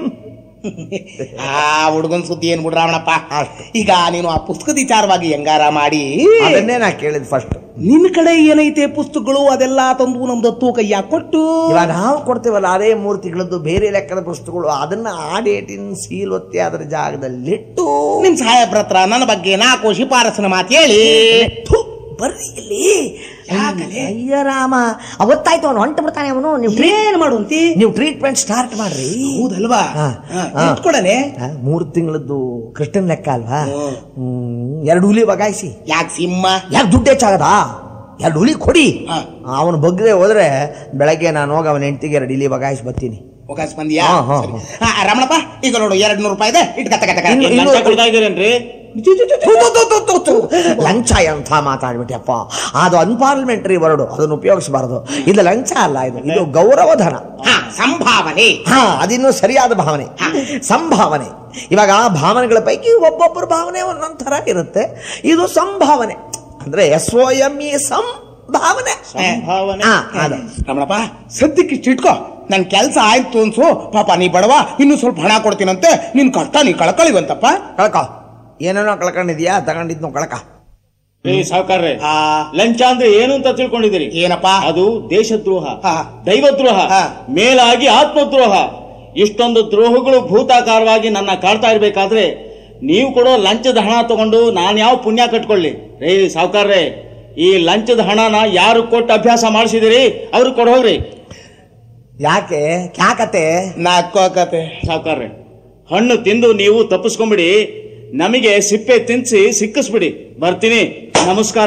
ಆ ಹುಡುಗನ್ ಸುದ್ದಿ ಏನ್ ಬಿಡ್ರ ರಾವಣಪ್ಪ ಈಗ ನೀನು ಆ ಪುಸ್ತಕದ ವಿಚಾರವಾಗಿ ಹೆಂಗಾರ ಮಾಡಿ ಅದನ್ನೇ ನಾ ಕೇಳಿದ್ ಫಸ್ಟ್ ನಿನ್ ಕಡೆ ಏನೈತೆ ಪುಸ್ತಕಗಳು ಅದೆಲ್ಲ ತಂದು ನಮ್ದು ಹತ್ತು ಕೈಯ ಕೊಟ್ಟು ಇವಾಗ ನಾವು ಕೊಡ್ತೀವಲ್ಲ ಅದೇ ಮೂರ್ತಿಗಳದ್ದು ಬೇರೆ ಲೆಕ್ಕದ ಪುಸ್ತಕಗಳು ಅದನ್ನ ಆ ಡೇಟಿನ ಸೀಲ್ ಒತ್ತಿ ಅದರ ಜಾಗದಲ್ಲಿಟ್ಟು ನಿಮ್ ಸಾಹೇಬ್ರ ಹತ್ರ ನನ್ನ ಬಗ್ಗೆ ನಾಲ್ಕು ಶಿಫಾರಸಿನ ಮಾತು ಹೇಳಿ ಥು, ಬರ್ರಿ ಇಲ್ಲಿ ಯಾಕಲೆ? ಅಯ್ಯ ರಾಮ ಅವತ್ತಾಯ್ತು ಅವನು ಹೊಂಟು ಬಿಡ್ತಾನೆ ಅವನು ನೀವು ಏನ್ ಮಾಡುವಂತಿ ನೀವು ಟ್ರೀಟ್ಮೆಂಟ್ ಸ್ಟಾರ್ಟ್ ಮಾಡ್ರಿ ಹೌದಲ್ವಾ ಹಾ, ಹಾ, ಹಾ. ಇಟ್ಕೊಡನೆ ಆ, ಮೂರು ತಿಂಗಳದ್ದು ಕೃಷ್ಣನ್ ಲೆಕ್ಕ ಅಲ್ವಾ ಹ್ಮ್. ಹ್ಮ್, ಎರಡು ಹುಲಿ ಬಗಾಯಿಸಿ ಯಾಕೆ ಸಿಂಹ ಯಾಕೆ ದುಡ್ಡು ಹೆಚ್ಚಾಗದ ಎರಡು ಹುಲಿ ಕೊಡಿ ಹಾ. ಅವನು ಬಗ್ಗದೆ ಹೋದ್ರೆ ಬೆಳಗ್ಗೆ ನಾನು ಹೋಗಿ ಅವನ ಹೆಂಡತಿಗೆ ಎರಡು ಇಲಿ ಬಗಾಯಿಸಿ ಬರ್ತೀನಿ ಅವಕಾಶ ಬಂದಿಯಾ ಹಾ, ಹಾ, ಸರಿ. ಹಾ, ರಮಣಪ್ಪ ಈಗ ನೋಡು ಎರಡ್ ನೂರು ರೂಪಾಯಿ ಇದೆ ಇಟ್ ಕತ್ತ ಕತ್ತ ಇನ್ನು- ಏನ್ ಲಂಚ ಕೊಡ್ತಾ ಇದ್ದೀರೇನ್ರಿ ಥು, ಥು, ಥು, ಥು, ಥು. ಲಂಚ ಎಂಥ ಮಾತಾಡ್ಬಿಟ್ಟಪ್ಪ ಅದು ಅನ್ಪಾರ್ಲಿಮೆಂಟರಿ ವರ್ಡ್ ಅದನ್ನು ಉಪಯೋಗಿಸಬಾರದು ಇದು ಲಂಚ ಅಲ್ಲ ಇದು ಇದು ಗೌರವಧನ ಹಾ ಸಂಭಾವನೆ ಹಾ ಅದಿನ್ನೂ ಸರಿಯಾದ ಭಾವನೆ ಸಂಭಾವನೆ ಇವಾಗ ಆ ಭಾವನೆಗಳ ಪೈಕಿ ಒಬ್ಬೊಬ್ಬರ ಭಾವನೆ ಒಂದೊಂದ್ ಥರ ಇರುತ್ತೆ ಇದು ಸಂಭಾವನೆ ಅಂದ್ರೆ ಎಸ್ ಒ ಎಂ ಇ ಸಂಭಾವನೆ ಸಂಭಾವನೆ ಹಾ, ಅದು. ರಮಣಪ್ಪ ಸದ್ಯಕ್ಕೆ ಇಷ್ಟು ಇಟ್ಕೋ ನನ್ ಕೆಲ್ಸ ಆಯ್ತು ಅನ್ಸು ಪಾಪ ನೀ ಬಡವ ಇನ್ನು ಸ್ವಲ್ಪ ಹಣ ಕೊಡ್ತೀನಂತೆ ನಿನ್ ಕಷ್ಟ ನೀ ಕಳ್ಕೊಳ್ಳಿವಂತಪ್ಪ ಕಳ್ಕ ಏನೇನೋ ಕಳ್ಕೊಂಡಿದ್ಯಾ ತಗೊಂಡಿದ್ನು ಕಳ್ಕ ಏ ಸಾವುಕಾರ್ರೆ ಆ ಲಂಚ ಅಂದ್ರೆ ಏನು ಅಂತ ತಿಳ್ಕೊಂಡಿದ್ದೀರಿ ಏನಪ್ಪ ಅದು ದೇಶದ್ರೋಹ ಹಾ. ದೈವದ್ರೋಹ ಹಾ. ಮೇಲಾಗಿ ಆತ್ಮದ್ರೋಹ ಇಷ್ಟೊಂದು ದ್ರೋಹಗಳು ಭೂತಾಕಾರವಾಗಿ ನನ್ನ ಕಾಡ್ತಾ ಇರ್ಬೇಕಾದ್ರೆ ನೀವು ಕೊಡೋ ಲಂಚದ ಹಣ ತಗೊಂಡು ನಾನು ಯಾವ ಪುಣ್ಯ ಕಟ್ಕೊಳ್ಳಿ ರೇ ಸಾವುಕಾರ್ರೆ ಈ ಲಂಚದ ಹಣನ ಯಾರು ಕೊಟ್ಟು ಅಭ್ಯಾಸ ಮಾಡಿಸಿದಿರಿ ಅವ್ರು ಕೊಡ್ ಹೋಗ್ರಿ ಯಾಕೆ ಕ್ಯಾಕತೆ ನಾಕೋಕತೆ ಸಾವುಕಾರ್ರೆ ಹಣ್ಣು ತಿಂದು ನೀವು ತಪ್ಪಿಸ್ಕೊಂಬಿಡಿ ನಮಗೆ ಸಿಪ್ಪೆ ತಿನ್ಸಿ ಸಿಕ್ಕಿಸ್ಬಿಡಿ ಬರ್ತೀನಿ ನಮಸ್ಕಾರ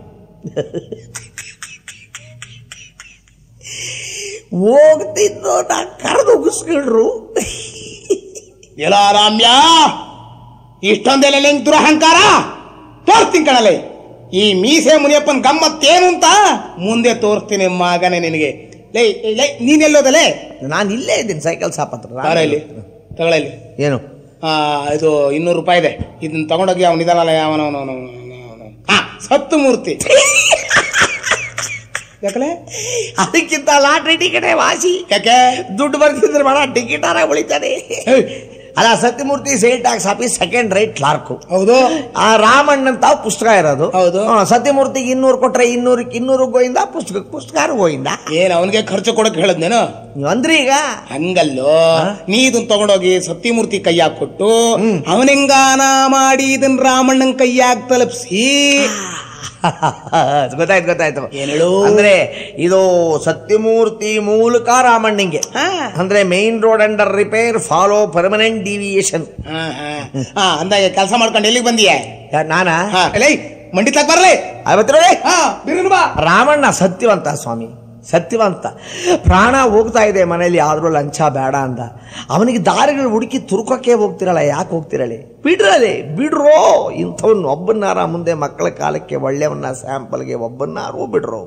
ಹೋಗ್ತಿದ್ದು ನಾ ಕರೆದು ಉಗಿಸ್ಕೊಂಡ್ರು ಎಲ್ಲ ರಾಮ್ಯ ಇಷ್ಟೊಂದೆಲ್ಲ ನಿಂಗ್ ದುರಹಂಕಾರ ತೋರ್ಸ್ತೀನಿ ಕಣಲೆ ಈ ಮೀಸೆ ಮುನಿಯಪ್ಪನ್ ಗಮ್ಮತ್ತೇನು ಅಂತ ಮುಂದೆ ತೋರಿಸ್ತೀನಿ ಮಗನೇ ನಿನಗೆ ಲೈ ಲೈ ನೀನೆಲ್ಲೋದಲೇ ನಾನು ಇಲ್ಲೇ ಇದ್ದೀನಿ ಸೈಕಲ್ ಸಾಪ್ ಹತ್ರ ಬಾರ ಇಲ್ಲಿ ತಗೊಳ್ಳಿ ಏನು ಆ, ಇದು ಇನ್ನೂರು ರೂಪಾಯಿ ಇದೆ ಇದನ್ನ ತಗೊಂಡೋಗಿ ಅವನಿದಾನಲ್ಲ ಅವನವನು ಹಾ ಸತ್ತು ಮೂರ್ತಿ ಯಾಕಲೆ ಅದಕ್ಕಿಂತ ಲಾಟ್ರಿ ಟಿಕೆಟೇ ವಾಸಿ ಯಾಕೆ ದುಡ್ಡು ಬರ್ತಿದ್ರೆ ಬೇಡ ಟಿಕೆಟಾರ ಉಳಿತಾನೆ ಅಲ್ಲ Satyamurthy sale tax office second right clerk ಹೌದು ಆ ರಾಮಣ್ಣ ಅಂತ ಪುಸ್ತಕ ಇರೋದು ಹೌದು. ಹಾ, ಸತ್ಯಮೂರ್ತಿಗೆ ಇನ್ನೂರು ಕೊಟ್ರೆ ಇನ್ನೂರಕ್ಕೆ ಇನ್ನೂರು ಗೋಯಿಂದ ಪುಸ್ತಕಕ್ಕೆ ಪುಸ್ತಕ ಗೋಯಿಂದ ಏನ್ ಅವನಿಗೆ ಖರ್ಚು ಕೊಡಕ್ ಹೇಳದ್ನೇನು ನೀವು ಅಂದ್ರಿ ಈಗ ಹಂಗಲ್ಲೋ ನೀ ಇದನ್ನ ತಗೊಂಡೋಗಿ ಸತ್ಯಮೂರ್ತಿ ಕೈಯಾಗ ಕೊಟ್ಟು ಅವನಿಂಗಾನ ಮಾಡಿ ಇದನ್ ರಾಮಣ್ಣನ್ ಕೈಯಾಗ ತಲುಪಿಸಿ ಗೊತ್ತಾಯ್ತು ಗೊತ್ತಾಯ್ತು ಏನ್ ಹೇಳು? ಅಂದ್ರೆ ಇದು ಸತ್ಯಮೂರ್ತಿ ಮೂಲಕ ರಾಮಣ್ಣಂಗೆ ಅಂದ್ರೆ main road under repair follow permanent deviation ಹಾ ಅಂದಾಗ ಕೆಲಸ ಮಾಡ್ಕೊಂಡು ಎಲ್ಲಿಗೆ ಬಂದಿಯ ನಾನಾ ಹಾ ಎಲೈ ಮಂಡಿ ತಕ್ ಬರ್ಲಿ ಅವತ್ತು ಹಾ ಬಿರುನು ಬಾ ರಾಮಣ್ಣ ಸತ್ಯವಂತ ಸ್ವಾಮಿ ಸತ್ಯವಂತ ಪ್ರಾಣ ಹೋಗ್ತಾ ಇದೆ ಮನೇಲಿ ಆದ್ರೂ ಲಂಚ ಬೇಡ ಅಂದ ಅವನಿಗೆ ದಾರಿಗಳು ಹುಡುಕಿ ತುರ್ಕೋಕೆ ಹೋಗ್ತಿರಲ್ಲ ಯಾಕೆ ಹೋಗ್ತಿರಲಿ ಬಿಡ್ರಲಿ ಬಿಡ್ರೋ ಇಂಥವ್ನ ಒಬ್ಬನಾರ ಮುಂದೆ ಮಕ್ಕಳ ಕಾಲಕ್ಕೆ ಒಳ್ಳೆಯವನ್ನ ಸ್ಯಾಂಪಲ್ಗೆ ಒಬ್ಬನಾರು ಬಿಡ್ರೋ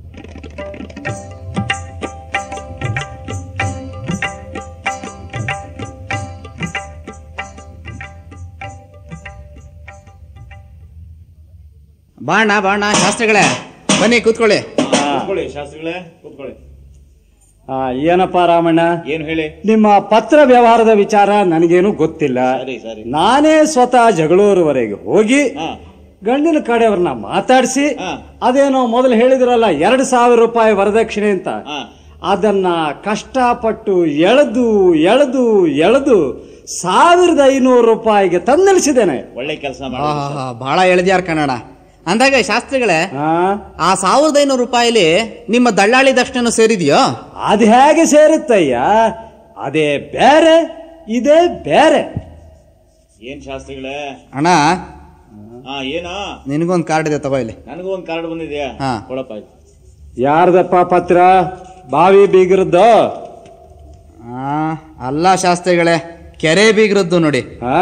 ಬಾಣ ಬಾಣ ಶಾಸ್ತ್ರಿಗಳೇ ಬನ್ನಿ ಕೂತ್ಕೊಳ್ಳಿ ಕೂತ್ಕೊಳ್ಳಿ ಶಾಸ್ತ್ರಿಗಳೇ ಕೂತ್ಕೊಳ್ಳಿ ಆ, ಏನಪ್ಪ ರಾಮಣ್ಣ ಏನು ಹೇಳಿ ನಿಮ್ಮ ಪತ್ರ ವ್ಯವಹಾರದ ವಿಚಾರ ನನಗೇನು ಗೊತ್ತಿಲ್ಲ ಸರಿ ಸರಿ ನಾನೇ ಸ್ವತಃ ಜಗಳೂರುವರೆಗೆ ಹೋಗಿ ಹಾ ಗಂಡಿನ ಕಡೆಯವ್ರನ್ನ ಮಾತಾಡಿಸಿ ಹಾ. ಅದೇನೋ ಮೊದಲು ಹೇಳಿದ್ರಲ್ಲ ಎರಡು ಸಾವಿರ ರೂಪಾಯಿ ವರದಕ್ಷಿಣೆ ಅಂತ ಹಾ. ಅದನ್ನ ಕಷ್ಟಪಟ್ಟು ಎಳೆದು ಎಳೆದು ಎಳೆದು ಸಾವಿರದ ಐನೂರು ರೂಪಾಯಿಗೆ ತಂದಿಳಿಸಿದ್ದೇನೆ ಒಳ್ಳೆ ಕೆಲಸ ಮಾಡಿ ಆಹಾ, ಬಹಳ ಎಳೆದ್ಯಾರ ಕನ್ನಡ ಅಂದಾಗ ಶಾಸ್ತ್ರಿಗಳೇ ಆ, ಆ ಸಾವಿರದ ಐನೂರು ರೂಪಾಯಿಲಿ ನಿಮ್ಮ ದಳ್ಳಾಳಿ ದಕ್ಷಿಣ ಸೇರಿದೆಯೋ ಅದ್ ಹೇಗೆ ಸೇರುತ್ತಯ್ಯ ಅದೇ ಬೇರೆ ಇದೇ ಬೇರೆ ಏನ್ ಶಾಸ್ತ್ರಿಗಳೇ ಅಣ್ಣ ಹಾ ಏನಾ ನಿನಗೊಂದು ಕಾರ್ಡ್ ಇದೆ ತಗೋ ಇಲ್ಲಿ ನನಗೂ ಒಂದ್ ಕಾರ್ಡ್ ಬಂದಿದ್ಯಾ ಹಾ. ಕೊಡಪ್ಪ ಆಯ್ತು ಯಾರ್ದಪ್ಪ ಪತ್ರ ಬಾವಿ ಬೀಗರದ್ದು ಆ, ಅಲ್ಲ ಶಾಸ್ತ್ರಿಗಳೇ ಕೆರೆ ಬೀಗ್ರದ್ದು ನೋಡಿ ಆ?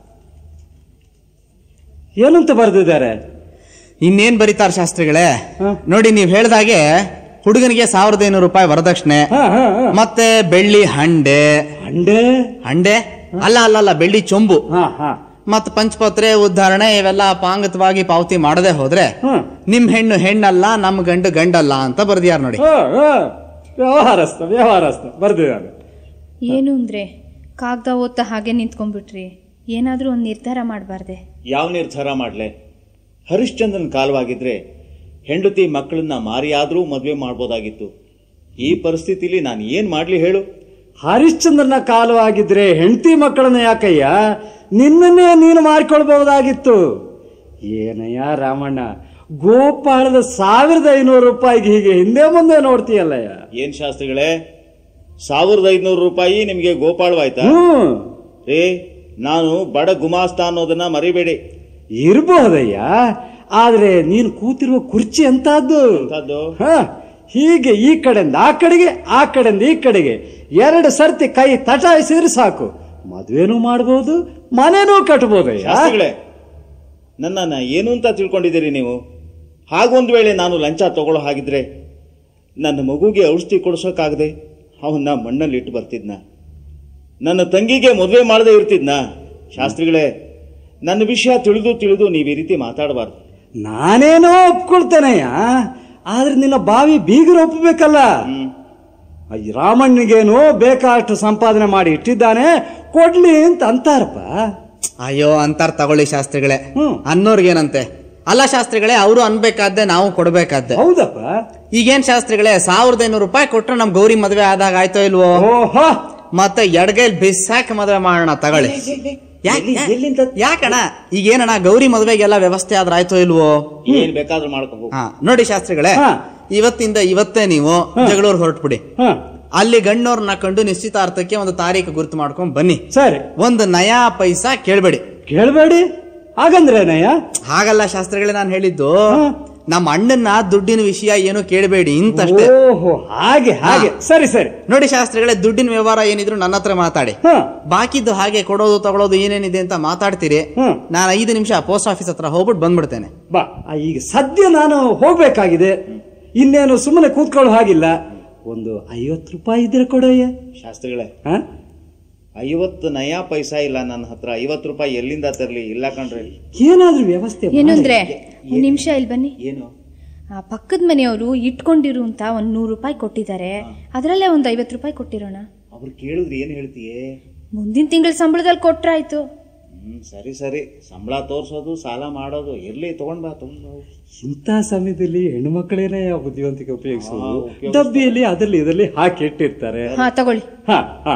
ಏನಂತ ಬರೆದಿದ್ದಾರೆ ಇನ್ನೇನ್ ಬರೀತಾರ ಶಾಸ್ತ್ರಿಗಳೇ ಹ? ನೋಡಿ ನೀವ್ ಹೇಳ್ದಾಗೆ ಹುಡುಗನಿಗೆ ಸಾವಿರದ ಐನೂರು ರೂಪಾಯಿ ವರದಕ್ಷಿಣೆ ಹಾ, ಹಾ, ಹಾ. ಮತ್ತೆ ಬೆಳ್ಳಿ ಹಂಡೆ ಅಂಡೆ ಹಂಡೆ ಅಲ್ಲ ಅಲ್ಲ ಅಲ್ಲ ಬೆಳ್ಳಿ ಚೊಂಬು ಹಾ ಹಾ ಮತ್ ಪಂಚಪತ್ರೆ ಉದ್ಧಾರಣೆ ಇವೆಲ್ಲ ಪಾಂಗತವಾಗಿ ಪಾವತಿ ಮಾಡದೆ ಹೋದ್ರೆ ಹ್ಮ್. ನಿಮ್ ಹೆಣ್ಣು ಹೆಣ್ಣಲ್ಲ ನಮ್ ಗಂಡು ಗಂಡಲ್ಲ ಅಂತ ಬರ್ದಿಯಾರ ನೋಡಿ ಹಾ, ಹಾ. ವ್ಯವಹಾರಸ್ಥ ವ್ಯವಹಾರಸ್ಥ ಬರ್ದಿದ್ದಾರೆ ಏನು ಅಂದ್ರೆ ಕಾಗ್ದ ಓದ್ತಾ ಹಾಗೆ ನಿಂತ್ಕೊಂಡ್ಬಿಟ್ರಿ ಏನಾದ್ರೂ ಒಂದು ನಿರ್ಧಾರ ಮಾಡಬಾರ್ದೆ ಯಾವ ನಿರ್ಧಾರ ಮಾಡ್ಲೆ ಹರಿಶ್ಚಂದ್ರನ್ ಕಾಲವಾಗಿದ್ರೆ ಹೆಂಡತಿ ಮಕ್ಕಳನ್ನ ಮಾರಿಯಾದ್ರೂ ಮದ್ವೆ ಮಾಡ್ಬೋದಾಗಿತ್ತು ಈ ಪರಿಸ್ಥಿತಿಲಿ ನಾನು ಏನ್ ಮಾಡ್ಲಿ ಹೇಳು ಹರಿಶ್ಚಂದ್ರನ ಕಾಲವಾಗಿದ್ರೆ ಹೆಂಡತಿ ಮಕ್ಕಳನ್ನ ಯಾಕಯ್ಯ ನಿನ್ನನ್ನೇ ನೀನು ಮಾರಿಕೊಳ್ಬಹುದಾಗಿತ್ತು ಏನಯ್ಯ ರಾಮಣ್ಣ ಗೋಪಾಳದ ಸಾವಿರದ ಐನೂರು ರೂಪಾಯಿಗೆ ಹೀಗೆ ಹಿಂದೆ ಮುಂದೆ ನೋಡ್ತೀಯಲ್ಲಯ್ಯ ಏನ್ ಶಾಸ್ತ್ರಿಗಳೇ ಸಾವಿರದ ಐದ್ನೂರು ರೂಪಾಯಿ ನಿಮ್ಗೆ ಗೋಪಾಳವಾಯ್ತಾ ಹ್ಮ್ ರೇ ನಾನು ಬಡ ಗುಮಾಸ್ತ ಅನ್ನೋದನ್ನ ಮರಿಬೇಡಿ ಇರಬಹುದಯ್ಯ ಆದ್ರೆ ನೀನು ಕೂತಿರುವ ಕುರ್ಚಿ ಎಂತದ್ದು ಎಂತದ್ದು? ಹ, ಹೀಗೆ ಈ ಕಡೆಯಿಂದ ಆ ಕಡೆಗೆ ಆ ಕಡೆಯಿಂದ ಈ ಕಡೆಗೆ ಎರಡು ಸರ್ತಿ ಕೈ ತಟಾಯಿಸಿದ್ರೆ ಸಾಕು ಮದ್ವೆನೂ ಮಾಡಬಹುದು ಮನೇನೂ ಕಟ್ಬೋದಯ್ಯ ಶಾಸ್ತ್ರಿಗಳೇ ನನ್ನನ್ನ ಏನು ಅಂತ ತಿಳ್ಕೊಂಡಿದ್ದೀರಿ ನೀವು ಹಾಗೊಂದು ವೇಳೆ ನಾನು ಲಂಚ ತಗೊಳ್ಳೋ ಹಾಗಿದ್ರೆ ನನ್ನ ಮಗುಗೆ ಔಷಧಿ ಕೊಡಿಸೋಕ್ಕಾಗದೆ ಅವನ್ನ ಮಣ್ಣಲ್ಲಿ ಇಟ್ಟು ಬರ್ತಿದ್ನ ನನ್ನ ತಂಗಿಗೆ ಮದುವೆ ಮಾಡದೆ ಇರ್ತಿದ್ನ ಶಾಸ್ತ್ರಿಗಳೇ ನನ್ನ ವಿಷಯ ತಿಳಿದು ತಿಳಿದು ನೀವು ಈ ರೀತಿ ಮಾತಾಡಬಾರ್ದು ನಾನೇನೋ ಒಪ್ಕೊಳ್ತೇನಯ್ಯ ಆದ್ರೆ ನಿನ್ನ ಬಾವಿ ಬೀಗರು ಒಪ್ಪಬೇಕಲ್ಲ ಈ ರಾಮಣ್ಣಗೇನು ಬೇಕಾಷ್ಟು ಸಂಪಾದನೆ ಮಾಡಿ ಇಟ್ಟಿದ್ದಾನೆ ಕೊಡ್ಲಿ ಅಂತ ಅಂತಾರಪ್ಪ ಅಯ್ಯೋ ಅಂತಾರ ತಗೊಳ್ಳಿ ಶಾಸ್ತ್ರಿಗಳೇ ಹ್ಮ್. ಅನ್ನೋರ್ಗೇನಂತೆ ಅಲ್ಲ ಶಾಸ್ತ್ರಿಗಳೇ ಅವರು ಅನ್ಬೇಕಾದ್ದೆ ನಾವು ಕೊಡ್ಬೇಕಾದ್ದೆ ಹೌದಪ್ಪ ಈಗೇನ್ ಶಾಸ್ತ್ರಿಗಳೇ ಸಾವಿರದ ಐನೂರು ರೂಪಾಯಿ ಕೊಟ್ರೆ ನಮ್ ಗೌರಿ ಮದ್ವೆ ಆದಾಗ ಆಯ್ತೋ ಇಲ್ವೋ ಓಹೋ ಮತ್ತೆ ಎಡಗೈಲ್ ಬಿಸಾಕ್ ಮದ್ವೆ ಮಾಡೋಣ ತಗೊಳ್ಳಿ ಯಾಕ್- ಯಾಕ್- ಯಾಕಣ್ಣ ಈಗೇನಣ್ಣ ಗೌರಿ ಮದ್ವೆಗೆಲ್ಲ ವ್ಯವಸ್ಥೆ ಆದ್ರ ಆಯ್ತೋ ಇಲ್ವೋ ಏನ್ ಬೇಕಾದ್ರೂ ಮಾಡ್ಕೊ ಹೋಗು. ಹಾ ನೋಡಿ ಶಾಸ್ತ್ರಿಗಳೇ ಹಾ. ಇವತ್ತಿಂದ ಇವತ್ತೇ ನೀವು ಜಗಳೂರ್ ಹೊರಟ್ಬಿಡಿ ಹ ಅಲ್ಲಿ ಗಣ್ಣವ್ರನ್ನ ಕಂಡು ನಿಶ್ಚಿತಾರ್ಥಕ್ಕೆ ಒಂದು ತಾರೀಕು ಗುರುತು ಮಾಡ್ಕೊಂಡ್ ಬನ್ನಿ ಸರಿ ಒಂದು ನಯಾ ಪೈಸಾ ಕೇಳ್ಬೇಡಿ ಕೇಳಬೇಡಿ ಹಾಗಂದ್ರೇನಯ್ಯ ಹಾಗಲ್ಲ ಶಾಸ್ತ್ರಿಗಳೇ ನಾನು ಹೇಳಿದ್ದು ನಮ್ಮ ಅಣ್ಣನ ದುಡ್ಡಿನ ವಿಷಯ ಏನು ಕೇಳಬೇಡಿ ಇಂತಷ್ಟೇ ಓಹೋ ಹಾಗೆ ಹಾಗೆ ಸರಿ ಸರಿ ನೋಡಿ ಶಾಸ್ತ್ರಿಗಳೇ ದುಡ್ಡಿನ ವ್ಯವಹಾರ ಏನಿದ್ರು ನನ್ನ ಹತ್ರ ಮಾತಾಡಿ ಹ ಬಾಕಿದ್ದು ಹಾಗೆ ಕೊಡೋದು ತಗೊಳೋದು ಏನೇನಿದೆ ಅಂತ ಮಾತಾಡ್ತೀರಿ ಹ್ಮ್. ನಾನು ಐದು ನಿಮಿಷ ಪೋಸ್ಟ್ ಆಫೀಸ್ ಹತ್ರ ಹೋಗ್ಬಿಟ್ಟು ಬಂದ್ಬಿಡ್ತೇನೆ ಬಾ ಆ, ಈಗ ಸದ್ಯ ನಾನು ಹೋಗ್ಬೇಕಾಗಿದೆ ಇನ್ನೇನು ಸುಮ್ಮನೆ ಕೂತ್ಕೊಳ್ಳೋ ಹಾಗಿಲ್ಲ ಒಂದು ಐವತ್ತು ರೂಪಾಯಿ ಇದ್ರೆ ಕೊಡಯ್ಯ ಶಾಸ್ತ್ರಿಗಳೇ ಹ? ಐವತ್ತು ನಯಾ ಪೈಸಾ ಇಲ್ಲ ನನ್ನ ಹತ್ರ ಐವತ್ತು ರೂಪಾಯಿ ಎಲ್ಲಿಂದ ತರಲಿ ಇಲ್ಲ ಕಣ್ರಿ ಏನಾದ್ರೂ ವ್ಯವಸ್ಥೆ ಮಾಡಿ. ಏನು ಅಂದ್ರೆ ಒಂದ್ ನಿಮಿಷ ಇಲ್ಲಿ ಬನ್ನಿ ಏನು ಆ ಪಕ್ಕದ ಮನೆಯವರು ಇಟ್ಕೊಂಡಿರು ಅಂತ ಒಂದ್ ನೂರು ರೂಪಾಯಿ ಕೊಟ್ಟಿದ್ದಾರೆ ಅದರಲ್ಲೇ ಒಂದ್ ಐವತ್ತು ರೂಪಾಯಿ ಕೊಟ್ಟಿರೋಣ ಅವ್ರು ಕೇಳಿದ್ರೆ ಏನು ಹೇಳ್ತೀಯೇ ಮುಂದಿನ ತಿಂಗಳ ಸಂಬಳದಲ್ಲಿ ಕೊಟ್ರಾಯ್ತು ಹ್ಮ್ ಸರಿ ಸರಿ ಸಂಬಳ ತೋರ್ಸೋದು ಸಾಲ ಮಾಡೋದು ಎಲ್ಲಿ ತಗೊಂಡ್ ಬಾ ತಗೊಂಡ್ ಬಾ ಇಂಥ ಸಮಯದಲ್ಲಿ ಹೆಣ್ಮಕ್ಳೇನೆ ಆ ಬುದ್ಧಿವಂತಿಕೆ ಉಪಯೋಗಿಸೋದು ಹಾ, ಉಪಯೋಗಿಸೋದು. ಡಬ್ಬಿಯಲ್ಲಿ ಅದರಲ್ಲಿ ಇದರಲ್ಲಿ ಹಾಕಿ ಇಟ್ಟಿರ್ತಾರೆ ಹಾ ತಗೊಳ್ಳಿ ಹಾ ಹಾ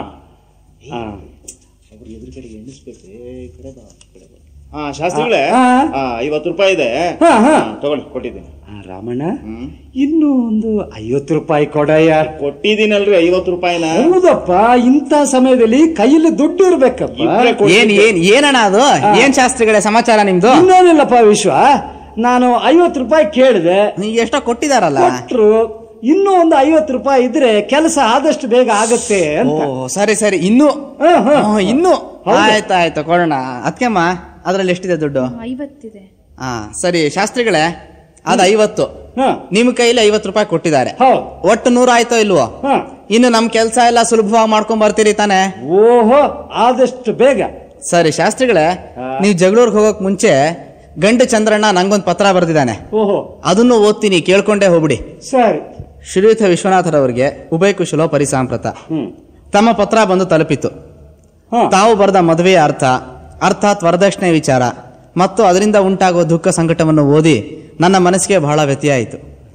ಹಾ ಅವ್ರು ಎದುರುಗಡೆ ಎಣಿಸ್ಬೇಕು ಏ, ಈ ಕಡೆ ಬಾ, ಈ ಕಡೆ ಬಾ. ಹಾ ಶಾಸ್ತ್ರಿಗಳೇ ಹಾ. ಹಾ ಐವತ್ತು ರೂಪಾಯಿ ಇದೆ ಹಾ, ಹಾ. ಹಾ, ತಗೊಳ್ಳಿ ಕೊಟ್ಟಿದ್ದೀನಿ ಆ, ರಾಮಣ್ಣ ಹ್ಮ್ ಇನ್ನು ಒಂದು ಐವತ್ತು ರೂಪಾಯಿ ಕೊಡಯ್ಯ ಕೊಟ್ಟಿದ್ದೀನಲ್ರಿ ಐವತ್ತು ರೂಪಾಯಿನ ಹೌದಪ್ಪ ಇಂಥ ಸಮಯದಲ್ಲಿ ಕೈಯಲ್ಲಿ ದುಡ್ಡು ಇರ್ಬೇಕಪ್ಪ ಇಬ್ರೇ ಕೊಟ್ಟಿದ್ದು. ಏನ್ ಏನ್ ಏನಣ್ಣ ಅದು ಏನ್ ಶಾಸ್ತ್ರಿಗಳೇ ಸಮಾಚಾರ ನಿಮ್ದು ಇನ್ನೇನಿಲ್ಲಪ್ಪ ವಿಶ್ವ ನಾನು ಐವತ್ತು ರೂಪಾಯಿ ಕೇಳಿದೆ ಈಗ ಎಷ್ಟೋ ಕೊಟ್ಟಿದಾರಲ್ಲ ಕೊಟ್ರು ಇನ್ನೂ ಒಂದು ಐವತ್ತು ರೂಪಾಯಿ ಇದ್ರೆ ಕೆಲಸ ಆದಷ್ಟು ಬೇಗ ಆಗತ್ತೆ ಓ ಅಂತ ಸರಿ ಸರಿ ಇನ್ನು ಹಾ, ಹಾ. ಹ್ಮ್, ಇನ್ನು ಹೌದು. ಆಯ್ತಾಯ್ತು ಕೊಡೋಣ ಅದಕ್ಕೆಮ್ಮ ಅದ್ರಲ್ಲಿ ಎಷ್ಟಿದೆ ದುಡ್ಡು ಐವತ್ತಿದೆ ಹಾ ಸರಿ ಶಾಸ್ತ್ರಿಗಳೇ ಅದು ಐವತ್ತು ಹಾ. ನಿಮ್ ಕೈಲಿ ಐವತ್ತು ರೂಪಾಯಿ ಕೊಟ್ಟಿದ್ದಾರೆ ಹೌದು ಒಟ್ಟು ನೂರು ಆಯ್ತೋ ಇಲ್ವೋ ಹಾ. ಇನ್ನು ನಮ್ ಕೆಲ್ಸ ಎಲ್ಲ ಸುಲಭವಾಗಿ ಮಾಡ್ಕೊಂಡ್ ಬರ್ತೀರಿ ತಾನೆ ಓಹೋ ಆದಷ್ಟು ಬೇಗ ಸರಿ ಶಾಸ್ತ್ರಿಗಳೇ ಹಾ. ನೀವು ಜಗಳೂರ್ಗೆ ಹೋಗಕ್ ಮುಂಚೆ ಗಂಡು ಚಂದ್ರಣ್ಣ ನಂಗೊಂದು ಪತ್ರ ಬರ್ದಿದ್ದಾನೆ ಓಹೋ ಅದನ್ನು ಓದ್ತೀನಿ ಕೇಳ್ಕೊಂಡೇ ಹೋಗ್ಬಿಡಿ ಸರಿ ಶ್ರೀಯುತ ವಿಶ್ವನಾಥರವರಿಗೆ ಉಭಯ ಕುಶಲೋ ಪರಿಸಾಂಪ್ರತ ಹ್ಮ್ ತಮ್ಮ ಪತ್ರ ಬಂದು ತಲುಪಿತು ಹಾ. ತಾವು ಬರೆದ ಮದುವೆಯ ಅರ್ಥ ಅರ್ಥಾತ್ ವರದಕ್ಷಿಣೆ ವಿಚಾರ ಮತ್ತು ಅದರಿಂದ ಉಂಟಾಗುವ ದುಃಖ ಸಂಕಟವನ್ನು ಓದಿ ನನ್ನ ಮನಸ್ಸಿಗೆ ಬಹಳ ವ್ಯತ್ಯಯ ಆಯಿತು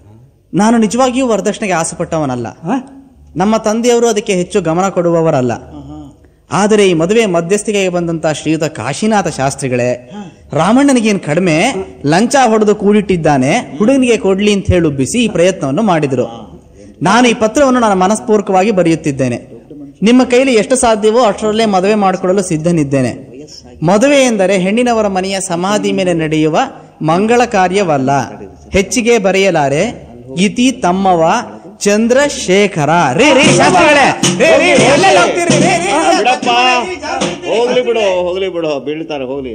ನಾನು ನಿಜವಾಗಿಯೂ ವರದಕ್ಷಿಣೆಗೆ ಆಸೆಪಟ್ಟವನಲ್ಲ ಹಾ? ನಮ್ಮ ತಂದೆಯವರು ಅದಕ್ಕೆ ಹೆಚ್ಚು ಗಮನ ಕೊಡುವವರಲ್ಲ ಆದರೆ ಈ ಮದುವೆ ಮಧ್ಯಸ್ಥಿಗೆ ಬಂದಂತ ಶ್ರೀಯುತ ಕಾಶಿನಾಥ ಶಾಸ್ತ್ರಿಗಳೇ ರಾಮಣ್ಣನಿಗೇನು ಕಡಿಮೆ ಲಂಚ ಹೊಡೆದು ಕೂಡಿಟ್ಟಿದ್ದಾನೆ ಹುಡುಗನಿಗೆ ಕೊಡ್ಲಿ ಅಂತ ಹೇಳಿ ಉಬ್ಬಿಸಿ ಈ ಪ್ರಯತ್ನವನ್ನು ಮಾಡಿದರು ನಾನು ಈ ಪತ್ರವನ್ನು ನನ್ನ ಮನಸ್ಪೂರ್ವಕವಾಗಿ ಬರೆಯುತ್ತಿದ್ದೇನೆ ನಿಮ್ಮ ಕೈಲಿ ಎಷ್ಟು ಸಾಧ್ಯವೋ ಅಷ್ಟರಲ್ಲೇ ಮದುವೆ ಮಾಡಿಕೊಳ್ಳಲು ಸಿದ್ಧನಿದ್ದೇನೆ ಮದುವೆ ಎಂದರೆ ಹೆಣ್ಣಿನವರ ಮನೆಯ ಸಮಾಧಿ ಮೇಲೆ ನಡೆಯುವ ಮಂಗಳ ಕಾರ್ಯವಲ್ಲ ಹೆಚ್ಚಿಗೆ ಬರೆಯಲಾರೆ ಇತಿ ತಮ್ಮವ ಚಂದ್ರಶೇಖರ ರೇ ರೇ ಶಾಸ್ತ್ರಿಗಳೇ ರೇ, ರೇ, ರೇ, ಎಲ್ಲೆಲ್ಲಿ ಹೋಗ್ತೀರಿ? ರೇ, ರೇ, ರೇ. ಬಿಡಪ್ಪ ಹೋಗ್ಲಿ ಬಿಡು ಹೋಗ್ಲಿ ಬಿಡು ಬೀಳ್ತಾರೆ ಹೋಗ್ಲಿ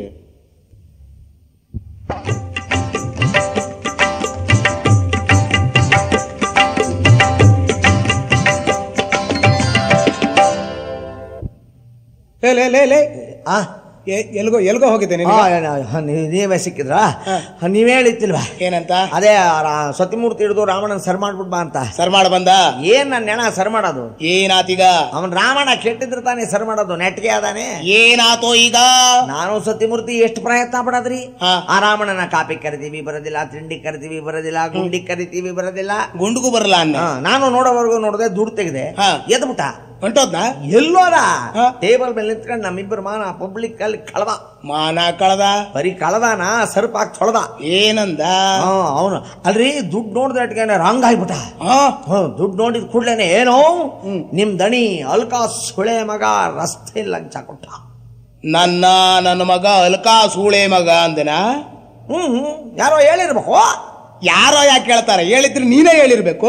ಲೇ ಲೇ ಲೇ ಲೇ ಆ ಎ- ಎಲ್ಗೋ ಎಲ್ಗೋ ಹೋಗಿದ್ದೆ ಆ, ನಿನಗೆ ನ- ನೀವ್- ನೀವೇ ಸಿಕ್ಕಿದ್ರಾ ನೀವ್ ಹೇಳಿತ್ತಿಲ್ವಾ ಏನಂತ ಅದೇ ರಾ- ಸತಿಮೂರ್ತಿ ಹಿಡಿದು ರಾವಣನ್ ಸರ್ ಮಾಡ್ಬಿಟ್ ಬಾ ಅಂತ ಸರ್ ಮಾಡ ಬಂದ ಏನ್ ನನ್ನ ನೆಣ ಸರ್ ಮಾಡೋದು ಏನಾತೀಗ ಅವನ್ ರಾವಣ ಕೆಟ್ಟಿದ್ರೆ ತಾನೇ ಸರ್ ಮಾಡೋದು ನೆಟ್ಗೆ ಅದಾನೆ ಏನಾತೋ ಈಗ ನಾನು ಸತಿಮೂರ್ತಿ ಎಷ್ಟು ಪ್ರಯತ್ನ ಪಡದ್ರಿ ಹಾ. ಆ ರಾವಣನ ಕಾಪಿ ಕರಿತೀವಿ ಬರೋದಿಲ್ಲ ತಿಂಡಿ ಕರಿತೀವಿ ಬರೋದಿಲ್ಲ ಗುಂಡಿ ಕರಿತೀವಿ ಬರೋದಿಲ್ಲ ಗುಂಡುಗೂ ಬರಲ್ಲ ಅನ್ನ ಹಾ, ನಾನು ನೋಡೋವರೆಗೂ ನೋಡದೆ ದುಡ್ಡು ತೆಗೆದೆ ಹಾ. ಎದ್ಬಿಟ್ಟ ಹೊಂಟೋದ್ನ ಎಲ್ಲೋದ ಹಾ. ಟೇಬಲ್ ಮೇಲೆ ನಿಂತ್ಕೊಂಡು ನಮ್ಮಿಬ್ಬರು ಮಾನ ಪಬ್ಲಿಕ್ ಅಲ್ಲಿ ಕಳದ ಮಾನ ಕಳದ ಬರೀ ಕಳದಾನ ಸರ್ಪ್ ಹಾಕಿ ತೊಳೆದ ಏನಂದ ಅವನು ಅಲ್ರಿ ದುಡ್ಡು ನೋಡಿದ್ರೆ ರಾಂಗ್ ಆಗ್ಬಿಟ್ಟ ಹಾ ಹ್ಮ್, ದುಡ್ಡು ನೋಡಿದ ಕೂಡ್ಲೇನೆ ಏನೋ ನಿಮ್ ದಣಿ ಅಲ್ಕಾ ಸುಳೆ ಮಗ ರಸ್ತೆ ಲಂಚ ಕೊಟ್ಟ ನನ್ನ ನನ್ನ ಮಗ ಅಲ್ಕಾ ಸೂಳೆ ಮಗ ಅಂದನ ಹ್ಮ್ ಹ್ಮ್, ಯಾರೋ ಹೇಳಿರ್ಬೇಕು ಯಾರೋ ಯಾಕೆ ಹೇಳ್ತಾರೆ ಹೇಳಿದ್ರೆ ನೀನೇ ಹೇಳಿರ್ಬೇಕು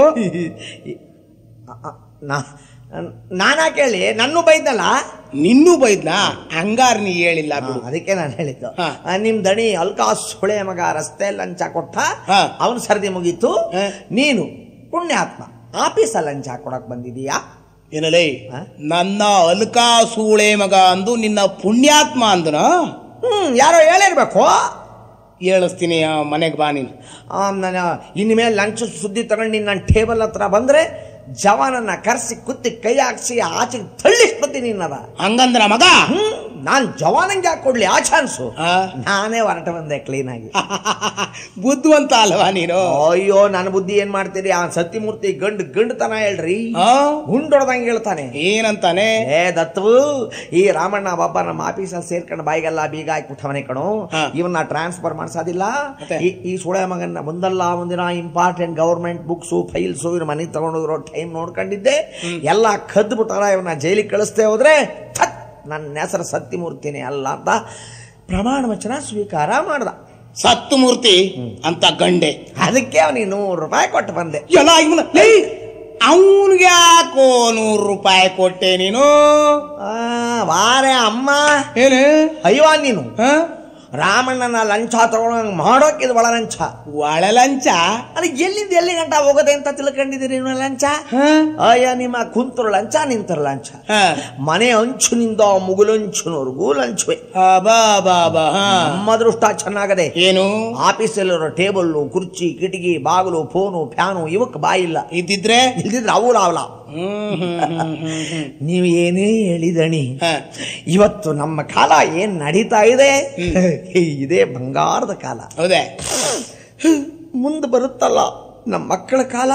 ಅ- ಅ- ನಾ- ನಾನಾ ಕೇಳಿ ನನ್ನೂ ಬೈದಲ್ಲ ನಿನ್ನೂ ಬೈದ್ನಾ ಹಂಗಾರ್ ನೀ ಹೇಳಿಲ್ಲ ಬಿಡು ಅದಕ್ಕೆ ನಾನು ಹೇಳಿದ್ದು ಹಾ. ಆ, ನಿಮ್ ದಣಿ ಅಲ್ಕಾ ಸುಳೆ ಮಗ ರಸ್ತೆ ಲಂಚ ಕೊಟ್ಟ ಹಾ. ಅವನು ಸರ್ದಿ ಮುಗೀತು ಹಾ. ನೀನು ಪುಣ್ಯಾತ್ಮ ಆಫೀಸ ಲಂಚ ಕೊಡಕ್ ಬಂದಿದೀಯಾ ಏನಲೇ ಹಾ? ನನ್ನ ಅಲ್ಕಾ ಸೂಳೆ ಮಗ ಅಂದು ನಿನ್ನ ಪುಣ್ಯಾತ್ಮ ಅಂದನ ಹ್ಮ್ ಯಾರೋ ಹೇಳಿರ್ಬೇಕು ಹೇಳಿಸ್ತೀನಿ ಮನೆಗೆ ಬಾ ನೀನು ನಾನು ಇನ್ಮೇಲೆ ಲಂಚ ಸುದ್ದಿ ತಗೊಂಡು ನೀನು ನನ್ನ ಟೇಬಲ್ ಹತ್ರ ಬಂದ್ರೆ ಜವಾನನ್ನ ಕರೆಸಿ ಕುತ್ತಿ ಕೈ ಹಾಕ್ಸಿ ಆಚೆಗೆ ತಳ್ಳಿಸ್ಬಿಡ್ತೀನಿ ನಿನ್ನದ ಹಂಗಂದ್ರ ಮಗ ಹ್ಮ್ ನಾನ್ ಜವಾನಂಗೆ ಯಾಕೆ ಕೊಡ್ಲಿ ಆ ಚಾನ್ಸು ಆ? ನಾನೇ ಹೊರಟ ಬಂದೆ ಕ್ಲೀನ್ ಆಗಿ ಬುದ್ಧಿವಂತ ಅಲ್ವಾ ನೀನು ಅಯ್ಯೋ ನನ್ನ ಬುದ್ಧಿ ಏನ್ ಮಾಡ್ತೀರಿ ಆ ಸತ್ಯಮೂರ್ತಿ ಗಂಡು ಗಂಡುತನ ಹೇಳ್ರಿ ಆ? ಗುಂಡೊಡ್ದಂಗೆ ಹೇಳ್ತಾನೆ ಏನಂತಾನೆ ಏ ದತ್ತು ಈ ರಾಮಣ್ಣ ಬಾಬಾ ನಮ್ಮ ಆಫೀಸಲ್ಲಿ ಸೇರ್ಕೊಂಡು ಬಾಯಿಗೆಲ್ಲ ಬೀಗ ಹಾಕ್ಬಿಟ್ಟವನೇ ಕಣೋ ಹಾ. ಇವನ್ನ ಟ್ರಾನ್ಸ್ಫರ್ ಮಾಡ್ಸೋದಿಲ್ಲ ಮತ್ತೆ? ಈ- ಈ ಸುಳೆ ಮಗನ್ನ ಮುಂದಲ್ಲ ಒಂದಿನ ಇಂಪಾರ್ಟೆಂಟ್ ಗೌರ್ಮೆಂಟ್ ಬುಕ್ಸು ಫೈಲ್ಸು ಇವ್ರ ಮನೆಗೆ ತಗೊಂಡೋಗಿರೋ ಟೈಮ್ ನೋಡ್ಕೊಂಡಿದ್ದೆ ಎಲ್ಲ ಕದ್ದು ಬಿಟ್ಟಾರ ಇವನ್ನ ಜೈಲಿಗೆ ಕಳಿಸ್ತೇ ಹೋದ್ರೆ ಥತ್ ನನ್ನ ಹೆಸರು ಸತ್ಯಮೂರ್ತಿನೇ ಅಲ್ಲ ಅಂತ ಪ್ರಮಾಣ ವಚನ ಸ್ವೀಕಾರ ಮಾಡ್ದ ಸತ್ತು ಮೂರ್ತಿ ಅಂತ ಗಂಡೆ ಅದಕ್ಕೆ ಅವನಿಗೆ ನೂರು ರೂಪಾಯಿ ಕೊಟ್ಟು ಬಂದೆ ಎಲ್ಲ ಇವನ ಅವನ್ಗೆ ಯಾಕೋ ನೂರು ರೂಪಾಯಿ ಕೊಟ್ಟೆ ನೀನು ಆ, ವಾರೆ ಅಮ್ಮ ಏನೇ ಅಯ್ಯೋ ನೀನು ಹ? ರಾಮಣ್ಣನ ಲಂಚ ತಗೊಳಂಗ್ ಮಾಡೋಕಿದ್ ಒಳ ಲಂಚ ಒಳ ಲಂಚ ಅದು ಎಲ್ಲಿಂದ ಎಲ್ಲಿ ಗಂಟ ಹೋಗೋದೆ ಅಂತ ತಿಳ್ಕೊಂಡಿದ್ದೀರಿ ನೀವು ಲಂಚ ಅಯ್ಯ ನಿಮ್ಮ ಕುಂತರು ಲಂಚ ನಿಂತರು ಲಂಚ ಹ. ಮನೆ ಅಂಚಿನಿಂದ ಮುಗುಲಂಚಿನವರೆಗೂ ಲಂಚವೇ ಬಾ ಬಾ ಬಾ ಹಾ ನಮ್ಮ ಅದೃಷ್ಟ ಚೆನ್ನಾಗದೆ ಏನು ಆಫೀಸಲ್ಲಿರೋ ಟೇಬಲ್ಲು ಕುರ್ಚಿ ಕಿಟಕಿ ಬಾಗಿಲು ಫೋನು ಫ್ಯಾನು ಇವಕ್ಕೆ ಬಾಯಿಲ್ಲ ಇದ್ದಿದ್ರೆ ಇಲ್ದಿದ್ರೆ ಅವು ಲಾವಲ ಹ್ಮ್ ಹ್ಮ್ ಹ್ಮ್ ಹ್ಮ್ ಹ್ಮ್. ನೀವು ಏನೇ ಹೇಳಿದಣಿ ಹ. ಇವತ್ತು ನಮ್ಮ ಕಾಲ ಏನ್ ನಡೀತಾ ಇದೆ ಇದೇ ಬಂಗಾರದ ಕಾಲ ಹೌದೇ ಮುಂದೆ ಬರುತ್ತಲ್ಲ ನಮ್ಮ ಮಕ್ಕಳ ಕಾಲ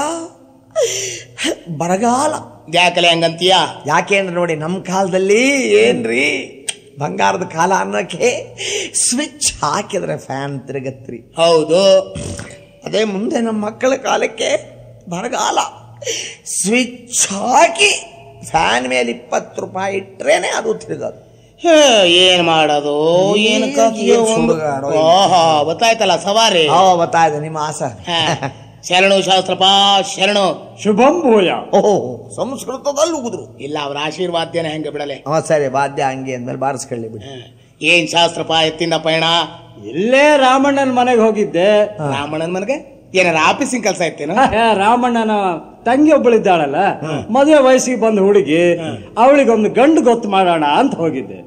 ಬರಗಾಲ ಯಾಕಲೆ ಹಂಗಂತೀಯ ಯಾಕೆಂದ್ರೆ ನೋಡಿ ನಮ್ಮ ಕಾಲದಲ್ಲಿ ಏನ್ರಿ ಬಂಗಾರದ ಕಾಲ ಅನ್ನೋಕೆ ಸ್ವಿಚ್ ಹಾಕಿದ್ರೆ ಫ್ಯಾನ್ ತಿರುಗತ್ರಿ ಹೌದು ಅದೇ ಮುಂದೆ ನಮ್ಮ ಮಕ್ಕಳ ಕಾಲಕ್ಕೆ ಬರಗಾಲ ಸ್ವಿಚ್ ಹಾಕಿ ಫ್ಯಾನ್ ಮೇಲೆ ಇಪ್ಪತ್ತು ರೂಪಾಯಿ ಇಟ್ರೇನೆ ಅದು ತಿರುಗೋದು ಹೇ, ಏನ್ ಮಾಡೋದು ಏನ್ ಏನ್ ಕಥೆಯೋ ಏನ್ ಒಂದು ಸುಡುಗಾಡು? ಓಹೋ ಗೊತ್ತಾಯ್ತಲ್ಲ ಸವಾರಿ ಆ ಗೊತ್ತಾಯ್ತು ನಿಮ್ಮ ಆಸೆ ಹ. ಶರಣು ಶಾಸ್ತ್ರಪ್ಪ ಶರಣು ಶುಭಂ ಭೂಯ ಓಹೋ ಸಂಸ್ಕೃತದಲ್ಲಿ ಉಗಿದ್ರು ಇಲ್ಲ ಅವ್ರ ಆಶೀರ್ವಾದ್ಯನ ಹೆಂಗ ಬಿಡಲೆ ಹಾ ಸರಿ ವಾದ್ಯ ಹಂಗೆ ಅಂದ್ಮೇಲೆ ಬಾರಿಸ್ಕೊಳ್ಳಿ ಬಿಡಿ ಹ. ಏನ್ ಶಾಸ್ತ್ರಪ್ಪ ಎತ್ತಿಂದ ಪಯಣ ಇಲ್ಲೇ ರಾಮಣ್ಣನ ಮನೆಗೆ ಹೋಗಿದ್ದೆ ರಾಮಣ್ಣನ ಮನೆಗೆ ಏನಾರ ಆಫೀಸಿನ ಕೆಲಸ ಇತ್ತೇನು ಏ, ರಾಮಣ್ಣನ ತಂಗಿ ಒಬ್ಬಳಿದ್ದಾಳಲ್ಲ ಮದುವೆ ವಯಸ್ಸಿಗೆ ಬಂದ ಹುಡುಗಿ ಅವಳಿಗೊಂದು ಗಂಡು ಗೊತ್ತು ಮಾಡೋಣ ಅಂತ ಹೋಗಿದ್ದೆ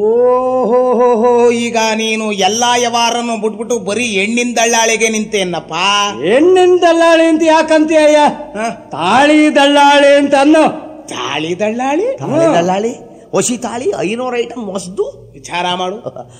ಓಹೋ ಈಗ ನೀನು ಎಲ್ಲಾ ಯವಾರನ್ನು ಬಿಟ್ಬಿಟ್ಟು ಬರೀ ಹೆಣ್ಣಿನ ದಳ್ಳಾಳಿಗೆ ನಿಂತೇನಪ್ಪ ಹೆಣ್ಣಿನ ದಳ್ಳಾಳಿ ಅಂತ ಯಾಕಂತೀಯ ಹ? ತಾಳಿ ದಳ್ಳಾಳಿ ಅಂತ ಅನ್ನೋ ತಾಳಿ ದಳ್ಳಾಳಿ ತಾಳಿ ದಳ್ಳಾಳಿ ಹೊಸಿ ತಾಳಿ ಐನೂರು ಐಟಮ್ ಹೊಸದು ವಿಚಾರ ಮಾಡು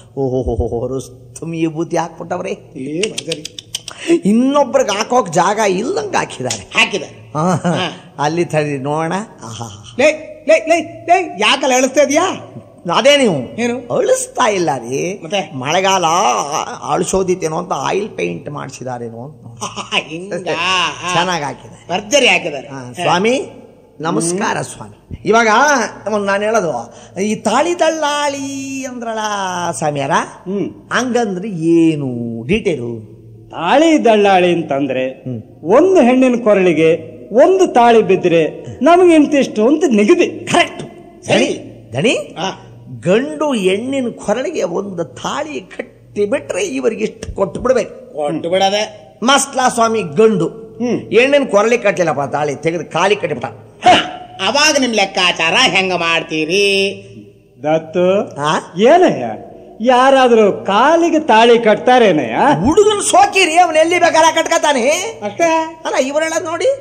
ಓಹೋ ರುಸ್ತುಮ್ ಈ ಬೂತಿ ಹಾಕ್ಬಿಟ್ಟವ್ರೆ ಏ ಭರ್ಜರಿ. ಇನ್ನೊಬ್ರಿಗೆ ಹಾಕೋಕ್ ಜಾಗ ಇಲ್ದಂಗೆ ಹಾಕಿದ್ದಾರೆ ಹಾಕಿದ ಆ, ಅಲ್ಲಿ ತಡಿ ನೋಡೋಣ ಆಹಾ ಲೇ ಲೇ ಲೇ ಲೇ ಯಾಕಲ್ಲ ಹೇಳಿಸ್ತಾ ಇದೀಯಾ ಅದೇ ನೀವು ಏನು? ಅಳಿಸ್ತಾ ಇಲ್ಲ ರೀ ಮತ್ತೆ? ಮಳೆಗಾಲ ಅಳಿಸೋದಿತ್ತೇನೋ ಅಂತ ಆಯಿಲ್ ಪೇಂಟ್ ಮಾಡಿಸಿದಾರೇನೋ ಅಂತ ಹಿಂಗ ಚೆನ್ನಾಗಿ ಹಾಕಿದೆ ಭರ್ಜರಿ ಹಾಕಿದ್ದಾರೆ ಆ, ಸ್ವಾಮಿ ನಮಸ್ಕಾರ ಸ್ವಾಮಿ ಇವಾಗ ಒಂದು ನಾನು ಹೇಳೋದು ಈ ತಾಳಿ ದಳ್ಳಾಳಿ ಅಂದ್ರಳ ಸ್ವಾಮಿಯಾರ ಹ್ಮ್ ಹಂಗಂದ್ರೆ ಏನು ಡೀಟೇಲು ತಾಳಿ ದಳ್ಳಾಳಿ ಅಂತಂದ್ರೆ ಒಂದು ಹೆಣ್ಣಿನ ಕೊರಳಿಗೆ ಒಂದು ತಾಳಿ ಬಿದ್ದರೆ ನಮಗೆ ಇಂತಿಷ್ಟು ಅಂತ ನಿಗದಿ ಕರೆಕ್ಟ್ ದಣಿ ದಣಿ ಆ, ಗಂಡು ಹೆಣ್ಣಿನ ಕೊರಳಿಗೆ ಒಂದು ತಾಳಿ ಕಟ್ಟಿ ಬಿಟ್ರೆ ಇವರಿಗೆ ಇಷ್ಟು ಕೊಟ್ಟು ಬಿಡ್ಬೇಕು ಕೊಟ್ಟು ಬಿಡದೆ ಮಸ್ಲಾ ಸ್ವಾಮಿ ಗಂಡು ಹ್ಮ್. ಹೆಣ್ಣಿನ ಕೊರಳಿ ಕಟ್ಟಲಿಲ್ಲಪ್ಪ ತಾಳಿ ತೆಗೆದು ಖಾಲಿ ಕಟ್ಟಿಬಿಟ್ಟ ಹ, ಅವಾಗ ನಿಮ್ ಲೆಕ್ಕಾಚಾರ ಹೆಂಗ ಮಾಡ್ತೀರಿ ದತ್ತು ಆ? ಏನಯ್ಯ ಯಾರಾದ್ರೂ ಕಾಲಿಗೆ ತಾಳಿ ಕಟ್ತಾರೇನಯ್ಯ ಹುಡುಗನ್ ಸೋಕಿರಿ ಅವನ್ ಎಲ್ಲಿ ಬೇಕಾದ ಕಟ್ಕತಾನೆ ಅಷ್ಟೇ ಅಲ್ಲ ಇವರೆಲ್ಲ ನೋಡಿ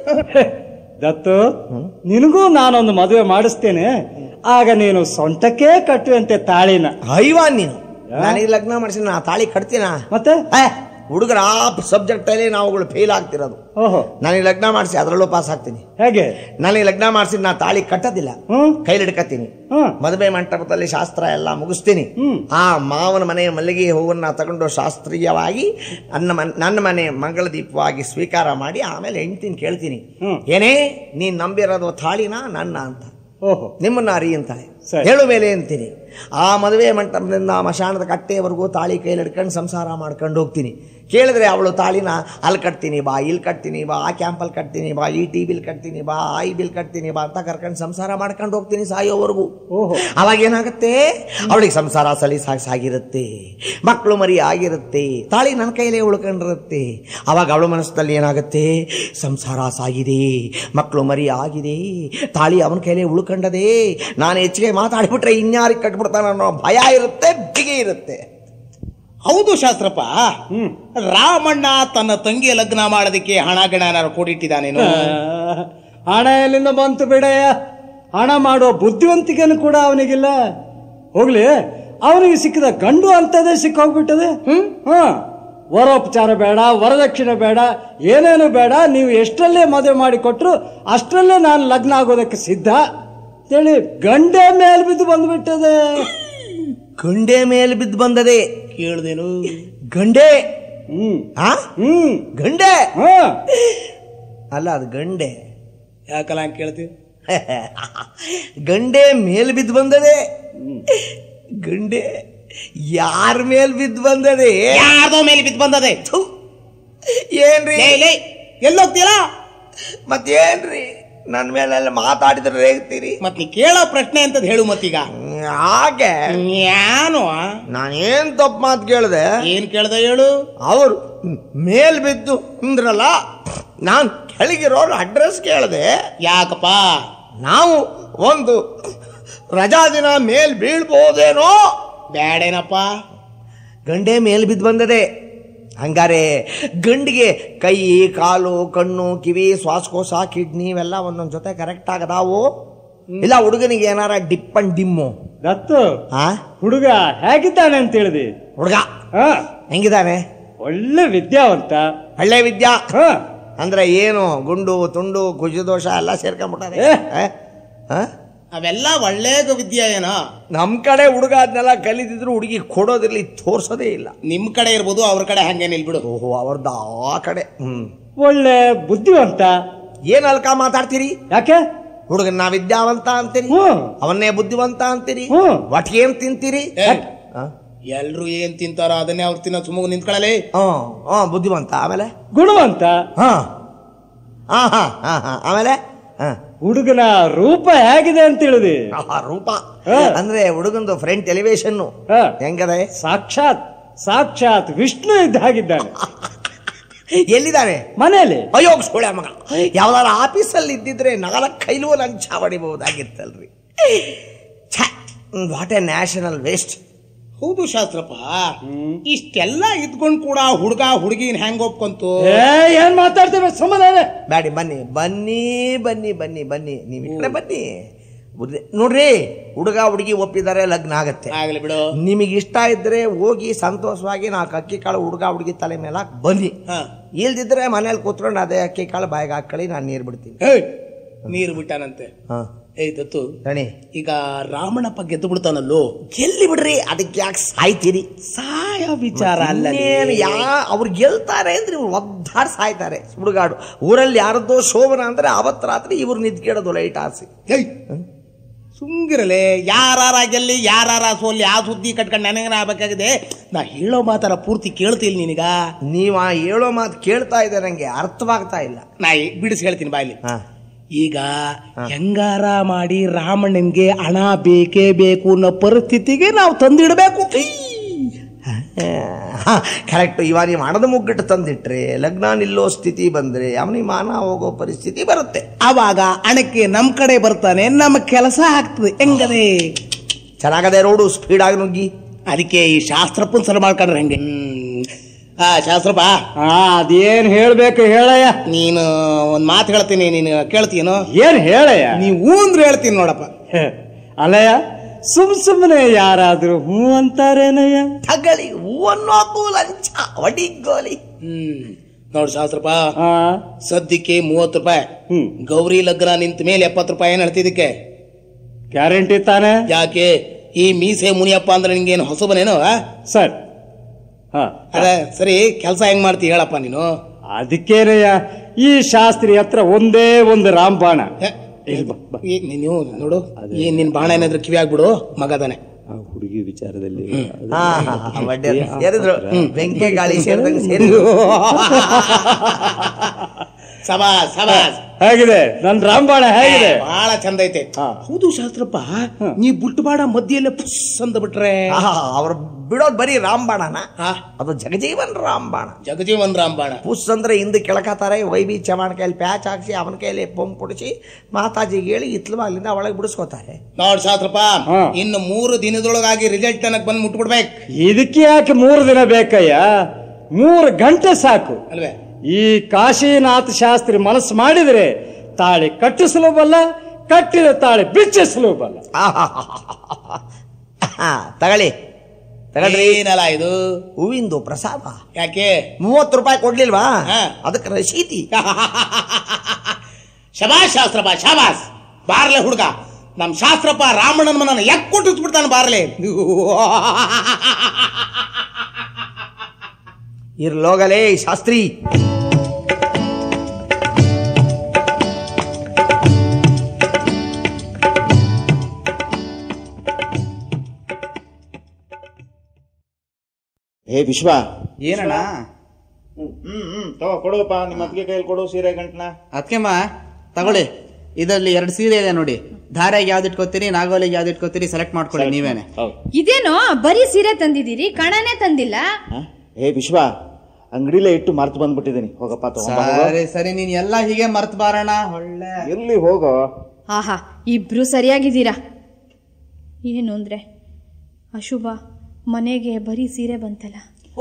ದತ್ತು ನಿನಗೂ ನಾನೊಂದು ಮದುವೆ ಮಾಡಿಸ್ತೇನೆ ಆಗ ನೀನು ಸೊಂಟಕ್ಕೆ ಕಟ್ಟುವಂತೆ ತಾಳಿನ ಐವಾನ್ ನೀನು ನನಗೆ ಲಗ್ನ ಮಾಡಿಸಿ ನಾ ತಾಳಿ ಕಟ್ತೀನ ಮತ್ತೆ ಹುಡುಗರ ಆ ಸಬ್ಜೆಕ್ಟ್ ಅಲ್ಲಿ ನಾವುಗಳು ಫೇಲ್ ಆಗ್ತಿರೋದು ಓಹೋ ನನಗೆ ಲಗ್ನ ಮಾಡಿಸಿ ಅದರಲ್ಲೂ ಪಾಸ್ ಆಗ್ತೀನಿ ಹೇಗೆ ನನಗೆ ಲಗ್ನ ಮಾಡಿಸಿ ನಾ ತಾಳಿ ಕಟ್ಟೋದಿಲ್ಲ ಹ್ಮ್ ಕೈಲಿ ಹಿಡ್ಕತ್ತೀನಿ ಹ್ಮ್ ಮದುವೆ ಮಂಟಪದಲ್ಲಿ ಶಾಸ್ತ್ರ ಎಲ್ಲ ಮುಗಿಸ್ತೀನಿ ಹ್ಮ್. ಆ ಮಾವನ ಮನೆ ಮಲ್ಲಿಗೆ ಹೂವನ್ನ ತಗೊಂಡು ಶಾಸ್ತ್ರೀಯವಾಗಿ ನನ್ನ ಮನ್ ನನ್ನ ಮನೆ ಮಂಗಳ ದೀಪವಾಗಿ ಸ್ವೀಕಾರ ಮಾಡಿ ಆಮೇಲೆ ಹೆಂಡ್ತೀನಿ ಕೇಳ್ತೀನಿ ಹ್ಮ್. ಏನೇ ನೀನ್ ನಂಬಿರೋದು ತಾಳಿನ ನನ್ನ ಅಂತ ಓಹೋ ನಿಮ್ಮನ್ನ ಅರಿ ಅಂತಾಳೆ ಸರಿ. ಹೇಳು ಮೇಲೆ ಅಂತೀನಿ ಆ ಮದುವೆ ಮಂಟಪದಿಂದ ಮಶಾಣದ ಕಟ್ಟೆವರೆಗೂ ತಾಳಿ ಕೈಲಿ ಹಿಡ್ಕೊಂಡು ಸಂಸಾರ ಮಾಡ್ಕೊಂಡು ಹೋಗ್ತೀನಿ ಕೇಳಿದ್ರೆ ಅವಳು ತಾಳಿನ ಅಲ್ಲಿ ಕಟ್ತೀನಿ ಬಾ ಇಲ್ಲಿ ಕಟ್ತೀನಿ ಬಾ ಆ ಕ್ಯಾಂಪಲ್ಲಿ ಕಟ್ತೀನಿ ಬಾ ಈ ಟಿ ಬಿಲ್ ಕಟ್ತೀನಿ ಬಾ ಆ ಈ ಬಿಲ್ ಕಟ್ತೀನಿ ಬಾ ಅಂತ ಕರ್ಕೊಂಡು ಸಂಸಾರ ಮಾಡ್ಕೊಂಡು ಹೋಗ್ತೀನಿ ಸಾಯೋವರೆಗೂ ಓಹೋ. ಅವಾಗ ಏನಾಗುತ್ತೆ ಅವಳಿಗೆ ಸಂಸಾರ ಸಲಿ ಸಾಗಿ ಸಾಗಿರುತ್ತೆ ಮಕ್ಕಳು ಮರಿ ಆಗಿರುತ್ತೆ ತಾಳಿ ನನ್ನ ಕೈಲೇ ಉಳ್ಕೊಂಡಿರುತ್ತೆ ಅವಾಗ ಅವಳ ಮನಸ್ಸಿನಲ್ಲಿ ಏನಾಗುತ್ತೆ ಸಂಸಾರ ಸಾಗಿದೆ ಮಕ್ಕಳು ಮರಿ ಆಗಿದೆ ತಾಳಿ ಅವನ ಕೈಲೇ ಉಳ್ಕೊಂಡದೆ ನಾನು ಹೆಚ್ಚಿಗೆ ಮಾತಾಡಿಬಿಟ್ರೆ ಇನ್ಯಾರಿಗೆ ಕಟ್ಬಿಡ್ತಾನ ಅನ್ನೋ ಭಯ ಇರುತ್ತೆ ಬಿಗಿ ಇರುತ್ತೆ ಹೌದು ಶಾಸ್ತ್ರಪ್ಪ ಹ್ಮ್ ರಾಮಣ್ಣ ತನ್ನ ತಂಗಿಯ ಲಗ್ನ ಮಾಡೋದಕ್ಕೆ ಹಣ ಗಿಣ ಏನಾರು ಕೊಡಿಟ್ಟಿದ್ದಾನೇನು ಆ, ಹಣ ಎಲ್ಲಿಂದ ಬಂತು ಬಿಡಯ್ಯ ಹಣ ಮಾಡೋ ಬುದ್ಧಿವಂತಿಕೆನು ಕೂಡ ಅವನಿಗಿಲ್ಲ ಹೋಗ್ಲಿ ಅವನಿಗೆ ಸಿಕ್ಕಿದ ಗಂಡು ಅಂತದೇ ಸಿಕ್ಕೋಗ್ಬಿಟ್ಟದೆ ಹ ವರೋಪಚಾರ ಬೇಡ ವರದಕ್ಷಿಣೆ ಬೇಡ ಏನೇನು ಬೇಡ ನೀವು ಎಷ್ಟರಲ್ಲೇ ಮದುವೆ ಮಾಡಿ ಕೊಟ್ರು ಅಷ್ಟರಲ್ಲೇ ನಾನು ಲಗ್ನ ಆಗೋದಕ್ಕೆ ಸಿದ್ಧ ಹೇಳಿ ಗಂಡೆ ಮೇಲ್ ಬಿದ್ದು ಬಂದ್ಬಿಟ್ಟದೆ ಗಂಡೆ ಮೇಲೆ ಬಿದ್ದು ಬಂದದೆ ಕೇಳ್ದೇನು ಗಂಡೆ ಹ್ಮ್ ಆ ಹ್ಮ್ ಗಂಡೆ ಹ ಅಲ್ಲ ಅದು ಗಂಡೆ ಯಾಕಲ್ಲ ಹಂಗ್ ಕೇಳ್ತೀವಿ ಗಂಡೆ ಮೇಲ್ ಬಿದ್ದು ಬಂದದೆ ಗಂಡೆ ಯಾರ ಮೇಲ್ ಬಿದ್ದು ಬಂದದೆ ಯಾರ್ದೋ ಮೇಲೆ ಬಿದ್ದು ಬಂದದೆ ಥು, ಏನ್ರಿ ಲೇ ಲೇ ಎಲ್ಲೋಗ್ತೀರಾ ಮತ್ತೇನ್ರಿ ನನ್ನ ಮೇಲೆಲ್ಲ ಮಾತಾಡಿದ್ರೆ ರೇಗ್ತೀರಿ ಮತ್ ನೀ ಕೇಳೋ ಪ್ರಶ್ನೆ ಅಂತದ್ ಹೇಳು ಮತ್ತೀಗ ಹ್ಮ್, ಹಾಗೆ ಯಾನು ನಾನೇನ್ ತಪ್ಪು ಮಾತು ಕೇಳಿದೆ ಏನ್ ಕೇಳ್ದ ಹೇಳು ಅವರು ಮೇಲ್ ಬಿದ್ದು ಅಂದ್ರಲ್ಲ ನಾನು ಕೆಳಗಿರೋರು ಅಡ್ರೆಸ್ ಕೇಳಿದೆ ಯಾಕಪ್ಪ ನಾವು ಒಂದು ರಜಾ ದಿನ ಮೇಲ್ ಬೀಳ್ಬೋದೇನೋ ಬ್ಯಾಡೇನಪ್ಪ ಗಂಡೆ ಮೇಲ್ ಬಿದ್ದು ಬಂದದೆ ಹಂಗಾರೆ ಗಂಡಿಗೆ ಕೈ ಕಾಲು ಕಣ್ಣು ಕಿವಿ ಶ್ವಾಸಕೋಶ ಕಿಡ್ನಿ ಇವೆಲ್ಲ ಒಂದೊಂದ್ ಜೊತೆ ಕರೆಕ್ಟ್ ಆಗದಾವು ಇಲ್ಲ ಹುಡುಗನಿಗೆ ಏನಾರ ಡಿಪ್ ಅಂಡ್ ಡಿಮ್ಮು ದತ್ತು ಆ ಹುಡುಗ ಹೇಗಿದ್ದಾನೆ ಅಂತ ಹೇಳಿದಿ ಹುಡುಗ ಹಾ ಹೆಂಗಿದಾನೆ ಒಳ್ಳೆ ವಿದ್ಯಾವಂತ ಒಳ್ಳೆ ವಿದ್ಯಾ ಹಾ ಅಂದ್ರೆ ಏನು ಗುಂಡು ತುಂಡು ಕುಜದೋಷ ಎಲ್ಲ ಸೇರ್ಕೊಂಡ್ಬಿಟ್ಟಾರೆ ಏ. ಆ? ಆ? ಅವೆಲ್ಲ ಒಳ್ಳೆ ವಿದ್ಯೆ ಏನೋ ನಮ್ ಕಡೆ ಹುಡುಗ ಅದನ್ನೆಲ್ಲ ಕಲಿತಿದ್ರು ಹುಡುಗಿ ಕೊಡೋದಿರ್ಲಿ ತೋರ್ಸೋದೇ ಇಲ್ಲ ನಿಮ್ ಕಡೆ ಇರ್ಬೋದು ಅವ್ರ ಕಡೆ ಹಂಗೆ ನಿಲ್ಬಿಡು ಓಹೋ ಅವ್ರದ್ದು ಆ ಕಡೆ ಹ್ಮ್ ಒಳ್ಳೆ ಬುದ್ಧಿವಂತ ಏನ್ ಅಲ್ಕ ಮಾತಾಡ್ತೀರಿ ಯಾಕೆ ಹುಡುಗನ್ನ ವಿದ್ಯಾವಂತ ಅಂತೀರಿ ಹ್ಮ್. ಅವನ್ನೇ ಬುದ್ಧಿವಂತ ಅಂತೀರಿ ಹ್ಮ್. ಒಟ್ಟಿಗೆ ಏನ್ ತಿಂತೀರಿ ಏ, ಆ? ಎಲ್ರು ಏನ್ ತಿಂತಾರೋ ಅದನ್ನೇ ಅವ್ರು ತಿನ್ನೋ ಸುಮಗ್ ನಿಂತ್ಕೊಳ್ಳಲಿ ಹ್ಮ್ ಹ್ಮ್ ಬುದ್ಧಿವಂತ ಆಮೇಲೆ ಗುಣವಂತ ಹಾ ಹಾ ಹಾ ಹಾ ಹಾ ಆಮೇಲೆ ಹಾ ಹುಡುಗನ ರೂಪ ಹೇಗಿದೆ ಅಂತ ಹೇಳಿದಿ ಆಹಾ, ರೂಪ ಹಾ. ಅಂದ್ರೆ ಹುಡುಗಂದು ಫ್ರಂಟ್ ಎಲಿವೇಶನ್ ಹಾ. ಹೆಂಗದೆ ಸಾಕ್ಷಾತ್ ಸಾಕ್ಷಾತ್ ವಿಷ್ಣು ಇದ್ದ ಹಾಗಿದ್ದಾನೆ ಎಲ್ಲಿದ್ದಾರೆ ಮನೆಯಲ್ಲಿ ಅಯ್ಯೋ ಸೋಳೆ ಮಗ ಯಾವ್ದಾರ ಆಫೀಸಲ್ಲಿ ಇದ್ದಿದ್ರೆ ನಾಲ್ಕು ಕೈಲೂ ಲಂಚ ಹೊಡಿಬಹುದಾಗಿತ್ತಲ್ರಿ ವಾಟ್ ಎ ನ್ಯಾಷನಲ್ ವೇಸ್ಟ್ ಹೌದು ಶಾಸ್ತ್ರಪ್ಪ ಇಷ್ಟೆಲ್ಲ ಇದ್ಕೊಂಡ್ ಕೂಡ ಹುಡುಗ ಹುಡುಗಿನ ಹೆಂಗ್ ಒಪ್ಕೊಂತು ಏ ಏನ್ ಮಾತಾಡ್ತೇವೆ ಸಮಾಧಾನ ಬ್ಯಾಡಿ ಬನ್ನಿ ಬನ್ನಿ ಬನ್ನಿ ಬನ್ನಿ ಬನ್ನಿ ನೀವು ಈ ಕಡೆ ಬನ್ನಿ ಬುದ್ಧಿ- ನೋಡ್ರಿ ಹುಡುಗ ಹುಡುಗಿ ಒಪ್ಪಿದ್ದಾರೆ ಲಗ್ನ ಆಗತ್ತೆ ಆಗ್ಲಿ ಬಿಡು ನಿಮಗೆ ಇಷ್ಟ ಇದ್ರೆ ಹೋಗಿ ಸಂತೋಷವಾಗಿ ನಾಲ್ಕು ಅಕ್ಕಿ ಕಾಳು ಹುಡುಗ ಹುಡುಗಿ ತಲೆ ಮೇಲೆ ಹಾಕ್ ಬನ್ನಿ ಹಾ ಇಲ್ದಿದ್ರೆ ಮನೇಲಿ ಕೂತ್ಕೊಂಡು ಅದೇ ಅಕ್ಕಿ ಕಾಳು ಬಾಯಿಗೆ ಹಾಕೊಳ್ಳಿ ನಾನು ನೀರು ಬಿಡ್ತೀನಿ ಏಯ್, ನೀರು ಬಿಟ್ಟಾನಂತೆ ಹಾ ಏಯ್ ದತ್ತು ದಣಿ ಈಗ ರಾಮಣ್ಣಪ್ಪ ಗೆದ್ದು ಬಿಡ್ತಾನಲ್ಲೋ ಗೆಲ್ಲಿ ಬಿಡ್ರಿ ಅದಕ್ಕೆ ಯಾಕೆ ಸಾಯ್ತೀರಿ ಸಾಯ ವಿಚಾರ ಅಲ್ಲ ಇನ್ನೇನು ಯಾ ಅವ್ರು ಗೆಲ್ತಾರೆ ಅಂದ್ರೆ ಇವ್ರು ಒದ್ದಾಡ್ ಸಾಯ್ತಾರೆ ಹುಡುಗಾಡು ಊರಲ್ಲಿ ಯಾರದ್ದೋ ಶೋಭನ ಅಂದ್ರೆ ಅವತ್ ರಾತ್ರಿ ಇವ್ರು ನಿಂತ್ಕೊಳ್ಳೋದು ಲೈಟ್ ಆಸಿ ಏಯ್, ಸುಮ್ಗಿರಲೆ ಯಾರಾರ ಗೆಲ್ಲಿ ಯಾರಾರ ಸೋಲ್ಲಿ ಆ ಸುದ್ದಿ ಕಟ್ಕೊಂಡು ನನಗೇನ ಆಗ್ಬೇಕಾಗಿದೆ ನಾ ಹೇಳೋ ಮಾತಾರ ಪೂರ್ತಿ ಕೇಳ್ತಿಲ್ಲ ನಿನಗ ನೀವ್ ಆ ಹೇಳೋ ಮಾತು ಕೇಳ್ತಾ ಇದೆ ನಂಗೆ ಅರ್ಥವಾಗ್ತಾ ಇಲ್ಲ ನಾ ಈ- ಬಿಡಿಸಿ ಹೇಳ್ತೀನಿ ಬಾಯ್ಲಿ ಹಾ ಈಗ ಹೆಂಗಾರ ಮಾಡಿ ರಾಮಣ್ಣನ್ಗೆ ಹಣ ಬೇಕೇ ಬೇಕು ಅನ್ನೋ ಪರಿಸ್ಥಿತಿಗೆ ನಾವು ತಂದಿಡಬೇಕು ಕರೆಕ್ಟ್ ಇವ ನೀವು ಹಣದ ಮುಗ್ಗಟ್ಟು ತಂದಿಟ್ರೆ ಲಗ್ನ ನಿಲ್ಲೋ ಸ್ಥಿತಿ ಬಂದ್ರೆ ಅವನಿಗೆ ಮಾನ ಹೋಗೋ ಪರಿಸ್ಥಿತಿ ಬರುತ್ತೆ ಅವಾಗ ಹಣಕ್ಕೆ ನಮ್ ಕಡೆ ಬರ್ತಾನೆ ನಮ್ಮ ಕೆಲಸ ಆಗ್ತದೆ ಹೆಂಗದೆ ಚೆನ್ನಾಗದೆ ರೋಡು ಸ್ಪೀಡ್ ಆಗಿ ನುಗ್ಗಿ ಅದಕ್ಕೆ ಈ ಶಾಸ್ತ್ರಪ್ಪನ್ ಸಲ ಮಾಡ್ಕೊಂಡ್ರೆ ಹೆಂಗೆ ಹ್ಮ್. ಆ ಶಾಸ್ತ್ರಪ್ಪ ಹಾ ಅದೇನ್ ಹೇಳ್ಬೇಕು ಹೇಳಯ್ಯ ನೀನು ಒಂದ್ ಮಾತು ಹೇಳ್ತೀನಿ ನೀನು ಕೇಳ್ತೀನೋ ಏನ್ ಹೇಳಯ್ಯ ನೀವು ಅಂದ್ರೆ ಹೇಳ್ತೀನಿ ನೋಡಪ್ಪ ಹೇ, ಅಲ್ಲಯ್ಯ ಸುಮ್ ಸುಮ್ಮನೆ ಯಾರಾದ್ರೂ ಹ್ಞೂ ಅಂತಾರೇನಯ್ಯ ತಗಳಿ ಹೂವನ್ನೋಕು ಲಂಚ ಹೊಡಿಗೋಲಿ ಹ್ಮ್ ನೋಡು ಶಾಸ್ತ್ರಪ್ಪ ಹಾ ಸದ್ಯಕ್ಕೆ ಮೂವತ್ತು ರೂಪಾಯಿ ಹ್ಮ್ ಗೌರಿ ಲಗ್ನ ನಿಂತ ಮೇಲೆ ಎಪ್ಪತ್ತು ರೂಪಾಯಿ ಏನ್ ಹೇಳ್ತಿದ್ದಕ್ಕೆ ಗ್ಯಾರಂಟಿ ತಾನೆ ಯಾಕೆ ಈ ಮೀಸೆ ಮುನಿಯಪ್ಪ ಅಂದ್ರೆ ನಿಂಗೇನು ಹೊಸಬನೇನು ಆ? ಸರ್ ಹಾ ಅದ ಸರಿ ಕೆಲಸ ಹೆಂಗ್ ಮಾಡ್ತಿ ಹೇಳಪ್ಪ ನೀನು ಅದಕ್ಕೇನಯ್ಯ ಈ ಶಾಸ್ತ್ರಿ ಹತ್ರ ಒಂದೇ ಒಂದು ರಾಮಬಾಣ ಏ, ಇಲ್ಲಿ ಬಾ, ಬಾ. ಈ ನೀವು ನೋಡು ಈ ನಿನ್ ಬಾಣ ಏನಾದ್ರು ಕಿವಿ ಆಗ್ಬಿಡು ಮಗದಾನೆ ಆ ಹುಡುಗಿ ವಿಚಾರದಲ್ಲಿ ಹಾ ಹಾ ಹಾ, ಬಡ್ಡಿ ಅದು ಸೇರಿದ್ರು ಬೆಂಕಿ ಗಾಳಿ ಸೇರಿದಂಗೆ ಸೇರಿದ್ರು ಸಬಾಸ್ ಸಬಾಸ್ ಹೇಗಿದೆ ನನ್ ರಾಮಬಾಣ ಹೇಗಿದೆ ಬಹಳ ಚಂದ ಐತೆ ಹಾ. ಹೌದು ಶಾಸ್ತ್ರಪ್ಪ ನೀ ಬುಟ್ಟುಬಾಡ ಮಧ್ಯೆಲ್ಲೇ ಪುಸ್ ಅಂತ ಬಿಟ್ರೆ ಆಹಾ, ಅವ್ರು ಬಿಡೋದ್ ಬರೀ ರಾಮಬಾಣನ ಹಾ ಅದು ಜಗಜೀವನ್ ರಾಮಬಾಣ ಜಗಜೀವನ್ ರಾಮ್ ಬಾಣ ಪುಸ್ ಅಂದ್ರೆ ಹಿಂದೆ ಕೆಳಕತ್ತಾರೆ ವೈ ಬಿ ಚವಾಣ ಕೈಯಲ್ಲಿ ಪ್ಯಾಚ್ ಹಾಕ್ಸಿ ಅವನ ಕೈಯಲ್ಲಿ ಪಂಪ್ ಪುಡಿಸಿ ಮಾತಾಜಿಗೆ ಹೇಳಿ ಇತ್ಲು ಅಲ್ಲಿಂದ ಒಳಗೆ ಬಿಡಿಸ್ಕೋತಾರೆ ನೋಡ್ ಶಾಸ್ತ್ರಪ್ಪ ಹಾ. ಇನ್ನು ಮೂರು ದಿನದೊಳಗಾಗಿ ರಿಸಲ್ಟ್ ತನಕ ಬಂದು ಮುಟ್ಬಿಡ್ಬೇಕು ಇದಕ್ಕೆ ಯಾಕೆ ಮೂರು ದಿನ ಬೇಕಯ್ಯ ಮೂರು ಗಂಟೆ ಸಾಕು ಅಲ್ವೇ ಈ ಕಾಶಿನಾಥ ಶಾಸ್ತ್ರಿ ಮನಸ್ಸು ಮಾಡಿದ್ರೆ ತಾಳಿ ಕಟ್ಟಿಸಲು ಬಲ್ಲ ಕಟ್ಟಿದ ತಾಳಿ ಬಿಚ್ಚಿಸಲು ಬಲ್ಲ ಆಹಾ, ತಗೊಳ್ಳಿ ತಗೊಳ್ರಿ ಏನಲ್ಲ ಇದು ಹೂವಿಂದು ಪ್ರಸಾದ ಯಾಕೆ ಮೂವತ್ತು ರೂಪಾಯಿ ಕೊಡ್ಲಿಲ್ವಾ ಹಾ. ಅದಕ್ಕೆ ರಶೀತಿ ಶಬಾಸ್ ಶಾಸ್ತ್ರಪ್ಪ ಶಾಬಾಸ್ ಬಾರ್ಲೆ ಹುಡುಗ ನಮ್ ಶಾಸ್ತ್ರಪ್ಪ ರಾಮಣ್ಣನ ಮನನ ಯಾಕೆ ಕೊಟ್ಟಿಸ್ಬಿಡ್ತಾನೆ ಬಾರ್ಲೆ ಇರ್ಲೋಗಲೇ ಶಾಸ್ತ್ರಿ ಹೇ ವಿಶ್ವ ಏನಣ್ಣ ಹ್ಮ್ ಹ್ಮ್ ತಗೋ ಕೊಡುವಪ್ಪ ನಿಮ್ಮ ಅತ್ತಿಗೆ ಕೈಯಲ್ಲಿ ಕೊಡು ಸೀರೆ ಗಂಟನ ಅದಕ್ಕೆಮ್ಮ ತಗೊಳ್ಳಿ ಇದರಲ್ಲಿ ಎರಡು ಸೀರೆ ಇದೆ ನೋಡಿ ಧಾರೆಗೆ ಯಾವ್ದು ಇಟ್ಕೋತೀರಿ ನಾಗೋಲಿಗೆ ಯಾವ್ದು ಇಟ್ಕೋತೀರಿ ಸೆಲೆಕ್ಟ್ ಮಾಡ್ಕೊಳ್ಳಿ ನೀವೇನೆ ಹೌದು ಇದೇನೋ ಬರೀ ಸೀರೆ ತಂದಿದ್ದೀರಿ ಕಣನೇ ತಂದಿಲ್ಲ ಹ? ಏ ವಿಶ್ವ ಅಂಗಡಿಲೇ ಇಟ್ಟು ಮರ್ತು ಬಂದ್ಬಿಟ್ಟಿದ್ದೀನಿ ಹೋಗಪ್ಪ ತಗೊಂಬ ಹೋಗು. ಸರಿ ಸರಿ ನೀನ್ ಎಲ್ಲ ಹೀಗೆ ಮರ್ತ್ ಬಾರಣ ಒಳ್ಳೆ ಎಲ್ಲಿ ಹೋಗೋ ಆಹಾ ಇಬ್ರು ಸರಿಯಾಗಿದ್ದೀರಾ ಏನು ಅಂದ್ರೆ ಅಶುಭ ಮನೆಗೆ ಬರೀ ಸೀರೆ ಬಂತಲ್ಲ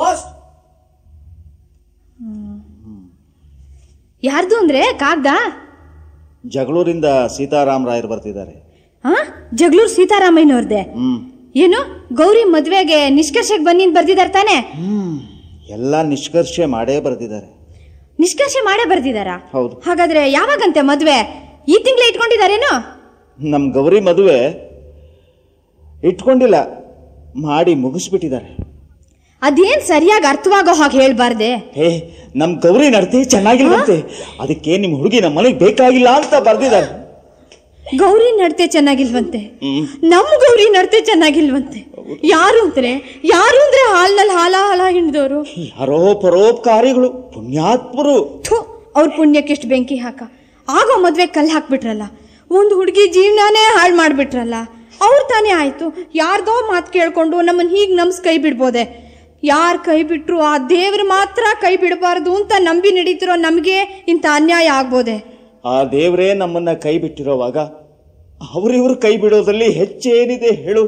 ಹ್ಮ್. ಯಾರ್ದು ಅಂದ್ರೆ ಕಾಗ್ದ ಜಗಳೂರಿಂದ ಸೀತಾರಾಮ್ ರಾಯರು ಬರ್ತಿದ್ದಾರೆ ಹಾ ಜಗಳೂರು ಸೀತಾರಾಮಯ್ಯನವ್ರದ್ದೆ ಹ್ಮ್ ಏನು ಗೌರಿ ಮದ್ವೆಗೆ ನಿಷ್ಕರ್ಷಕ್ಕೆ ಬನ್ನಿ ಅಂತ ಬರ್ದಿದಾರ ತಾನೆ ಹ್ಮ್ ಎಲ್ಲ ನಿಷ್ಕರ್ಷೆ ಮಾಡೇ ಬರ್ತಿದ್ದಾರೆ ನಿಷ್ಕರ್ಷೆ ಮಾಡೇ ಬರ್ದಿದಾರ ಹೌದು ಹಾಗಾದ್ರೆ ಯಾವಾಗಂತೆ ಮದ್ವೆ ಈ ತಿಂಗಳ ಇಟ್ಕೊಂಡಿದಾರೇನೋ ನಮ್ ಗೌರಿ ಮದುವೆ ಇಟ್ಕೊಂಡಿಲ್ಲ ಮಾಡಿ ಮುಗಿಸ್ಬಿಟ್ಟಿದ್ದಾರೆ ಅದೇನ್ ಸರಿಯಾಗಿ ಅರ್ಥವಾಗೋ ಹಾಗೆ ಹೇಳ್ಬಾರ್ದೆ ಹೇ ನಮ್ ಗೌರಿ ನಡತೆ ಚೆನ್ನಾಗಿಲ್ವಂತೆ ಅದಕ್ಕೆ ನಿಮ್ ಹುಡುಗಿ ನಮ್ಮ ಮನೆಗೆ ಬೇಕಾಗಿಲ್ಲ ಅಂತ ಬರ್ದಿದ್ದಾರೆ ಗೌರಿ ನಡತೆ ಚೆನ್ನಾಗಿಲ್ವಂತೆ ನಮ್ ಗೌರಿ ನಡತೆ ಚೆನ್ನಾಗಿಲ್ವಂತೆ ಯಾರು ಅಂದ್ರೆ ಯಾರು ಅಂದ್ರೆ ಹಾಲ್ನಲ್ಲಿ ಹಾಲ ಹಾಲ ಹಿಂಡ್ದವ್ರು ಯಾರೋ ಪರೋಪಕಾರಿಗಳು ಪುಣ್ಯಾತ್ಮರು ಥು ಅವ್ರ ಪುಣ್ಯಕ್ಕೆ ಎಷ್ಟು ಬೆಂಕಿ ಹಾಕ ಆಗೋ ಮದ್ವೆ ಕಲ್ ಹಾಕ್ಬಿಟ್ರಲ್ಲ ಒಂದು ಹುಡುಗಿ ಜೀವನಾನೇ ಹಾಳು ಮಾಡ್ಬಿಟ್ರಲ್ಲ ಅವ್ರು ತಾನೇ ಆಯ್ತು ಯಾರ್ದೋ ಮಾತು ಕೇಳ್ಕೊಂಡು ನಮ್ಮನ್ನ ಹೀಗ್ ನಮ್ಸ್ ಕೈ ಬಿಡ್ಬೋದೆ ಯಾರ್ ಕೈ ಬಿಟ್ರು ಆ ದೇವ್ರು ಮಾತ್ರ ಕೈ ಬಿಡಬಾರ್ದು ಅಂತ ನಂಬಿ ನಡೀತಿರೋ ನಮ್ಗೆ ಇಂಥ ಅನ್ಯಾಯ ಆಗ್ಬೋದೆ ಆ ದೇವರೇ ನಮ್ಮನ್ನ ಕೈ ಬಿಟ್ಟಿರೋವಾಗ ಅವರಿವರು ಕೈ ಬಿಡೋದ್ರಲ್ಲಿ ಹೆಚ್ಚೇನಿದೆ ಹೇಳು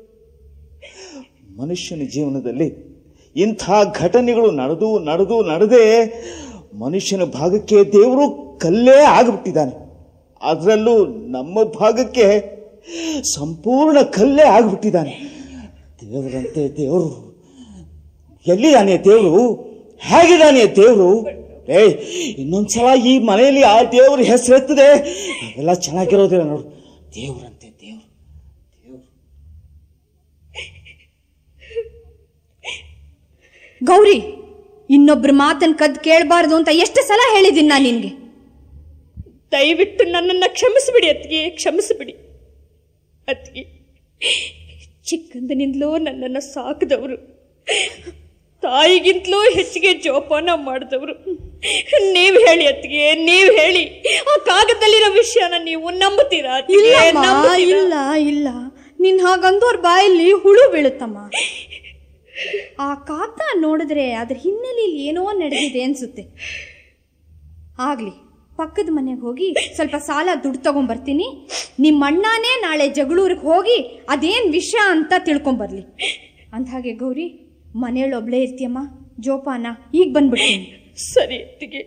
ಮನುಷ್ಯನ ಜೀವನದಲ್ಲಿ ಇಂಥ ಘಟನೆಗಳು ನಡೆದು ನಡೆದು ನಡೆದೇ ಮನುಷ್ಯನ ಭಾಗಕ್ಕೆ ದೇವರು ಕಲ್ಲೇ ಆಗಿಬಿಟ್ಟಿದ್ದಾನೆ ಅದರಲ್ಲೂ ನಮ್ಮ ಭಾಗಕ್ಕೆ ಸಂಪೂರ್ಣ ಕಲ್ಲೇ ಆಗಿಬಿಟ್ಟಿದ್ದಾನೆ ದೇವರಂತೆ ದೇವರು ಎಲ್ಲಿದ್ದಾನೆ ದೇವರು ಹೇಗಿದ್ದಾನೆ ದೇವರು ಏಯ್ ಇನ್ನೊಂದ್ಸಲ ಈ ಮನೆಯಲ್ಲಿ ಆ ದೇವ್ರ ಹೆಸರೆತ್ತದೆ ಎಲ್ಲ ಚೆನ್ನಾಗಿರೋದಿಲ್ಲ ನೋಡು ದೇವ್ರಂತೆ ದೇವ್ರು ಗೌರಿ ಇನ್ನೊಬ್ರ ಮಾತನ್ ಕದ್ ಕೇಳಬಾರ್ದು ಅಂತ ಎಷ್ಟು ಸಲ ಹೇಳಿದ್ದೀನಿ ನಾನು ನಿನ್ಗೆ ದಯವಿಟ್ಟು ನನ್ನನ್ನು ಕ್ಷಮಿಸಿಬಿಡಿ ಅತ್ತಿಗೆ ಕ್ಷಮಿಸಿಬಿಡಿ ಅತ್ತಿಗೆ ಚಿಕ್ಕಂದಿನಿಂದಲೂ ನನ್ನನ್ನು ಸಾಕಿದವರು ತಾಯಿಗಿಂತಲೂ ಹೆಚ್ಚಿಗೆ ಜೋಪಾನ ಮಾಡಿದವರು ನೀವು ಹೇಳಿ ಅತ್ತಿಗೆ ನೀವು ಹೇಳಿ ಆ ಕಾಗದಲ್ಲಿರೋ ವಿಷಯನ ನೀವು ನಂಬುತ್ತೀರಾ ಅತ್ತಿಗೆ? ಇಲ್ಲಮ್ಮ ನಂಬುತ್ತೀರಾ? ಇಲ್ಲ ಇಲ್ಲ ನಿನ್ ಹಾಗಂದೋರ್ ಬಾಯಲ್ಲಿ ಹುಳು ಬೀಳುತ್ತಮ್ಮ ಆ ಕಾಗ್ದ ನೋಡಿದ್ರೆ ಅದ್ರ ಹಿನ್ನೆಲೆಯಲ್ಲಿ ಏನೋ ನಡೆದಿದೆ ಅನ್ಸುತ್ತೆ ಆಗ್ಲಿ ಪಕ್ಕದ ಮನೆಗೆ ಹೋಗಿ ಸ್ವಲ್ಪ ಸಾಲ ದುಡ್ಡು ತಗೊಂಬರ್ತೀನಿ ನಿಮ್ಮ ಅಣ್ಣನೇ ನಾಳೆ ಜಗಳೂರಿಗೆ ಹೋಗಿ ಅದೇನ್ ವಿಷಯ ಅಂತ ತಿಳ್ಕೊಂಬರ್ಲಿ ಅಂದ್ಹಾಗೆ ಗೌರಿ ಮನೆಯೊಳೊಬ್ಳೇ ಇರ್ತೀಯಮ್ಮ ಜೋಪಾನ ಈಗ ಬಂದ್ಬಿಡ್ತೀನಿ ಸರಿ ಅತ್ತಿಗೆ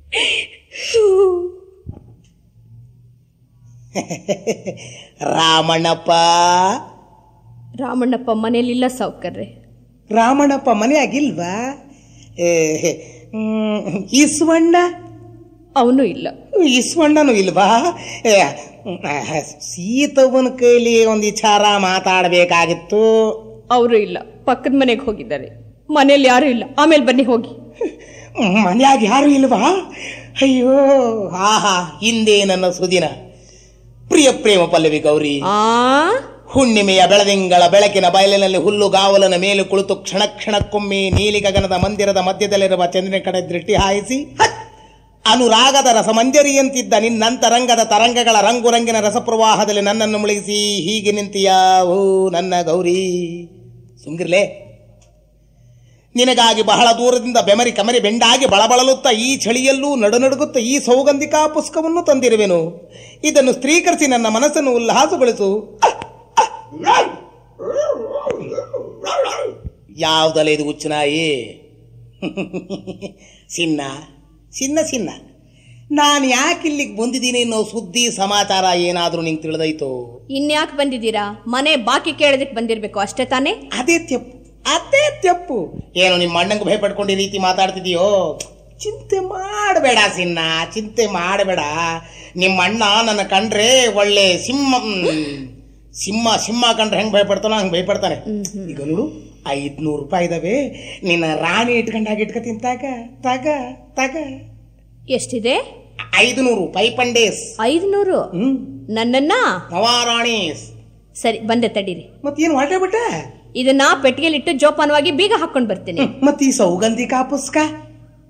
ರಾಮಣ್ಣಪ್ಪ ರಾಮಣ್ಣಪ್ಪ ಮನೇಲಿಲ್ಲ ಸಾವುಕರ್ರೆ ರಾಮಣ್ಣಪ್ಪ ಮನೆಯಾಗಿಲ್ವಾ ಏ, ಹ್ಮ್, ಈಸ್ವಣ್ಣ ಅವನು ಇಲ್ಲ ಈಸ್ವಣ್ಣನು ಇಲ್ವಾ ಏ, ಸೀತವ್ವನ ಕೈಲಿ ಒಂದು ವಿಚಾರ ಮಾತಾಡಬೇಕಾಗಿತ್ತು ಅವರು ಇಲ್ಲ ಪಕ್ಕದ ಮನೆಗೆ ಹೋಗಿದ್ದಾರೆ ಮನೇಲಿ ಯಾರು ಇಲ್ಲ ಆಮೇಲೆ ಬನ್ನಿ ಹೋಗಿ ಮನ್ಯಾಗ ಯಾರು ಇಲ್ವಾ ಅಯ್ಯೋ ಆಹಾ ಹಿಂದೆ ನನ್ನ ಸುದಿನ ಪ್ರಿಯ ಪ್ರೇಮ ಪಲ್ಲವಿ ಗೌರಿ ಆ ಹುಣ್ಣಿಮೆಯ ಬೆಳದಿಂಗಳ ಬೆಳಕಿನ ಬಯಲಿನಲ್ಲಿ ಹುಲ್ಲು ಗಾವಲನ ಮೇಲೆ ಕುಳಿತು ಕ್ಷಣ ಕ್ಷಣಕ್ಕೊಮ್ಮೆ ನೀಲಿ ಗಗನದ ಮಂದಿರದ ಮಧ್ಯದಲ್ಲಿರುವ ಚಂದ್ರನ ಕಡೆ ದೃಷ್ಟಿ ಹಾಯಿಸಿ ಹತ್! ಅನುರಾಗದ ರಸಮಂಜರಿಯಂತಿದ್ದ ನಿನ್ನಂತರಂಗದ ತರಂಗಗಳ ರಂಗುರಂಗಿನ ರಸಪ್ರವಾಹದಲ್ಲಿ ನನ್ನನ್ನು ಮುಳುಗಿಸಿ ಹೀಗೆ ನಿಂತಿಯಾ ಓ ನನ್ನ ಗೌರಿ ಸುಂಗಿರ್ಲೆ ನಿನಗಾಗಿ ಬಹಳ ದೂರದಿಂದ ಬೆಮರಿ ಕಮರಿ ಬೆಂಡಾಗಿ ಬಳಬಳಲುತ್ತ ಈ ಚಳಿಯಲ್ಲೂ ನಡುನಡುಗುತ್ತ ಈ ಸೌಗಂಧಿಕಾ ಪುಸ್ತಕವನ್ನು ತಂದಿರುವೆನು ಇದನ್ನು ಸ್ತ್ರೀಕರಿಸಿ ನನ್ನ ಮನಸ್ಸನ್ನು ಉಲ್ಲಾಸಗೊಳಿಸು ಯಾವ್ದಲ್ಲ ಇದು ಹುಚ್ಚನಾಯಿ ಸಿನ್ನ ಸಿನ್ನ ಸಿನ್ನ ನಾನು ಯಾಕೆ ಇಲ್ಲಿಗೆ ಬಂದಿದ್ದೀನಿ ಅನ್ನೋ ಸುದ್ದಿ ಸಮಾಚಾರ ಏನಾದರೂ ನಿಂಗೆ ತಿಳಿದೈತೋ ಇನ್ಯಾಕೆ ಬಂದಿದ್ದೀರಾ ಮನೆ ಬಾಕಿ ಕೇಳೋದಕ್ಕೆ ಬಂದಿರ್ಬೇಕು ಅಷ್ಟೇ ತಾನೇ ಅದೇ ತೆಪ್ಪು ಅದೇ ತೆಪ್ಪು ಏನು ನಿಮ್ಮ ಅಣ್ಣಂಗೆ ಭಯಪಡ್ಕೊಂಡು ಈ ರೀತಿ ಮಾತಾಡ್ತಿದೀಯೋ ಚಿಂತೆ ಮಾಡಬೇಡ ಸಿನ್ನ ಚಿಂತೆ ಮಾಡಬೇಡ ನಿಮ್ಮ ಅಣ್ಣ ನನ್ನ ಕಂಡ್ರೆ ಒಳ್ಳೆ ಸಿಂಹ ಹ್ಮ್, ಸಿಂಹ ಸಿಂಹ ಕಂಡ್ರೆ ಹೆಂಗ್ ಭಯಪಡ್ತಾನೋ ಹಂಗೆ ಭಯಪಡ್ತಾನೆ ಈಗ ನೋಡು ಐದ್ನೂರು ರೂಪಾಯಿ ಇದಾವೆ ನಿನ್ನ ರಾಣಿ ಇಟ್ಕೊಂಡಾಗ ಇಟ್ಕೊತೀನಿ ತಾಗ ತಾಗ ತಾಗ ಎಷ್ಟಿದೆ ಐದು ನೂರು ಫೈವ್ ಪಂಡೇಸ್ ಐದುನೂರು ಹ್ಮ್ ನನ್ನನ್ನ ನವಾರಾಣೀಸ್ ಸರಿ ಬಂದೆ ತಡೀರಿ ಮತ್ತೇನು ಹೊಟ್ಟೆ ಬಿಟ್ಟ ಇದನ್ನ ಪೆಟ್ಟಿಗೆಲಿಟ್ಟು ಜೋಪಾನವಾಗಿ ಬೀಗ ಹಾಕೊಂಡ್ ಬರ್ತೀನಿ ಮತ್ತ ಈ ಸೌಗಂಧಿಕ ಪುಸ್ತಕ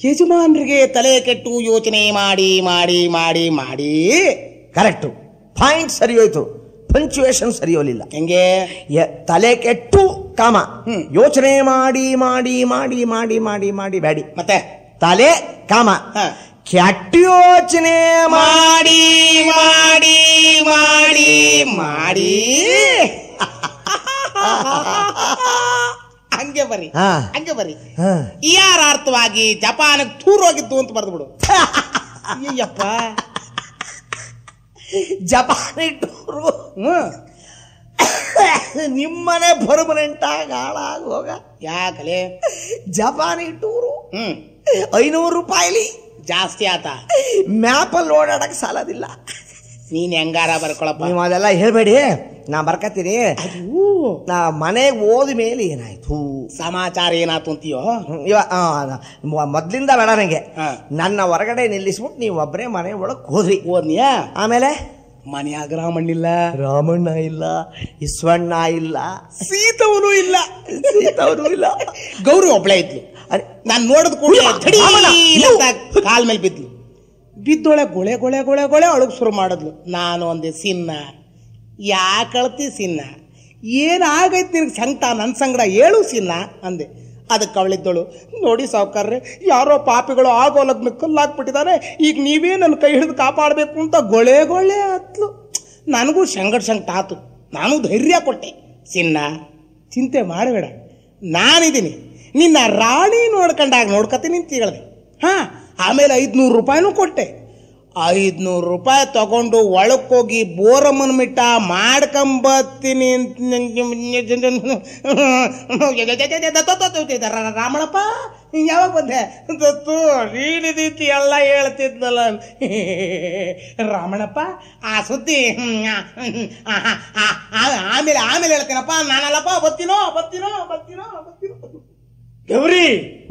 ಯಜಮಾನ್ರಿಗೆ ತಲೆ ಕೆಟ್ಟು ಯೋಚನೆ ಮಾಡಿ ಮಾಡಿ ಮಾಡಿ ಮಾಡಿ ಕರೆಕ್ಟು ಪಾಯಿಂಟ್ ಸರಿ ಹೋಯ್ತು ಪಂಚುವೇಶನ್ ಸರಿ ಹೋಲಿಲ್ಲ ಹೆಂಗೆ ಯ- ತಲೆ ಕೆಟ್ಟು ಕಾಮ ಯೋಚನೆ ಮಾಡಿ ಮಾಡಿ ಮಾಡಿ ಮಾಡಿ ಮಾಡಿ ಮಾಡಿ ಬ್ಯಾಡಿ ಮತ್ತೆ ತಲೆ ಕಾಮ ಹ. ಕೆಟ್ಟ ಯೋಚನೆ ಮಾಡಿ ಮಾಡಿ ಮಾಡಿ ಮಾಡಿ ಮಾಡಿ ಹಂಗೆ ಬರಿ ಹಾ. ಹಂಗೆ ಬರಿ ಹ. ಅರ್ಥವಾಗಿ ಜಪಾನಿಗೆ ಟೂರ್ ಹೋಗಿದ್ದು ಅಂತ ಬರೆದು ಬಿಡು ಅಯ್ಯಪ್ಪ ಜಪಾನಿ ಟೂರು ನಿಮ್ಮನೆ ಪರ್ಮನೆಂಟ್ ಆಗಿ ಹಾಳಾಗಿ ಹೋಗ ಯಾಕಲೆ ಜಪಾನಿ ಟೂರು ಹ್ಮ್ ಐನೂರು ರೂಪಾಯಿಲಿ ಜಾಸ್ತಿ ಆತ ಮ್ಯಾಪಲ್ಲಿ ಓಡಾಡಕ್ ಸಾಲದಿಲ್ಲ ನೀನ್ ಹೆಂಗಾರ ಬರ್ಕೊಳಪ್ಪ ನೀವು ಅದೆಲ್ಲ ಹೇಳ್ಬೇಡಿ ನಾ ಬರ್ಕತ್ತೀನಿ ನಾ ಮನೆಗೆ ಹೋದ ಮೇಲೆ ಏನಾಯ್ತು ಸಮಾಚಾರ ಏನಾತು ಅಂತೀಯೋ ಹ್ಮ್, ಇವ ಆ, ಮ- ಮೊದ್ಲಿಂದ ಬೇಡ ನಂಗೆ ಹಾ. ನನ್ನ ಹೊರಗಡೆ ನಿಲ್ಲಿಸ್ಬಿಟ್ಟು ನೀವು ಒಬ್ಬರೇ ಮನೆ ಒಳಗೆ ಹೋದ್ರಿ ಓದ್ನಿಯಾ ಆಮೇಲೆ ಮನ್ಯಾಗ ರಾಮಣ್ಣಿಲ್ಲ ರಾಮಣ್ಣ ಇಲ್ಲ ಇಸ್ವಣ್ಣ ಇಲ್ಲ ಸೀತವನು ಇಲ್ಲ ಸೀತವ್ರು ಇಲ್ಲ ಗೌರಿ ಒಬ್ಳೆ ಇದ್ಲು ಅರೆ, ನಾನ್ ನೋಡಿದ ಕೂಡಲೇ ಇವ್ವ, ಥಡಿ ರಾಮಣ್ಣ, ಅಂತ ಕಾಲ್ ಮೇಲೆ ಬಿದ್ಲು ಬಿದ್ದೊಳೆ ಗೊಳೆ ಗೊಳೆ ಗೊಳೆ ಗೊಳೆ ಅಳಗ್ ಶುರು ಮಾಡಿದ್ಲು ನಾನು ಒಂದೆ ಸಿನ್ನ ಯಾಕಳ್ತಿ ಸಿನ್ನ ಏನಾಗೈತಿ ನಿನಗೆ ಸಂಕಟ ನನ್ನ ಸಂಗಡ ಹೇಳು ಸಿನ್ನ ಅಂದೆ ಅದಕ್ಕೆ ಅವಳಿದ್ದಳು ನೋಡಿ ಸಾವುಕಾರ್ರೆ ಯಾರೋ ಪಾಪಿಗಳು ಆಗೋ ಲಗ್ನ ಕಲ್ಲಾಕ್ಬಿಟ್ಟಿದ್ದಾರೆ ಈಗ ನೀವೇ ನನ್ನ ಕೈ ಹಿಡಿದು ಕಾಪಾಡಬೇಕು ಅಂತ ಗೊಳೆ ಗೊಳೆ ಹತ್ಲು ನನಗೂ ಸಂಗಡ ಸಂಕಟ ಆತು ನಾನು ಧೈರ್ಯ ಕೊಟ್ಟೆ ಸಿನ್ನ ಚಿಂತೆ ಮಾಡಬೇಡ ನಾನಿದ್ದೀನಿ ನಿನ್ನ ರಾಣಿ ನೋಡ್ಕೊಂಡಾಗ ನೋಡ್ಕತೀನಿ ಅಂತ ಹೇಳ್ದೆ ಹಾ ಆಮೇಲೆ ಐದ್ನೂರು ರೂಪಾಯಿನೂ ಕೊಟ್ಟೆ ಐದ್ನೂರು ರೂಪಾಯಿ ತಗೊಂಡು ಒಳಕ್ಕೋಗಿ ಬೋರಮ್ಮನ ಮಿಟ್ಟ ಮಾಡ್ಕೊಂಬತ್ತೀನಿ ಅಂತ ರಾಮಣಪ್ಪ ಯಾವಾಗ ಬಂದೆ ದತ್ತು ರೀತಿ ಎಲ್ಲ ಹೇಳ್ತಿದ್ನಲ್ಲ ರಾಮಣಪ್ಪ ಆ ಸುದ್ದಿ ಹ್ಮ್, ಆ, ಆ, ಆ, ಆ, ಆಮೇಲೆ ಆಮೇಲೆ ಹೇಳ್ತೀನಪ್ಪ ನಾನಲ್ಲಪ್ಪ ಬತ್ತೀನೋ ಬತ್ತೀನೋ ಬತ್ತೀನೋ ಬತ್ತೀನೋ ಗೌರಿ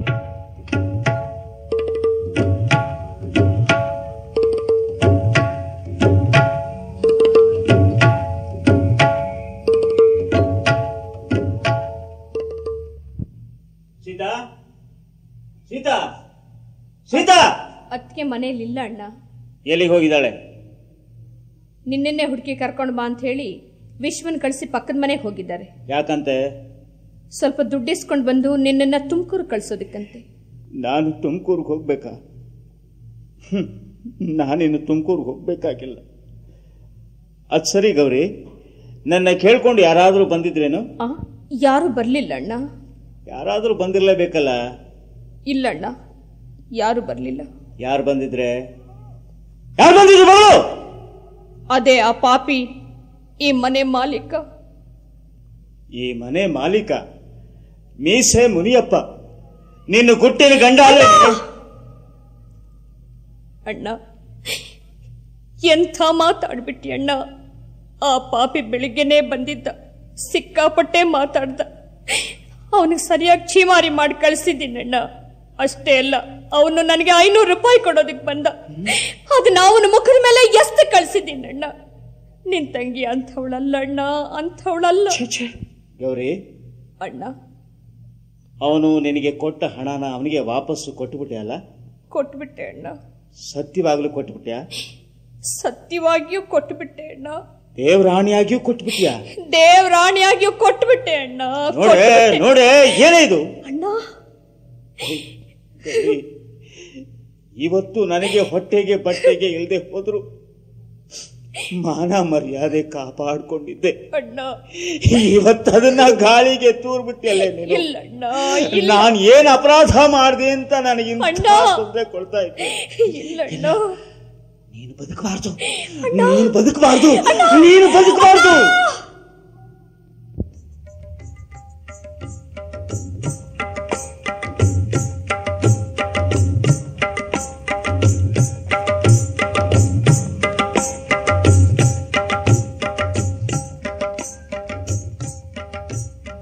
ಸೀತಾ ಸೀತಾ ಸೀತಾ ಅದಕ್ಕೆ ಮನೇಲಿ ಇಲ್ಲ ಅಣ್ಣ ಎಲ್ಲಿಗೆ ಹೋಗಿದ್ದಾಳೆ ನಿನ್ನೆನ್ನೆ ಹುಡುಕಿ ಕರ್ಕೊಂಡು ಬಾ ಅಂತ ಹೇಳಿ ವಿಶ್ವನ್ ಕಳಿಸಿ ಪಕ್ಕದ ಮನೆಗೆ ಹೋಗಿದ್ದಾರೆ ಯಾಕಂತೆ ಸ್ವಲ್ಪ ದುಡ್ಡಿಸ್ಕೊಂಡು ಬಂದು ನಿನ್ನನ್ನ ತುಮಕೂರು ಕಳ್ಸೋದಕ್ಕಂತೆ ನಾನು ತುಮಕೂರಿಗೆ ಹೋಗ್ಬೇಕಾ ಹ್ಮ್. ನಾನಿನ್ನು ತುಮಕೂರಿಗೆ ಹೋಗ್ಬೇಕಾಗಿಲ್ಲ ಅದು ಸರಿ ಗೌರಿ ನನ್ನ ಕೇಳ್ಕೊಂಡು ಯಾರಾದರೂ ಬಂದಿದ್ರೇನು ಆ ಯಾರು ಬರ್ಲಿಲ್ಲ ಅಣ್ಣ ಯಾರಾದರೂ ಬಂದಿರಲೇಬೇಕಲ್ಲ ಇಲ್ಲ ಅಣ್ಣ ಯಾರು ಬರ್ಲಿಲ್ಲ ಯಾರು ಬಂದಿದ್ರೆ ಯಾರು ಬಂದಿದ್ರು ಮಗಳು ಅದೇ ಆ ಪಾಪಿ ಈ ಮನೆ ಮಾಲೀಕ ಈ ಮನೆ ಮಾಲೀಕ ಮೀಸೆ ಮುನಿಯಪ್ಪ ನಿನ್ನ ಗುಟ್ಟಿನ ಗಂಡ ಅಲ್ಲ ಅಣ್ಣ ಎಂಥ ಮಾತಾಡ್ಬಿಟ್ಟಿ ಅಣ್ಣ ಆ ಪಾಪಿ ಬೆಳಿಗ್ಗೆನೆ ಬಂದಿದ್ದ ಸಿಕ್ಕಾಪಟ್ಟೆ ಮಾತಾಡ್ದ ಅವನಿಗೆ ಸರಿಯಾಗಿ ಚೀಮಾರಿ ಮಾಡಿ ಕಳಿಸಿದ್ದೀನಿ ಅಣ್ಣ ಅಷ್ಟೇ ಅಲ್ಲ ಅವನು ನನಗೆ ಐನೂರು ರೂಪಾಯಿ ಕೊಡೋದಕ್ಕೆ ಬಂದ ಅದನ್ನ ಅವನ ಮುಖದ ಮೇಲೆ ಎಷ್ಟು ಕಳ್ಸಿದ್ದೀನಿ ಅಣ್ಣ ನಿನ್ ತಂಗಿ ಅಂಥವಳಲ್ಲ ಅಣ್ಣ ಅಂಥವಳಲ್ಲ ಗೌರಿ ಅಣ್ಣ ಅವನು ನಿನಗೆ ಕೊಟ್ಟ ಹಣನ ಅವನಿಗೆ ವಾಪಸ್ಸು ಕೊಟ್ಟುಬಿಟ್ಟೆ ಅಲ್ಲ ಕೊಟ್ಬಿಟ್ಟೆ ಅಣ್ಣ ಸತ್ಯವಾಗ್ಲೂ ಕೊಟ್ಟುಬಿಟ್ಯಾ ಸತ್ಯವಾಗಿಯೂ ಕೊಟ್ಬಿಟ್ಟೆ ಅಣ್ಣ ದೇವರಾಣಿಯಾಗಿಯೂ ಕೊಟ್ಬಿಟ್ಯಾ ದೇವರಾಣಿಯಾಗಿಯೂ ಕೊಟ್ಬಿಟ್ಟೆ ಅಣ್ಣ ನೋಡೆ ಕೊಟ್ಬಿಟ್ಟೆ. ನೋಡೆ ಏನೇ ಇದು ಅಣ್ಣ ಗೌರಿ, ಇವತ್ತು ನನಗೆ ಹೊಟ್ಟೆಗೆ ಬಟ್ಟೆಗೆ ಇಲ್ಲದೆ ಹೋದ್ರು ಮಾನ ಮರ್ಯಾದೆ ಕಾಪಾಡ್ಕೊಂಡಿದ್ದೆ ಅಣ್ಣ ಇವತ್ತು ಅದನ್ನ ಗಾಳಿಗೆ ತೂರ್ಬಿಟ್ಟಿಯಲ್ಲೇ ನೀನು ಇಲ್ಲಣ್ಣ ಇಲ್ಲ ನಾನು ಏನ್ ಅಪರಾಧ ಮಾಡಿದೆ ಅಂತ ನನಗೆ ಇಂಥ ಅಣ್ಣ. ತೊಂದ್ರೆ ಕೊಡ್ತಾ ಇದ್ದೆ ಇಲ್ಲಣ್ಣ ನೀನು ಬದುಕಬಾರ್ದು ನೀನು ಬದುಕಬಾರ್ದು ನೀನು ಬದುಕಬಾರ್ದು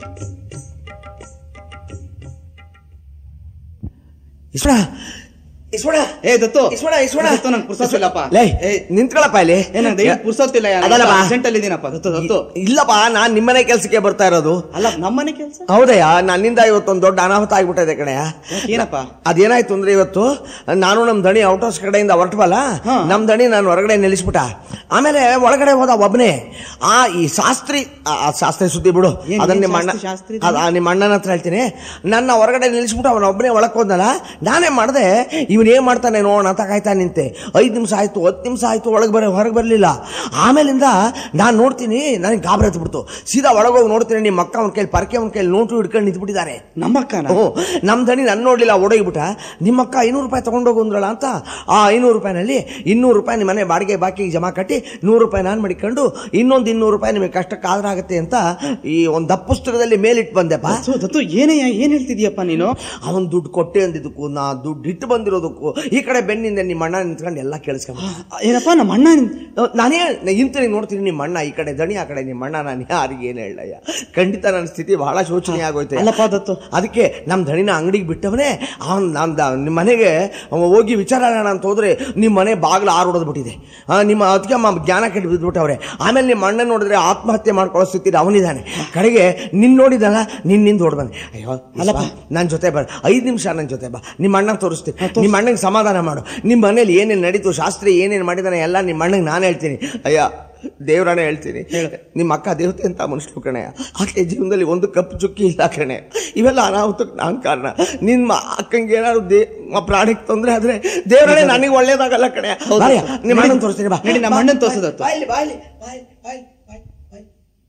ಇಸ್ವಣ ಇಸ್ಕೊಡ ಏ ದತ್ತು ಇಸ್ಕೊಡ ಇಸ್ಕೊಡ ದತ್ತು ನಂಗೆ ಪುರ್ಸೊತ್ತಿಲ್ಲಪ್ಪ ಲೇ ಏ ನಿಂತ್ಕೊಳಪ್ಪ ಇಲ್ಲಿ ಏನ ದಯವಿಟ್ಟು ಪುರ್ಸೊತ್ತಿಲ್ಲ ಅದಲ್ಲಪ್ಪ. ಅರ್ಜೆಂಟ್ ಅಲ್ಲಿ ಇದೀನಪ್ಪ ದತ್ತು ದತ್ತು ಇಲ್ಲಪ್ಪ ನಾನ್ ನಿಮ್ಮನೆ ಕೆಲ್ಸಕ್ಕೆ ಬರ್ತಾ ಇರೋದು ಅಲ್ಲ ನಮ್ಮನೆ ಕೆಲಸ ಹೌದಯ್ಯ ನನ್ನಿಂದ ಇವತ್ತೊಂದು ದೊಡ್ಡ ಅನಾಹುತ ಆಗ್ಬಿಟ್ಟಿದೆ ಕಣಯ್ಯ ಏನಪ್ಪ ಅದೇನಾಯ್ತು ಅಂದ್ರೆ ಇವತ್ತು ನಾನು ನಮ್ ದಣಿ ಔಟ್ ಹೌಸ್ ಕಡೆಯಿಂದ ಹೊರಟವಲ್ಲ ನಮ್ ದಣಿ ನಾನು ಹೊರಗಡೆ ನಿಲ್ಲಿಸ್ಬಿಟ್ಟ ಆಮೇಲೆ ಒಳಗಡೆ ಹೋದ ಒಬ್ಬನೇ ಆ ಈ ಶಾಸ್ತ್ರಿ ಆ ಆ ಶಾಸ್ತ್ರಿ ಸುದ್ದಿ ಬಿಡು ಏನ್- ಅದನ್ನ ಏನ್ ನಿಮ್ಮ ಅಣ್ಣ ಶಾಸ್ತ್ರಿ- ಶಾಸ್ತ್ರಿ ಅದ್- ಆ ನಿಮ್ಮ ಅಣ್ಣನ ಹತ್ರ ಹೇಳ್ತೀನಿ ನನ್ನ ಹೊರಗಡೆ ನಿಲ್ಲಿಸ್ಬಿಟ್ಟು ಅವನ ಒಬ್ಬನೇ ಒಳಕ್ ಹೋದ್ನಲ್ಲ ನಾನೇ ಮಾಡ್ದೆ ಇವನ್ ಏನ್ ಮಾಡ್ತಾನೆ ನೋಡೋಣ ಅಂತ ಕಾಯ್ತಾ ನಿಂತೆ ಐದ್ ನಿಮಿಷ ಆಯ್ತು ಹತ್ತು ನಿಮಿಷ ಆಯ್ತು ಒಳಗೆ ಬರ ಹೊರಗೆ ಬರಲಿಲ್ಲ ಆಮೇಲಿಂದ ನಾನು ನೋಡ್ತೀನಿ ನನಗೆ ಗಾಬರಿ ಹತ್ಬಿಡ್ತು ಸೀದಾ ಒಳಗೋಗಿ ನೋಡ್ತೀನಿ ನಿಮ್ಮ ಅಕ್ಕ ಅವನ ಕೈಲಿ ಪರ್ಕೆ ಅವನ ಕೈಲಿ ನೋಟು ಹಿಡ್ಕೊಂಡು ನಿಂತ್ಬಿಟ್ಟಿದ್ದಾರೆ ನಮ್ಮಕ್ಕನ ಹ್ಞೂ ನಮ್ ದಣಿ ನನ್ನ ನೋಡ್ಲಿಲ್ಲ ಓಡೋಗ್ಬಿಟ್ಟ ನಿಮ್ಮ ಅಕ್ಕ ಐನೂರು ರೂಪಾಯಿ ತಗೊಂಡೋಗು ಅಂದ್ರಲ್ಲ ಅಂತ ಆ ಐನೂರು ರೂಪಾಯಿನಲ್ಲಿ ಇನ್ನೂರು ರೂಪಾಯಿ ನಿಮ್ಮ ಮನೆ ಬಾಡಿಗೆ ಬಾಕಿ ಜಮಾ ಕಟ್ಟಿ ನೂರು ರೂಪಾಯಿ ನಾನು ಮಾಡಿಕೊಂಡು ಇನ್ನೊಂದು ಇನ್ನೂರು ರೂಪಾಯಿ ನಿಮಗೆ ಕಷ್ಟಕ್ಕೆ ಆಗುತ್ತೆ ಅಂತ ಈ ಒಂದು ದಪ್ಪ ಪುಸ್ತಕದಲ್ಲಿ ಮೇಲಿಟ್ಟು ಬಂದೆಪ್ಪ ದತ್ತು ದತ್ತು ಏನೇ ಏನ್ ಹೇಳ್ತಿದ್ಯಪ್ಪ ನೀನು ಅವನ್ ದುಡ್ಡು ಕೊಟ್ಟೆ ಅಂದಿದ್ದಕ್ಕೂ ನಾ ದುಡ್ಡು ಇಟ್ಟು ಬಂದಿರೋದಕ್ಕೂ ಈ ಕಡೆ ಬೆನ್ನಿಂದ ನಿಮ್ಮ ಅಣ್ಣ ನಿಂತ್ಕೊಂಡು ಎಲ್ಲ ಕೇಳಿಸ್ಕೊಂಡು ಏನಪ್ಪ ನಮ್ಮ ಅಣ್ಣ ನಾನೇ ಇಂತೀನಿ ನೋಡ್ತೀನಿ ನಿಮ್ಮ ಅಣ್ಣ ಈ ಕಡೆ ದಣಿ ಆ ಕಡೆ ನಿಮ್ಮ ಅಣ್ಣ ನಾನು ಯಾರಿಗೆ ಏನು ಹೇಳಯ್ಯ ಖಂಡಿತ ನನ್ನ ಸ್ಥಿತಿ ಬಹಳ ಶೋಚನೀಯ ಆಗೋಯ್ತು ಅಲ್ಲಪ್ಪ ದತ್ತು ಅದಕ್ಕೆ ನಮ್ಮ ದಣಿನ ಅಂಗಡಿಗೆ ಬಿಟ್ಟವನೇ ಅವನ್ ನಾನು ನಿಮ್ಮ ಮನೆಗೆ ಅವ ಹೋಗಿ ವಿಚಾರೋಣ ಅಂತ ಹೋದ್ರೆ ನಿಮ್ಮ ಮನೆ ಬಾಗಿಲು ಆರು ಹೊಡೆದು ಬಿಟ್ಟಿದೆ ಆ, ನಿಮ್ಮ ಅದಕ್ಕೆ ಅಮ್ಮ ಜ್ಞಾನ ಕೆಟ್ಟು ಬಿದ್ದುಬಿಟ್ಟವ್ರೆ ಆಮೇಲೆ ನಿಮ್ಮ ಅಣ್ಣ ನೋಡಿದ್ರೆ ಆತ್ಮಹತ್ಯೆ ಮಾಡ್ಕೊಳ್ಳೋ ಸ್ಥಿತಿ ಅವನಿದ್ದಾನೆ ಕಡೆಗೆ ನಿನ್ ನೋಡಿದಲ್ಲ ನಿನ್ನಿಂದ ಹೊಡ್ ಬಂದೆ ಅಯ್ಯೋ ಅಲ್ಲಪ್ಪ ನನ್ನ ಜೊತೆ ಬರ ಐದು ನಿಮಿಷ ನನ್ನ ಜೊತೆ ಬಾ ನಿಮ್ಮ ಅಣ್ಣ ತೋರಿಸ್ತೀನಿ ನಿಮ್ಮ ಅಣ್ಣಗೆ ಸಮಾಧಾನ ಮಾಡು ನಿಮ್ಮ ಮನೇಲಿ ಏನೇನು ನಡೀತು ಶಾಸ್ತ್ರಿ ಏನೇನು ಮಾಡಿದಾನೆ ಎಲ್ಲ ನಿಮ್ಮ ಅಣ್ಣಗೆ ನಾನು ಹೇಳ್ತೀನಿ ಅಯ್ಯ ದೇವ್ರನೇ ಹೇಳ್ತೀನಿ ನಿಮ್ಮ ಅಕ್ಕ ದೇವತೆ ಅಂತ ಮನುಷ್ಯರು ಕಣೆ ಆಕೆ ಜೀವನದಲ್ಲಿ ಒಂದು ಕಪ್ಪು ಚುಕ್ಕಿ ಇಲ್ಲ ಕಣೆ ಇವೆಲ್ಲ ಅನಾಹುತಕ್ಕೆ ನಾನು ಕಾರಣ ನಿಮ್ಮ ಅಕ್ಕಂಗೆ ಏನಾದ್ರು ದೇ ಮ- ಪ್ರಾಣಕ್ಕೆ ತೊಂದರೆ ಆದ್ರೆ ದೇವರೇ ನನಗೆ ಒಳ್ಳೇದಾಗಲ್ಲ ಕಣೆ ಬಾರಯ್ಯ, ನಿಮ್ಮ ಅಣ್ಣನ ತೋರಿಸ್ತೀನಿ ಬಾ ನಡಿ, ನಮ್ಮ ಅಣ್ಣನ್ ತೋರ್ಸು ದತ್ತು. ಬಾಯ್ಲಿ ಬಾಯ್ಲಿ ಬಾಯ್ ಬಾಯ್ ಬಾಯ್ ಬಾಯ್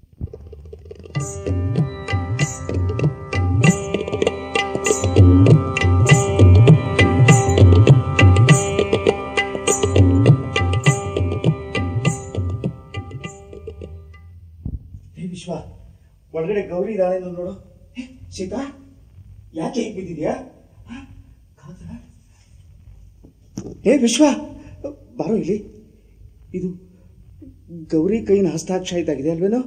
ಹೇ ವಿಶ್ವ ಒಳಗಡೆ ಗೌರಿ ಇದ್ದಾಳೆ ನೋಡು ಹೇ, ಸೀತಾ ಯಾಕೆ ಹೀಗೆ ಬಿದ್ದಿದ್ಯಾ ಹ? ಕಾದ? ಹೇ ವಿಶ್ವ ಬಾರೋ ಇಲ್ಲಿ ಇದು ಗೌರಿ ಕೈನ ಹಸ್ತಾಕ್ಷರ ಇದ್ದಾಗಿದೆ ಅಲ್ವೇನೋ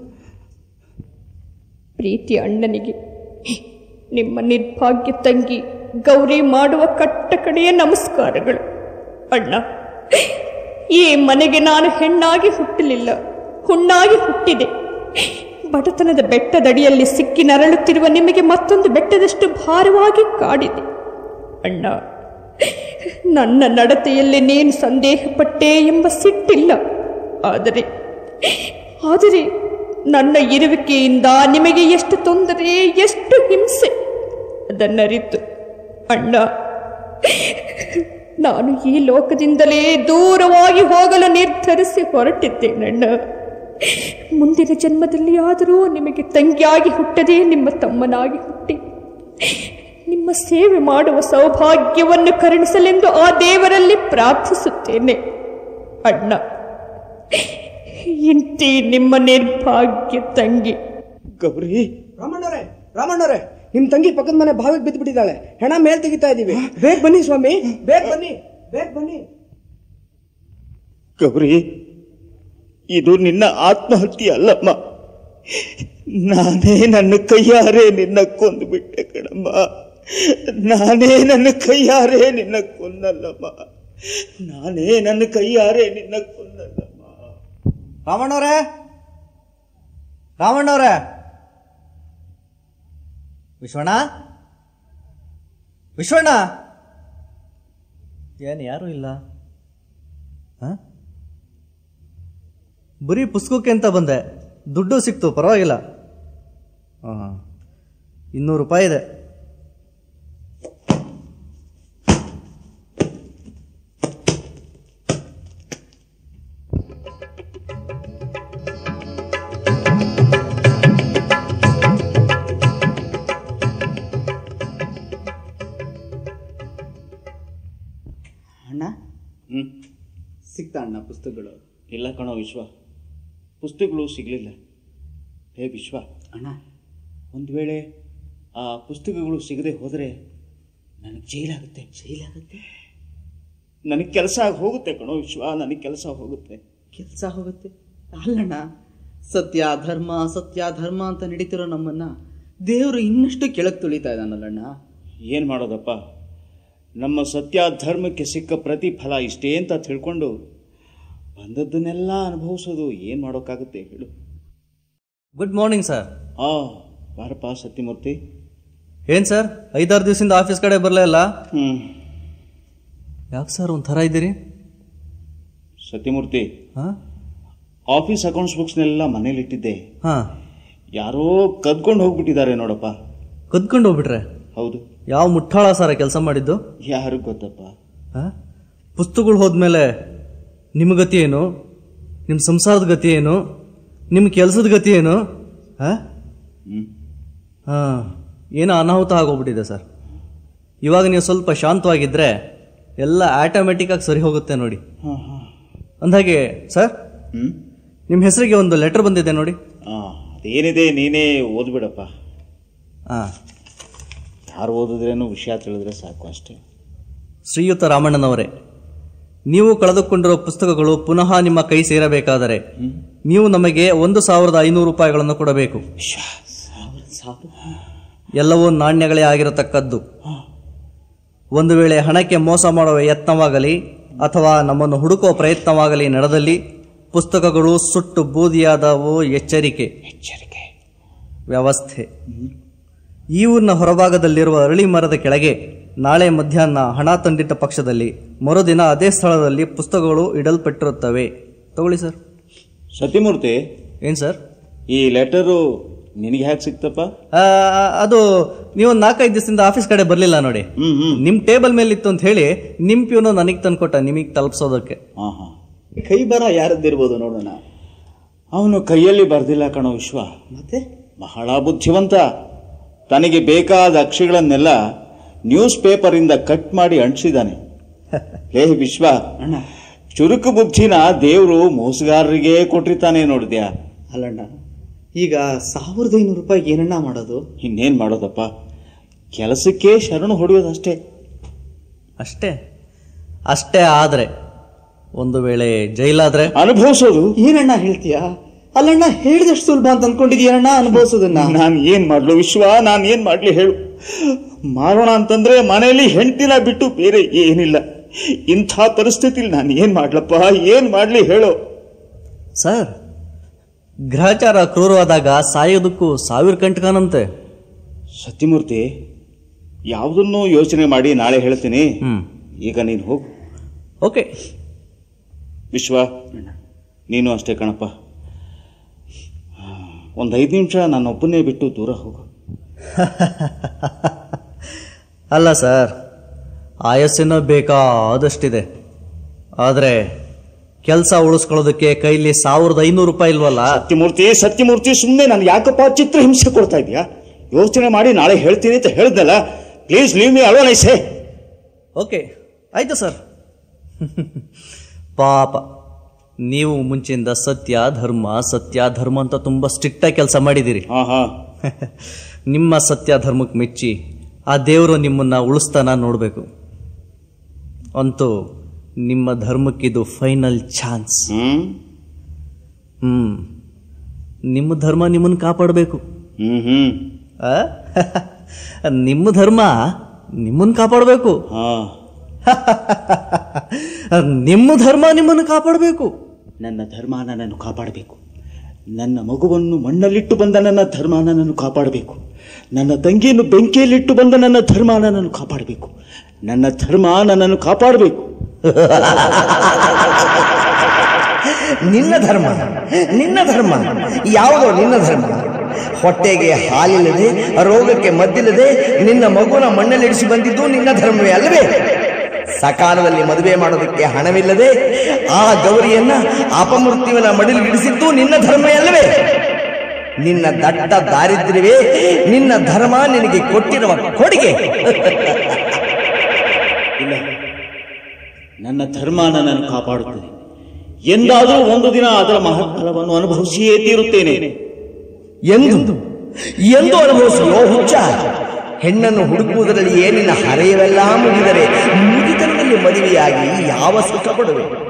ಪ್ರೀತಿ ಅಣ್ಣನಿಗೆ ನಿಮ್ಮ ನಿರ್ಭಾಗ್ಯ ತಂಗಿ ಗೌರಿ ಮಾಡುವ ಕಟ್ಟ ಕಡೆಯ ನಮಸ್ಕಾರಗಳು ಅಣ್ಣ ಈ ಮನೆಗೆ ನಾನು ಹೆಣ್ಣಾಗಿ ಹುಟ್ಟಲಿಲ್ಲ ಹುಣ್ಣಾಗಿ ಹುಟ್ಟಿದೆ ಬಡತನದ ಬೆಟ್ಟದಡಿಯಲ್ಲಿ ಸಿಕ್ಕಿ ನರಳುತ್ತಿರುವ ನಿಮಗೆ ಮತ್ತೊಂದು ಬೆಟ್ಟದಷ್ಟು ಭಾರವಾಗಿ ಕಾಡಿದೆ ಅಣ್ಣ ನನ್ನ ನಡತೆಯಲ್ಲಿ ನೀನು ಸಂದೇಹಪಟ್ಟೆ ಎಂಬ ಸಿಟ್ಟಿಲ್ಲ ಆದರೆ ಆದರೆ ನನ್ನ ಇರುವಿಕೆಯಿಂದ ನಿಮಗೆ ಎಷ್ಟು ತೊಂದರೆ ಎಷ್ಟು ಹಿಂಸೆ ಅದನ್ನರಿತು ಅಣ್ಣ ನಾನು ಈ ಲೋಕದಿಂದಲೇ ದೂರವಾಗಿ ಹೋಗಲು ನಿರ್ಧರಿಸಿ ಹೊರಟಿದ್ದೇನಣ್ಣ ಮುಂದಿನ ಜನ್ಮದಲ್ಲಿ ಆದರೂ ನಿಮಗೆ ತಂಗಿಯಾಗಿ ಹುಟ್ಟದೆ ನಿಮ್ಮ ತಮ್ಮನಾಗಿ ಹುಟ್ಟಿ ನಿಮ್ಮ ಸೇವೆ ಮಾಡುವ ಸೌಭಾಗ್ಯವನ್ನು ಕರುಣಿಸಲೆಂದು ಆ ದೇವರಲ್ಲಿ ಪ್ರಾರ್ಥಿಸುತ್ತೇನೆ ಅಣ್ಣ ಇಂತಿ ನಿಮ್ಮ ನಿರ್ಭಾಗ್ಯ ತಂಗಿ ಗೌರಿ ರಾಮಣ್ಣವ್ರೆ ರಾಮಣ್ಣವ್ರೆ ನಿಮ್ ತಂಗಿ ಪಕ್ಕದ ಮನೆ ಬಾವಿಗೆ ಬಿದ್ದು ಬಿಟ್ಟಿದ್ದಾಳೆ ಹೆಣ ಮೇಲ್ ತೆಗಿತಾ ಇದೀವಿ ಬೇಗ ಬನ್ನಿ ಸ್ವಾಮಿ ಬೇಗ ಬನ್ನಿ ಬೇಗ ಬನ್ನಿ ಗೌರಿ ಇದು ನಿನ್ನ ಆತ್ಮಹತ್ಯೆ ಅಲ್ಲಮ್ಮ ನಾನೇ ನನ್ನ ಕೈಯಾರೆ ನಿನ್ನ ಕೊಂದು ಬಿಟ್ಟೆ ಕಣಮ್ಮ ನಾನೇ ನನ್ನ ಕೈಯಾರೆ ನಿನ್ನ ಕೊಂದಲ್ಲಮ್ಮ ನಾನೇ ನನ್ನ ಕೈಯಾರೆ ನಿನ್ನ ಕೊಂದಲ್ಲಮ್ಮ ರಾಮಣ್ಣವ್ರೆ ರಾಮಣ್ಣವ್ರೆ ವಿಶ್ವಣ್ಣ ವಿಶ್ವಣ್ಣ ಏನು ಯಾರೂ ಇಲ್ಲ ಹ? ಬರೀ ಪುಸ್ತಕಕ್ಕೆ ಅಂತ ಬಂದೆ ದುಡ್ಡು ಸಿಕ್ತು ಪರವಾಗಿಲ್ಲ ಹಾಂ ಇನ್ನೂರು ರೂಪಾಯಿ ಇದೆ ಅಣ್ಣ ಹ್ಮ್ ಸಿಕ್ತಾ ಅಣ್ಣ ಪುಸ್ತಕಗಳು ಇಲ್ಲ ಕಣೋ ವಿಶ್ವ ಪುಸ್ತಕಗಳು ಸಿಗಲಿಲ್ಲ ಹೇ ವಿಶ್ವ ಅಣ್ಣ ಒಂದು ವೇಳೆ ಆ ಪುಸ್ತಕಗಳು ಸಿಗದೆ ಹೋದರೆ ನನಗೆ ಜೈಲಾಗುತ್ತೆ ಜೈಲಾಗುತ್ತೆ ನನಗೆ ಕೆಲಸ ಹೋಗುತ್ತೆ ಕಣೋ ವಿಶ್ವ ನನಗೆ ಕೆಲಸ ಹೋಗುತ್ತೆ ಕೆಲಸ ಹೋಗುತ್ತೆ ಅಲ್ಲಣ್ಣ ಸತ್ಯ ಧರ್ಮ ಸತ್ಯ ಧರ್ಮ ಅಂತ ನಡೀತಿರೋ ನಮ್ಮನ್ನ ದೇವರು ಇನ್ನಷ್ಟು ಕೆಳಗೆ ತುಳಿತಾ ಇದ್ದಾನಲ್ಲಣ್ಣ ಏನು ಮಾಡೋದಪ್ಪ ನಮ್ಮ ಸತ್ಯ ಧರ್ಮಕ್ಕೆ ಸಿಕ್ಕ ಪ್ರತಿಫಲ ಇಷ್ಟೇ ಅಂತ ತಿಳ್ಕೊಂಡು ಬಂದದ್ದನ್ನೆಲ್ಲ ಅನುಭವಿಸೋದು ಏನು ಮಾಡೋಕ್ಕಾಗುತ್ತೆ ಹೇಳು ಗುಡ್ ಮಾರ್ನಿಂಗ್ ಸರ್ ಆ ಬಾರಪ್ಪ ಸತ್ಯಮೂರ್ತಿ ಏನ್ ಸರ್ ಐದಾರು ದಿವಸದಿಂದ ಆಫೀಸ್ ಕಡೆ ಬರಲೇ ಇಲ್ಲ ಹ್ಞೂ ಯಾಕೆ ಸರ್ ಒಂಥರ ಇದ್ದೀರಿ ಸತ್ಯಮೂರ್ತಿ ಹಾ ಆಫೀಸ್ ಅಕೌಂಟ್ಸ್ ಬುಕ್ಸ್ನೆಲ್ಲ ಮನೇಲಿ ಇಟ್ಟಿದ್ದೆ ಹಾ ಯಾರೋ ಕದ್ಕೊಂಡು ಹೋಗ್ಬಿಟ್ಟಿದ್ದಾರೆ ನೋಡಪ್ಪ ಕದ್ಕೊಂಡು ಹೋಗ್ಬಿಟ್ರೆ ಹೌದು ಯಾವ ಮುಟ್ಟಾಳ ಸರ್ ಕೆಲಸ ಮಾಡಿದ್ದು ಯಾರು ಗೊತ್ತಪ್ಪ ಹಾ ಪುಸ್ತಕಗಳು ಹೋದ್ಮೇಲೆ ನಿಮ್ಮ ಗತಿ ಏನು ನಿಮ್ಮ ಸಂಸಾರದ ಗತಿ ಏನು ನಿಮ್ಮ ಕೆಲಸದ ಗತಿ ಏನು ಹಾ ಹ್ಮ್ ಹಾ ಏನೋ ಅನಾಹುತ ಆಗೋಗ್ಬಿಟ್ಟಿದೆ ಸರ್ ಇವಾಗ ನೀವು ಸ್ವಲ್ಪ ಶಾಂತವಾಗಿದ್ರೆ ಎಲ್ಲ ಆಟೋಮೆಟಿಕ್ಕಾಗಿ ಸರಿ ಹೋಗುತ್ತೆ ನೋಡಿ ಹಾಂ ಹಾಂ ಅಂದಾಗೆ ಸರ್ ಹ್ಞೂ ನಿಮ್ಮ ಹೆಸರಿಗೆ ಒಂದು ಲೆಟರ್ ಬಂದಿದೆ ನೋಡಿ ಹಾಂ ಅದೇನಿದೆ ನೀನೇ ಓದ್ಬಿಡಪ್ಪ ಹಾಂ ಯಾರು ಓದಿದ್ರೇನು ವಿಷಯ ತಿಳಿದ್ರೆ ಸಾಕು ಅಷ್ಟೇ ಶ್ರೀಯುತ ರಾಮಣ್ಣನವರೇ ನೀವು ಕಳೆದುಕೊಂಡಿರೋ ಪುಸ್ತಕಗಳು ಪುನಃ ನಿಮ್ಮ ಕೈ ಸೇರಬೇಕಾದರೆ ನೀವು ನಮಗೆ ಒಂದು ಸಾವಿರದ ಐನೂರು ರೂಪಾಯಿಗಳನ್ನು ಕೊಡಬೇಕು ಎಲ್ಲವೂ ನಾಣ್ಯಗಳೇ ಆಗಿರತಕ್ಕದ್ದು ಒಂದು ವೇಳೆ ಹಣಕ್ಕೆ ಮೋಸ ಮಾಡುವ ಯತ್ನವಾಗಲಿ ಅಥವಾ ನಮ್ಮನ್ನು ಹುಡುಕುವ ಪ್ರಯತ್ನವಾಗಲಿ ನಡೆದಲ್ಲಿ ಪುಸ್ತಕಗಳು ಸುಟ್ಟು ಬೂದಿಯಾದವು ಎಚ್ಚರಿಕೆ ಎಚ್ಚರಿಕೆ ವ್ಯವಸ್ಥೆ ಈ ಊರಿನ ಹೊರಭಾಗದಲ್ಲಿರುವ ಅರಳಿ ಮರದ ಕೆಳಗೆ ನಾಳೆ ಮಧ್ಯಾಹ್ನ ಹಣ ತಂದಿಟ್ಟ ಪಕ್ಷದಲ್ಲಿ ಮರುದಿನ ಅದೇ ಸ್ಥಳದಲ್ಲಿ ಪುಸ್ತಕಗಳು ಇಡಲ್ಪಟ್ಟಿರುತ್ತವೆ ತಗೊಳ್ಳಿ ಸರ್ ಸತ್ಯಮೂರ್ತಿ ಏನು ಸರ್ ಈ ಲೆಟರು ನಿನಗೆ ಹ್ಯಾಕ್ ಸಿಕ್ತಪ್ಪ ಆ, ಅದು ನೀವು ನಾಲ್ಕೈದು ದಿವಸದಿಂದ ಆಫೀಸ್ ಕಡೆ ಬರಲಿಲ್ಲ ನೋಡಿ ಹ್ಮ್ ಹ್ಮ್ ನಿಮ್ಮ ಟೇಬಲ್ ಮೇಲೆ ಇತ್ತು ಅಂತ ಹೇಳಿ ನಿಮ್ಮ ಪ್ಯೂನು ನನಗೆ ತಂದ್ಕೊಟ್ಟ ನಿಮಗೆ ತಲುಪಿಸೋದಕ್ಕೆ ಹಾ ಹಾ ಕೈ ಬರ ಯಾರದ್ದಿರ್ಬೋದು ನೋಡೋಣ ಅವನು ಕೈಯಲ್ಲಿ ಬರ್ದಿಲ್ಲ ಕಣೋ ವಿಶ್ವ ಮತ್ತೆ ಬಹಳ ಬುದ್ಧಿವಂತ ತನಗೆ ಬೇಕಾದ ಅಕ್ಷಿಗಳನ್ನೆಲ್ಲ ನ್ಯೂಸ್ ಪೇಪರಿಂದ ಕಟ್ ಮಾಡಿ ಅಂಟಿಸಿದ್ದಾನೆ ಲೇ ವಿಶ್ವ ಚುರುಕು ಬುದ್ಧಿನ ದೇವರು ಮೋಸಗಾರರಿಗೆ ಕೊಟ್ಟಿರ್ತಾನೆ ನೋಡಿದ್ಯಾ ಅಲ್ಲಣ್ಣ ಈಗ ಸಾವಿರದ ಐನೂರು ರೂಪಾಯಿಗೆ ಏನಣ್ಣ ಮಾಡೋದು ಇನ್ನೇನ್ ಮಾಡೋದಪ್ಪ ಕೆಲಸಕ್ಕೆ ಶರಣು ಹೊಡೆಯೋದಷ್ಟೇ ಅಷ್ಟೇ ಅಷ್ಟೇ ಆದರೆ ಒಂದು ವೇಳೆ ಜೈಲಾದ್ರೆ ಅನುಭವಿಸೋದು ಏನಣ್ಣ ಹೇಳ್ತೀಯ ಅಲ್ಲಣ್ಣ ಹೇಳಿದಷ್ಟು ಸುಲಭ ಅಂತ ಅನ್ಕೊಂಡಿದ್ಯೇನಣ್ಣ ಅನುಭವಿಸೋದನ್ನ ನಾನು ಏನ್ ಮಾಡ್ಲು ವಿಶ್ವ ನಾನು ಏನ್ ಮಾಡ್ಲಿ ಹೇಳು ಮಾರೋಣ ಅಂತಂದ್ರೆ ಮನೆಯಲ್ಲಿ ಹೆಂಡತಿನ ಬಿಟ್ಟು ಬೇರೆ ಏನಿಲ್ಲ ಇಂಥ ಪರಿಸ್ಥಿತಿಲಿ ನಾನು ಏನ್ ಮಾಡ್ಲಪ್ಪ ಏನ್ ಮಾಡ್ಲಿ ಹೇಳು ಸರ್ ಗ್ರಹಚಾರ ಕ್ರೂರವಾದಾಗ ಸಾಯೋದಕ್ಕೂ ಸಾವಿರ ಕಂಟಕನಂತೆ ಸತ್ಯಮೂರ್ತಿ ಯಾವುದನ್ನೂ ಯೋಚನೆ ಮಾಡಿ ನಾಳೆ ಹೇಳ್ತೀನಿ ಹ್ಮ್ ಈಗ ನೀನು ಹೋಗು ಓಕೆ ವಿಶ್ವ ನೀನು ಅಷ್ಟೇ ಕಣಪ್ಪ ಒಂದು ಐದು ನಿಮಿಷ ನನ್ನೊಬ್ಬನೇ ಬಿಟ್ಟು ದೂರ ಹೋಗು ಅಲ್ಲ ಸರ್ ಆಯಸ್ಸಿನ ಬೇಕಾದಷ್ಟಿದೆ ಆದರೆ ಕೆಲಸ ಉಳಿಸ್ಕೊಳ್ಳೋದಕ್ಕೆ ಕೈಲಿ ಸಾವಿರದ ಐನೂರು ರೂಪಾಯಿ ಇಲ್ವಲ್ಲ ಸತ್ಯಮೂರ್ತಿ ಸತ್ಯಮೂರ್ತಿ ಸುಮ್ಮನೆ ನಾನು ಯಾಕಪ್ಪ ಚಿತ್ರ ಹಿಂಸೆ ಕೊಡ್ತಾ ಇದೀಯಾ ಯೋಚನೆ ಮಾಡಿ ನಾಳೆ ಹೇಳ್ತೀನಿ ಅಂತ ಹೇಳ್ದಲ್ಲ please leave me alone I say okay ಆಯ್ತು ಸರ್ ಪಾಪ ನೀವು ಮುಂಚೆಯಿಂದ ಸತ್ಯ ಧರ್ಮ ಸತ್ಯ ಧರ್ಮ ಅಂತ ತುಂಬ ಸ್ಟ್ರಿಕ್ಟಾಗಿ ಕೆಲಸ ಮಾಡಿದ್ದೀರಿ ಹಾ ಹಾ ನಿಮ್ಮ ಸತ್ಯ ಧರ್ಮಕ್ಕೆ ಮೆಚ್ಚಿ ಆ ದೇವರು ನಿಮ್ಮನ್ನ ಉಳಿಸ್ತಾನ ನೋಡಬೇಕು ಅಂತೂ ನಿಮ್ಮ ಧರ್ಮಕ್ಕಿದು ಫೈನಲ್ ಚಾನ್ಸ್ ಹ್ಮ್ ಹ್ಮ್ ನಿಮ್ಮ ಧರ್ಮ ನಿಮ್ಮನ್ನು ಕಾಪಾಡಬೇಕು ಹ್ಮ್ ಹ್ಮ್ ಆ? ನಿಮ್ಮ ಧರ್ಮ ನಿಮ್ಮನ್ನು ಕಾಪಾಡಬೇಕು ಹಾ ನಿಮ್ಮ ಧರ್ಮ ನಿಮ್ಮನ್ನು ಕಾಪಾಡಬೇಕು ನನ್ನ ಧರ್ಮ ನನ್ನನ್ನು ಕಾಪಾಡಬೇಕು ನನ್ನ ಮಗುವನ್ನು ಮಣ್ಣಲ್ಲಿಟ್ಟು ಬಂದ ನನ್ನ ಧರ್ಮ ನನ್ನನ್ನು ಕಾಪಾಡಬೇಕು ನನ್ನ ತಂಗಿಯನ್ನು ಬೆಂಕಿಯಲ್ಲಿಟ್ಟು ಬಂದ ನನ್ನ ಧರ್ಮ ನನ್ನನ್ನು ಕಾಪಾಡಬೇಕು ನನ್ನ ಧರ್ಮ ನನ್ನನ್ನು ಕಾಪಾಡಬೇಕು ನಿನ್ನ ಧರ್ಮ ನಿನ್ನ ಧರ್ಮ ಯಾವುದೋ ನಿನ್ನ ಧರ್ಮ ಹೊಟ್ಟೆಗೆ ಹಾಲಿಲ್ಲದೆ ರೋಗಕ್ಕೆ ಮದ್ದಿಲ್ಲದೆ ನಿನ್ನ ಮಗುನ ಮಣ್ಣಲ್ಲಿಡಿಸಿ ಬಂದಿದ್ದು ನಿನ್ನ ಧರ್ಮವೇ ಅಲ್ಲವೇ ಸಕಾಲದಲ್ಲಿ ಮದುವೆ ಮಾಡೋದಕ್ಕೆ ಹಣವಿಲ್ಲದೆ ಆ ಗೌರಿಯನ್ನ ಅಪಮೃತ್ಯುವಿನ ಮಡಿಲಿಗಿಡಿಸಿದ್ದು ನಿನ್ನ ಧರ್ಮವೇ ಅಲ್ಲವೇ ನಿನ್ನ ದಟ್ಟ ದಾರಿದ್ರ್ಯವೇ ನಿನ್ನ ಧರ್ಮ ನಿನಗೆ ಕೊಟ್ಟಿರುವ ಕೊಡುಗೆ ಇಲ್ಲ ನನ್ನ ಧರ್ಮ ನನ್ನನ್ನು ಕಾಪಾಡುತ್ತದೆ ಎಂದಾದರೂ ಒಂದು ದಿನ ಅದರ ಮಹತ್ಫಲವನ್ನು ಅನುಭವಿಸಿಯೇ ತೀರುತ್ತೇನೆ ಎಂದು ಎಂದು ಅನುಭವಿಸಿಯೋ ಹುಚ್ಚ ಹೆಣ್ಣನ್ನು ಹುಡುಕುವುದರಲ್ಲಿ ಏನಿನ ಹರೆಯವೆಲ್ಲ ಮುಗಿದರೆ ಮುಗಿತನದಲ್ಲಿ ಮದುವೆಯಾಗಿ ಯಾವ ಸುಖ ಪಡುವೆ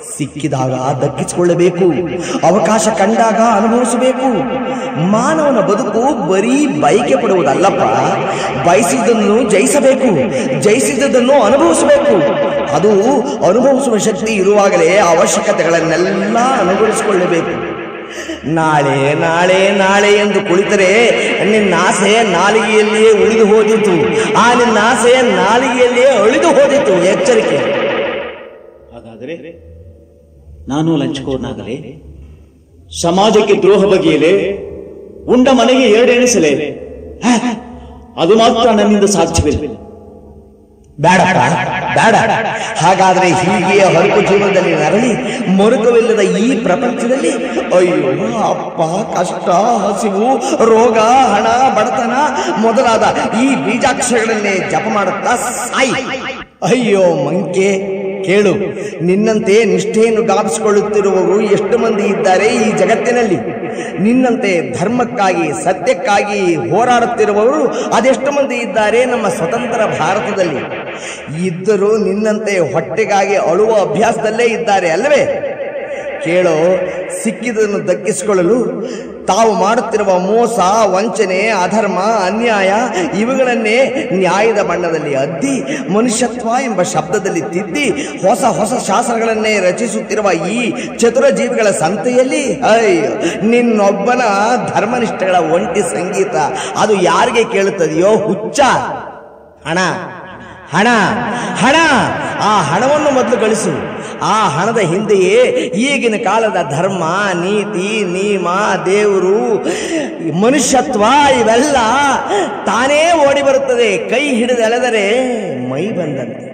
ಸಿಕ್ಕಿದಾಗ ದಕ್ಕಿಸಿಕೊಳ್ಳಬೇಕು ಅವಕಾಶ ಕಂಡಾಗ ಅನುಭವಿಸಬೇಕು ಮಾನವನ ಬದುಕು ಬರೀ ಬಯಕೆ ಪಡುವುದಲ್ಲಪ್ಪ ಬಯಸಿದ್ದನ್ನು ಜಯಿಸಬೇಕು ಜಯಿಸಿದ್ದನ್ನು ಅನುಭವಿಸಬೇಕು ಅದು ಅನುಭವಿಸುವ ಶಕ್ತಿ ಇರುವಾಗಲೇ ಅವಶ್ಯಕತೆಗಳನ್ನೆಲ್ಲ ಅನುಭವಿಸಿಕೊಳ್ಳಬೇಕು ನಾಳೆ ನಾಳೆ ನಾಳೆ ಎಂದು ಕುಳಿತರೆ ನಿನ್ನ ಆಸೆ ನಾಲಿಗೆಯಲ್ಲಿಯೇ ಉಳಿದು ಹೋದಿತು ಆ ನಿನ್ನ ಆಸೆ ನಾಲಿಗೆಯಲ್ಲಿಯೇ ಅಳಿದು ಹೋದಿತು ಎಚ್ಚರಿಕೆ ಹಾಗಾದರೆ ನಾನು ಲಂಚಕೋರ್ನಾಗಲೇ ಸಮಾಜಕ್ಕೆ ದ್ರೋಹ ಬಗೆಯಲೇ ಉಂಡ ಮನೆಗೆ ಎರಡೆಣಿಸಲೇ ಹ, ಅದು ಮಾತ್ರ ನನ್ನಿಂದ ಸಾಧ್ಯವಿಲ್ಲ ಬೇಡ ಬೇಡ ಹಾಗಾದ್ರೆ ಹೀಗೆ ಹರಕು ಜೀವನದಲ್ಲಿ ನರಳಿ ಮರುಕವಿಲ್ಲದ ಈ ಪ್ರಪಂಚದಲ್ಲಿ ಅಯ್ಯೋ ಅಪ್ಪ ಕಷ್ಟ ಹಸಿವು ರೋಗ ಹಣ ಬಡತನ ಮೊದಲಾದ ಈ ಬೀಜಾಕ್ಷರಗಳನ್ನೇ ಜಪ ಮಾಡುತ್ತಾ ಸಾಯಿ ಅಯ್ಯೋ ಮಂಕೆ ಕೇಳು ನಿನ್ನಂತೆ ನಿಷ್ಠೆಯನ್ನು ಗಾಪಿಸಿಕೊಳ್ಳುತ್ತಿರುವವರು ಎಷ್ಟು ಮಂದಿ ಇದ್ದಾರೆ ಈ ಜಗತ್ತಿನಲ್ಲಿ ನಿನ್ನಂತೆ ಧರ್ಮಕ್ಕಾಗಿ ಸತ್ಯಕ್ಕಾಗಿ ಹೋರಾಡುತ್ತಿರುವವರು ಅದೆಷ್ಟು ಮಂದಿ ಇದ್ದಾರೆ ನಮ್ಮ ಸ್ವತಂತ್ರ ಭಾರತದಲ್ಲಿ ಇದ್ದರೂ ನಿನ್ನಂತೆ ಹೊಟ್ಟೆಗಾಗಿ ಅಳುವ ಅಭ್ಯಾಸದಲ್ಲೇ ಇದ್ದಾರೆ ಅಲ್ಲವೇ ಕೇಳೋ ಸಿಕ್ಕಿದನ್ನು ದಕ್ಕಿಸಿಕೊಳ್ಳಲು ತಾವು ಮಾಡುತ್ತಿರುವ ಮೋಸ ವಂಚನೆ ಅಧರ್ಮ ಅನ್ಯಾಯ ಇವುಗಳನ್ನೇ ನ್ಯಾಯದ ಬಣ್ಣದಲ್ಲಿ ಅದ್ದಿ ಮನುಷ್ಯತ್ವ ಎಂಬ ಶಬ್ದದಲ್ಲಿ ತಿದ್ದಿ ಹೊಸ ಹೊಸ ಶಾಸ್ತ್ರಗಳನ್ನೇ ರಚಿಸುತ್ತಿರುವ ಈ ಚತುರ ಜೀವಿಗಳ ಸಂತೆಯಲ್ಲಿ ಅಯ್ಯೋ ನಿನ್ನೊಬ್ಬನ ಧರ್ಮನಿಷ್ಠಗಳ ಒಂಟಿ ಸಂಗೀತ ಅದು ಯಾರಿಗೆ ಕೇಳುತ್ತದೆಯೋ ಹುಚ್ಚ ಹಣ ಹಣ ಹಣ ಆ ಹಣವನ್ನು ಮೊದಲು ಗಳಿಸು ಆ ಹಣದ ಹಿಂದೆಯೇ ಈಗಿನ ಕಾಲದ ಧರ್ಮ ನೀತಿ ನಿಯಮ ದೇವರು ಮನುಷ್ಯತ್ವ ಇವೆಲ್ಲ ತಾನೇ ಓಡಿ ಬರುತ್ತದೆ ಕೈ ಹಿಡಿದೆಳೆದರೆ ಮೈ ಬಂದಂತೆ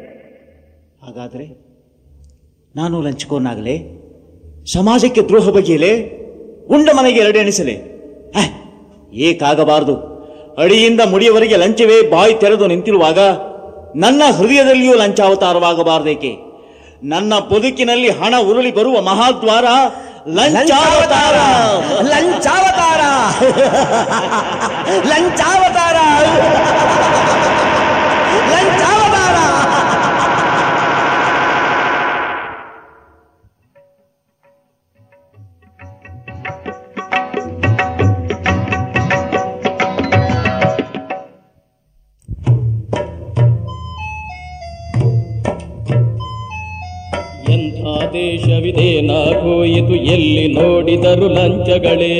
ಹಾಗಾದರೆ ನಾನು ಲಂಚಕೋರ್ನಾಗಲೇ ಸಮಾಜಕ್ಕೆ ದ್ರೋಹ ಬಗೆಯಲೇ ಉಂಡ ಮನೆಗೆ ಎರಡೆಣಿಸಲೇ ಹ, ಏಕಾಗಬಾರದು ಅಡಿಯಿಂದ ಮುಡಿಯವರೆಗೆ ಲಂಚವೇ ಬಾಯಿ ತೆರೆದು ನಿಂತಿರುವಾಗ ನನ್ನ ಹೃದಯದಲ್ಲಿಯೂ ಲಂಚಾವತಾರವಾಗಬಾರದೇಕೆ ನನ್ನ ಬದುಕಿನಲ್ಲಿ ಹಣ ಉರುಳಿ ಬರುವ ಮಹಾದ್ವಾರ ಲಂಚಾವತಾರ ಲಂಚಾವತಾರ ಲಂಚಾವತಾರ ಲಂಚಾವತಾರ ಎಂಥ ದೇಶವಿದೇನಾಗೋಯಿತು ಎಲ್ಲಿ ನೋಡಿದರು ಲಂಚಗಳೇ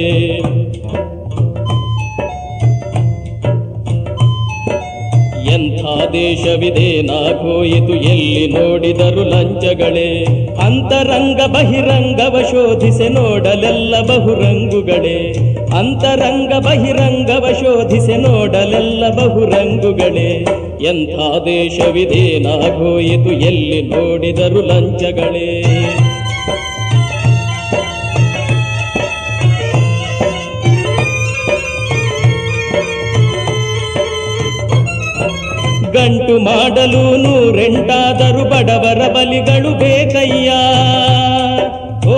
ಎಂಥ ದೇಶವಿದೇನಾಗೋಯಿತು ಎಲ್ಲಿ ನೋಡಿದರು ಲಂಚಗಳೇ ಅಂತರಂಗ ಬಹಿರಂಗವ ಶೋಧಿಸೆ ನೋಡಲೆಲ್ಲ ಬಹುರಂಗುಗಳೇ ಅಂತರಂಗ ಬಹಿರಂಗವ ಶೋಧಿಸೆ ನೋಡಲೆಲ್ಲ ಬಹುರಂಗುಗಳೇ ಎಂಥ ದೇಶವಿದೇನಾಗೋಯಿತು ಎಲ್ಲಿ ನೋಡಿದರು ಲಂಚಗಳೇ ಗಂಟು ಮಾಡಲು ನೂರೆಂಟಾದರೂ ಬಡವರ ಬಲಿಗಳು ಬೇಕಯ್ಯ ಓ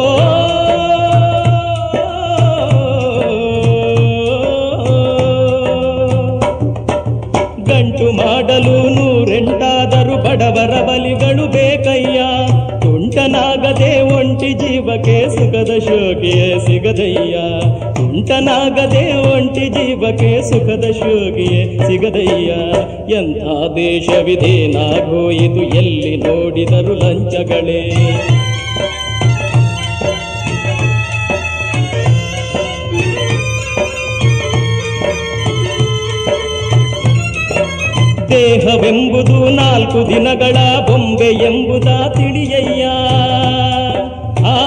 ಗಂಟು ಮಾಡಲು ನೂರೆಂಟಾದರೂ ಬಡವರ ಬಲಿಗಳು ಬೇಕಯ್ಯ ತುಂಟನಾಗದೆ ಒಂಟಿ ಜೀವಕ್ಕೆ ಸುಖದ ಶೋಗಿಯೇ ಸಿಗದಯ್ಯ ತುಂಟನಾಗದೆ ಒಂಟಿ ಜೀವಕ್ಕೆ ಸುಖದ ಶೋಗಿಯೇ ಸಿಗದಯ್ಯ ಎಂಥ ದೇಶವಿದೇನಾಗೋಯಿತು ಎಲ್ಲಿ ನೋಡಿದರು ಲಂಚಗಳೇ ದೇಹವೆಂಬುದು ನಾಲ್ಕು ದಿನಗಳ ಬೊಂಬೆ ಎಂಬುದ ತಿಳಿಯಯ್ಯ ಆ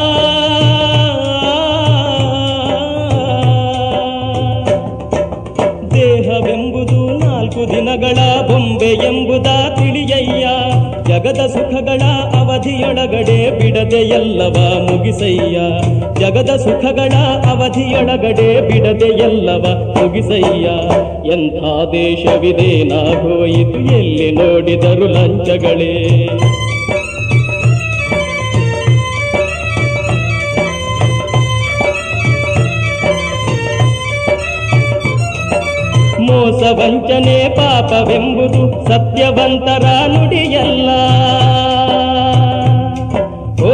ದೇಹವೆಂಬುದು ನಾಲ್ಕು ದಿನಗಳ ಬೊಂಬೆ ಎಂಬುದ ತಿಳಿಯಯ್ಯ ಜಗದ ಸುಖಗಳ ಅವಧಿಯೊಳಗಡೆ ಬಿಡದೆ ಎಲ್ಲವ ಮುಗಿಸಯ್ಯ ಜಗದ ಸುಖಗಳ ಅವಧಿಯೊಳಗಡೆ ಬಿಡದೆ ಎಲ್ಲವ ಮುಗಿಸಯ್ಯ ಎಂಥ ದೇಶವಿದೇನಾಗೋಯಿತು ಎಲ್ಲಿ ನೋಡಿದರು ಲಂಚಗಳೇ ಮೋಸ ವಂಚನೆ ಪಾಪವೆಂಬುದು ಸತ್ಯವಂತರ ನುಡಿಯಲ್ಲ ಓ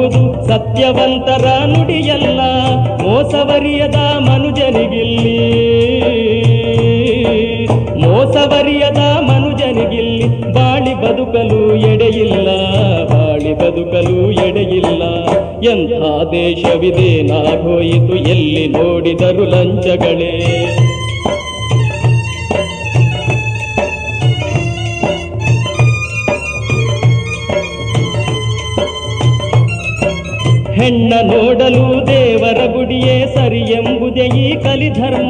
ಎಂಬುದು ಸತ್ಯವಂತರ ನುಡಿಯಲ್ಲ ಮೋಸವರಿಯದ ಮನುಜನಿಗಿಲ್ಲಿ ಮೋಸವರಿಯದ ಮನುಜನಿಗಿಲ್ಲಿ ಬಾಳಿ ಬದುಕಲು ಎಡೆಯಿಲ್ಲ ಬಾಳಿ ಬದುಕಲು ಎಡೆಯಿಲ್ಲ ಎಂಥ ದೇಶವಿದೇನಾಗೋಯಿತು ಎಲ್ಲಿ ನೋಡಿದರು ಲಂಚಗಳೇ ಹೆಣ್ಣ ನೋಡಲು ದೇವರ ಗುಡಿಯೇ ಸರಿ ಎಂಬುದೇ ಈ ಕಲಿಧರ್ಮ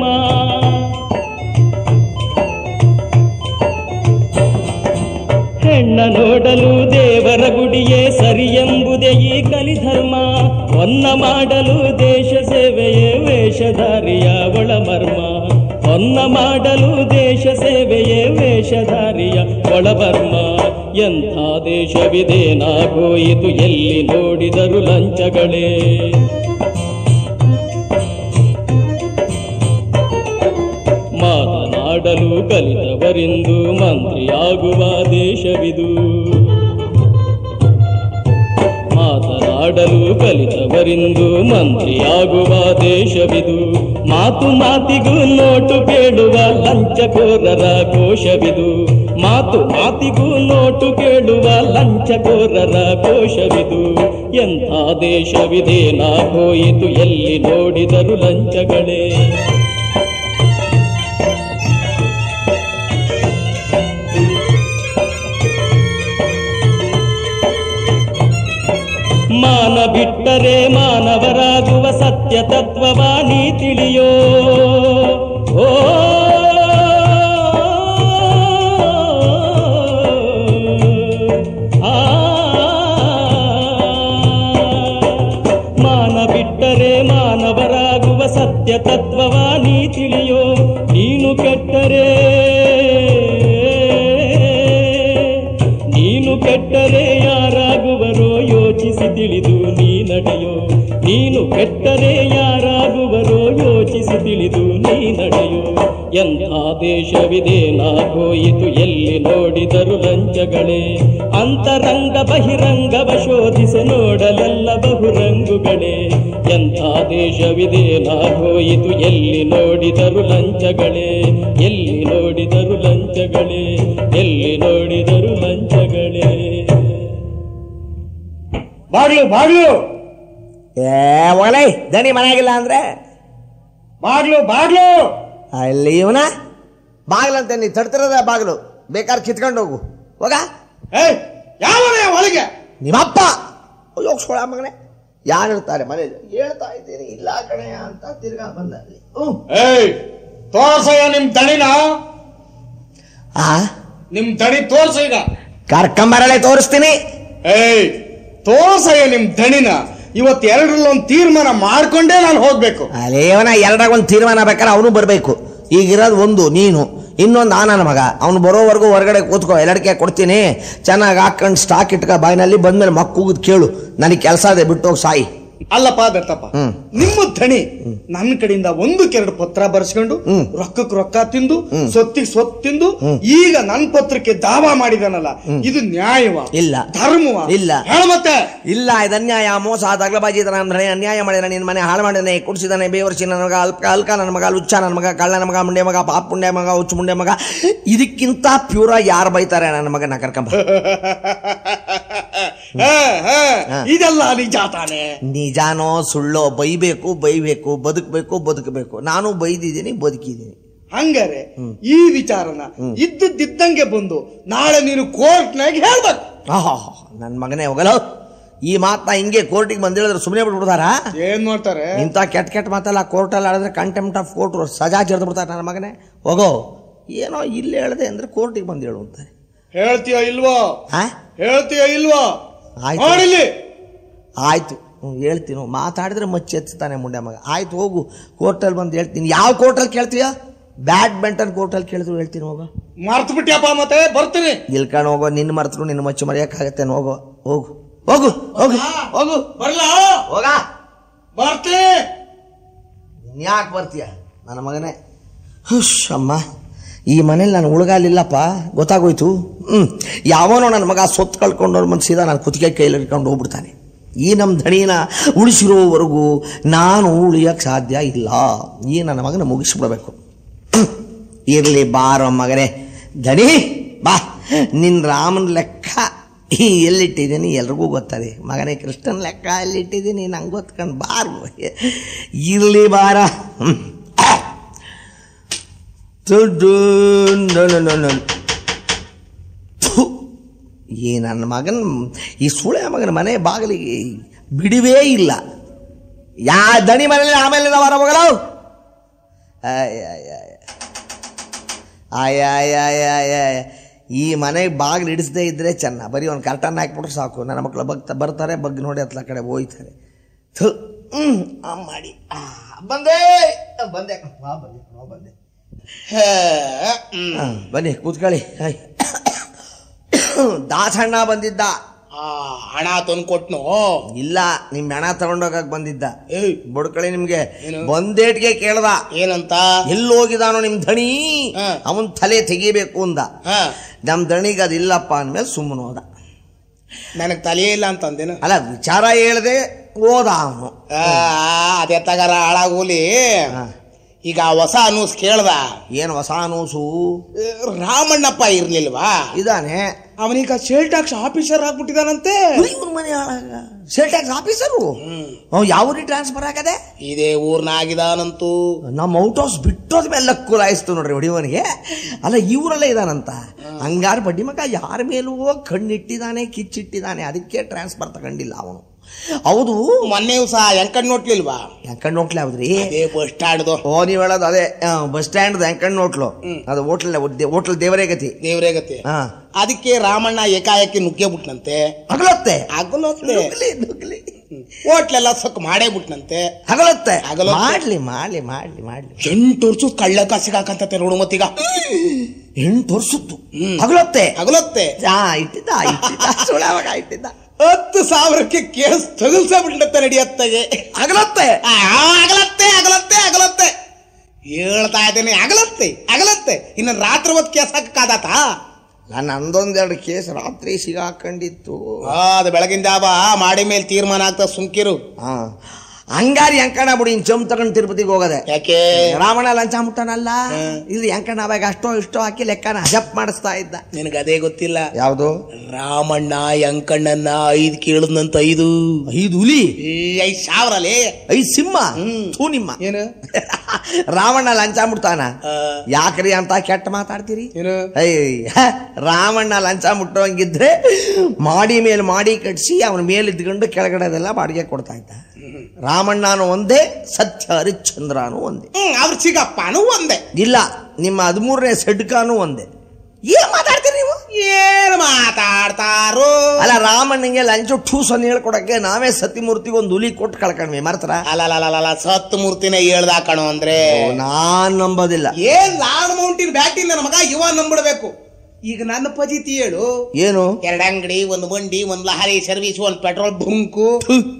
ಹೆಣ್ಣ ನೋಡಲು ದೇವರ ಗುಡಿಯೇ ಸರಿ ಎಂಬುದೇ ಈ ಕಲಿಧರ್ಮ ಹೊನ್ನ ಮಾಡಲು ದೇಶ ಸೇವೆಯೇ ವೇಷಧಾರಿಯ ಒಳಮರ್ಮ ಹೊನ್ನ ಮಾಡಲು ದೇಶ ಸೇವೆಯೇ ವೇಷಧಾರಿಯ ಒಳಬರ್ಮ ಎಂಥ ದೇಶವಿದೇನಾಗೋಯಿತು ಎಲ್ಲಿ ನೋಡಿದರು ಲಂಚಗಳೇ ಮಾತನಾಡಲು ಕಲಿತವರೆಂದು ಮಂತ್ರಿಯಾಗುವ ದೇಶವಿದು ಮಾತನಾಡಲು ಕಲಿತವರೆಂದು ಮಂತ್ರಿಯಾಗುವ ದೇಶವಿದು ಮಾತು ಮಾತಿಗೂ ನೋಟು ಕೇಳುವ ಲಂಚಕೋರರ ಕೋಶವಿದು ಮಾತು ಮಾತಿಗೂ ನೋಟು ಕೇಳುವ ಲಂಚಕೋರರ ಕೋಶವಿದು ಎಂಥ ದೇಶವಿದೇನಾಗೋಯಿತು ಎಲ್ಲಿ ನೋಡಿದರು ಲಂಚಗಳೇ ಮಾನ ಬಿಟ್ಟರೆ ಮಾನವರಾಗುವ ಸತ್ಯ ತತ್ವವ ನೀ ತಿಳಿಯೋ ಓ ಆ, ಮಾನ ಬಿಟ್ಟರೆ ಮಾನವರಾಗುವ ಸತ್ಯ ತತ್ವವ ನೀ ತಿಳಿಯೋ ನೀನು ಕೆಟ್ಟರೆ ನೀನು ಕೆಟ್ಟರೆ ಯಾರಾಗುವರೋ ಯೋಚಿಸಿ ತಿಳಿದು ನೀ ನಡೆಯೋ ನೀನು ಕೆಟ್ಟರೆ ಯಾರಾಗುವರೋ ಯೋಚಿಸಿ ತಿಳಿದು ನೀ ನಡೆಯೋ ಎಂಥ ದೇಶವಿದೇನಾಗೋಯಿತು ಎಲ್ಲಿ ನೋಡಿದರು ಲಂಚಗಳೇ ಅಂತರಂಗ ಬಹಿರಂಗವ ಶೋಧಿಸಿ ನೋಡಲೆಲ್ಲ ಬಹುರಂಗುಗಳೇ ಎಂಥ ದೇಶವಿದೇನಾಗೋಯಿತು ಎಲ್ಲಿ ನೋಡಿದರು ಲಂಚಗಳೇ ಎಲ್ಲಿ ನೋಡಿದರು ಲಂಚಗಳೇ ಎಲ್ಲಿ ನೋಡಿದರು ಲಂಚಗಳೇ ಬಾಗ್ಲು ಬಾಗ್ಲು ಏ ಒಲೆ ದಣಿ ಮನೆಯಾಗಿಲ್ಲ ಅಂದ್ರೆ ಬಾಗ್ಲು ಬಾಗ್ಲು ಅಲ್ಲಿ ಇವನ ಬಾಗ್ಲಂತೆ ನೀ ತಡ್ತಿರದ ಬಾಗ್ಲು ಬೇಕಾದ್ರೆ ಕಿತ್ಕೊಂಡು ಹೋಗು ಹೋಗ ಯಾವನೇ ಒಳಗೆ ನಿಮ್ಮಪ್ಪ ಯೋಗಿಸ್ಕೊಳ ಮಗನೇ ಯಾರು ಇರ್ತಾರೆ ಮನೇಲಿ ಹೇಳ್ತಾ ಇದ್ದೀನಿ ಇಲ್ಲ ಕಣೆಯ ಅಂತ ತಿರ್ಗಾ ಬಂದ ಅಲ್ಲಿ ಏಯ್ ತೋರ್ಸಯ್ಯ ನಿಮ್ ದಣಿನ ಆ ನಿಮ್ ದಣಿ ತೋರ್ಸ ಈಗ ಕರ್ಕಂಬರಳೆ ತೋರಿಸ್ತೀನಿ ಏಯ್ ತೋರ್ಸಯ್ಯ ನಿಮ್ ದಣಿನ ಇವತ್ತು ಎರಡರಲ್ಲಿ ಒಂದು ತೀರ್ಮಾನ ಮಾಡ್ಕೊಂಡೇ ನಾನು ಹೋಗ್ಬೇಕು ಅಲೇವನ ಎರಡಾಗ ಒಂದು ತೀರ್ಮಾನ ಬೇಕಾದ್ರೆ ಅವನು ಬರಬೇಕು ಈಗಿರೋದು ಒಂದು ನೀನು ಇನ್ನೊಂದು ಆ ನನ್ನ ಮಗ ಅವನು ಬರೋವರೆಗೂ ಹೊರಗಡೆ ಕೂತ್ಕೋ ಎಲ್ಲಡಿಕೆ ಕೊಡ್ತೀನಿ ಚೆನ್ನಾಗಿ ಹಾಕೊಂಡು ಸ್ಟಾಕ್ ಇಟ್ಕ ಬಾಯಿನಲ್ಲಿ ಬಂದ್ಮೇಲೆ ಮಕ್ಕ ಕೂಗಿದ್ ಕೇಳು ನನಗೆ ಕೆಲಸ ಇದೆ ಬಿಟ್ಟು ಹೋಗಿ ಸಾಯಿ ಅಲ್ಲಪ್ಪ ದತ್ತಪ್ಪ ಹ್ಮ್. ನಿಮ್ಮ ಧಣಿ ನನ್ನ ಕಡೆಯಿಂದ ಒಂದಕ್ಕೆರಡು ಪತ್ರ ಬರ್ಸ್ಕೊಂಡು ಹ್ಮ್. ರೊಕ್ಕಕ್ಕೆ ರೊಕ್ಕ ತಿಂದು ಸೊತ್ತಿಗೆ ಸೊತ್ತು ತಿಂದು ಈಗ ನನ್ನ ಪತ್ರಕ್ಕೆ ದಾವಾ ಮಾಡಿದಾನಲ್ಲ ಇದು ನ್ಯಾಯವ ಇಲ್ಲ. ಧರ್ಮವ ಇಲ್ಲ. ಹೇಳ ಮತ್ತೆ ಇಲ್ಲ ಇದು ಅನ್ಯಾಯ ಮೋಸ ದಗ್ಲಬಾಜಿ ಇದನ್ನ ಅಂದ್ರೆ ಅನ್ಯಾಯ ಮಾಡಿದಾನೆ ನಿನ್ನ ಮನೆ ಹಾಳು ಮಾಡಿದಾನೆ ಕುಡಿಸಿದಾನೆ ಬೇವರ್ಸಿ ನನ್ನ ಮಗ ಅಲ್ಕ ಅಲ್ಕ ನನ್ನ ಮಗ ಲುಚ್ಚ ನನ್ನ ಮಗ ಕಳ್ಳ ನನ್ನ ಮಗ ಮುಂಡೆ ಮಗ ಪಾಪ ಮುಂಡೆ ಮಗ ಹುಚ್ಚು ಮುಂಡೆ ಮಗ ಇದಕ್ಕಿಂತ ಪ್ಯೂರ ಯಾರು ಬೈತಾರೆ ನನ್ನ ಮಗನ ಕರ್ಕೊಂಬ ಹಾ, ಹಾ. ಹಾ. ಇದೆಲ್ಲ ನಿಜ ತಾನೆ ನಿಜಾನೋ ಸುಳ್ಳೋ ಬೈಬೇಕು ಬೈಬೇಕು ಬದುಕಬೇಕು ಬದುಕಬೇಕು ನಾನು ಬೈದಿದ್ದೀನಿ ಬದುಕಿದ್ದೀನಿ ಹಂಗಾರೆ ಈ ವಿಚಾರನ ಇದ್ದದ್ದಿದ್ದಂಗೆ ಬಂದು ನಾಳೆ ನೀನು ಕೋರ್ಟ್ನಾಗ ಹೇಳ್ಬೇಕು ಆಹಾ ನನ್ನ ಮಗನೇ ಹೋಗಲ್ಲ ಈ ಮಾತನ್ನ ಹಿಂಗೆ ಕೋರ್ಟಿಗೆ ಬಂದು ಹೇಳಿದ್ರೆ ಸುಮ್ಮನೆ ಬಿಟ್ಬಿಡ್ತಾರಾ ಏನ್ ಮಾಡ್ತಾರೆ ಇಂಥ ಕೆಟ್ಟ ಕೆಟ್ಟ ಮಾತೆಲ್ಲ ಕೋರ್ಟಲ್ಲಿ ಆಡಿದ್ರೆ ಕಂಟೆಂಪ್ಟ್ ಆಫ್ ಕೋರ್ಟ್ ಸಜಾ ಜರ್ದು ಬಿಡ್ತಾರೆ ನನ್ನ ಮಗನೇ ಹೋಗೋ ಏನೋ ಇಲ್ಲಿ ಹೇಳ್ದೆ ಅಂದ್ರೆ ಕೋರ್ಟಿಗೆ ಬಂದು ಹೇಳು ಅಂತಾರೆ ಹೇಳ್ತೀಯ ಇಲ್ವೋ ಆ ಹೇಳ್ತೀಯ ಇಲ್ವೋ ಆಯ್ತು. ನೋಡಿಲ್ಲಿ ಆಯ್ತು ಹ್ಞೂ ಹೇಳ್ತೀನಿ ಮಾತಾಡಿದ್ರೆ ಮಚ್ಚಿ ಎತ್ತಾನೆ ಮುಂಡೆ ಮಗ ಆಯ್ತು ಹೋಗು ಕೋರ್ಟಲ್ಲಿ ಬಂದು ಹೇಳ್ತೀನಿ ಯಾವ ಕೋರ್ಟಲ್ಲಿ ಕೇಳ್ತೀಯ ಬ್ಯಾಡ್ಮಿಂಟನ್ ಕೋರ್ಟಲ್ಲಿ ಕೇಳಿದ್ರು ಹೇಳ್ತೀನಿ ಹೋಗೋ ಮರ್ತು ಬಿಟ್ಟಿಯಪ್ಪ ಮತ್ತೆ ಬರ್ತೀನಿ ಇಲ್ಕೊಂಡು ಹೋಗೋ ನಿನ್ನ ಮರ್ತರು ನಿನ್ನ ಮಚ್ಚು ಮರೆಯೋಕ್ಕಾಗತ್ತೇನು ಹೋಗೋ ಹೋಗು ಹೋಗು ಹೋಗು ಹೋಗು ಬರ್ಲಾ ಹೋಗ ಬರ್ತೀನಿ ಯಾಕೆ ಬರ್ತೀಯ ನನ್ನ ಮಗನೇ ಹುಷ್ ಅಮ್ಮ ಈ ಮನೇಲಿ ನಾನು ಉಳ್ಗಾಲಿಲ್ಲಪ್ಪ ಗೊತ್ತಾಗೋಯ್ತು ಹ್ಞೂ ಯಾವನೋ ನನ್ನ ಮಗ ಸೊತ್ತು ಕಳ್ಕೊಂಡವ್ರು ಬಂದು ಸೀದಾ ನಾನು ಕುತ್ತಿಗೆ ಕೈಲಿ ಹಿಡ್ಕೊಂಡು ಹೋಗ್ಬಿಡ್ತಾನೆ ಈ ನಮ್ಮ ದಣಿನ ಉಳಿಸಿರೋವರೆಗೂ ನಾನು ಉಳಿಯಕ್ಕೆ ಸಾಧ್ಯ ಇಲ್ಲ ಈ ನನ್ನ ಮಗನ ಮುಗಿಸ್ಬಿಡ್ಬೇಕು ಇರಲಿ ಬಾರೋ ಮಗನೇ ದಣಿ ಬಾ ನಿನ್ನ ರಾಮನ ಲೆಕ್ಕ ಈ ಎಲ್ಲಿಟ್ಟಿದ್ದೀನಿ ಎಲ್ರಿಗೂ ಗೊತ್ತದೆ ಮಗನೇ ಕೃಷ್ಣನ ಲೆಕ್ಕ ಎಲ್ಲಿಟ್ಟಿದ್ದೀನಿ ನಂಗೆ ಗೊತ್ಕೊಂಡು ಬಾರು ಇರಲಿ ಬಾರ ಹ್ಮ್. ತುಡು ನ- ನ- ನ- ನ- ಥು. ಈ ನನ್ನ ಮಗನ ಈ ಸುಳೆ ಮಗನ ಮನೆ ಬಾಗಿಲಿಗೆ ಬಿಡುವೇ ಇಲ್ಲ ಯಾ ದಣಿ ಮನೇಲಿ ಆಮೇಲೆ ನಾವು ಹೊರ ಹೋಗಲ್ಲ ಆಯ ಈ ಮನೆಗೆ ಬಾಗಿಲು ಇಡಿಸದೇ ಇದ್ರೆ ಚೆನ್ನ ಬರೀ ಒಂದು ಕರ್ಟನ್ ಹಾಕ್ಬಿಟ್ರೆ ಸಾಕು ನನ್ನ ಮಕ್ಕಳು ಬಗ್ತಾ ಬರ್ತಾರೆ ಬಗ್ ನೋಡಿ ಹತ್ಲ ಕಡೆ ಹೋಯ್ತಾರೆ ಥು ಹ್ಮ್ ಆ ಮಾಡಿ ಆ, ಬಂದೆ ಬಂದೆ ಬಾ, ಬಂದೆ ಬಾ, ಬಂದೆ ಆ, ಬನ್ನಿ ಕೂತ್ಕೊಳ್ಳಿ ಹಾಯ್. ದಾಸಣ್ಣ ಬಂದಿದ್ದ ಆ ಹಣ ತಂದು ಕೊಟ್ನು ಇಲ್ಲ ನಿಮ್ ಹಣ ತಗೊಂಡೋಗಕ್ ಬಂದಿದ್ದ ಬುಡ್ಕಳಿ ನಿಮ್ಗೆ ಬಂದೇಟ್ಗೆ ಕೇಳ್ದ ಏನಂತ ಎಲ್ಲೋಗಿದಾನೋ ನಿಮ್ ದಣಿ ಅವನ್ ತಲೆ ತೆಗಿಬೇಕು ಅಂದ ನಮ್ ದಣಿಗೆ ಅದಿಲ್ಲಪ್ಪ ಅಂದ್ಮೇಲೆ ಸುಮ್ಮನೆ ಹೋದ ನನಗ್ ತಲೆಯೇ ಇಲ್ಲ ಅಂತಂದೇನು ಅಲ್ಲ ವಿಚಾರ ಹೇಳ್ದೆ ಹೋದ ಅವನು ಅದೇ ತಗಾರ ಹಾಳಾಗೋಲಿ ಈಗ ಆ ಹೊಸ ಅನೂಸ್ ಕೇಳ್ದ ಏನು ಹೊಸ ಅನೂಸು ರಾಮಣ್ಣಪ್ಪ ಇರ್ಲಿಲ್ವಾ ಇದಾನೆ ಅವನೀಗ ಸೇಲ್ ಟ್ಯಾಕ್ಸ್ ಆಫೀಸರ್ ಆಗ್ಬಿಟ್ಟಿದಾನಂತೆ ಮನೆ ಸೇಲ್ ಟ್ಯಾಕ್ಸ್ ಆಫೀಸರು ಯಾವ ಊರಿಗೆ ಟ್ರಾನ್ಸ್ಫರ್ ಆಗದೆ ಇದೇ ಊರ್ನಾಗಿದಾನಂತೂ ನಮ್ಮ ಔಟ್ ಹೌಸ್ ಬಿಟ್ಟೋದ ಮೇಲೆ ಕೂಲಾಯಿಸ್ತು ನೋಡ್ರಿ ಹೊಡಿವನಿಗೆ ಅಲ್ಲ ಇವರಲ್ಲೇ ಇದಾನಂತ ಹಂಗಾರೆ ಬಡ್ಡಿ ಮಗ ಯಾರ ಮೇಲೂ ಕಣ್ಣಿಟ್ಟಿದ್ದಾನೆ ಕಿಚ್ಚಿಟ್ಟಿದ್ದಾನೆ ಅದಕ್ಕೆ ಟ್ರಾನ್ಸ್ಫರ್ ತಗೊಂಡಿಲ್ಲ ಅವನು ಹೌದು ಮೊನ್ನೆ ಸಹ ಎಂಕಣ್ ನೋಟ್ಲಿಲ್ವಾ ಎಂಕಣ್ ನೋಟ್ಲೆ ಹೌದ್ರಿ ಅದೇ ಬಸ್ ಸ್ಟ್ಯಾಂಡ್ ಓ ನೀವ್ ಹೇಳೋದು ಅದೇ ಬಸ್ ಸ್ಟ್ಯಾಂಡ್ ಎಂಕಣ್ ನೋಟ್ಲು ಅದು ಹೋಟ್ಲ್ ಹೋಟ್ಲ್ ದೇವರೇ ಗತಿ ದೇವ್ರೇ ಗತಿ ಹಾ ಅದಕ್ಕೆ ರಾಮಣ್ಣ ಏಕಾಏಕಿ ನುಗ್ಗೆ ಬಿಟ್ನಂತೆ ಹಗಲತ್ತೆ ಹಗಲೊತ್ತೆ ನುಗ್ಲಿ ನುಗ್ಲಿ ಹೋಟ್ಲೆಲ್ಲ ಸೊಕ್ಕ ಮಾಡೇ ಬಿಟ್ನಂತೆ ಹಗಲತ್ತೆ ಹಗಲೊತ್ತೆ. ಮಾಡ್ಲಿ ಮಾಡ್ಲಿ ಮಾಡ್ಲಿ ಮಾಡ್ಲಿ ಎಂಟು ವರ್ಷ ಕಳ್ಳಕ ಸಿಗಾಕಂತತೆ ನೋಡು ಮತ್ತೀಗ ಎಂಟು ವರ್ಷದ್ದು ಹಗಲತ್ತೆ ಹಗಲೊತ್ತೆ ಆ ಇಟ್ಟಿದ್ದ ಇಟ್ಟಿದ್ದ ಸುಳಾವಾಗ ಇಟ್ಟಿದ್ದ ಹತ್ತು ಸಾವಿರಕ್ಕೆ ಕೇಸ್ ತಗಲ್ಸ ಬಿಡ್ಲತ್ತೆ ನಡಿಯತ್ತಗೆ ಹಗಲತ್ತೆ ಆ, ಅಗಲತ್ತೆ ಅಗಲತ್ತೆ ಅಗಲತ್ತೆ ಹೇಳ್ತಾ ಇದ್ದೇನೆ ಅಗಲತ್ತೆ ಅಗಲತ್ತೆ ಇನ್ನು ರಾತ್ರಿ ಹೊತ್ತು ಕೇಸ್ ಹಾಕಕ್ಕಾದಾತ ನಾನು ಅಂದೊಂದೆರಡು ಕೇಸ್ ರಾತ್ರಿ ಸಿಗಾಕೊಂಡಿತ್ತು ಆ, ಅದು ಬೆಳಗಿನ ಜಾವ ಮಾಡಿ ಮೇಲೆ ತೀರ್ಮಾನ ಆಗ್ತಾ ಸುಮ್ಕಿರು ಹಾ ಹಂಗಾರಿ ಅಂಕಣ ಬಿಡಿ ಇನ್ ಚಮ್ ತಗೊಂಡು ತಿರುಪತಿಗೆ ಹೋಗದೆ ಯಾಕೆ ರಾವಣ ಲಂಚ ಮುಟ್ಟನಲ್ಲ ಇಲ್ಲಿ ಅಂಕಣ ಅವಾಗ ಅಷ್ಟೋ ಇಷ್ಟೋ ಹಾಕಿ ಲೆಕ್ಕನ ಜಪ್ ಮಾಡಿಸ್ತಾ ಇದ್ದ ನಿನಗೆ ಅದೇ ಗೊತ್ತಿಲ್ಲ ಯಾವುದು ರಾಮಣ್ಣ ಯಂಕಣ್ಣನ್ನ ಐದು ಕೇಳದ್ನಂತ ಐದು ಐದು ಹುಲಿ ಈ ಐದು ಸಾವಿರಲೇ ಐದು ಸಿಂಹ ಥೂ ನಿಮ್ಮ ಏನು ರಾವಣ ಲಂಚ ಮುಟ್ತಾನ ಆ, ಯಾಕ್ರಿ ಅಂತ ಕೆಟ್ಟ ಮಾತಾಡ್ತೀರಿ ಏನು ಅಯ್ಯ ರಾವಣ್ಣ ಲಂಚ ಮುಟ್ಟೋಂಗಿದ್ರೆ ಮಾಡಿ ಮೇಲೆ ಮಾಡಿ ಕಟ್ಸಿ ಅವನ ಮೇಲೆ ಇದ್ಕೊಂಡು ಕೆಳಗಡೆದೆಲ್ಲ ಬಾಡಿಗೆ ಕೊಡ್ತಾ ಇದ್ದ ರಾಮಣ್ಣನು ಒಂದೇ ಸತ್ಯ ಹರಿಶ್ಚಂದ್ರನು ಒಂದೇ ಹ್ಮ್ ಅವ್ರ ಚಿಗಪ್ಪನೂ ಒಂದೇ ಇಲ್ಲ ನಿಮ್ಮ ಹದಿಮೂರನೇ ಸಡ್ಕಾನು ಒಂದೇ ಏನ್ ಮಾತಾಡ್ತೀರಿ ನೀವು ಏನ್ ಮಾತಾಡ್ತಾರೋ ಅಲ್ಲ ರಾಮಣ್ಣಂಗೆ ಲಂಚ ಠೂಸ್ ಅನ್ನು ಹೇಳ್ಕೊಡಕ್ಕೆ ನಾವೇ ಸತಿಮೂರ್ತಿಗೆ ಒಂದು ಹುಲಿ ಕೊಟ್ಟು ಕಳ್ಕೊಂಡ್ವಿ ಮರ್ತರ ಅಲ್ಲ ಸತ್ತು ಮೂರ್ತಿನೇ ಹೇಳ್ದ ಕಣೋ ಅಂದ್ರೆ ನಾನ್ ನಂಬೋದಿಲ್ಲ ಏನ್ ಲಾಡ್ ಮೌಂಟಿನ್ ಬ್ಯಾಟಿ ನನ್ನ ಮಗ ಇವ ನಂಬಿಡ್ಬೇಕು ಈಗ ನನ್ನ ಪಜಿತಿ ಹೇಳು ಏನು ಎರಡ್ ಅಂಗಡಿ ಒಂದು ಬಂಡಿ ಒಂದ್ ಲಹರಿ ಸರ್ವಿಸ್ ಒಂದ್ ಪೆಟ್ರೋಲ್ ಬಂಕು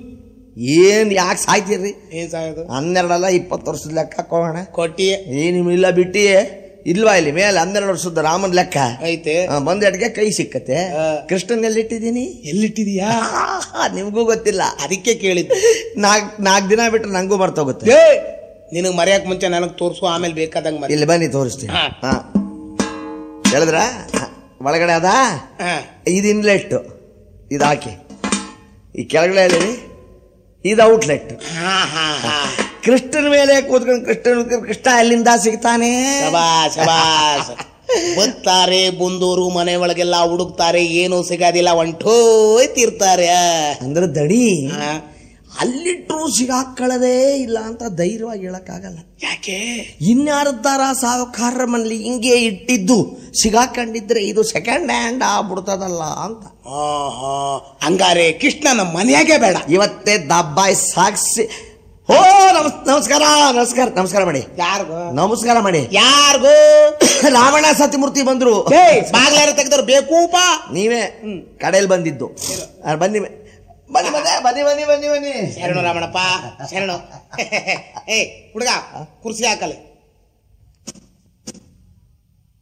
ಏನ್ ಯಾಕೆ ಸಾಯ್ತೀರಿ ಏನ್ ಸಾಯೋದು ಹನ್ನೆರಡಲ್ಲ ಇಪ್ಪತ್ತು ವರ್ಷದ ಲೆಕ್ಕ ಹಾಕೋಣ ಕೊಟ್ಟಿ ಏನು ಇಲ್ಲ ಬಿಟ್ಟಿ ಇಲ್ವಾ ಇಲ್ಲಿ ಮೇಲೆ ಹನ್ನೆರಡು ವರ್ಷದ ರಾಮನ್ ಲೆಕ್ಕ ಐತೆ ಆ, ಬಂದೆಡ್ಗೆ ಕೈ ಸಿಕ್ಕತ್ತೆ ಕೃಷ್ಣನ್ ಎಲ್ಲಿಟ್ಟಿದ್ದೀನಿ ಎಲ್ಲಿಟ್ಟಿದೀಯಾ ನಿಮ್ಗೂ ಗೊತ್ತಿಲ್ಲ ಅದಕ್ಕೆ ಕೇಳಿದ್ದೆ ನಾಕ್ ನಾಲ್ಕು ದಿನ ಬಿಟ್ಟು ನಂಗೂ ಬರ್ತೋಗುತ್ತೆ ಏ ನಿನಗ್ ಮರೆಯಕ್ ಮುಂಚೆ ನನಗ್ ತೋರ್ಸು ಆಮೇಲೆ ಬೇಕಾದಂಗ್ ಮರಿ ಇಲ್ಲಿ ಬನ್ನಿ ತೋರಿಸ್ತೀನಿ ಹಾ. ಹಾ ಹೇಳಿದ್ರ ಒಳಗಡೆ ಅದ ಹಾ. ಇದು ಇನ್ಲೆಟ್ ಇದು ಹಾಕಿ ಈ ಕೆಳಗಡೆ ಹೇಳಿರಿ ಇದು ಔಟ್ಲೆಟ್ ಹಾ ಹಾ ಹಾ ಕೃಷ್ಣನ ಮೇಲೆ ಕೂತ್ಕೊಂಡು ಕೃಷ್ಣನ ಕೃಷ್ಣ ಎಲ್ಲಿಂದ ಸಿಗ್ತಾನೆ ಶಬಾಸ್ ಶಬಾಸ್ ಬರ್ತಾರೆ ಬಂದೋರು ಮನೆ ಒಳಗೆಲ್ಲ ಹುಡುಕ್ತಾರೆ ಏನು ಸಿಗೋದಿಲ್ಲ ಹೊಂಟೋಯ್ತಿರ್ತಾರೆ ಅಂದ್ರೆ ದಡಿ ಹಾ. ಅಲ್ಲಿಟ್ರು ಸಿಗಾಕೊಳ್ಳೋದೇ ಇಲ್ಲ ಅಂತ ಧೈರ್ಯವಾಗಿ ಹೇಳಕ್ಕಾಗಲ್ಲ ಯಾಕೆ ಇನ್ಯಾರದ್ದಾರ ಸಾವುಕಾರರ ಮನೇಲಿ ಹಿಂಗೆ ಇಟ್ಟಿದ್ದು ಸಿಗಾಕೊಂಡಿದ್ರೆ ಇದು ಸೆಕೆಂಡ್ ಹ್ಯಾಂಡ್ ಆಗ್ಬಿಡ್ತದಲ್ಲ ಅಂತ ಆಹಾ ಹಂಗಾರೆ ಕೃಷ್ಣ ನಮ್ಮ ಮನೆಯಾಗೆ ಬೇಡ ಇವತ್ತೇ ದಬ್ಬಾಯ್ ಸಾಕ್ಸಿ ಓ ನಮಸ್ ನಮಸ್ಕಾರ ನಮಸ್ಕಾರ ನಮಸ್ಕಾರ ಮಾಡಿ ಯಾರಿಗೂ ನಮಸ್ಕಾರ ಮಾಡಿ ಯಾರಿಗೂ ರಾವಣ ಸತ್ಯಮೂರ್ತಿ ಬಂದ್ರು ಬಾಗ್ಲಾರ ತೆಗೆದವ್ರು ಬೇಕೂಪ ನೀವೇ ಕಡೆಯಲ್ಲಿ ಬಂದಿದ್ದು ಆ, ಬನ್ನಿ ಬನ್ನಿ ಬನ್ನಿ ಬನ್ನಿ ಬನ್ನಿ ಬನ್ನಿ ಬನ್ನಿ ಶರಣು ರಾಮಣ್ಣಪ್ಪ ಶರಣು ಏ ಹುಡುಗ ಕುರ್ಸಿ ಹಾಕಲಿ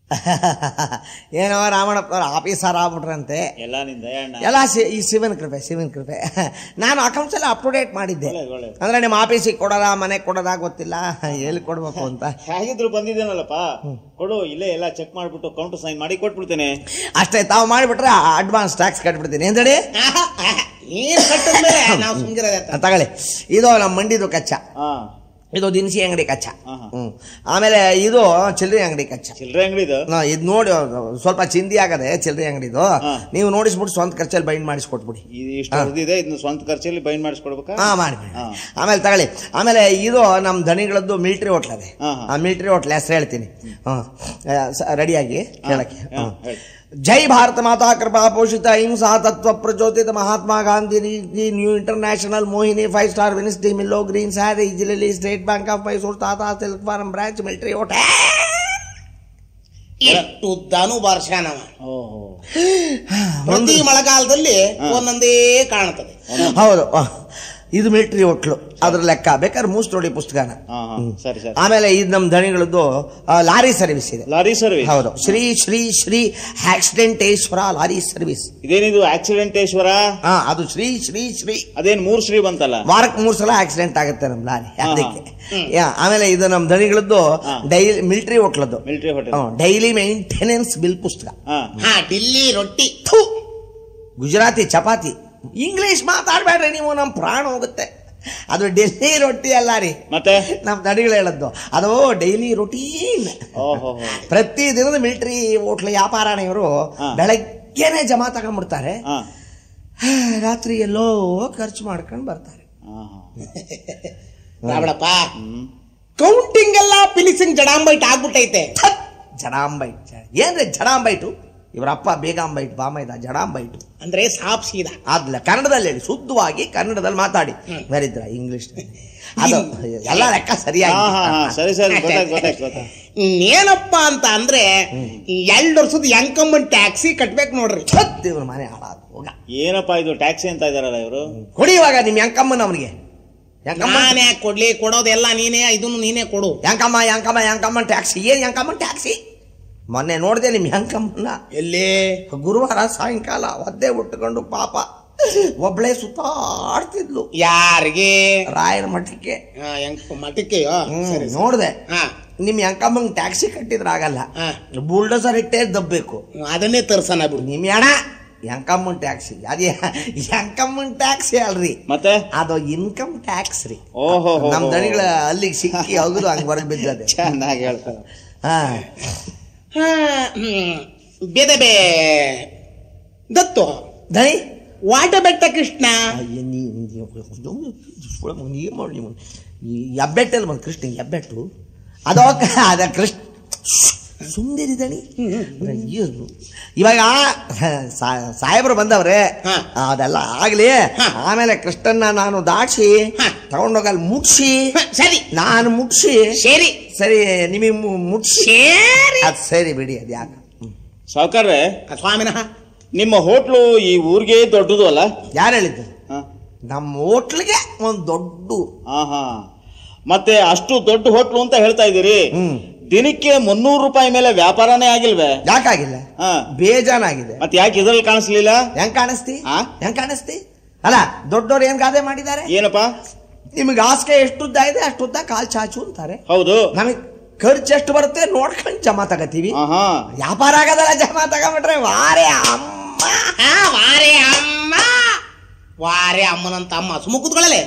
ಏನೋ ರಾಮಣ್ಣಪ್ಪನವ್ರು ಆಫೀಸರ್ ಆಗ್ಬಿಟ್ರಂತೆ ಎಲ್ಲ ನಿನ್ ದಯಣ್ಣ ಎಲ್ಲ ಸಿ- ಈ ಶಿವನ ಕೃಪೆ ಶಿವನ ಕೃಪೆ ನಾನು ಅಕೌಂಟ್ಸ್ ಎಲ್ಲ ಅಪ್ ಟು ಡೇಟ್ ಮಾಡಿದ್ದೆ ಒಳ್ಳೇದು, ಒಳ್ಳೇದು. ಅಂದ್ರೆ ನಿಮ್ಮ ಆಫೀಸಿಗೆ ಕೊಡೋದ ಮನೆಗೆ ಕೊಡೋದ ಗೊತ್ತಿಲ್ಲ ಎಲ್ಲಿ ಕೊಡ್ಬೇಕು ಅಂತ ಹೇಗಿದ್ರು ಬಂದಿದ್ದೇನಲ್ಲಪ್ಪ ಕೊಡು ಇಲ್ಲೇ ಎಲ್ಲ ಚೆಕ್ ಮಾಡ್ಬಿಟ್ಟು ಕೌಂಟ್ ಸೈನ್ ಮಾಡಿ ಕೊಟ್ಬಿಡ್ತೇನೆ ಅಷ್ಟೇ ತಾವು ಮಾಡಿಬಿಟ್ರೆ ಅಡ್ವಾನ್ಸ್ ಟ್ಯಾಕ್ಸ್ ಕಟ್ಬಿಡ್ತೀನಿ ಎಂದಡಿ ನೀನ್ ಕಟ್ಟಿದ್ಮೇಲೆ ನಾವು ಸುಮ್ಗಿರೋದೆ ತಗೊಳ್ಳಿ ಇದು ನಮ್ಮ ಮಂಡಿದು ಕಚ್ಚ ಹಾ ಇದು ದಿನಸಿ ಅಂಗಡಿ ಕಚ್ಚ ಆಹಾ. ಹ್ಮ್ ಆಮೇಲೆ ಇದು ಚಿಲ್ಲರೆ ಅಂಗಡಿ ಕಚ್ಚ ಚಿಲ್ಲರೆ ಅಂಗಡಿದು ನಾ ಇದು ನೋಡಿ ಸ್ವಲ್ಪ ಚಿಂದಿ ಆಗದೆ ಚಿಲ್ಲರೆ ಅಂಗಡಿದು ಹಾ. ನೀವು ನೋಡಿಸ್ಬಿಟ್ಟು ಸ್ವಂತ ಖರ್ಚಲ್ಲಿ ಬೈಂಡ್ ಮಾಡಿಸ್ಕೊಟ್ಬಿಡಿ ಇದು ಇಷ್ಟು ಹೊಡೆದಿದೆ ಇದನ್ನ ಸ್ವಂತ ಖರ್ಚಲ್ಲಿ ಬೈಂಡ್ ಮಾಡಿಸ್ಕೊಡ್ಬೇಕಾ ಹಾ ಮಾಡಿ ಮಾಡಿ. ಹಾ. ಆಮೇಲೆ ತಗೊಳ್ಳಿ ಆಮೇಲೆ ಇದು ನಮ್ಮ ದನಿಗಳದ್ದು ಮಿಲಿಟರಿ ಹೋಟ್ಲ್ ಅದೇ ಹಾ, ಹಾ. ಆ ಮಿಲಿಟರಿ ಹೋಟ್ಲ್ ಹೆಸರು ಹೇಳ್ತೀನಿ ಹಾಂ ರೆಡಿಯಾಗಿ ಹೇಳಕ್ಕೆ ಹಾ, ಹ್ಮ್. ಹೇಳಿ. ಜೈ ಭಾರತ ಮಾತಾ ಕೃಪಾ ಪೋಷಿತ ಅಹಿಂಸಾ ತತ್ವ ಪ್ರಚೋದಿತ Mahatma Gandhi new international Mohini five star ವಿನಿಸ್ಟಿ ಮಿಲ್ಲೋ ಗ್ರೀನ್ ಸ್ಯಾರಿ ಜಿಲೆಲಿ State Bank of Mysore Tata silk farm branch military hotel ಎಷ್ಟು ಉದ್ದಾನು ವರ್ಷಾನವ ಓಹೋ ಪ್ರತಿ ಮಳೆಗಾಲದಲ್ಲಿ ಒಂದೊಂದೇ ಕಾಣ್ತದೆ ಹೌದು ಆ, ಇದು ಮಿಲಿಟರಿ ಹೋಟ್ಲು ಅದ್ರ ಲೆಕ್ಕ ಬೇಕಾದ್ರೆ ಮೂಸ್ ನೋಡಿ ಪುಸ್ತಕನ ಹಾ ಹಾ ಸರಿ ಸರಿ ಆಮೇಲೆ ಇದು ನಮ್ಮ ದಣಿಗಳದ್ದು ಆ, ಲಾರಿ ಸರ್ವಿಸ್ ಇದೆ ಲಾರಿ ಸರ್ವಿಸ್ ಹೌದು ಶ್ರೀ ಶ್ರೀ ಶ್ರೀ ಆಕ್ಸಿಡೆಂಟೇಶ್ವರ ಲಾರಿ ಸರ್ವಿಸ್ ಇದೇನಿದು ಆಕ್ಸಿಡೆಂಟೇಶ್ವರ ಹಾ ಅದು ಶ್ರೀ ಶ್ರೀ ಶ್ರೀ ಅದೇನ್ ಮೂರ್ ಶ್ರೀ ಬಂತಲ್ಲ ವಾರಕ್ಕೆ ಮೂರ್ ಸಲ ಆಕ್ಸಿಡೆಂಟ್ ಆಗುತ್ತೆ ನಮ್ಮ ಲಾರಿ ಹಾ, ಅದಕ್ಕೆ ಯಾ, ಆಮೇಲೆ ಇದು ನಮ್ಮ ದಣಿಗಳದ್ದು ಹಾ. ಡೈಲಿ ಮಿಲಿಟರಿ ಹೋಟ್ಲದ್ದು military hotel daily maintenance bill ಪುಸ್ತಕ ಹಾ ಹಾ ಡಿಲ್ಲಿ ರೊಟ್ಟಿ ಥು! ಗುಜರಾತಿ ಚಪಾತಿ ಇಂಗ್ಲಿಷ್ ಮಾತಾಡ್ಬೇಡ್ರಿ ನೀವು ನಮ್ಮ ಪ್ರಾಣ ಹೋಗುತ್ತೆ ಅದು ಡೆಲ್ಲಿ ರೊಟ್ಟಿ ಅಲ್ಲ ರೀ ಮತ್ತೆ ನಮ್ಮ ದಡಿಗಳು ಹೇಳದ್ದು ಅದು ಡೈಲಿ ರೊಟೀನ್ ಓಹೋ ಪ್ರತಿ ದಿನದ ಮಿಲಿಟರಿ ಹೋಟ್ಲ್ ವ್ಯಾಪಾರಣ ಇವರು ಹಾ. ಬೆಳಗ್ಗೆನೆ ಜಮಾ ತಗೊಂಡ್ಬಿಡ್ತಾರೆ ಹಾ ರಾತ್ರಿ ಎಲ್ಲೋ ಖರ್ಚು ಮಾಡ್ಕೊಂಡು ಬರ್ತಾರೆ ಹಾ ಹಾ ರಾವಣಪ್ಪ ಕೌಂಟಿಂಗ್ ಎಲ್ಲ ಫಿನಿಶಿಂಗ್ ಜಡಾಂಬೈಟ್ ಆಗ್ಬಿಟ್ಟೈತೆ ಥತ್! ಜಡಾಂಬೈಟ್ ಏನ್ರಿ ಜಡಾಂಬೈಟು ಇವರಪ್ಪ ಬೇಗಾಂಬೈಟ್ ಬಾಮೈದ ಜಡಾಂಬೈಟು ಅಂದ್ರೆ ಸಾಪ್ ಸೀದಾ ಆದ್ಲ ಕನ್ನಡದಲ್ಲಿ ಹೇಳಿ ಶುದ್ಧವಾಗಿ ಕನ್ನಡದಲ್ಲಿ ಮಾತಾಡಿ ಬರಿದ್ರ ಇಂಗ್ಲಿಷ್ ಅದು ಎಲ್ಲ ಲೆಕ್ಕ ಸರಿಯಾಗಿ ಹಾ ಹಾ ಹಾ ಸರಿ ಸರಿ ಗೊತ್ತಾಯ್ತು ಗೊತ್ತಾಯ್ತು ಗೊತ್ತಾಯ್ತು ಇನ್ನೇನಪ್ಪ ಅಂತ ಅಂದ್ರೆ ಎರಡು ವರ್ಷದ ಎಂಕಮ್ಮನ್ ಟ್ಯಾಕ್ಸಿ ಕಟ್ಬೇಕು ನೋಡ್ರಿ ಛತ್ ಇವ್ರ ಮನೆ ಹಾಳಾದ ಹೋಗ ಏನಪ್ಪಾ ಇದು ಟ್ಯಾಕ್ಸಿ ಅಂತ ಇದಾರಲ್ಲ ಇವರು ಕೊಡಿ ಇವಾಗ ನಿಮ್ ಯಂಕಮ್ಮನ ಅವನಿಗೆ ಯಂಕಮ್ಮ ನಾನೇ ಕೊಡ್ಲಿ ಕೊಡೋದೆಲ್ಲ ನೀನೇ ಇದನ್ನು ನೀನೇ ಕೊಡು ಯಂಕಮ್ಮ ಯಂಕಮ್ಮ ಯಂಕಮ್ಮನ್ ಟ್ಯಾಕ್ಸಿ ಏನ್ ಯಂಕಮ್ಮನ್ ಟ್ಯಾಕ್ಸಿ ಮೊನ್ನೆ ನೋಡಿದೆ ನಿಮ್ ಯಂಕಮ್ಮನ ಎಲ್ಲಿ ಗುರುವಾರ ಸಾಯಂಕಾಲ ಒದ್ದೆ ಉಟ್ಕೊಂಡು ಪಾಪ ಒಬ್ಳೆ ಸುತ್ತಾಡ್ತಿದ್ಲು ಯಾರಿಗೆ ರಾಯರ ಮಠಕ್ಕೆ ಹಾ, ಎಂಕ ಮಠಕ್ಕೆಯೋ ಹ್ಮ್, ಸರಿ, ಸರಿ. ನೋಡ್ದೆ ಹಾ ನಿಮ್ ಯಂಕಮ್ಮಂಗ್ ಟ್ಯಾಕ್ಸಿ ಕಟ್ಟಿದ್ರೆ ಆಗಲ್ಲ ಹಾ. ಬುಲ್ಡೋಸರ್ ಇಟ್ಟೇ ದಬ್ಬಬೇಕು ಅದನ್ನೇ ತರ್ಸನ ಬಿಡು ನಿಮ್ ಅಣ್ಣ ಯಂಕಮ್ಮನ್ ಟ್ಯಾಕ್ಸಿ ಅದೇ ಯಂಕಮ್ಮನ್ ಟ್ಯಾಕ್ಸಿ ಅಲ್ರಿ ಮತ್ತೆ ಅದು ಇನ್ಕಮ್ ಟ್ಯಾಕ್ಸ್ ರೀ ಓಹೋ ಹೋ, ನಮ್ ಹೋ. ದಣಿಗಳ ಅಲ್ಲಿಗೆ ಸಿಕ್ಕಿ ಹೌದು ಹಂಗ್ ಹೊರಗೆ ಬಿದ್ದದೆ ಚೆನ್ನಾಗಿ ಹೇಳ್ತಾರೆ ಹಾ ಹಾ, ಹ್ಮ್. ಬೆದಬೆ ದತ್ತು ದಣಿ ವಾಟ ಬೆಟ್ಟ ಕೃಷ್ಣ ಅಯ್ಯ, ನೀ- ನೀ- ಸುಳ್ಳ ಮಗ, ನೀ ಏನ್ ಮಾಡಿ ನೀವು ಈ ಹೆಬ್ಬೆಟ್ಟಲ್ಲಿ ಬಂದು ಕೃಷ್ಣ ಹೆಬ್ಬೆಟ್ಟು ಅದು ಅದ ಕೃಷ್ಣ ಸುಂದರಿ ದಣಿ ಅಯ್ಯೋ. ಇವಾಗ ಸಾ- ಸಾಹೇಬ್ರು ಬಂದವ್ರೆ ಹಾ. ಅದೆಲ್ಲ ಆಗ್ಲಿ ಆಮೇಲೆ ಕೃಷ್ಣನ್ನ ನಾನು ದಾಟ್ಸಿ ತಗೊಂಡೋಗಿ ಅಲ್ಲಿ ಮುಟ್ಸಿ ಹ, ಸರಿ ನಾನು ಮುಟ್ಸಿ ಸರಿ ಸರಿ ನಿಮಗೆ ಮುಟ್ಸಿ ಸೇರಿ ಅದ್ ಸರಿ ಬಿಡಿ ಅದ್ ಯಾಕೆ ಸಾವುಕಾರ್ರೆ ಸ್ವಾಮಿನಃ ನಿಮ್ಮ ಹೋಟ್ಲು ಈ ಊರಿಗೆ ದೊಡ್ಡದು ಅಲ್ಲ ಯಾರು ಹೇಳಿದ್ದು ಹಾ ನಮ್ಮ ಹೋಟ್ಲಿಗೆ ಒಂದು ದೊಡ್ಡ ಹಾ ಹಾ ಮತ್ತೆ ಅಷ್ಟು ದೊಡ್ಡ ಹೋಟ್ಲು ಅಂತ ಹೇಳ್ತಾ ಇದ್ದೀರಿ ಹ್ಮ್ ದಿನಕ್ಕೆ ಮುನ್ನೂರು ರೂಪಾಯಿ ಮೇಲೆ ವ್ಯಾಪಾರನೇ ಆಗಿಲ್ವೇ ಯಾಕಾಗಿಲ್ಲ ಹಾ ಬೇಜಾನಾಗಿದೆ ಮತ್ತೆ ಯಾಕೆ ಇದ್ರಲ್ಲಿ ಕಾಣಿಸ್ಲಿಲ್ಲ ಹೆಂಗ್ ಕಾಣಿಸ್ತಿ ಆ? ಹೆಂಗ್ ಕಾಣಿಸ್ತಿ ಅಲ್ಲ ದೊಡ್ಡವ್ರು ಏನ್ ಗಾದೆ ಮಾಡಿದ್ದಾರೆ ಏನಪ್ಪಾ ನಿಮ್ಗೆ ಹಾಸಿಗೆ ಎಷ್ಟುದ್ದ ಇದೆ ಅಷ್ಟುದ್ದ ಕಾಲ್ ಚಾಚು ಅಂತಾರೆ ಹೌದು ನಮಗ್ ಖರ್ಚು ಎಷ್ಟು ಬರುತ್ತೆ ನೋಡ್ಕೊಂಡು ಜಮಾ ತಗತೀವಿ ಆಹಾ ವ್ಯಾಪಾರ ಆಗೋದಲ್ಲ ಜಮಾ ತಗೊಂಬಿಟ್ರೆ ವಾರೇ ಅಮ್ಮ ಹಾ, ವಾರೆ ಅಮ್ಮ ವಾರೆ ಅಮ್ಮನಂತ ಅಮ್ಮ ಸುಮ್ಮ ಕೂತ್ಕೊಳ್ಳಲೆ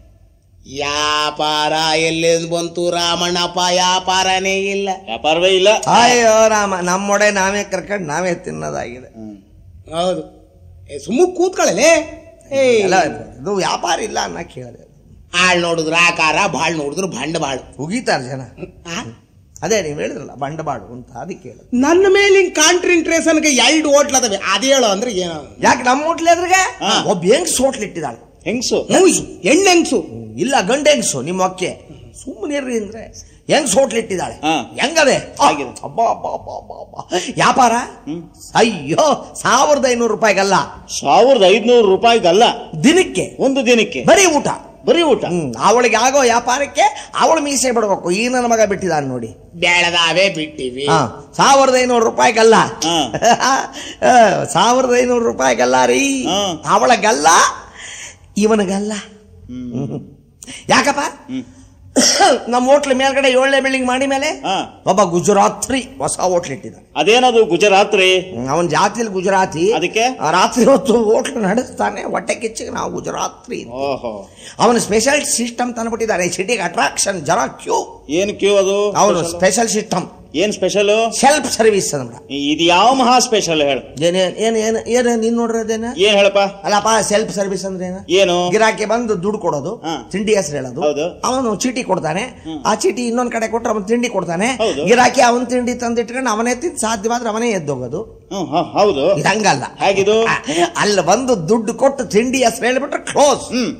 ವ್ಯಾಪಾರ ಎಲ್ಲಿಂದ ಬಂತು ರಾಮಣ್ಣಪ್ಪ ವ್ಯಾಪಾರನೇ ಇಲ್ಲ ವ್ಯಾಪಾರವೇ ಇಲ್ಲ ಅಯ್ಯೋ ರಾಮ ನಮ್ಮೊಡೆ ನಾವೇ ಕರ್ಕೊಂಡು ನಾವೇ ತಿನ್ನೋದಾಗಿದೆ ಹೌದು ಏ ಸುಮ್ಮ ಕೂತ್ಕೊಳ್ಳಲೆ ಏಯ್ ಎಲ್ಲ ಇದು ವ್ಯಾಪಾರ ಇಲ್ಲ ಅನ್ನ ಕೇಳಿದೆ ಆಳ್ ನೋಡಿದ್ರ ಆಕಾರ ಬಾಳ್ ನೋಡಿದ್ರು ಬಂಡ ಬಾಳು ಉಗಿತಾರ ಜನ ಆ? ಅದೇ ನೀವು ಹೇಳಿದ್ರಲ್ಲ ಬಂಡವಾಳು ಅಂತ ಅದಕ್ಕೆ ಹೇಳು ನನ್ನ ಮೇಲೆ ಹಿಂಗ್ ಕಾಂಟ್ರಿಂಟ್ರೇಷನ್ಗೆ ಎರಡು ಹೋಟ್ಲದವೆ ಅದೇ ಹೇಳು ಅಂದ್ರೆ ಏನೋ ಯಾಕೆ ನಮ್ಮ ಹೋಟ್ಲಿ ಅದ್ರಿಗೆ ಹಾ. ಒಬ್ಬ ಹೆಂಗ್ ಸೋಟ್ಲ್ ಇಟ್ಟಿದ್ದಾಳೆ ಹೆಂಗ್ಸು ಹೆಣ್ಣೆಂಗ್ಸು ಇಲ್ಲ ಗಂಡ ಹೆಂಗ್ಸು ನಿಮ್ಮ ಅಕ್ಕೆ ಸುಮ್ಮನೆ ಇರ್ರಿ ಅಂದ್ರೆ ಹೆಂಗ್ ಸೋಟ್ಲ್ ಇಟ್ಟಿದ್ದಾಳೆ ಹಾ. ಹೆಂಗದೆ ಹಾಗಿದೆ. ಅಬ್ಬಾ ಅಬ್ಬಾ ಅಬ್ಬಾ ಅಬ್ಬಾ ಅಬ್ಬಾ. ವ್ಯಾಪಾರ ಅಯ್ಯೋ ಸಾವಿರದ ಐನೂರು ರೂಪಾಯಿಗಲ್ಲ ಸಾವಿರದ ಐದ್ನೂರು ರೂಪಾಯಿಗಲ್ಲ ದಿನಕ್ಕೆ ಒಂದು ದಿನಕ್ಕೆ ಬರೀ ಊಟ ಬರೀ ಊಟ ಹ್ಮ್ ಅವಳಿಗೆ ಆಗೋ ವ್ಯಾಪಾರಕ್ಕೆ ಅವಳು ಮೀಸೆ ಬಿಡ್ಬೇಕು ಈ ನನ್ನ ಮಗ ಬಿಟ್ಟಿದ್ದಾನೆ ನೋಡಿ ಬೆಳೆದಾವೆ ಬಿಟ್ಟಿವಿ ಹಾ ಸಾವಿರದ ಐನೂರು ರೂಪಾಯಿಗಲ್ಲ ಹಾ. ಆ, ಸಾವಿರದ ಐನೂರು ರೂಪಾಯಿಗಲ್ಲ ರೀ ಹಾ. ಅವಳ ಗಲ್ಲ ಇವನಿಗಲ್ಲ ಹ್ಮ್. ಯಾಕಪ್ಪ ನಮ್ಮ ಹೋಟ್ಲ್ ಮೇಲ್ಗಡೆ ಏಳನೇ ಬಿಲ್ಡಿಂಗ್ ಮಾಡಿ ಮೇಲೆ ಹಾ. ಒಬ್ಬ ಗುಜರಾತ್ರಿ ಹೊಸ ಹೋಟ್ಲ್ ಇಟ್ಟಿದ್ದಾನೆ ಅದೇನದು ಗುಜರಾತ್ ರೀ ಅವನ ಜಾತಿಲಿ ಗುಜರಾತಿ ಅದಕ್ಕೆ? ಆ ರಾತ್ರಿ ಹೊತ್ತು ಹೋಟ್ಲ್ ನಡೆಸ್ತಾನೆ ಹೊಟ್ಟೆ ಕಿಚ್ಚಿಗೆ ನಾವು ಗುಜರಾತ್ರಿ ಓಹೋ ಅವನು ಸ್ಪೆಷಲ್ ಸಿಸ್ಟಮ್ ತಂದ್ಬಿಟ್ಟಿದ್ದಾನೆ ಸಿಟಿಗೆ ಅಟ್ರಾಕ್ಷನ್ ಜರ ಕ್ಯೂ ಏನ್ ಕ್ಯೂ ಅದು ಅವನು ಸ್ಪೆಷಲ್ ಸಿಸ್ಟಮ್ ಏನ್ ಸ್ಪೆಷಲ್ ಸೆಲ್ಫ್ ಸರ್ವಿಸ್ ಅಂದ್ಬಿಡ ಇದು ಯಾವ ಮಹಾ ಸ್ಪೆಷಲ್ ಹೇಳು ಏನೇನ್ ಏನ್ ಏನ್ ಏನ್ ನೀನ್ ನೋಡ್ರದೇನ ಏನ್ ಹೇಳಪ್ಪ ಅಲ್ಲಪ್ಪ ಸೆಲ್ಫ್ ಸರ್ವಿಸ್ ಅಂದ್ರೆ ಏನು ಏನು ಗಿರಾಕಿ ಬಂದು ದುಡ್ಡು ಕೊಡೋದು ಹಾ. ತಿಂಡಿ ಹೆಸರು ಹೇಳೋದು ಹೌದು. ಅವನು ಚೀಟಿ ಕೊಡ್ತಾನೆ ಆ ಚೀಟಿ ಇನ್ನೊಂದ್ ಕಡೆ ಕೊಟ್ರೆ ಅವನು ತಿಂಡಿ ಕೊಡ್ತಾನೆ ಹೌದು. ಗಿರಾಕಿ ಅವನ್ ತಿಂಡಿ ತಂದಿಟ್ಕೊಂಡು ಅವನೇ ತಿಂದು ಸಾಧ್ಯವಾದ್ರೆ ಅವನೇ ಎದ್ದೋಗೋದು ಹ್ಮ್ ಹ, ಹೌದು ಇದು ಹಂಗಲ್ಲ ಹೇಗಿದು ಆ, ಅಲ್ಲಿ ಬಂದು ದುಡ್ಡು ಕೊಟ್ಟು ತಿಂಡಿ ಹೆಸರು ಹೇಳ್ಬಿಟ್ರೆ ಕ್ಲೋಸ್ ಹ್ಮ್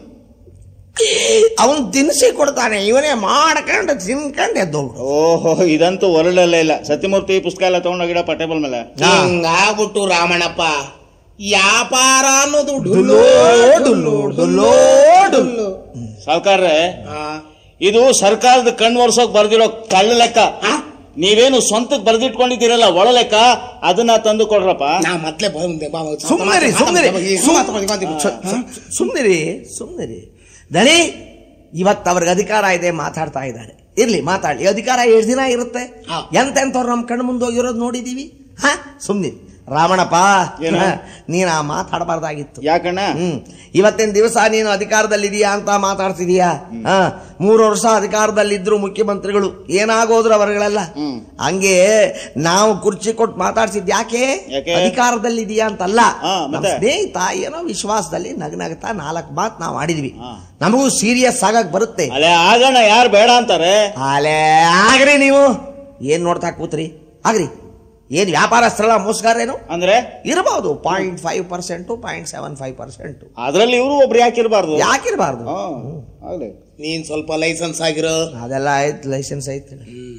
ಅವನ್ ತಿನ್ಸಿ ಕೊಡ್ತಾನೆ ಇವನೇ ಮಾಡ್ಕೊಂಡು ತಿನ್ಕೊಂಡು ಎದ್ದೋಗ್ಬಿಡು ಓಹೋ ಇದಂತೂ ಒರಳಲ್ಲೇ ಇಲ್ಲ ಸತ್ಯಮೂರ್ತಿ ಪುಸ್ತಕ ಎಲ್ಲ ತಗೊಂಡೋಗಿಡಪ್ಪ ಟೇಬಲ್ ಮೇಲೆ ಹಿಂಗಾಗ್ಬಿಟ್ಟು ರಾಮಣ್ಣಪ್ಪ ವ್ಯಾಪಾರ ಅನ್ನೋದು ಡುಲ್ಲೋ ಡುಲ್ಲು, ಡುಲ್ಲೋ ಡುಲ್ಲು. ಸಾವುಕಾರ್ರೆ ಆ, ಇದು ಸರ್ಕಾರದ ಕಣ್ಣು ಒರ್ಸೋಕ್ ಬರ್ದಿರೋ ಕಳ್ಳ ಲೆಕ್ಕ ನೀವೇನು ಸ್ವಂತಕ್ಕೆ ಬರ್ದಿಟ್ಕೊಂಡಿದ್ದೀರಲ್ಲ ಒಳ ಲೆಕ್ಕ ಅದನ್ನ ತಂದು ಕೊಡ್ರಪ್ಪ ನಾ ಮೊದ್ಲೇ ಬಂದೆ ಬಾ, ಬಾ, ಸುಮ್ಮನಿರಿ ಮಾತಾಡಿ, ಸುಮ್ಮನಿರಿ ಮಾತಾಡಿ, ಮಾತಾಡಿ, ಮಾತಾಡಿ, ಮಾತಾಡಿ. ಸುಮ್ಮನಿರಿ ಸುಮ್ಮನಿರಿ ದಣಿ ಇವತ್ತು ಅವ್ರಿಗೆ ಅಧಿಕಾರ ಇದೆ ಮಾತಾಡ್ತಾ ಇದ್ದಾರೆ ಇರ್ಲಿ ಮಾತಾಡ್ಲಿ ಅಧಿಕಾರ ಎಷ್ಟು ದಿನ ಇರುತ್ತೆ ಹಾ. ಎಂತೆಂಥವ್ರು ನಮ್ಮ ಕಣ್ಣು ಮುಂದೆ ಹೋಗಿರೋದು ನೋಡಿದೀವಿ ಹಾ ಸುಮ್ಮನೆ ರಾಮಣ್ಣಪ್ಪ ಏನು? ಹಾ, ನೀನ್ ಆ ಮಾತಾಡಬಾರ್ದಾಗಿತ್ತು ಯಾಕಣ್ಣ ಹ್ಮ್ ಇವತ್ತಿನ ದಿವಸ ನೀನು ಅಧಿಕಾರದಲ್ಲಿದೀಯಾ ಅಂತ ಮಾತಾಡ್ತಿದೀಯಾ ಹಾ ಮೂರು ವರ್ಷ ಅಧಿಕಾರದಲ್ಲಿದ್ರು ಮುಖ್ಯಮಂತ್ರಿಗಳು ಏನಾಗೋದ್ರು ಅವರುಗಳೆಲ್ಲ ಹ್ಮ್. ಹಂಗೆ ನಾವು ಕುರ್ಚಿ ಕೊಟ್ಟು ಮಾತಾಡ್ಸಿದ್ ಯಾಕೆ ಯಾಕೆ? ಅಧಿಕಾರದಲ್ಲಿದೀಯಾ ಅಂತಲ್ಲ ಹಾ, ನಮ್ಮ ಮತ್ತೆ? ಸ್ನೇಹಿತ ಏನೋ ವಿಶ್ವಾಸದಲ್ಲಿ ನಗನಗ್ತಾ ನಾಲ್ಕು ಮಾತು ನಾವು ಆಡಿದ್ವಿ ಹಾ. ನಮಗೂ ಸೀರಿಯಸ್ ಆಗಕ್ ಬರುತ್ತೆ ಅಲ್ಲೇ ಆಗೋಣ ಯಾರು ಬೇಡ ಅಂತಾರೆ ಅಲೇ ಆಗ್ರಿ ನೀವು ಏನ್ ನೋಡ್ತಾ ಕೂತ್ರಿ ಆಗ್ರಿ ಏನ್ ವ್ಯಾಪಾರಸ್ಥರಲ್ಲ ಮೋಸಗಾರೇನು ಅಂದ್ರೆ ಇರಬಹುದು point five percent point seven five percent ಅದ್ರಲ್ಲಿ ಇವರು ಒಬ್ರು ಯಾಕಿರ್ಬಾರ್ದು ಯಾಕಿರಬಾರ್ದು ಹಾ, ಆಗ್ಲಿ ನೀನ್ ಸ್ವಲ್ಪ ಲೈಸೆನ್ಸ್ ಆಗಿರೋ ಅದೆಲ್ಲ ಆಯ್ತು ಲೈಸೆನ್ಸ್ ಐತೆ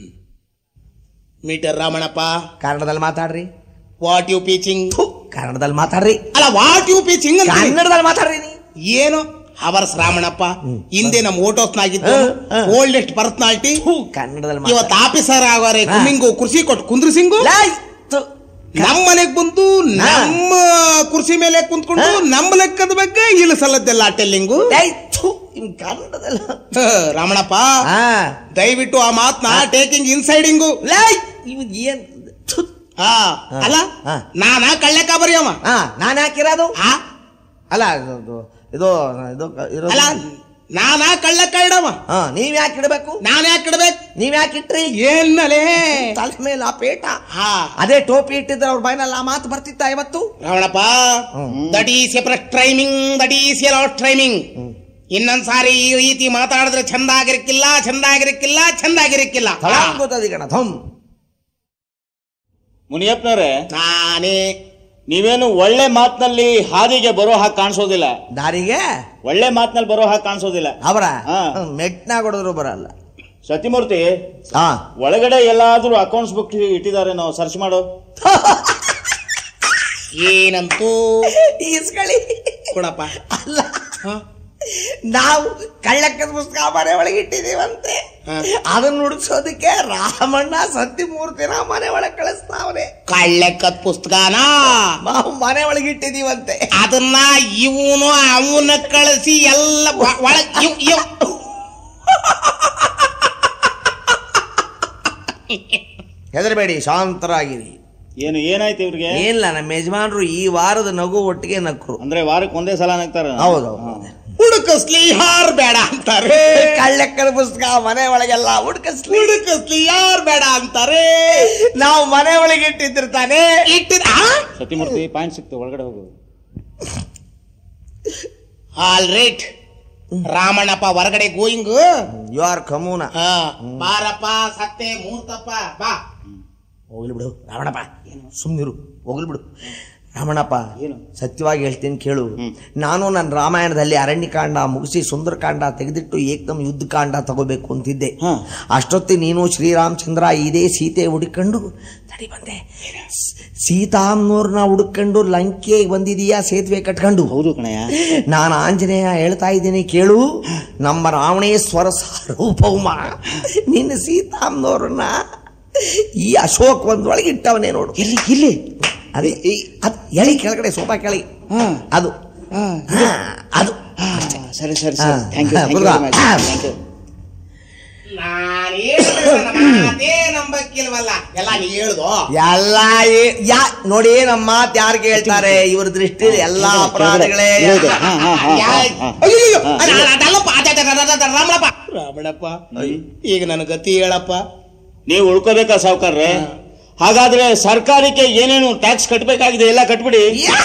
ಮೀಟರ್ ರಾಮಣ್ಣಪ್ಪ ಕನ್ನಡದಲ್ಲಿ ಮಾತಾಡ್ರಿ ವಾಟ್ ಯು ಪೀಚಿಂಗ್ ಥು, ಕನ್ನಡದಲ್ಲಿ ಮಾತಾಡ್ರಿ ಅಲ್ಲ ವಾಟ್ ಯು ಪೀಚಿಂಗ್ ಕನ್ನಡದಲ್ಲಿ ಮಾತಾಡ್ರಿ ನೀ ಏನು ಅವರ್ಸ್ ರಾಮಣ್ಣಪ್ಪ ಹಿಂದೆ ನಮ್ಮ ಓಟೋಸ್ನಾಗಿದ್ದು ಹ, ಹ. ಓಲ್ಡೆಸ್ಟ್ ಪರ್ಸನಾಲಿಟಿ ಥು, ಕನ್ನಡದಲ್ಲಿ ಇವತ್ತು ಮಾತಾಡ್ರಿ. ಆಫೀಸರ್ ಆಗೋರೆ ಹಾ. ಕುಮ್ಮಿಂಗು ಕುರ್ಸಿ ಕೊಟ್ಟು ಕುಂದ್ರಸಿಂಗು ಲಾಯ್, ಥು, ನಮ್ಮ ಮನೆಗ್ ಬಂದು ನಮ್ಮ ಕುರ್ಸಿ ಮೇಲೆ ಕುಂತ್ಕೊಂಡು ನಮ್ಮ ಲೆಕ್ಕದ ಬಗ್ಗೆ ಇಳಿಸಲ್ಲದ್ದೆಲ್ಲ ಟೆಲ್ಲಿಂಗು ಲಾಯ್, ಥು, ಇವ್ನ್ ಕನ್ನಡದಲ್ಲಿ ಹ, ರಾಮಣ್ಣಪ್ಪ ಹಾ ದಯವಿಟ್ಟು ಆ ಮಾತ್ನ ಟೇಕಿಂಗ್ ಇನ್ಸೈಡಿಂಗು ಲಾಯ್, ಇವ್ನ್ ಏನ್ ಥು, ಹಾ ಅಲ್ಲ ಹಾ. ನಾನ ಕಳ್ಳೆಕ ಬರೆಯವ ಹಾ ನಾನ್ ಹಾಕಿರೋದು ಹಾ ಅಲ್ಲ ಇದು ಇದು- ಇದು ಇದು ಇರೋದು- ಅಲ್ಲ ನಾನ ಕಳ್ಳಕ್ಕ ಇಡವ ಹಾ ನೀವ್ ಯಾಕೆ ಇಡಬೇಕು ನಾನ್ ಯಾಕೆ ಇಡ್ಬೇಕು ನೀವ್ ಯಾಕೆ ಇಟ್ರಿ ಏನಲೇ ತಲೆ ಮೇಲೆ ಆ ಪೇಟ ಹಾ ಅದೇ ಟೋಪಿ ಇಟ್ಟಿದ್ರೆ ಅವ್ರ ಬಾಯಿನಲ್ಲಿ ಆ ಮಾತು ಬರ್ತಿತ್ತ ಇವತ್ತು Ravanappa that is a trimming that is a lot trimming ಇನ್ನೊಂದ್ಸಾರಿ ಈ ರೀತಿ ಮಾತಾಡಿದ್ರೆ ಚಂದ ಆಗಿರಕ್ಕಿಲ್ಲ ಚಂದ ಆಗಿರಕ್ಕಿಲ್ಲ ಚಂದ ಆಗಿರಕ್ಕಿಲ್ಲ ಗೊತ್ತದಿ ಗಣ ಥಮ್ ಮುನಿಯಪ್ಪನವ್ರೆ ನಾನೇ ನೀವೇನು ಒಳ್ಳೆ ಮಾತಿನಲ್ಲಿ ಹಾದಿಗೆ ಬರೋ ಹಾಗೆ ಕಾಣಿಸೋದಿಲ್ಲ ದಾರಿಗೆ ಒಳ್ಳೆ ಮಾತಿನಲ್ಲಿ ಬರೋ ಹಾಗೆ ಕಾಣಿಸೋದಿಲ್ಲ ಅವರ ಹಾ. ಮೆಟ್ನಾಗ ಹೊಡೆದ್ರು ಬರಲ್ಲ ಸತ್ಯಮೂರ್ತಿ ಹಾ ಒಳಗಡೆ ಎಲ್ಲಾದ್ರೂ ಅಕೌಂಟ್ಸ್ ಬುಕ್ ಇಟ್ಟಿದ್ದಾರೆ ನಾವು ಸರ್ಚ್ ಮಾಡು ಏನಂತೂ ಈಸ್ಕಳಿ ಕೊಡಪ್ಪ ಅಲ್ಲ ನಾವು ಕಳ್ಳಕ್ಕದ ಪುಸ್ತಕ ಮನೆ ಒಳಗೆ ಇಟ್ಟಿದೀವಂತೆ ಹಾ. ಅದನ್ನ ನುಡಿಸೋದಕ್ಕೆ ರಾಮಣ್ಣ ಸತ್ಯಮೂರ್ತಿನ ಮನೆ ಒಳಗೆ ಕಳಿಸ್ತಾವ್ರೆ ಕಳ್ಳೆಕ್ಕದ್ ಪುಸ್ತಕನ ನಾವು ಮನೆ ಒಳಗೆ ಇಟ್ಟಿದೀವಂತೆ ಅದನ್ನ ಇವನು ಅವನ ಕಳಿಸಿ ಎಲ್ಲ ಒ- ಒಳಗ್ ಇವ್ ಇವ್ ಹೆದರಬೇಡಿ ಶಾಂತರಾಗಿರಿ ಏನು ಏನಾಯ್ತು ಇವ್ರಿಗೆ ಏನಿಲ್ಲ ನಮ್ಮ ಯಜಮಾನ್ರು ಈ ವಾರದ ನಗು ಒಟ್ಟಿಗೆ ನಕ್ರು ಅಂದ್ರೆ ವಾರಕ್ಕೆ ಒಂದೇ ಸಲ ನಗ್ತಾರ ಹೌದು ಹುಡುಕಸ್ಲಿ ಯಾರ್ ಬೇಡ ಅಂತಾರೆ ಕಳ್ಳಕ್ಕದ ಪುಸ್ತಕ ಮನೆ ಒಳಗೆಲ್ಲ ಹುಡ್ಕಸ್ಲಿ ಹುಡುಕಸ್ಲಿ ಯಾರ್ ಬೇಡ ಅಂತಾರೆ ನಾವು ಮನೆ ಒಳಗೆ ಇಟ್ಟಿದ್ದಿರ್ತಾನೆ ಇಟ್ಟಿದ ಸತ್ಯಮೂರ್ತಿ ಪಾಯಿಂಟ್ ಸಿಕ್ತು ಒಳಗಡೆ ಹೋಗು ಆಲ್ ರೈಟ್ ರಾಮಣ್ಣಪ್ಪ ಹೊರಗಡೆ ಗೋಯಿಂಗ್ ಯು ಆರ್ ಕಮೂನ ಬಾರಪ್ಪ ಸತ್ತೆ ಮೂರ್ತಪ್ಪ ಬಾ ಹೋಗ್ಲಿ ಬಿಡು ರಾವಣಪ್ಪ ಸುಮ್ಮನಿರು ಹೋಗ್ಲಿ ಬಿಡು ರಮಣಪ್ಪ ಸತ್ಯವಾಗಿ ಹೇಳ್ತೀನಿ ಕೇಳು ನಾನು ನನ್ನ ರಾಮಾಯಣದಲ್ಲಿ ಅರಣ್ಯಕಾಂಡ ಮುಗಿಸಿ ಸುಂದರಕಾಂಡ ತೆಗೆದಿಟ್ಟು ಏಕದಮ್ ಯುದ್ಧಕಾಂಡ ತಗೋಬೇಕು ಅಂತಿದ್ದೆ ಅಷ್ಟೊತ್ತಿ ನೀನು ಶ್ರೀರಾಮಚಂದ್ರ ಇದೇ ಸೀತೆ ಹುಡುಕೊಂಡು ತಡಿ ಬಂದೆ ಸ್- ಸೀತಾಮ್ನವ್ರನ್ನ ಹುಡುಕೊಂಡು ಲಂಕೆಗೆ ಬಂದಿದೀಯಾ ಸೇತುವೆ ಕಟ್ಕೊಂಡು ಹೌದು ಕಣಯ್ಯ ನಾನು ಆಂಜನೇಯ ಹೇಳ್ತಾ ಇದ್ದೀನಿ ಕೇಳು ನಮ್ಮ ರಾವಣೇಶ್ವರ ಸಾರ್ವಭೌಮ ನಿನ್ನ ಸೀತಾಮ್ನವ್ರನ್ನ ಈ ಅಶೋಕ್ ಒಂದೊಳಗೆ ಇಟ್ಟವನೇ ನೋಡು ಇಲ್ಲಿ ಇಲ್ಲಿ ಅದೇ ಅದು ಎಳಿ ಕೆಳಗಡೆ ಸೋಫಾ ಕೆಳಗೆ ಅದು ಹಾ, ಅದು ಸರಿ ಸರಿ ಹಾ, ಸರಿ ಥ್ಯಾಂಕ್ ಯು ಹಾ, thank you Murugha. Thank you ಅದೇ ನಂಬಕ್ಕಿಲ್ವಲ್ಲ ಎಲ್ಲ ನೀ ಹೇಳುದು ಎಲ್ಲ ಏ- ಯಾ ನೋಡಿ ನಮ್ಮ ಮಾತು ಯಾರು ಕೇಳ್ತಾರೆ ಇವ್ರ ದೃಷ್ಟಿ ಎಲ್ಲಾ ಅಪರಾಧಗಳೇ ಹೌದು. ಹಾ, ಹಾ, ಹಾ, ಯಾ- ಹಾ. ಅಯ್ಯಯ್ಯೋ, ಅದ- ಅದ- ಅದಲ್ಲಪ್ಪ, ಅದ- ಅದ- ಅದ- ಅದ- ರಾಮಣಪ್ಪ ರಾಮಣಪ್ಪ ಈಗ ನನ್ನ ಗತಿ ಹೇಳಪ್ಪ ನೀವು ಉಳ್ಕೋಬೇಕಾ ಸಾವುಕಾರ್ರೆ ಹಾಗಾದ್ರೆ ಸರ್ಕಾರಕ್ಕೆ ಏನೇನು ಟ್ಯಾಕ್ಸ್ ಕಟ್ಟಬೇಕಾಗಿದೆ ಎಲ್ಲ ಕಟ್ಬಿಡಿ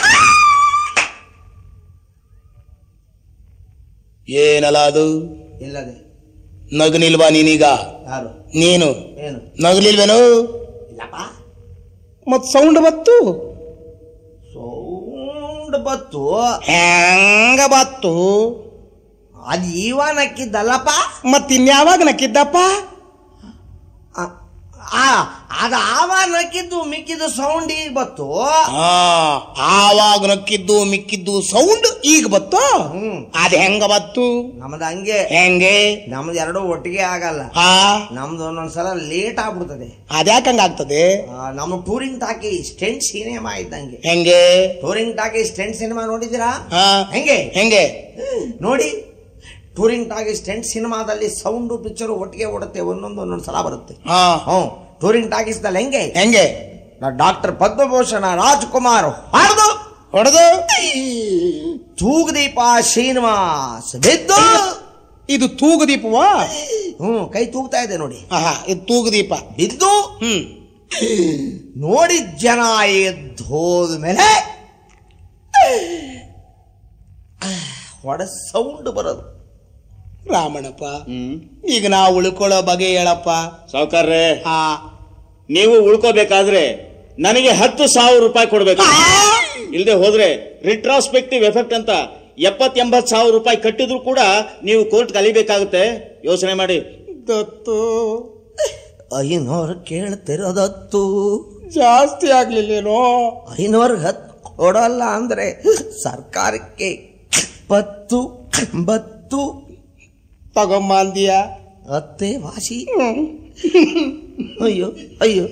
ಏನಲ್ಲ ಅದು ಇಲ್ಲದೆ ನಗನಿಲ್ವಾ ನೀನೀಗ ಯಾರು ನೀನು ಏನು ನಗಲಿಲ್ವೇನು ಇಲ್ಲಪ್ಪ ಮತ್ ಸೌಂಡ್ ಬತ್ತು ಸೌಂಡ್ ಬತ್ತು ಹೆಂಗ ಬತ್ತು ಅದು ಇವ ನಕ್ಕಿದ್ದಲ್ಲಪ್ಪ ಮತ್ ಇನ್ಯಾವಾಗ ನಕ್ಕಿದ್ದಪ್ಪ ಆ ಅದು ಆವ ನಕ್ಕಿದ್ದು ಮಿಕ್ಕಿದ್ದು ಸೌಂಡ್ ಈಗ ಬತ್ತು ಆ, ಆವಾಗ ನಕ್ಕಿದ್ದು ಮಿಕ್ಕಿದ್ದು ಸೌಂಡ್ ಈಗ ಬತ್ತು ಹ್ಮ್ ಅದ್ ಹೆಂಗ ಬತ್ತು ನಮ್ದು ಹಂಗೆ ಹೆಂಗೆ ನಮ್ದು ಎರಡು ಒಟ್ಟಿಗೆ ಆಗಲ್ಲ ಹಾ ನಮ್ದು ಒಂದೊಂದ್ಸಲ ಲೇಟ್ ಆಗ್ಬಿಡ್ತದೆ ಅದ್ಯಾಕ ಹಂಗಾಗ್ತದೆ ಆ, ನಮ್ಮ ಟೂರಿಂಗ್ ಟಾಕಿ ಸ್ಟೆಂಟ್ ಸಿನಿಮಾ ಇದ್ದಂಗೆ ಹೆಂಗೆ ಟೂರಿಂಗ್ ಟಾಕಿ ಸ್ಟೆಂಟ್ ಸಿನಿಮಾ ನೋಡಿದ್ದೀರಾ ಹಾ ಹೆಂಗೆ ಹೆಂಗೆ ನೋಡಿ ಟೂರಿಂಗ್ ಟಾಕಿ ಸ್ಟೆಂಟ್ ಸಿನಿಮಾದಲ್ಲಿ ಸೌಂಡು ಪಿಕ್ಚರ್ ಒಟ್ಟಿಗೆ ಓಡುತ್ತೆ ಒಂದೊಂದು ಒಂದೊಂದು ಸಲ ಬರುತ್ತೆ ಹಾ ಹ್ಞೂ ಟೂರಿಂಗ್ ಟಾಕೀಸ್ದಲ್ಲಿ ಹೆಂಗೆ ಹೆಂಗೆ ಡಾಕ್ಟರ್ ಪದ್ಮಭೂಷಣ ರಾಜ್ಕುಮಾರ್ ಹಾಡ್ದು ಹೊಡೆದು ತೂಗುದೀಪ ಶ್ರೀನಿವಾಸ್ ಬಿದ್ದು ಇದು ತೂಗು ದೀಪವಾ ಹ್ಮ್ ಕೈ ತೂಗ್ತಾ ಇದೆ ನೋಡಿ ಆಹಾ ಇದು ತೂಗು ದೀಪ ಬಿದ್ದು ಹ್ಮ್ ನೋಡಿದ ಜನ ಎದ್ದು ಹೋದ್ಮೇಲೆ ಹೊಡ ಸೌಂಡ್ ಬರೋದು ರಾಮಣ್ಣಪ್ಪ ಹ್ಮ್ ಈಗ ನಾವು ಉಳ್ಕೊಳ್ಳೋ ಬಗೆ ಹೇಳಪ್ಪ ಸಾವುಕಾರ್ರೆ ಆ ನೀವು ಉಳ್ಕೋಬೇಕಾದ್ರೆ ನನಗೆ ಹತ್ತು ಸಾವಿರ ರೂಪಾಯಿ ಕೊಡ್ಬೇಕು ಇಲ್ಲದೆ ಹೋದ್ರೆ ರಿಟ್ರಾಸ್ಪೆಕ್ಟಿವ್ ಎಫೆಕ್ಟ್ ಅಂತ ಎಪ್ಪತ್ ಎಂಬತ್ ಸಾವಿರ ರೂಪಾಯಿ ಕಟ್ಟಿದ್ರು ಕೂಡ ನೀವು ಕೋರ್ಟ್ ಕಲಿಬೇಕಾಗುತ್ತೆ ಯೋಚನೆ ಮಾಡಿ ದತ್ತು ಐನೂರು ಕೇಳ್ತಿರೋದತ್ತು ಜಾಸ್ತಿ ಆಗ್ಲಿಲ್ಲೇನೋ ಐನೂರು ಹತ್ತು ಕೊಡಲ್ಲ ಅಂದ್ರೆ ಸರ್ಕಾರಕ್ಕೆ ಪತ್ತು ಬತ್ತು ತಗೊಂಬ ಅಂದಿಯ ಅತ್ತೆ ವಾಸಿ ಅಯ್ಯೋ ಅಯ್ಯೋ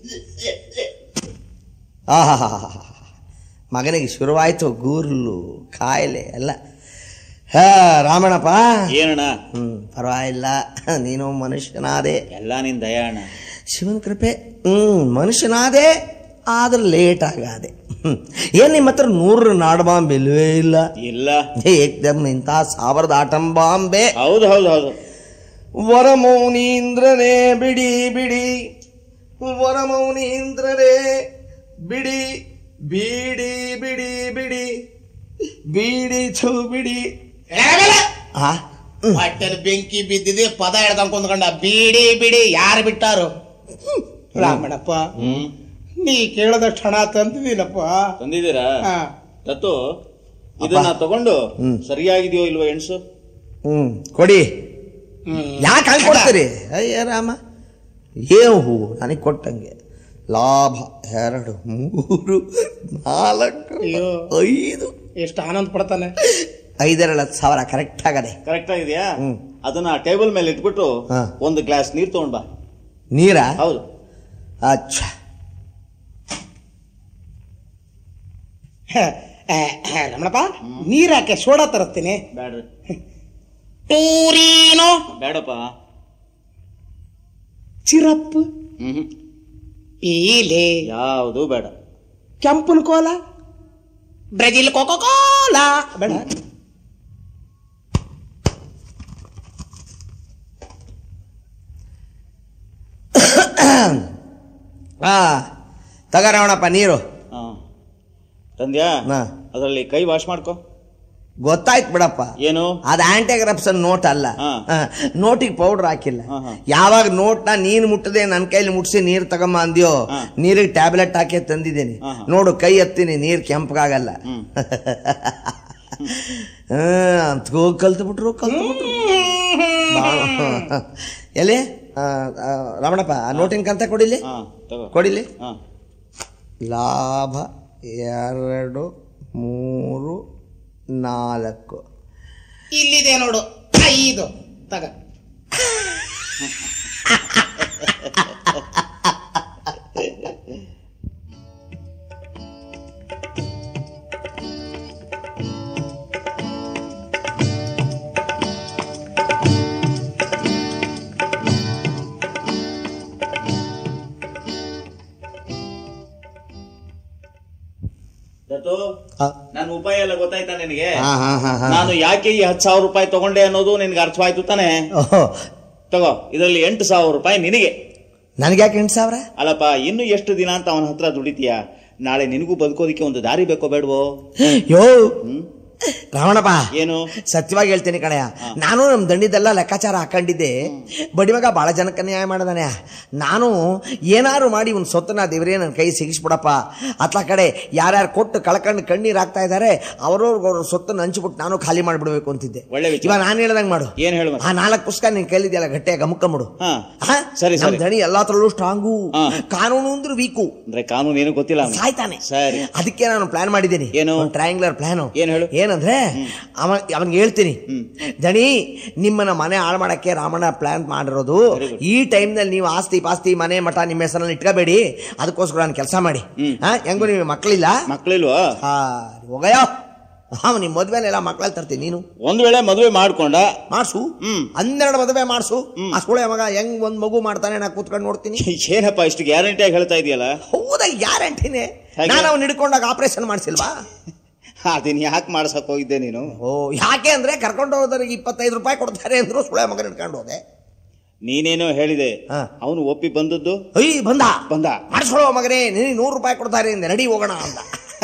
ಆಹಾ ಮಗನಿಗೆ ಶುರುವಾಯ್ತು ಗೂರ್ಲು ಕಾಯಿಲೆ ಎಲ್ಲ ಹಾ ರಾಮಣ್ಣಪ್ಪ ಏನಣ್ಣ ಹ್ಮ್ ಪರವಾಗಿಲ್ಲ ನೀನು ಮನುಷ್ಯನಾದೆ ಎಲ್ಲ ನಿನ್ ದಯಾಣ ಶಿವನ ಕೃಪೆ ಹ್ಮ್ ಮನುಷ್ಯನಾದೆ ಆದ್ರೆ ಲೇಟ್ ಆಗಾದೆ ಹ್ಮ್. ಏನ್ ನಿಮ್ಮ ಹತ್ರ ನೂರು ನಾಡಬಾಂಬ್ ಇಲ್ವೇ ಇಲ್ಲ ಇಲ್ಲ ಏಕ್ದಮ್ ನಿಂತ ಸಾವಿರದ ಆಟಂ ಬಾಂಬೆ ಹೌದು ಹೌದು ಹೌದು ವರಮೌನೀಂದ್ರನೇ ಬಿಡಿ ಬಿಡಿ ವರಮೌನೀಂದ್ರನೇ ಬಿಡಿ ಬಿಡಿ ಬಿಡಿ ಬಿಡಿ ಬಿಡಿ ಚೌ ಬಿಡಿ ಆ ಹೊಟ್ಟೆಲ್ ಬೆಂಕಿ ಬಿದ್ದಿದೆ ಪದ ಹೇಳ್ದಂಗ್ ಕುಂದ್ಕೊಂಡ ಬಿಡಿ ಬಿಡಿ ಯಾರು ಬಿಟ್ಟಾರು ರಾಮಣ್ಣಪ್ಪ ಹ್ಮ್ ನೀ ಕೇಳದಷ್ಟು ಹಣ ತಂದಿದ್ದೀನಪ್ಪ ತಂದಿದ್ದೀರಾ ಹಾ. ತತ್ತು ಇದನ್ನ ತಗೊಂಡು ಸರಿಯಾಗಿದೆಯೋ ಇಲ್ವೋ ಎಣ್ಸು ಹ್ಮ್ ಕೊಡಿ ಯಾಕೆ ಹಂಗೆ ಕೊಡ್ತೀರಿ ಅಯ್ಯ ರಾಮ ಏನು ಹೂ ನನಗೆ ಕೊಟ್ಟಂಗೆ ಲಾಭ ಎರಡು ಮೂರು ನಾಲ್ಕು ಅಯ್ಯೋ. ಐದು ಎಷ್ಟು ಆನಂದ ಪಡ್ತಾನೆ ಐದೆರಡು ಹತ್ತು ಸಾವಿರ ಕರೆಕ್ಟ್ ಆಗದೆ ಕರೆಕ್ಟ್ ಆಗಿದೆಯಾ ಹ್ಮ್. ಅದನ್ನ ಟೇಬಲ್ ಮೇಲೆ ಇಟ್ಬಿಟ್ಟು ಹಾ. ಒಂದು ಗ್ಲಾಸ್ ನೀರ್ ತಗೊಂಡ್ ಬಾ ನೀರ ಹೌದು ಅಚ್ಚ ರಮಣಪ್ಪ ನೀರ್ ಹಾಕಿ ಸೋಡಾ ತರಿಸ್ತೀನಿ ಬ್ಯಾಡ್ರಿ ಟೂರಿನೋ ಬೇಡಪ್ಪ ಚಿರಪ್ ಹ್ಮ್ ಪೀಲೆ ಯಾವುದು ಬೇಡ ಕೆಂಪನ ಕೋಲ ಬ್ರೆಜಿಲ್ ಕೋಕೋ ಕೋಲಾ ಬೇಡ ಹಾ ತಗರವಣಪ್ಪ ನೀರು ಹಾ ತಂದ್ಯಾ ಹಾ. ಅದರಲ್ಲಿ ಕೈ ವಾಶ್ ಮಾಡ್ಕೋ ಗೊತ್ತಾಯ್ತು ಬಿಡಪ್ಪ ಏನು ಅದು ಆಂಟಿ ಕರಪ್ಷನ್ ನೋಟ್ ಅಲ್ಲ ಹಾ. ನೋಟಿಗೆ ಪೌಡರ್ ಹಾಕಿಲ್ಲ ಹಾ, ಹಾ. ಯಾವಾಗ ನೋಟ್ನ ನೀನು ಮುಟ್ಟದೆ ನನ್ನ ಕೈಲಿ ಮುಟ್ಸಿ ನೀರು ತಗೊಂಬ ಅಂದ್ಯೋ ಹಾ. ನೀರಿಗೆ ಟ್ಯಾಬ್ಲೆಟ್ ಹಾಕಿ ತಂದಿದ್ದೀನಿ ಹಾ, ಹಾ. ನೋಡು ಕೈ ಎತ್ತೀನಿ ನೀರು ಕೆಂಪಗಾಗಲ್ಲ ಅಂತೂ ಕಲ್ತು ಬಿಟ್ರು ಕಲ್ತು ಬಿಟ್ರು ಬಾ- ಎಲ್ಲಿ ಆ, ಆ, ರಮಣಪ್ಪ ಆ ನೋಟಿನ ಕಂತ ಕೊಡಿಲಿ ಹಾ ತಗೋ ಕೊಡಿಲಿ ಹಾ ಲಾಭ ಎರಡು ಮೂರು ನಾಲ್ಕು ಇಲ್ಲಿದೆ ನೋಡು ಐದು ತಗ ದತ್ತು ಆ, ನನ್ನ ಉಪಾಯ ಎಲ್ಲ ಗೊತ್ತಾಯ್ತಾ ನಿನಗೆ ಹಾ, ಹಾ, ಹಾ, ಹಾ. ನಾನು ಯಾಕೆ ಈ ಹತ್ತು ಸಾವಿರ ರೂಪಾಯಿ ತಗೊಂಡೆ ಅನ್ನೋದು ನಿನ್ಗೆ ಅರ್ಥವಾಯ್ತು ತಾನೆ ಓಹೋ ತಗೋ ಇದರಲ್ಲಿ ಎಂಟು ಸಾವಿರ ರೂಪಾಯಿ ನಿನಗೆ ನನಗೆ ಯಾಕೆ ಎಂಟು ಸಾವಿರ ಅಲ್ಲಪ್ಪ ಇನ್ನು ಎಷ್ಟು ದಿನ ಅಂತ ಅವನ ಹತ್ರ ದುಡಿತೀಯ ನಾಳೆ ನಿನಗೂ ಬದುಕೋದಿಕ್ಕೆ ಒಂದು ದಾರಿ ಬೇಕೋ ಬೇಡವೋ ಯೋ ರಾವಣಪ್ಪ ಏನು ಸತ್ಯವಾಗಿ ಹೇಳ್ತೀನಿ ಕಣಯ್ಯ ನಾನು ನಮ್ಮ ದಂಡಿದೆಲ್ಲ ಲೆಕ್ಕಾಚಾರ ಹಾಕೊಂಡಿದ್ದೆ ಬಡಿಮಗ ಭಾಳ ಜನಕ್ಕೆ ನ್ಯಾಯ ಮಾಡಿದಾನೆ ನಾನು ಏನಾರು ಮಾಡಿ ಇವ್ನ ಸೊತ್ತನ್ನ ದೇವರೇ ನನ್ನ ಕೈ ಸಿಗಿಸ್ಬಿಡಪ್ಪ ಅತ್ಲ ಕಡೆ ಯಾರ್ಯಾರು ಕೊಟ್ಟು ಕಳ್ಕೊಂಡು ಕಣ್ಣೀರು ಹಾಕ್ತಾ ಇದ್ದಾರೆ ಅವ್ರವ್ರಿಗೆ ಅವ್ರ ಸೊತ್ತನ್ನು ಹಂಚ್ಬಿಟ್ಟು ನಾನು ಖಾಲಿ ಮಾಡಿಬಿಡ್ಬೇಕು ಅಂತಿದ್ದೆ ಒಳ್ಳೆ ವಿಚಾರ. ಇವಾಗ ನಾನು ಹೇಳ್ದಂಗೆ ಮಾಡು ಏನ್ ಹೇಳು ಮತ್ತೆ? ಆ ನಾಲ್ಕು ಪುಸ್ತಕ ನಿನ್ ಕೈಲಿದೆಯಲ್ಲ ಗಟ್ಟಿಯಾಗಿ ಅಮ್ಮಕ್ಕಂಬಿಡು ಹಾ ಸರಿ, ನಮ್ಮ ಸರಿ. ದಣಿ ಎಲ್ಲಾತ್ರಲ್ಲೂ ಸ್ಟ್ರಾಂಗು ಹಾ. ಕಾನೂನು ಅಂದ್ರೆ ವೀಕು ಅಂದ್ರೆ ಕಾನೂನು ಏನು ಗೊತ್ತಿಲ್ಲ ಅವ್ನಿಗೆ. ಸಾಯ್ತಾನೆ ಸರಿ ಅದಕ್ಕೆ ನಾನು ಪ್ಲಾನ್ ಮಾಡಿದ್ದೀನಿ ಏನು? ಟ್ರಯಾಂಗ್ಲರ್ ಪ್ಲಾನ್ ಏನ್ ಹೇಳು? ಏನಂದ್ರೆ ಅವನ್ ಅವನ್ಗೆ ಹೇಳ್ತೀನಿ ದಣಿ ನಿಮ್ಮನ್ನ ಮನೆ ಹಾಳು ಮಾಡಕ್ಕೆ ರಾಮಣ್ಣ ಪ್ಲಾನ್ ಮಾಡಿರೋದು ಈ ಟೈಮ್ನಲ್ಲಿ ನೀವು ಆಸ್ತಿ ಪಾಸ್ತಿ ಮನೆ ಮಠ ನಿಮ್ಮ ಹೆಸರಲ್ಲಿ ಇಟ್ಕೋಬೇಡಿ ಅದಕ್ಕೋಸ್ಕರ ನಾನು ಕೆಲಸ ಮಾಡಿ ಹಾ ಹೆಂಗು ನಿಮಗೆ ಮಕ್ಕಳಿಲ್ಲ ಮಕ್ಳಿಲ್ವಾ ಹಾ ಹೋಗಯ್ಯ ಹಾಂ ನಿಮ್ಮ ಮದ್ವೆನೆಲ್ಲ ಮಕ್ಕಳಲ್ಲಿ ತರ್ತೀನಿ ನೀನು ಒಂದ್ ವೇಳೆ ಮದುವೆ ಮಾಡ್ಕೊಂಡ ಮಾಡ್ಸು ಹ್ಮ್. ಹನ್ನೆರಡು ಮದುವೆ ಮಾಡ್ಸು ಆ ಸುಳೆ ಮಗ ಹೆಂಗ್ ಒಂದ್ ಮಗು ಮಾಡ್ತಾನೆ ನಾ ಕೂತ್ಕೊಂಡು ನೋಡ್ತೀನಿ ಏನಪ್ಪ ಇಷ್ಟು ಗ್ಯಾರಂಟಿಯಾಗಿ ಹೇಳ್ತಾ ಇದೆಯಲ್ಲ ಹೌದಾ ಗ್ಯಾರಂಟಿನೇ ಹಾಗೆ? ನಾನು ಅವ್ನು ಹಿಡ್ಕೊಂಡಾಗ ಆಪರೇಷನ್ ಮಾಡಿಸಿಲ್ವಾ ಅದನ್ನ ಯಾಕೆ ಮಾಡ್ಸಕ್ ಹೋಗಿದ್ದೆ ನೀನು ಓ ಯಾಕೆ ಅಂದ್ರೆ ಕರ್ಕೊಂಡು ಹೋದವ್ರಿಗೆ ಇಪ್ಪತ್ತೈದು ರೂಪಾಯಿ ಕೊಡ್ತಾರೆ ಅಂದ್ರು ಸುಳೆ ಮಗನ ಹಿಡ್ಕೊಂಡು ಹೋದೆ ನೀನೇನೋ ಹೇಳಿದೆ ಹಾ. ಅವನು ಒಪ್ಪಿ ಬಂದದ್ದು ಅಯ್ಯ ಬಂದ ಬಂದ ಮಾಡಿಸ್ಕೊಳ್ಳೋ ಮಗನೇ ನೀನು ನೂರು ರೂಪಾಯಿ ಕೊಡ್ತಾರೆ ಅಂದೆ ನಡಿ ಹೋಗೋಣ ಅಂತ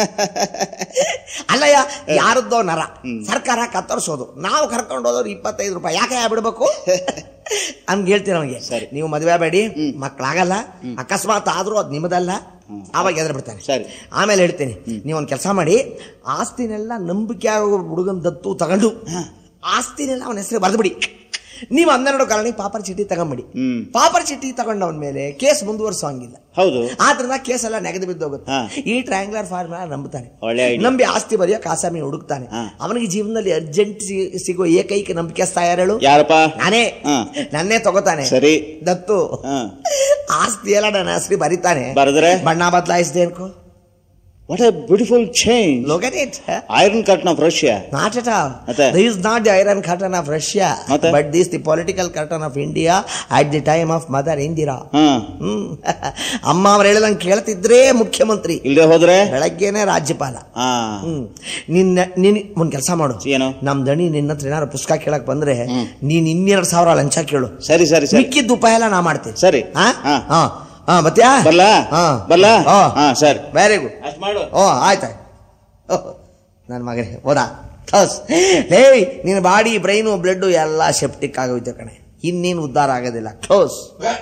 ಅಲ್ಲಯ್ಯ ಯಾರದ್ದೋ ನರ ಸರ್ಕಾರ ಕತ್ತರಿಸೋದು ನಾವು ಕರ್ಕೊಂಡು ಹೋದವ್ರು ಇಪ್ಪತ್ತೈದು ರೂಪಾಯಿ ಯಾಕೆ ಬಿಡ್ಬೇಕು ಹಂಗೆ ಹೇಳ್ತೀನಿ ಅವನಿಗೆ ಸರಿ. ನೀವು ಮದುವೆ ಬೇಡಿ ಮಕ್ಕಳಾಗಲ್ಲ ಅಕಸ್ಮಾತ್ ಆದ್ರೂ ಅದು ನಿಮ್ಮದಲ್ಲ ಆವಾಗ ಎದ್ರ ಬಿಡ್ತಾನೆ ಸರಿ. ಆಮೇಲೆ ಹೇಳ್ತೀನಿ ನೀವು ಒಂದು ಕೆಲಸ ಮಾಡಿ ಆಸ್ತಿನೆಲ್ಲ ನಂಬಿಕೆ ಆಗೋ ಹುಡುಗನ ದತ್ತು ತಗೊಂಡು ಆಸ್ತಿನೆಲ್ಲ ಅವನ ಹೆಸರು ಬರೆದ್ಬಿಡಿ ನೀವು ಹನ್ನೆರಡು ಕಾರಣಿ ಪಾಪರ್ ಚೀಟಿ ತಗೊಂಬಿಡಿ ಹ್ಮ್. ಪಾಪರ್ ಚೀಟಿ ತಗೊಂಡವನ ಮೇಲೆ ಕೇಸ್ ಮುಂದುವರ್ಸೋಂಗಿಲ್ಲ ಹೌದು ಆದ್ರಿಂದ ಕೇಸ್ ಎಲ್ಲ ನೆಗೆದು ಬಿದ್ದೋಗುತ್ತೆ ಹಾ. ಈ ಟ್ರಯಾಂಗ್ಲರ್ ಫಾರ್ಮುಲಾ ನಂಬುತ್ತಾನೆ ಒಳ್ಳೆ idea. ನಂಬಿ ಆಸ್ತಿ ಬರೆಯೋಕೆ ಆಸಾಮಿ ಹುಡುಕ್ತಾನೆ ಹಾ. ಅವನಿಗೆ ಜೀವನದಲ್ಲಿ ಅರ್ಜೆಂಟ್ ಸಿಗೋ ಏಕೈಕ ನಂಬಿಕೆಸ್ತ ಯಾರು ಯಾರಪ್ಪ ನಾನೇ ಹಾ. ನನ್ನೇ ತಗೋತಾನೆ ಸರಿ ದತ್ತು ಹಾ. ಆಸ್ತಿ ಎಲ್ಲ ನನ್ನ ಹೆಸರಿ ಬರೀತಾನೆ ಬರೆದ್ರೆ? ಬಣ್ಣ ಬದಲಾಯಿಸಿದೆ ಅನ್ಕೋ what a beautiful change Look at it. Iron curtain of Russia Not at all. ಮತ್ತೆ? This is not the iron curtain of Russia, ಮತ್ತೆ? but this the political curtain of India at the time of Mother Indira. ಹಾ ಹ್ಮ್ ಅಮ್ಮ ಅವ್ರು ಹೇಳ್ದಂಗೆ ಕೇಳ್ತಿದ್ರೆ ಮುಖ್ಯಮಂತ್ರಿ ಇಲ್ದೆ ಹೋದ್ರೆ ಬೆಳಗ್ಗೆನೆ ರಾಜ್ಯಪಾಲ ಹಾ ಹ್ಮ್ ನಿನ್ನ ನೀನ್ ಒಂದ್ ಕೆಲಸ ಮಾಡು ಏನು? ನಮ್ ದಣಿ ನಿನ್ನ ಹತ್ರ ಏನಾದ್ರು ಪುಸ್ತಕ ಕೇಳಕ್ ಬಂದ್ರೆ ನೀನ್ ಇನ್ನೆರಡು ಸಾವಿರ ಲಂಚ ಕೇಳು ಸರಿ ಸರಿ ಸರಿ ಮಿಕ್ಕಿದ ಉಪಾಯ ಎಲ್ಲ ನಾ ಮಾಡ್ತೀನಿ ಸರಿ. ಹಾ ಹಾ. ಹಾ ಹಾ ಬತ್ಯಾ ಬರ್ಲಾ ಹಾ ಬರ್ಲಾ ಹಾ ಹಾ ಸರಿ ವೆರಿ ಗುಡ್ ಅಷ್ಟ್ ಮಾಡು ಓ ಆಯ್ತಾಯ್ತು ನನ್ನ ಮಗನೇ ಹೋದ ಥಸ್ ಲೇ ನಿನ್ನ ಬಾಡಿ ಬ್ರೈನು ಬ್ಲಡ್ಡು ಎಲ್ಲ ಸೆಪ್ಟಿಕ್ ಆಗೋಯ್ತು ಕಣೆ ಇನ್ನೇನು ಉದ್ಧಾರ ಆಗೋದಿಲ್ಲ ಕ್ಲೋಸ್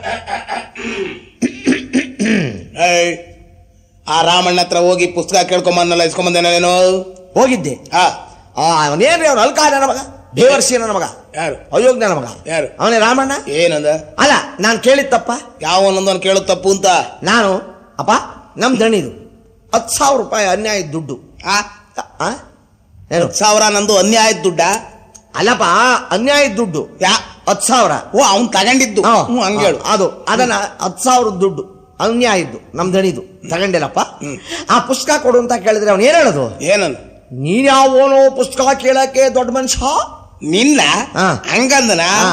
ಏಯ್, ಆ ರಾಮಣ್ಣ ಹತ್ರ ಹೋಗಿ ಪುಸ್ತಕ ಕೇಳ್ಕೊಂಬಂದಲ್ಲ ಇಸ್ಕೊಂಬಂದೇನೇನೋ ಹೋಗಿದ್ದೆ ಹಾ ಆ ಅವನೇನ್ರಿ ಅವನು ಅಲ್ಕ ನನ್ನ ಮಗ ದೇವರ್ಷಿ ನನ್ನ ಮಗ ಯಾರು ಅಯೋಗ್ಯ ನನ್ನ ಮಗ ಯಾರು? ಅವನೇ ರಾಮಣ್ಣ ಏನಂದ ಅಲ್ಲ ನಾನು ಕೇಳಿತ್ತಪ್ಪ ಯಾವನೊಂದೊಂದು ಕೇಳು ತಪ್ಪು ಅಂತ ನಾನು ಅಪ್ಪ ನಮ್ಮ ದಣಿದು ಹತ್ತು ಸಾವಿರ ರೂಪಾಯಿ ಅನ್ಯಾಯ ದುಡ್ಡು ಆ ಆ? ಏನು ಸಾವಿರ ನಂದು ಅನ್ಯಾಯದ ದುಡ್ಡ ಅಲ್ಲಪ್ಪ ಅನ್ಯಾಯ ದುಡ್ಡು ಯಾ ಹತ್ತು ಸಾವಿರ ಓ ಅವ್ನ್ ತಗೊಂಡಿದ್ದು ಹಾ, ಹ್ಞೂ ಹಂಗೇಳು ಅದು ಅದನ್ನ ಹತ್ತು ಸಾವಿರದ ದುಡ್ಡು ಅನ್ಯಾಯ ಇದ್ದು ನಮ್ ದಣಿದು ತಗೊಂಡಿಲ್ಲಪ್ಪ ಆ ಪುಸ್ತಕ ಕೊಡು ಅಂತ ಕೇಳಿದ್ರೆ ಅವನು ಏನ್ ಹೇಳೋದು ಏನಂದ ನೀನ್ ಯಾವನೋ ಪುಸ್ತಕ ಕೇಳಕ್ಕೆ ದೊಡ್ಡ ಮನುಷ್ಯ ನಿನ್ನ ಹಾ. ಹಂಗಂದನ ಹಾ.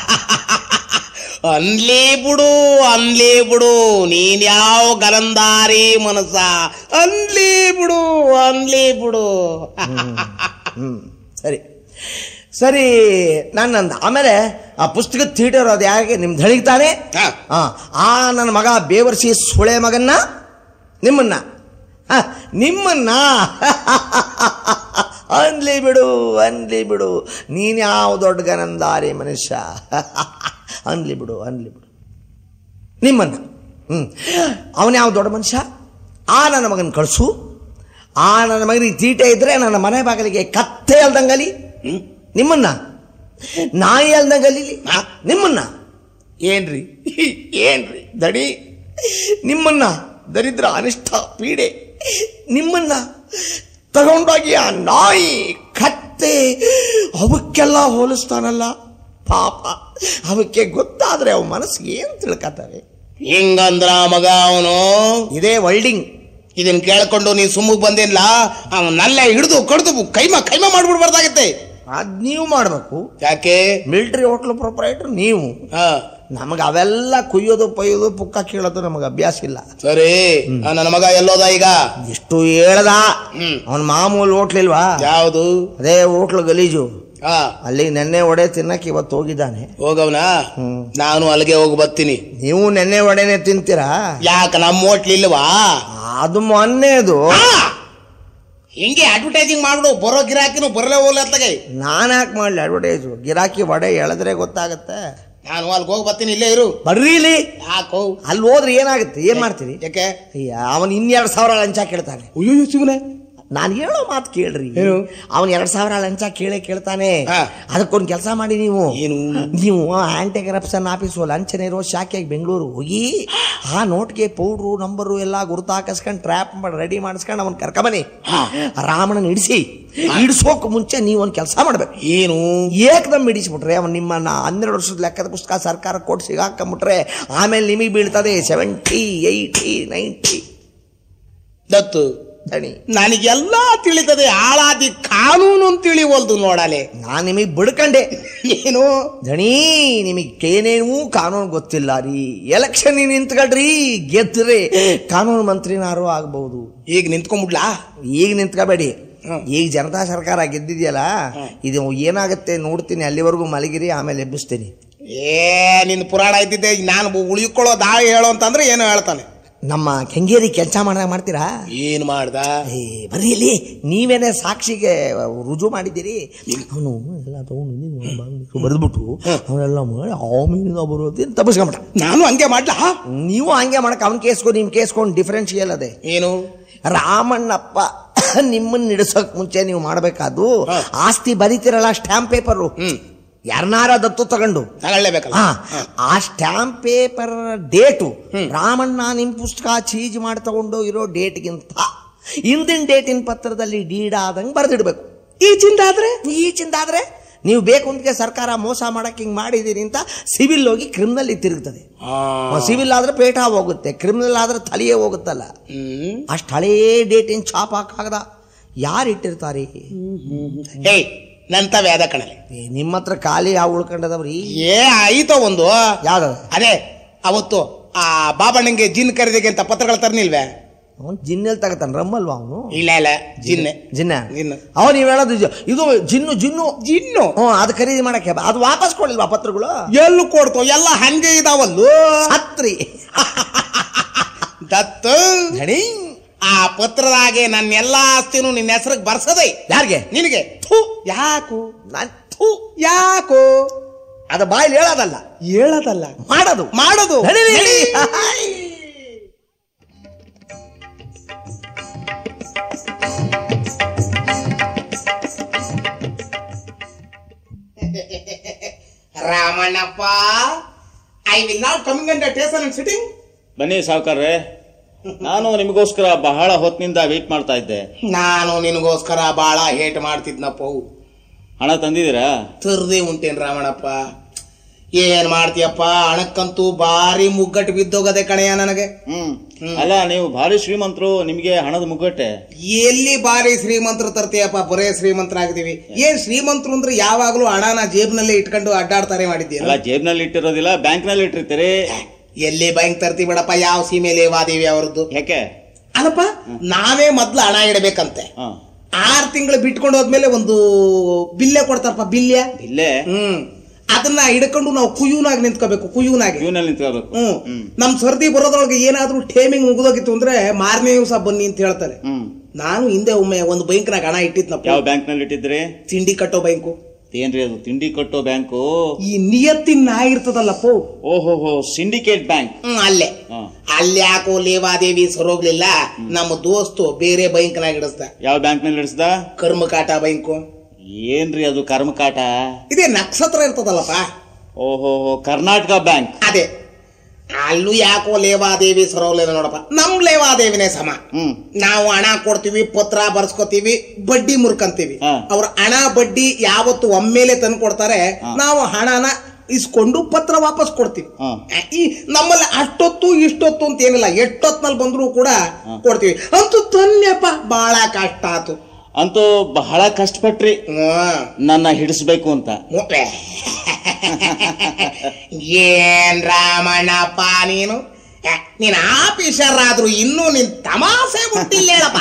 ಅನ್ಲಿ ಬಿಡು ಅನ್ಲಿ ಬಿಡು ನೀನ್ ಯಾವ ಗಲಂದಾರಿ ಮನಸ್ಸ ಅನ್ಲಿ ಬಿಡು ಅನ್ಲಿ ಬಿಡು ಹ್ಮ್ ಸರಿ ಸರಿ ನನ್ನಂದ ಆಮೇಲೆ ಆ ಪುಸ್ತಕದ ಥಿಯೇಟರ್ ಅದು ಯಾರಿಗೆ ನಿಮ್ ದಣಿಗ್ತಾನೆ ಹಾ. ಆ ಆ ನನ್ನ ಮಗ ಬೇವರ್ಸಿ ಸುಳೆ ಮಗನ್ನ ನಿಮ್ಮನ್ನ ಹ, ನಿಮ್ಮನ್ನ ಅನ್ಲಿ ಬಿಡು ಅನ್ಲಿ ಬಿಡು ನೀನ್ ಯಾವ ದೊಡ್ಡ ಗನಂದಾರಿ ಮನುಷ್ಯ ಅನ್ಲಿ ಬಿಡು ಅನ್ಲಿ ಬಿಡು ನಿಮ್ಮನ್ನ ಹ್ಮ್ ಅವನ ಯಾವ ದೊಡ್ಡ ಮನುಷ್ಯ ಆ ನನ್ನ ಮಗನ ಕಳಿಸು ಆ ನನ್ನ ಮಗನಿಗೆ ತೀಟೆ ಇದ್ರೆ ನನ್ನ ಮನೆ ಬಾಗಿಲಿಗೆ ಕತ್ತೆ ಅಲ್ದಂಗಲಿ ನಿಮ್ಮನ್ನ ನಾಯಿ ಅಲ್ದಂಗಲಿ ನಿಮ್ಮನ್ನ ಏನ್ರಿ ಏನ್ರಿ ದಡಿ ನಿಮ್ಮನ್ನ ದರಿದ್ರ ಅನಿಷ್ಟ ಪೀಡೆ ನಿಮ್ಮನ್ನ ತಗೊಂಡೋಗಿ ಆ ನಾಯಿ ಕತ್ತೆ ಅವಕ್ಕೆಲ್ಲ ಹೋಲಿಸ್ತಾನಲ್ಲ ಪಾಪ ಅವಕ್ಕೆ ಗೊತ್ತಾದ್ರೆ ಅವ ಮನಸ್ಸಿಗೆ ಏನ್ ತಿಳ್ಕತ್ತವೆ ಹಿಂಗಂದ್ರ ಮಗ ಅವನು ಇದೇ ವರ್ಲ್ಡಿಂಗ್ ಇದನ್ ಕೇಳ್ಕೊಂಡು ನೀ ಸುಮ್ಮಗ್ ಬಂದಿಲ್ಲ ಅವನ್ನೆಲ್ಲ ಹಿಡಿದು ಕಡ್ದು ಕೈಮ ಕೈಮ ಮಾಡ್ಬಿಡ್ಬಾರ್ದಾಗತ್ತೆ ಅದ್ ನೀವು ಮಾಡ್ಬೇಕು ಯಾಕೆ ಮಿಲಿಟರಿ ಹೋಟ್ಲ್ ಪ್ರೊಪರೈಟರ್ ನೀವು ನಮಗೆ ಅವೆಲ್ಲ ಕುಯ್ಯೋದು ಪೊಯ್ಯೋದು ಪುಕ್ಕ ಕೀಳೋದು ನಮಗೆ ಅಭ್ಯಾಸ ಇಲ್ಲ ಸರಿ ಆ, ನನ್ನ ಮಗ ಎಲ್ಲೋದ ಈಗ ಎಷ್ಟು ಹೇಳ್ದ ಅವನ ಮಾಮೂಲು ಹೋಟ್ಲಿಲ್ವಾ ಯಾವುದು ಅದೇ ಹೋಟ್ಲು ಗಲೀಜು ಹಾ ಅಲ್ಲಿ ನೆನ್ನೆ ಒಡೆ ತಿನ್ನಕ್ಕೆ ಇವತ್ತು ಹೋಗಿದ್ದಾನೆ ಹೋಗವ್ನ ನಾನು ಅಲ್ಲಿಗೆ ಹೋಗಿ ಬರ್ತೀನಿ ನೀವು ನೆನ್ನೆ ಒಡೆನೆ ತಿಂತೀರಾ ಯಾಕ ನಮ್ಮ ಹೋಟ್ಲ್ ಇಲ್ವಾ ಅದು ಮೊನ್ನೆದು ಹಿಂಗೆ ಅಡ್ವರ್ಟೈಸಿಂಗ್ ಮಾಡ್ಬಿಡು ಬರೋ ಗಿರಾಕಿನೂ ಬರಲೇ ಹೋಗ್ಲತ್ತಾಗೆ ನಾನು ಯಾಕೆ ಮಾಡಲಿ ಅಡ್ವರ್ಟೈಸು ಗಿರಾಕಿ ವಡೆ ಎಳೆದ್ರೆ ಗೊತ್ತಾಗತ್ತೆ ನಾನು ಅಲ್ಲಿಗೆ ಹೋಗಿ ಬರ್ತೀನಿ ಇಲ್ಲೇ ಇರು ಬರ್ರಿ ಇಲ್ಲಿ ಯಾಕೋ ಅಲ್ಲಿ ಹೋದ್ರೆ ಏನಾಗುತ್ತೆ ಏನ್ ಮಾಡ್ತೀರಿ ಯಾಕೆ ಅವನ್ ಇನ್ನೆರಡು ಸಾವಿರ ಲಂಚ ಕೇಳ್ತಾನೆ ಅಯ್ಯೋ ಶಿವನೇ ನಾನು ಹೇಳೋ ಮಾತು ಕೇಳ್ರಿ ಅವನ್ ಎರಡ್ ಸಾವಿರ ಲಂಚ ಕೇಳೇ ಕೇಳ್ತಾನೆ ಹಾ. ಅದಕ್ಕೊಂದು ಕೆಲಸ ಮಾಡಿ ನೀವು ಏನು? ನೀವು ಆಂಟಿ ಕರಪ್ಷನ್ ಆಫೀಸು ಲಂಚನ ಇರೋ ಶಾಖೆಗೆ ಬೆಂಗಳೂರು ಹೋಗಿ ಆ ನೋಟ್ಗೆ ಪೌಡ್ರು ನಂಬರು ಎಲ್ಲ ಗುರುತು ಹಾಕಿಸ್ಕೊಂಡು ಟ್ರ್ಯಾಪ್ ಮಾಡಿ ರೆಡಿ ಮಾಡಿಸ್ಕೊಂಡು ಅವನ್ ಕರ್ಕೊಂಬನಿ ರಾಮಣ್ಣನ ಇಡಿಸಿ ಇಡಿಸೋಕ್ ಮುಂಚೆ ನೀವು ಒಂದು ಕೆಲಸ ಮಾಡ್ಬೇಕು ಏನು ಏಕದಮ್ ಇಡಿಸ್ಬಿಟ್ರೆ ಅವನ್ ನಿಮ್ಮನ್ನ ಹನ್ನೆರಡು ವರ್ಷದ ಲೆಕ್ಕದ ಪುಸ್ತಕ ಸರ್ಕಾರ ಕೊಟ್ಟು ಸಿಗಾಕೊಂಬಿಟ್ರೆ ಆಮೇಲೆ ನಿಮಗೆ ಬೀಳ್ತದೆ ಸೆವೆಂಟಿ ಏಯ್ಟಿ ನೈಂಟಿ ದತ್ತು ತಣಿ ನನಗೆಲ್ಲ ತಿಳಿತದೆ ಆಳಾದಿ ಕಾನೂನು ತಿಳಿವಲ್ದು ನೋಡಲೆ ನಾನು ನಿಮಗೆ ಬಡ್ಕಂಡೆ ಏನು ಧಣಿ ನಿಮಗೆ ಏನೇನೂ ಕಾನೂನು ಗೊತ್ತಿಲ್ಲ ರೀ ಎಲೆಕ್ಷನ್ ನಿಂತ್ಕೊಳ್ರಿ ಗೆದ್ರೆ ಕಾನೂನು ಮಂತ್ರಿನಾರು ಆಗ್ಬಹುದು ಈಗ ನಿಂತ್ಕೊಂಡ್ಬಿಡ್ಲಾ ಈಗ ನಿಂತ್ಕೋಬೇಡಿ ಈಗ ಜನತಾ ಸರ್ಕಾರ ಗೆದ್ದಿದೆಯಲ್ಲ ಇದು ಏನಾಗುತ್ತೆ ನೋಡ್ತೀನಿ ಅಲ್ಲಿವರೆಗೂ ಮಲಗಿರಿ ಆಮೇಲೆ ಎಬ್ಬಿಸ್ತೀನಿ ಏ ನಿನ್ ಪುರಾಣ ಇದ್ದಿದ್ದೆ ನಾನು ಉಳಿಕೊಳ್ಳೋ ದಾಳಿ ಹೇಳೋ ಅಂತಂದ್ರೆ ಏನು ಹೇಳ್ತಾನೆ ನಮ್ಮ ಕೆಂಗೇರಿ ಕೆಲಸ ಮಾಡಿದಾಗ ಮಾಡ್ತೀರಾ ಏನ್ ಮಾಡ್ದ ಏ ಬರ್ರಿ ಇಲ್ಲಿ ನೀವೇನೇ ಸಾಕ್ಷಿಗೆ ರುಜು ಮಾಡಿದ್ದೀರಿ ಅವನು ಎಲ್ಲ ತಗೊಂಡು ಬರೆದ್ಬಿಟ್ಟು ಅವನೆಲ್ಲ ಮಾಡಿ ಆಮೇಲಿಂದ ಬರೋದು ತಪ್ಪಿಸ್ಕೊಂಬಿಟ್ಟ ನಾನು ಹಂಗೆ ಮಾಡ್ಲಾ ನೀವು ಹಂಗೆ ಮಾಡಕ್ ಅವ್ನ ಕೇಸ್ಕೊಂಡು ನಿಮ್ ಕೇಸ್ಕೊಂಡು ಡಿಫ್ರೆನ್ಶಿಯಲ್ ಅದೇ ಏನು ರಾಮಣ್ಣಪ್ಪ ನಿಮ್ಮನ್ನ ನಿಡ್ಸೋಕ್ ಮುಂಚೆ ನೀವು ಮಾಡಬೇಕಾದ್ದು ಆಸ್ತಿ ಬರೀತಿರಲ್ಲ ಸ್ಟ್ಯಾಂಪ್ ಪೇಪರು ಯಾರನ್ನಾರ ದತ್ತು ತಗೊಂಡು ತಗೊಳ್ಳೇಬೇಕಲ್ಲ ಹಾ, ಆ ಸ್ಟ್ಯಾಂಪ್ ಪೇಪರ್ ಡೇಟು ರಾಮಣ್ಣ ನಿಮ್ ಪುಸ್ತಕ ಚೀಜ್ ಮಾಡಿ ತಗೊಂಡು ಇರೋ ಡೇಟ್ಗಿಂತ ಹಿಂದಿನ ಡೇಟಿನ ಪತ್ರದಲ್ಲಿ ಡೀಡ್ ಆದಂಗೆ ಬರೆದಿಡ್ಬೇಕು ಈಚಿಂದಾದ್ರೆ ಈಚಿಂದಾದ್ರೆ ನೀವು ಬೇಕು ಅಂತ ಸರ್ಕಾರ ಮೋಸ ಮಾಡಕ್ ಹಿಂಗ್ ಮಾಡಿದೀನಿ ಅಂತ ಸಿವಿಲ್ ಹೋಗಿ ಕ್ರಿಮಿನಲ್ ತಿರುಗ್ತದೆ ಸಿವಿಲ್ ಆದ್ರೆ ಪೇಟ ಹೋಗುತ್ತೆ ಕ್ರಿಮಿನಲ್ ಆದ್ರೆ ತಲೆಯೇ ಹೋಗುತ್ತಲ್ಲ ಅಷ್ಟು ಹಳೇ ಡೇಟಿನ ಛಾಪ್ ಹಾಕಾಗದ ಯಾರು ಇಟ್ಟಿರ್ತಾರೆ ಹೇ ನಂತ ವ್ಯಾದ ಕಣಲೆ ಏ, ನಿಮ್ಮ ಹತ್ರ ಖಾಲಿ ಯಾವ ಉಳ್ಕೊಂಡದವ್ರಿ ಏ ಆಯ್ತೋ ಒಂದು ಯಾವ್ದು ಅದೇ ಅವತ್ತು ಆ ಬಾಬಣ್ಣಂಗೆ ಜಿನ್ ಖರೀದಿಗೆ ಅಂತ ಪತ್ರಗಳು ತರ್ನಿಲ್ವೇ ಅವನು ಜಿನ್ನೆಲ್ ತಗತಾನ ರಮ್ಮಲ್ವಾ ಅವನು ಇಲ್ಲ ಇಲ್ಲ ಜಿನ್ನೆ ಜಿನ್ನ ಜಿನ್ನು ಅವ ನೀವ್ ಹೇಳೋದು ಜ- ಇದು ಜಿನ್ನು ಜಿನ್ನು ಜಿನ್ನು ಹ್ಞೂ ಅದು ಖರೀದಿ ಮಾಡಕ್ಕೆ ಬ- ಅದು ವಾಪಸ್ ಕೊಡಲ್ವಾ ಪತ್ರಗಳು ಎಲ್ಲಿ ಕೊಡ್ತು ಎಲ್ಲ ಹಂಗೆ ಇದಾವಲ್ಲು ಹತ್ರಿ ದತ್ತು ನಡಿ ಆ ಪತ್ರದಾಗೆ ನನ್ನ ಎಲ್ಲಾ ಆಸ್ತಿನೂ ನಿನ್ನ ಹೆಸರಿಗೆ ಬರ್ಸದೆ ಯಾರಿಗೆ ನಿನಗೆ ಥು ಯಾಕು ನಾನ್ ಥೂ ಯಾಕೋ ಅದ ಬಾಯಲ್ಲಿ ಹೇಳೋದಲ್ಲ ಹೇಳದಲ್ಲ ಮಾಡೋದು ಮಾಡೋದು ನಡೀರಿ. ನಡಿ. Ramannappa I will not coming and ಟೇಸನ್ ಅಂಡ್ ಸಿಟಿಂಗ್ ಬನ್ನಿ ಸಾವುಕಾರ್ರೆ ನಾನು ನಿಮಗೋಸ್ಕರ ಬಹಳ ಹೊತ್ತಿನಿಂದ ವೇಟ್ ಮಾಡ್ತಾ ಇದ್ದೆ ನಾನು ನಿನಗೋಸ್ಕರ ಬಾಳ ಹೇಟ್ ಮಾಡ್ತಿದ್ನಪ್ಪ ಹಣ ತಂದಿದ್ದೀರಾ ತರ್ದೇ ಉಂಟೇನ್ ರಾಮಣ್ಣಪ್ಪ ಏನ್ ಮಾಡ್ತೀಯಪ್ಪ ಹಣಕ್ಕಂತೂ ಭಾರಿ ಮುಗ್ಗಟ್ಟು ಬಿದ್ದೋಗದೆ ಕಣಯ್ಯ ನನಗೆ ಹ್ಮ್ ಅಲ್ಲ ನೀವು ಭಾರಿ ಶ್ರೀಮಂತರು ನಿಮಗೆ ಹಣದ ಮುಗ್ಗಟ್ಟೆ ಎಲ್ಲಿ ಬಾರಿ ಶ್ರೀಮಂತರು ತರ್ತೀಯಪ್ಪ ಬರೇ ಶ್ರೀಮಂತರಾಗಿದ್ದೀವಿ ಏನ್ ಶ್ರೀಮಂತರು ಅಂದ್ರೆ ಯಾವಾಗ್ಲೂ ಹಣನ ಜೇಬ್ನಲ್ಲೇ ಇಟ್ಕೊಂಡು ಅಡ್ಡಾಡ್ತಾರೆ ಮಾಡಿದ್ದೀರ ಅಲ್ಲ ಜೇಬ್ನಲ್ಲಿ ಇಟ್ಟಿರೋದಿಲ್ಲ ಬ್ಯಾಂಕ್ನಲ್ಲಿ ಇಟ್ಟಿರ್ತೀರಿ ಎಲ್ಲಿ ಬ್ಯಾಂಕ್ ತರ್ತಿ ಬಿಡಪ್ಪ ಯಾವ ಸೀಮೆಯಲ್ಲಿ ವಾದೇವಿ ಅವರದ್ದು ಯಾಕೆ ಅಲ್ಲಪ್ಪ ನಾವೇ ಮೊದ್ಲು ಹಣ ಇಡಬೇಕಂತೆ ಹಾ ಆರ್ ತಿಂಗಳು ಬಿಟ್ಕೊಂಡು ಹೋದ್ಮೇಲೆ ಒಂದು ಬಿಲ್ಲೆ ಕೊಡ್ತಾರಪ್ಪ ಬಿಲ್ಲೆ ಇಲ್ಲೇ ಹ್ಮ್ ಅದನ್ನ ಹಿಡ್ಕೊಂಡು ನಾವು ಕುಯ್ಯೂನಾಗಿ ನಿಂತ್ಕೋಬೇಕು ಕುಯ್ಯೂನಾಗಿ ಕ್ಯೂನಲ್ಲಿ ನಿಂತ್ಕೋಬೇಕು ಹ್ಮ್ ನಮ್ ಸರ್ದಿ ಬರೋದ್ರೊಳಗೆ ಏನಾದ್ರೂ ಟೇಮಿಂಗ್ ಮುಗಿದೋಗಿತ್ತು ಅಂದ್ರೆ ಮಾರನೇ ದಿವಸ ಬನ್ನಿ ಅಂತ ಹೇಳ್ತಾರೆ ಹ್ಮ್ ನಾನು ಹಿಂದೆ ಒಮ್ಮೆ ಒಂದು ಬ್ಯಾಂಕ್ನಾಗ ಹಣ ಇಟ್ಟಿದ್ನಪ್ಪ ಯಾವ ಬ್ಯಾಂಕ್ ನಲ್ಲಿ ಇಟ್ಟಿದ್ರಿ ತಿಂಡಿ ಕಟ್ಟೋ ಬ್ಯಾಂಕು ಏನ್ರಿ ಅದು ತಿಂಡಿ ಕಟ್ಟೋ ಬ್ಯಾಂಕು ಈ ನಿಯತ್ತಿನ ನಾಯಿ ಇರ್ತದಲ್ಲಪ್ಪೋ ಓಹೋ ಸಿಂಡಿಕೇಟ್ ಬ್ಯಾಂಕ್ ಹ್ಮ್ ಅಲ್ಲೇ ಅಲ್ಲಿ ಯಾಕೋ ಲೇವಾದೇವಿ ಸರೋಗ್ಲಿಲ್ಲ ನಮ್ಮ ದೋಸ್ತು ಬೇರೆ ಬ್ಯಾಂಕ್ನಾಗ ಇಡಿಸ್ದ ಯಾವ ಬ್ಯಾಂಕ್ ನಲ್ಲಿ ಇಡಿಸ್ದ ಕರ್ಮಕಾಟ ಬ್ಯಾಂಕು ಏನ್ರಿ ಅದು ಕರ್ಮಕಾಟ ಇದೇ ನಕ್ಷತ್ರ ಇರ್ತದಲ್ಲಪ್ಪ ಓಹೋ ಕರ್ನಾಟಕ ಬ್ಯಾಂಕ್ ಅದೇ ಅಲ್ಲೂ ಯಾಕೋ ಲೇವಾದೇವಿ ಸರೋಗ್ಲಿಲ್ಲ ನೋಡಪ್ಪ ನಮ್ ಲೇವಾದೇವಿನೇ ಸಮ ನಾವು ಹಣ ಕೊಡ್ತೀವಿ ಪತ್ರ ಬರ್ಸ್ಕೊತೀವಿ ಬಡ್ಡಿ ಮುರ್ಕಂತೀವಿ ಅವ್ರ ಹಣ ಬಡ್ಡಿ ಯಾವತ್ತು ಒಮ್ಮೆಲೆ ತಂದು ಕೊಡ್ತಾರೆ ನಾವು ಹಣನ ಇಸ್ಕೊಂಡು ಪತ್ರ ವಾಪಸ್ ಕೊಡ್ತೀವಿ ಈ ನಮ್ಮಲ್ಲಿ ಅಷ್ಟೊತ್ತು ಇಷ್ಟೊತ್ತು ಅಂತ ಏನಿಲ್ಲ ಎಷ್ಟೊತ್ನಲ್ಲಿ ಬಂದ್ರು ಕೂಡ ಕೊಡ್ತೀವಿ ಅಂತೂ ತನ್ಯಪ್ಪ ಬಹಳ ಕಷ್ಟ ಆತು ಅಂತೂ ಬಹಳ ಕಷ್ಟಪಟ್ರಿ ನನ್ನ ಹಿಡಿಸ್ಬೇಕು ಅಂತ ಏನ್ ರಾಮಣ್ಣಪ್ಪ ನೀನು ಏ, ನೀನ್ ಆಫೀಸರ್ ಆದ್ರೂ ಇನ್ನೂ ನಿನ್ ತಮಾಸೆ ಮುಟ್ಟಿಲ್ಲ ಹೇಳಪ್ಪ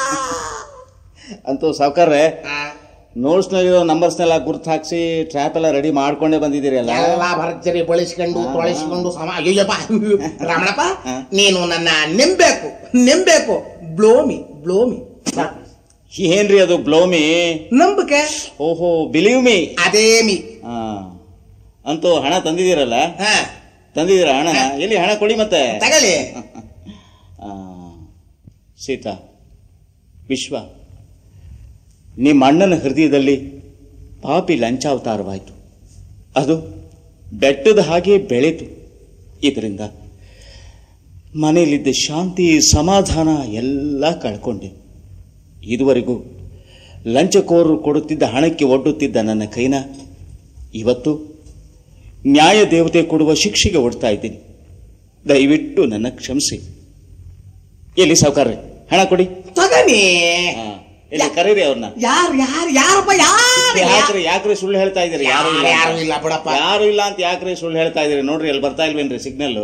ಅಂತೂ ಸಾವ್ಕಾರ್ರೆ ನೋಟ್ಸ್ ನಲ್ಲಿರೋ ನಂಬರ್ಸ್ನೆಲ್ಲ ಗುರ್ತು ಹಾಕ್ಸಿ ಟ್ರ್ಯಾಪ್ ಎಲ್ಲ ರೆಡಿ ಮಾಡ್ಕೊಂಡೇ ಬಂದಿದ್ದೀರಿ ಅಲ್ಲ ಎಲ್ಲ ಭರ್ಜರಿ ಬಳಸ್ಕೊಂಡು ತೊಳಸ್ಕೊಂಡು ಸಮ ಅಯ್ಯಪ್ಪ ರಾಮಣ್ಣಪ್ಪ ನೀನು ನನ್ನ ನೆಂಬೇಕು ನೆಂಬೇಕು ಬ್ಲೋಮಿ ಬ್ಲೋಮಿ ಏನ್ರಿ ಅದು ಬ್ಲೋಮಿ ನಂಬಿಕೆ ಓಹೋ ಬಿಲೀವ್ ಮೀ ಅದೇ ಮೀ ಹಾ ಅಂತೂ ಹಣ ತಂದಿದ್ದೀರಲ್ಲ ತಂದಿದ್ದೀರಾ ಹಣ ಎಲ್ಲಿ ಹಣ ಕೊಡಿ ಮತ್ತೆ ತಗೊಳ್ಳಿ ಆ, ಸೀತಾ ವಿಶ್ವ ನಿಮ್ಮ ಅಣ್ಣನ ಹೃದಯದಲ್ಲಿ ಪಾಪಿ ಲಂಚಾವತಾರವಾಯಿತು ಅದು ಬೆಟ್ಟದ ಹಾಗೆ ಬೆಳೀತು ಇದರಿಂದ ಮನೆಯಲ್ಲಿದ್ದ ಶಾಂತಿ ಸಮಾಧಾನ ಎಲ್ಲ ಕಳ್ಕೊಂಡೆ ಇದುವರೆಗೂ ಲಂಚಕೋರರು ಕೊಡುತ್ತಿದ್ದ ಹಣಕ್ಕೆ ಒಡ್ಡುತ್ತಿದ್ದ ನನ್ನ ಕೈನ ಇವತ್ತು ನ್ಯಾಯ ದೇವತೆ ಕೊಡುವ ಶಿಕ್ಷೆಗೆ ಒಡ್ತಾ ಇದ್ದೀನಿ ದಯವಿಟ್ಟು ನನ್ನ ಕ್ಷಮಿಸಿ ಎಲ್ಲಿ ಸಾವುಕಾರ ಹಣ ಕೊಡಿ ತಗನಿ ಹಾ, ಎಲ್ಲಿ ಕರೀರಿ ಅವ್ರನ್ನ ಯಾರು ಯಾರು ಯಾರಪ್ಪ ಯಾರು ಯಾಕ್ರಿ ಯಾಕ್ರಿ ಸುಳ್ಳು ಹೇಳ್ತಾ ಇದೀರಿ ಯಾರು ಇಲ್ಲ ಯಾರು ಅಂತ. ಇಲ್ಲ ಬಿಡಪ್ಪ. ಯಾರು ಇಲ್ಲ ಅಂತ ಯಾಕ್ರಿ ಸುಳ್ಳು ಹೇಳ್ತಾ ಇದೀರಿ ನೋಡ್ರಿ ಅಲ್ಲಿ ಬರ್ತಾ ಇಲ್ವೇನ್ರಿ ಸಿಗ್ನಲ್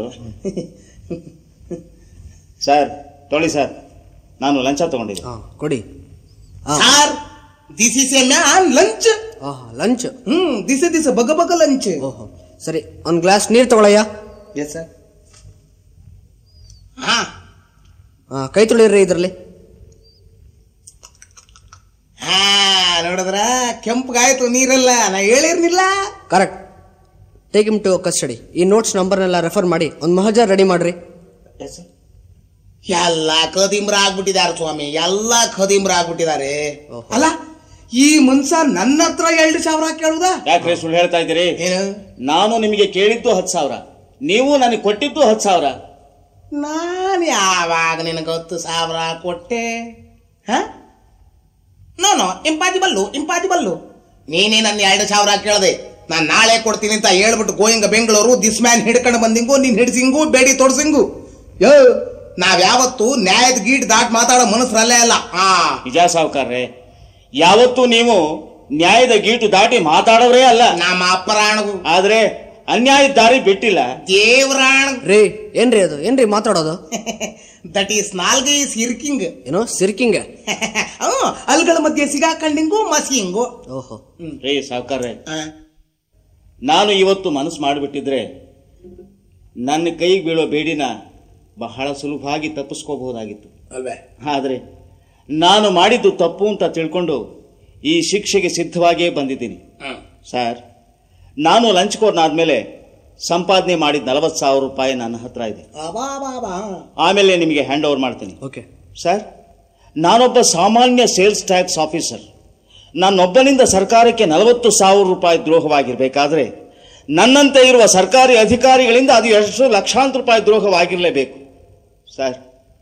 ಸರ್ ತೊಳಿ ಸರ್ ನಾನು ಲಂಚ ತಗೊಂಡಿದ್ದೆ ಕೊಡಿ sir this is a man lunch lunch hmm ದಿಸ ದಿಸ ಬಗ ಬಗ ಲಂಚ್ ಓಹೋ ಸರಿ ಒಂದ್ ಗ್ಲಾಸ್ ನೀರ್ ತಗೊಳಯ್ಯ ಎಸ್ ಸರ್ ಹಾ ಆ, ಕೈ ತೊಳಿರಿ ಇದ್ರಲ್ಲಿ ಹಾ ನೋಡಿದ್ರ ಕೆಂಪಗಾಯ್ತು ನೀರೆಲ್ಲ ನಾ ಹೇಳಿರ್ನಿಲ್ಲ correct take him to custody ಈ ನೋಟ್ಸ್ ನಂಬರ್ನೆಲ್ಲ ರೆಫರ್ ಮಾಡಿ ಒಂದು ಮಹಜರ್ ರೆಡಿ ಮಾಡ್ರಿ ಎಲ್ಲ ಖದೀಮ್ರ ಆಗ್ಬಿಟ್ಟಿದ್ದಾರೆ ಸ್ವಾಮಿ ಎಲ್ಲ ಖದೀಮ್ರ ಆಗ್ಬಿಟ್ಟಿದ್ದಾರೆ ಅಲ್ಲ ಈ ಮನ್ಸ ನನ್ನ ಹತ್ರ ಎರಡು ಸಾವಿರ ಕೇಳುದ ಯಾಕ್ರಿ ಸುಳ್ಳು ಹೇಳ್ತಾ ಇದ್ದೀರಿ ನಾನು ನಿಮಗೆ ಕೇಳಿದ್ದು ಹತ್ತು ಸಾವಿರ ನೀವು ನನಗೆ ಕೊಟ್ಟಿದ್ದು ಹತ್ತು ಸಾವಿರ ನಾನು ಯಾವಾಗ ನಿನಗೆ ಹತ್ತು ಸಾವಿರ ಕೊಟ್ಟೆ ಹ ನೋ ನೋ ಇಂಪಾಸಿಬಲ್ಲು ಇಂಪಾಸಿಬಲ್ಲು ನೀನೇ ನನ್ನ ಎರಡು ಸಾವಿರ ಕೇಳ್ದೆ ನಾನು ನಾಳೆ ಕೊಡ್ತೀನಿ ಅಂತ ಹೇಳ್ಬಿಟ್ಟು ಗೋಯಿಂಗ ಬೆಂಗಳೂರು ದಿಸ್ ಮ್ಯಾನ್ ಹಿಡ್ಕೊಂಡು ಬಂದಿಂಗು ನೀನ್ ಹಿಡ್ಸಿಂಗು ಬೇಡಿ ತೊಡ್ಸಿಂಗು ಯೋ ನಾವ್ ಯಾವತ್ತು ನ್ಯಾಯದ ಗೀಟ್ ದಾಟ್ ಮಾತಾಡೋ ಮನಸ್ಸರಲ್ಲೇ ಅಲ್ಲ ಆ ನಿಜ ಸಾವುಕಾರ್ರೆ ಯಾವತ್ತೂ ನೀವು ನ್ಯಾಯದ ಗೀಟು ದಾಟಿ ಮಾತಾಡೋರೇ ಅಲ್ಲ ನಮ್ಮ ಅಪರಾಣವು ಆದ್ರೆ ಅನ್ಯಾಯದ ದಾರಿ ಬಿಟ್ಟಿಲ್ಲ ದೇವರಾಣ ರೀ ಏನ್ರಿ ಅದು ಏನ್ರಿ ಮಾತಾಡೋದು ದಟ್ ಈಸ್ ನಾಲ್ಗೆ ಈಸ್ ಹಿರ್ಕಿಂಗ್ ಏನೋ ಸಿರ್ಕಿಂಗ್ ಅಲ್ಗಳ ಮಧ್ಯೆ ಸಿಗಾಕಂಡಿಂಗು ಮಸಿಂಗು ಓಹೋ ರೇ ಸಾವುಕಾರ್ರೆ ನಾನು ಇವತ್ತು ಮನಸ್ಸು ಮಾಡಿಬಿಟ್ಟಿದ್ರೆ ನನ್ನ ಕೈಗೆ ಬೀಳೋ ಬೇಡಿನ ಬಹಳ ಸುಲಭವಾಗಿ ತಪ್ಪಿಸ್ಕೋಬಹುದಾಗಿತ್ತು ಅಲ್ವೇ ಆದರೆ ನಾನು ಮಾಡಿದ್ದು ತಪ್ಪು ಅಂತ ತಿಳ್ಕೊಂಡು ಈ ಶಿಕ್ಷೆಗೆ ಸಿದ್ಧವಾಗಿಯೇ ಬಂದಿದ್ದೀನಿ ಸರ್ ನಾನು ಲಂಚ್ಕೋರ್ನಾದ್ಮೇಲೆ ಸಂಪಾದನೆ ಮಾಡಿದ ನಲವತ್ತು ಸಾವಿರ ರೂಪಾಯಿ ನನ್ನ ಹತ್ರ ಇದೆ ಅಬಾ ಬಾ ಬಾ ಆಮೇಲೆ ನಿಮಗೆ ಹ್ಯಾಂಡ್ ಓವರ್ ಮಾಡ್ತೀನಿ ಓಕೆ ಸರ್ ನಾನೊಬ್ಬ ಸಾಮಾನ್ಯ ಸೇಲ್ಸ್ ಟ್ಯಾಕ್ಸ್ ಆಫೀಸರ್ ನನ್ನೊಬ್ಬನಿಂದ ಸರ್ಕಾರಕ್ಕೆ ನಲವತ್ತು ಸಾವಿರ ರೂಪಾಯಿ ದ್ರೋಹವಾಗಿರಬೇಕಾದ್ರೆ ನನ್ನಂತೆ ಇರುವ ಸರ್ಕಾರಿ ಅಧಿಕಾರಿಗಳಿಂದ ಅದು ಎಷ್ಟು ಲಕ್ಷಾಂತರ ರೂಪಾಯಿ ದ್ರೋಹವಾಗಿರಲೇಬೇಕು ಸರ್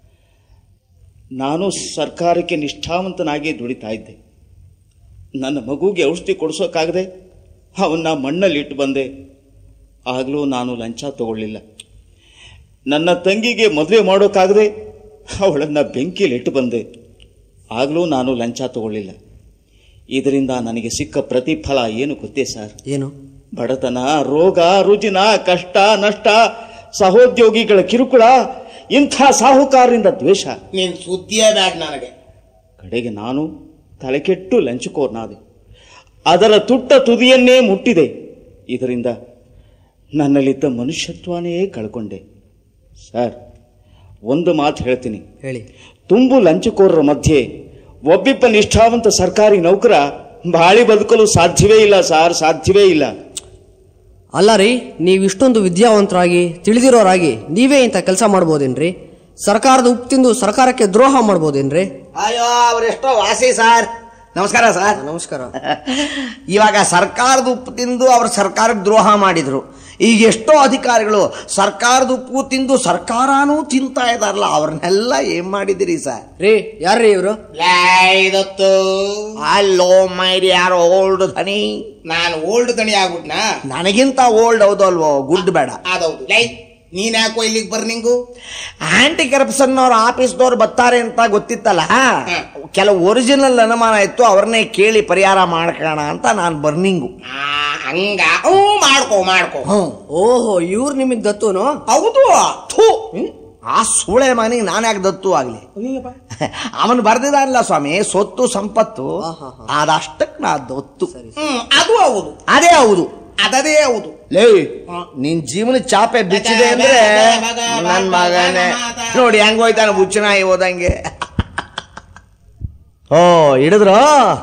ನಾನು ಸರ್ಕಾರಕ್ಕೆ ನಿಷ್ಠಾವಂತನಾಗಿ ದುಡಿತಾ ಇದ್ದೆ ನನ್ನ ಮಗುಗೆ ಔಷಧಿ ಕೊಡಿಸೋಕ್ಕಾಗದೆ ಅವನ್ನ ಮಣ್ಣಲ್ಲಿಟ್ಟು ಬಂದೆ ಆಗಲೂ ನಾನು ಲಂಚ ತಗೊಳ್ಳಿಲ್ಲ ನನ್ನ ತಂಗಿಗೆ ಮದುವೆ ಮಾಡೋಕ್ಕಾಗದೆ ಅವಳನ್ನು ಬೆಂಕಿಲಿಟ್ಟು ಬಂದೆ ಆಗಲೂ ನಾನು ಲಂಚ ತಗೊಳ್ಳಿಲ್ಲ ಇದರಿಂದ ನನಗೆ ಸಿಕ್ಕ ಪ್ರತಿಫಲ ಏನು ಗೊತ್ತೇ ಸರ್ ಏನು ಬಡತನ ರೋಗ ರುಜಿನ ಕಷ್ಟ ನಷ್ಟ ಸಹೋದ್ಯೋಗಿಗಳ ಕಿರುಕುಳ ಇಂಥ ಸಾಹುಕಾರರಿಂದ ದ್ವೇಷ ನೀನ್ ಸುದ್ದಿಯೇ ಬ್ಯಾಡ್ ನನಗೆ ಕಡೆಗೆ ನಾನು ತಲೆಕೆಟ್ಟು ಲಂಚಕೋರ್ನಾದೆ ಅದರ ತುಟ್ಟ ತುದಿಯನ್ನೇ ಮುಟ್ಟಿದೆ ಇದರಿಂದ ನನ್ನಲ್ಲಿದ್ದ ಮನುಷ್ಯತ್ವನೇ ಕಳ್ಕೊಂಡೆ ಸರ್ ಒಂದು ಮಾತು ಹೇಳ್ತೀನಿ ಹೇಳಿ ತುಂಬು ಲಂಚಕೋರರ ಮಧ್ಯೆ ಒಬ್ಬಿಬ್ಬ ನಿಷ್ಠಾವಂತ ಸರ್ಕಾರಿ ನೌಕರ ಬಾಳಿ ಬದುಕಲು ಸಾಧ್ಯವೇ ಇಲ್ಲ ಸಾರ್ ಸಾಧ್ಯವೇ ಇಲ್ಲ ಅಲ್ಲ ರೀ ನೀವು ಇಷ್ಟೊಂದು ವಿದ್ಯಾವಂತರಾಗಿ ತಿಳಿದಿರೋರಾಗಿ ನೀವೇ ಇಂಥ ಕೆಲಸ ಮಾಡ್ಬೋದೇನ್ರಿ ಸರ್ಕಾರದ ಉಪ್ಪು ತಿಂದು ಸರ್ಕಾರಕ್ಕೆ ದ್ರೋಹ ಮಾಡ್ಬೋದೇನ್ರಿ ಅಯ್ಯೋ ಅವರೆಷ್ಟೋ ವಾಸಿ ಸರ್ ನಮಸ್ಕಾರ ಸರ್ ನಮಸ್ಕಾರ ಇವಾಗ ಸರ್ಕಾರದ ಉಪ್ಪು ತಿಂದು ಅವ್ರ ಸರ್ಕಾರಕ್ಕೆ ದ್ರೋಹ ಮಾಡಿದ್ರು ಈಗ ಎಷ್ಟೋ ಅಧಿಕಾರಿಗಳು ಸರ್ಕಾರದ ಉಪ್ಪು ತಿಂದು ಸರ್ಕಾರನೂ ತಿಂತಾ ಇದಾರಲ್ಲ ಅವ್ರನ್ನೆಲ್ಲ ಏನ್ ಮಾಡಿದಿರಿ ಸರ್ ರೀ ಯಾರ್ರೀ ಇವರು ಅಲ್ಲೋ ಮೈರಿ ಯಾರೋ ಓಲ್ಡ್ ಧನಿ ನಾನು ಓಲ್ಡ್ ದಣಿ ಆಗ್ಬಿಟ್ನಾ ನನಗಿಂತ ಓಲ್ಡ್ ಹೌದು ಅಲ್ವೋ ಗುಡ್ ಬೇಡ ಅದೌದು ಲೈ ನೀನ್ ಯಾಕೋ ಇಲ್ಲಿಗೆ ಬರ್ನಿಂಗು ಆಂಟಿ ಕರಪ್ಷನ್ ಅವ್ರ ಆಫೀಸ್ದವ್ರು ಬರ್ತಾರೆ ಅಂತ ಗೊತ್ತಿತ್ತಲ್ಲ ಕೆಲವು ಒರಿಜಿನಲ್ ಅನುಮಾನ ಇತ್ತು ಅವ್ರನ್ನೇ ಕೇಳಿ ಪರಿಹಾರ ಮಾಡ್ಕೋಣ ಅಂತ ನಾನು ಬರ್ನಿಂಗು ಹಂಗ ಹ್ಞೂ ಮಾಡ್ಕೋ ಮಾಡ್ಕೋ ಓಹೋ ಇವ್ರು ನಿಮಗೆ ದತ್ತುನು ಹೌದು ಥೂ ಆ ಸೂಳೆ ಮನೆಗೆ ನಾನು ಯಾಕೆ ದತ್ತು ಆಗ್ಲಿ ಅವನು ಬರ್ದಿದಾನಲ್ಲ ಸ್ವಾಮಿ ಸೊತ್ತು ಸಂಪತ್ತು ಅದಷ್ಟಕ್ಕೆ ನಾ ದತ್ತು ಹ್ಮ್ ಅದು ಹೌದು ಅದೇ ಹೌದು ಅದದೇ ಹೌದು ಲೇ ನಿನ್ ಜೀವನ ಚಾಪೆ ಬಿಚ್ಚಿದೆ ಅಂದ್ರೆ ನನ್ ಮಗನೇ ನೋಡಿ ಹೆಂಗ್ ಹೋಯ್ತಾನ ಬುಚ್ಚನಾಯಿ ಹೋದಂಗೆ ಓ ಹಿಡಿದ್ರು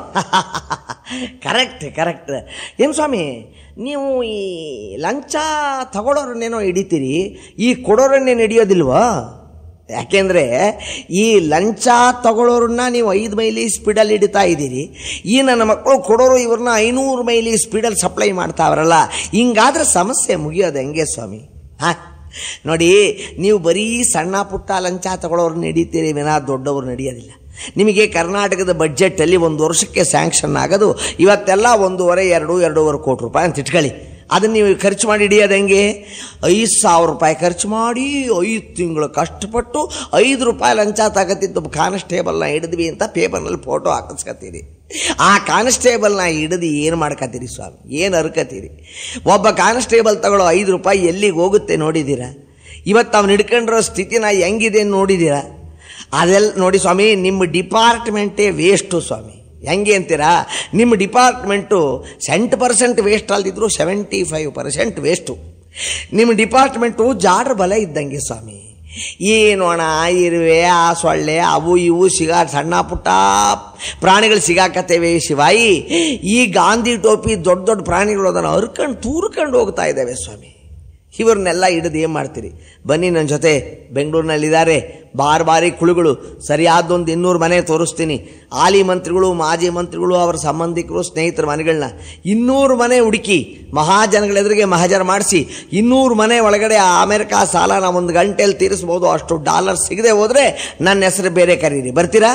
ಕರೆಕ್ಟ್ ಕರೆಕ್ಟ್ ಏನ್ ಸ್ವಾಮಿ ನೀವು ಈ ಲಂಚ ತಗೊಳ್ಳೋರನ್ನೇನೋ ಹಿಡಿತೀರಿ ಈ ಕೊಡೋರನ್ನೇನು ಹಿಡಿಯೋದಿಲ್ವಾ ಯಾಕೆಂದ್ರೆ ಈ ಲಂಚ ತಗೊಳ್ಳೋರನ್ನ ನೀವು ಐದು ಮೈಲಿ ಸ್ಪೀಡಲ್ಲಿ ಹಿಡಿತಾ ಇದ್ದೀರಿ ಈ ನನ್ನ ಮಕ್ಕಳು ಕೊಡೋರು ಇವ್ರನ್ನ ಐನೂರು ಮೈಲಿ ಸ್ಪೀಡಲ್ಲಿ ಸಪ್ಲೈ ಮಾಡ್ತಾವ್ರಲ್ಲ ಹಿಂಗಾದ್ರೆ ಸಮಸ್ಯೆ ಮುಗಿಯೋದು ಹೆಂಗೆ ಸ್ವಾಮಿ ಹಾ ನೋಡಿ ನೀವು ಬರೀ ಸಣ್ಣ ಪುಟ್ಟ ಲಂಚ ತಗೊಳ್ಳೋರನ್ನ ಹಿಡಿತೀರಿ ವಿನಾ ದೊಡ್ಡವ್ರು ನಡೆಯೋದಿಲ್ಲ ನಿಮಗೆ ಕರ್ನಾಟಕದ ಬಡ್ಜೆಟಲ್ಲಿ ಒಂದು ವರ್ಷಕ್ಕೆ ಸ್ಯಾಂಕ್ಷನ್ ಆಗೋದು ಇವತ್ತೆಲ್ಲ ಒಂದೂವರೆ ಎರಡು ಎರಡೂವರೆ ಕೋಟಿ ರೂಪಾಯಿ ಅಂತ ಇಟ್ಕೊಳ್ಳಿ ಅದನ್ನು ನೀವು ಖರ್ಚು ಮಾಡಿ ಹಿಡಿಯೋದು ಹೆಂಗೆ ಐದು ಸಾವಿರ ರೂಪಾಯಿ ಖರ್ಚು ಮಾಡಿ ಐದು ತಿಂಗಳು ಕಷ್ಟಪಟ್ಟು ಐದು ರೂಪಾಯಿ ಲಂಚ ತಗತ್ತಿದ್ದು ಕಾನ್ಸ್ಟೇಬಲ್ನ ಹಿಡಿದ್ವಿ ಅಂತ ಪೇಪರ್ನಲ್ಲಿ ಫೋಟೋ ಹಾಕಿಸ್ಕೊತೀರಿ ಆ ಕಾನ್ಸ್ಟೇಬಲ್ನ ಹಿಡಿದು ಏನು ಮಾಡ್ಕೊತೀರಿ ಸ್ವಾಮಿ ಏನು ಅರ್ಕತೀರಿ ಒಬ್ಬ ಕಾನ್ಸ್ಟೇಬಲ್ ತಗೊಳ್ಳೋ ಐದು ರೂಪಾಯಿ ಎಲ್ಲಿಗೆ ಹೋಗುತ್ತೆ ನೋಡಿದ್ದೀರಾ ಇವತ್ತು ಅವ್ನು ಹಿಡ್ಕೊಂಡಿರೋ ಸ್ಥಿತಿನ ಹೆಂಗಿದೆ ನೋಡಿದ್ದೀರಾ ಅದೆಲ್ಲ ನೋಡಿ ಸ್ವಾಮಿ ನಿಮ್ಮ ಡಿಪಾರ್ಟ್ಮೆಂಟೇ ವೇಸ್ಟು ಸ್ವಾಮಿ ಹೆಂಗೆ ಅಂತೀರಾ ನಿಮ್ಮ ಡಿಪಾರ್ಟ್ಮೆಂಟು ಸೆಂಟ್ ಪರ್ಸೆಂಟ್ ವೇಸ್ಟ್ ಅಲ್ದಿದ್ರು ಸೆವೆಂಟಿ ಫೈವ್ ಪರ್ಸೆಂಟ್ ವೇಸ್ಟು ನಿಮ್ಮ ಡಿಪಾರ್ಟ್ಮೆಂಟು ಜಾಡ್ರ ಬಲ ಇದ್ದಂಗೆ ಸ್ವಾಮಿ ಏನು ಅಣ ಇರುವೆ ಆ ಸೊಳ್ಳೆ ಅವು ಇವು ಸಿಗಾ ಸಣ್ಣ ಪುಟ್ಟ ಪ್ರಾಣಿಗಳು ಸಿಗಾಕತ್ತೇವೆ ಶಿವಾಯಿ ಈ ಗಾಂಧಿ ಟೋಪಿ ದೊಡ್ಡ ದೊಡ್ಡ ಪ್ರಾಣಿಗಳು ಅದನ್ನು ಹರ್ಕೊಂಡು ತೂರ್ಕೊಂಡು ಹೋಗ್ತಾ ಇದ್ದಾವೆ ಸ್ವಾಮಿ ಇವ್ರನ್ನೆಲ್ಲ ಹಿಡಿದು ಏನು ಮಾಡ್ತೀರಿ ಬನ್ನಿ ನನ್ನ ಜೊತೆ ಬೆಂಗಳೂರಿನಲ್ಲಿದ್ದಾರೆ ಬಾರ್ ಬಾರಿ ಕುಳುಗಳು ಸರಿಯಾದೊಂದು ಇನ್ನೂರು ಮನೆ ತೋರಿಸ್ತೀನಿ ಹಾಲಿ ಮಂತ್ರಿಗಳು ಮಾಜಿ ಮಂತ್ರಿಗಳು ಅವರ ಸಂಬಂಧಿಕರು ಸ್ನೇಹಿತರ ಮನೆಗಳನ್ನ ಇನ್ನೂರು ಮನೆ ಹುಡುಕಿ ಮಹಾಜನಗಳ ಎದುರಿಗೆ ಮಹಾಜನ ಮಾಡಿಸಿ ಇನ್ನೂರು ಮನೆ ಒಳಗಡೆ ಆ ಅಮೆರಿಕ ಸಾಲನ ಒಂದು ಗಂಟೆಯಲ್ಲಿ ತೀರಿಸ್ಬೋದು ಅಷ್ಟು ಡಾಲರ್ ಸಿಗದೆ ಹೋದರೆ ನನ್ನ ಹೆಸರು ಬೇರೆ ಕರೀರಿ ಬರ್ತೀರಾ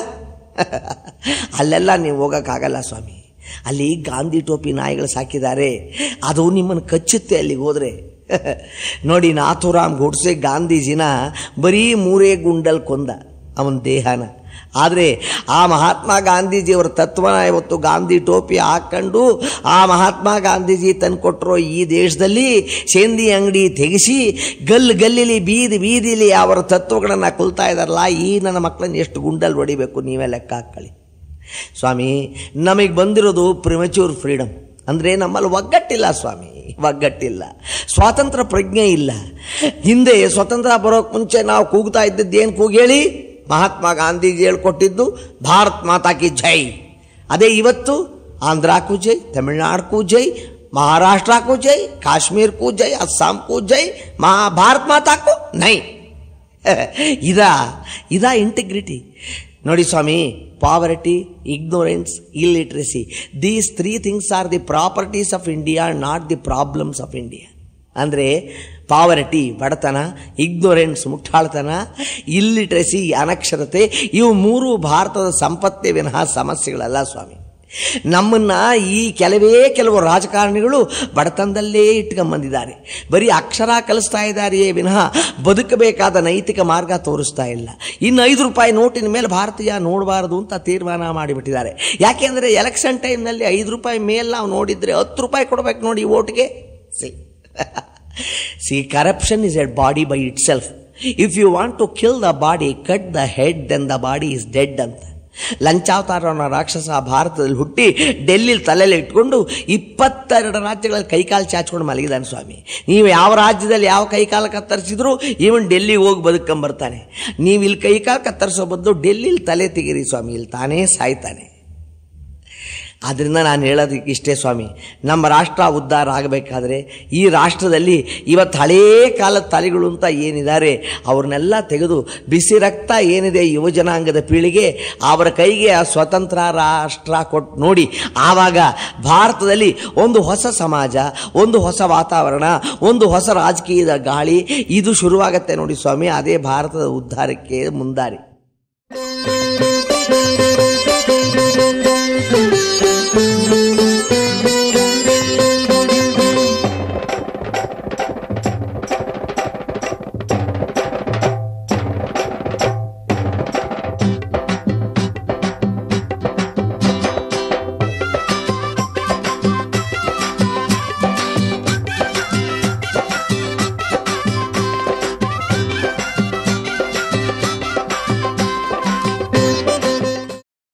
ಅಲ್ಲೆಲ್ಲ ನೀವು ಹೋಗೋಕ್ಕಾಗಲ್ಲ ಸ್ವಾಮಿ ಅಲ್ಲಿ ಗಾಂಧಿ ಟೋಪಿ ನಾಯಿಗಳು ಸಾಕಿದ್ದಾರೆ ಅದು ನಿಮ್ಮನ್ನು ಕಚ್ಚುತ್ತೆ ಅಲ್ಲಿಗೆ ಹೋದರೆ ನೋಡಿ ನಾಥುರಾಮ್ ಗೋಡ್ಸೆ ಗಾಂಧೀಜಿನ ಬರೀ ಮೂರೇ ಗುಂಡಲ್ ಕೊಂದ ಅವನ ದೇಹನ ಆದರೆ ಆ ಮಹಾತ್ಮ ಗಾಂಧೀಜಿಯವರ ತತ್ವನ ಇವತ್ತು ಗಾಂಧಿ ಟೋಪಿ ಹಾಕ್ಕೊಂಡು ಆ ಮಹಾತ್ಮ ಗಾಂಧೀಜಿ ತಂದುಕೊಟ್ಟಿರೋ ಈ ದೇಶದಲ್ಲಿ ಸೇಂದಿ ಅಂಗಡಿ ತೆಗೆಸಿ ಗಲ್ಲು ಗಲ್ಲಿಲಿ ಬೀದಿ ಬೀದಿಲಿ ಅವರ ತತ್ವಗಳನ್ನು ಕೊಲ್ತಾ ಇದ್ದಾರಲ್ಲ ಈ ನನ್ನ ಮಕ್ಕಳನ್ನ ಎಷ್ಟು ಗುಂಡಲ್ಲಿ ಹೊಡಿಬೇಕು ನೀವೇ ಲೆಕ್ಕ ಹಾಕ್ಕೊಳ್ಳಿ ಸ್ವಾಮಿ ನಮಗೆ ಬಂದಿರೋದು ಪ್ರಿಮಚ್ಯೂರ್ ಫ್ರೀಡಮ್ ಅಂದರೆ ನಮ್ಮಲ್ಲಿ ಒಗ್ಗಟ್ಟಿಲ್ಲ ಸ್ವಾಮಿ ಒಗ್ಗಟ್ಟಿಲ್ಲ ಸ್ವಾತಂತ್ರ್ಯ ಪ್ರಜ್ಞೆ ಇಲ್ಲ ಹಿಂದೆ ಸ್ವತಂತ್ರ ಬರೋಕ್ಕೆ ಮುಂಚೆ ನಾವು ಕೂಗ್ತಾ ಇದ್ದದ್ದು ಏನು ಕೂಗಿ ಹೇಳಿ ಮಹಾತ್ಮ ಗಾಂಧೀಜಿ ಹೇಳ್ಕೊಟ್ಟಿದ್ದು ಭಾರತ್ ಮಾತಾ ಕಿ ಜೈ ಅದೇ ಇವತ್ತು ಆಂಧ್ರಕ್ಕೂ ಜೈ ತಮಿಳ್ನಾಡ್ಗೂ ಜೈ ಮಹಾರಾಷ್ಟ್ರಕ್ಕೂ ಜೈ ಕಾಶ್ಮೀರ್ಗೂ ಜೈ ಅಸ್ಸಾಂಗೂ ಜೈ ಮಹಾ ಭಾರತ್ ಮಾತಾಕ್ಕೂ ನೈ ಇದಾ ಇದಾ ಇಂಟಿಗ್ರಿಟಿ ನೋಡಿ ಸ್ವಾಮಿ poverty ignorance illiteracy these three things are the properties of India not the problems of India ಅಂದರೆ ಪಾವರ್ಟಿ ಬಡತನ ಇಗ್ನೋರೆನ್ಸ್ ಮುಟ್ಟಾಳ್ತನ ಇಲ್ಲಿಟ್ರಸಿ ಅನಕ್ಷರತೆ ಇವು ಮೂರು ಭಾರತದ ಸಂಪತ್ತೇ ವಿನಃ ಸಮಸ್ಯೆಗಳಲ್ಲ ಸ್ವಾಮಿ ನಮ್ಮನ್ನ ಈ ಕೆಲವೇ ಕೆಲವು ರಾಜಕಾರಣಿಗಳು ಬಡತನದಲ್ಲೇ ಇಟ್ಕೊಂಬಂದಿದ್ದಾರೆ ಬರೀ ಅಕ್ಷರ ಕಲಿಸ್ತಾ ಇದ್ದಾರೆಯೇ ವಿನಃ ಬದುಕಬೇಕಾದ ನೈತಿಕ ಮಾರ್ಗ ತೋರಿಸ್ತಾ ಇಲ್ಲ ಇನ್ನು ಐದು ರೂಪಾಯಿ ನೋಟಿನ ಮೇಲೆ ಭಾರತೀಯ ನೋಡಬಾರದು ಅಂತ ತೀರ್ಮಾನ ಮಾಡಿಬಿಟ್ಟಿದ್ದಾರೆ ಯಾಕೆಂದರೆ ಎಲೆಕ್ಷನ್ ಟೈಮ್ನಲ್ಲಿ ಐದು ರೂಪಾಯಿ ಮೇಲೆ ನಾವು ನೋಡಿದರೆ ಹತ್ತು ರೂಪಾಯಿ ಕೊಡ್ಬೇಕು ನೋಡಿ ಓಟ್ಗೆ C C corruption is A body by it self if you want to kill the body cut the head then the body is dead ಅಂತ ಲಂಚಾವತಾರ ಅನ್ನೋ ರಾಕ್ಷಸ ಭಾರತದಲ್ಲಿ ಹುಟ್ಟಿ ಡೆಲ್ಲಿಲಿ ತಲೆಯಲ್ಲಿ ಇಟ್ಕೊಂಡು ಇಪ್ಪತ್ತೆರಡು ರಾಜ್ಯಗಳಲ್ಲಿ ಕೈಕಾಲು ಚಾಚ್ಕೊಂಡು ಮಲಗಿದಾನೆ ಸ್ವಾಮಿ ನೀವು ಯಾವ ರಾಜ್ಯದಲ್ಲಿ ಯಾವ ಕೈಕಾಲು ಕತ್ತರಿಸಿದ್ರು ಇವನ್ ಡೆಲ್ಲಿಗೆ ಹೋಗಿ ಬದುಕೊಂಬರ್ತಾನೆ ನೀವು ಇಲ್ಲಿ ಕೈಕಾಲು ಕತ್ತರಿಸೋ ಬದಲು ಡೆಲ್ಲಿಲಿ ತಲೆ ತೆಗೀರಿ ಸ್ವಾಮಿ ಇಲ್ಲಿ ತಾನೇ ಸಾಯ್ತಾನೆ ಆದ್ದರಿಂದ ನಾನು ಹೇಳೋದಕ್ಕೆ ಇಷ್ಟೇ ಸ್ವಾಮಿ ನಮ್ಮ ರಾಷ್ಟ್ರ ಉದ್ಧಾರ ಆಗಬೇಕಾದ್ರೆ ಈ ರಾಷ್ಟ್ರದಲ್ಲಿ ಇವತ್ತು ಹಳೇ ಕಾಲದ ತಲೆಗಳು ಅಂತ ಏನಿದ್ದಾರೆ ಅವ್ರನ್ನೆಲ್ಲ ತೆಗೆದು ಬಿಸಿ ರಕ್ತ ಏನಿದೆ ಯುವ ಜನಾಂಗದ ಪೀಳಿಗೆ ಅವರ ಕೈಗೆ ಆ ಸ್ವತಂತ್ರ ರಾಷ್ಟ್ರ ಕೊಟ್ಟು ನೋಡಿ ಆವಾಗ ಭಾರತದಲ್ಲಿ ಒಂದು ಹೊಸ ಸಮಾಜ ಒಂದು ಹೊಸ ವಾತಾವರಣ ಒಂದು ಹೊಸ ರಾಜಕೀಯದ ಗಾಳಿ ಇದು ಶುರುವಾಗತ್ತೆ ನೋಡಿ ಸ್ವಾಮಿ ಅದೇ ಭಾರತದ ಉದ್ಧಾರಕ್ಕೆ ಮುಂದಾರಿ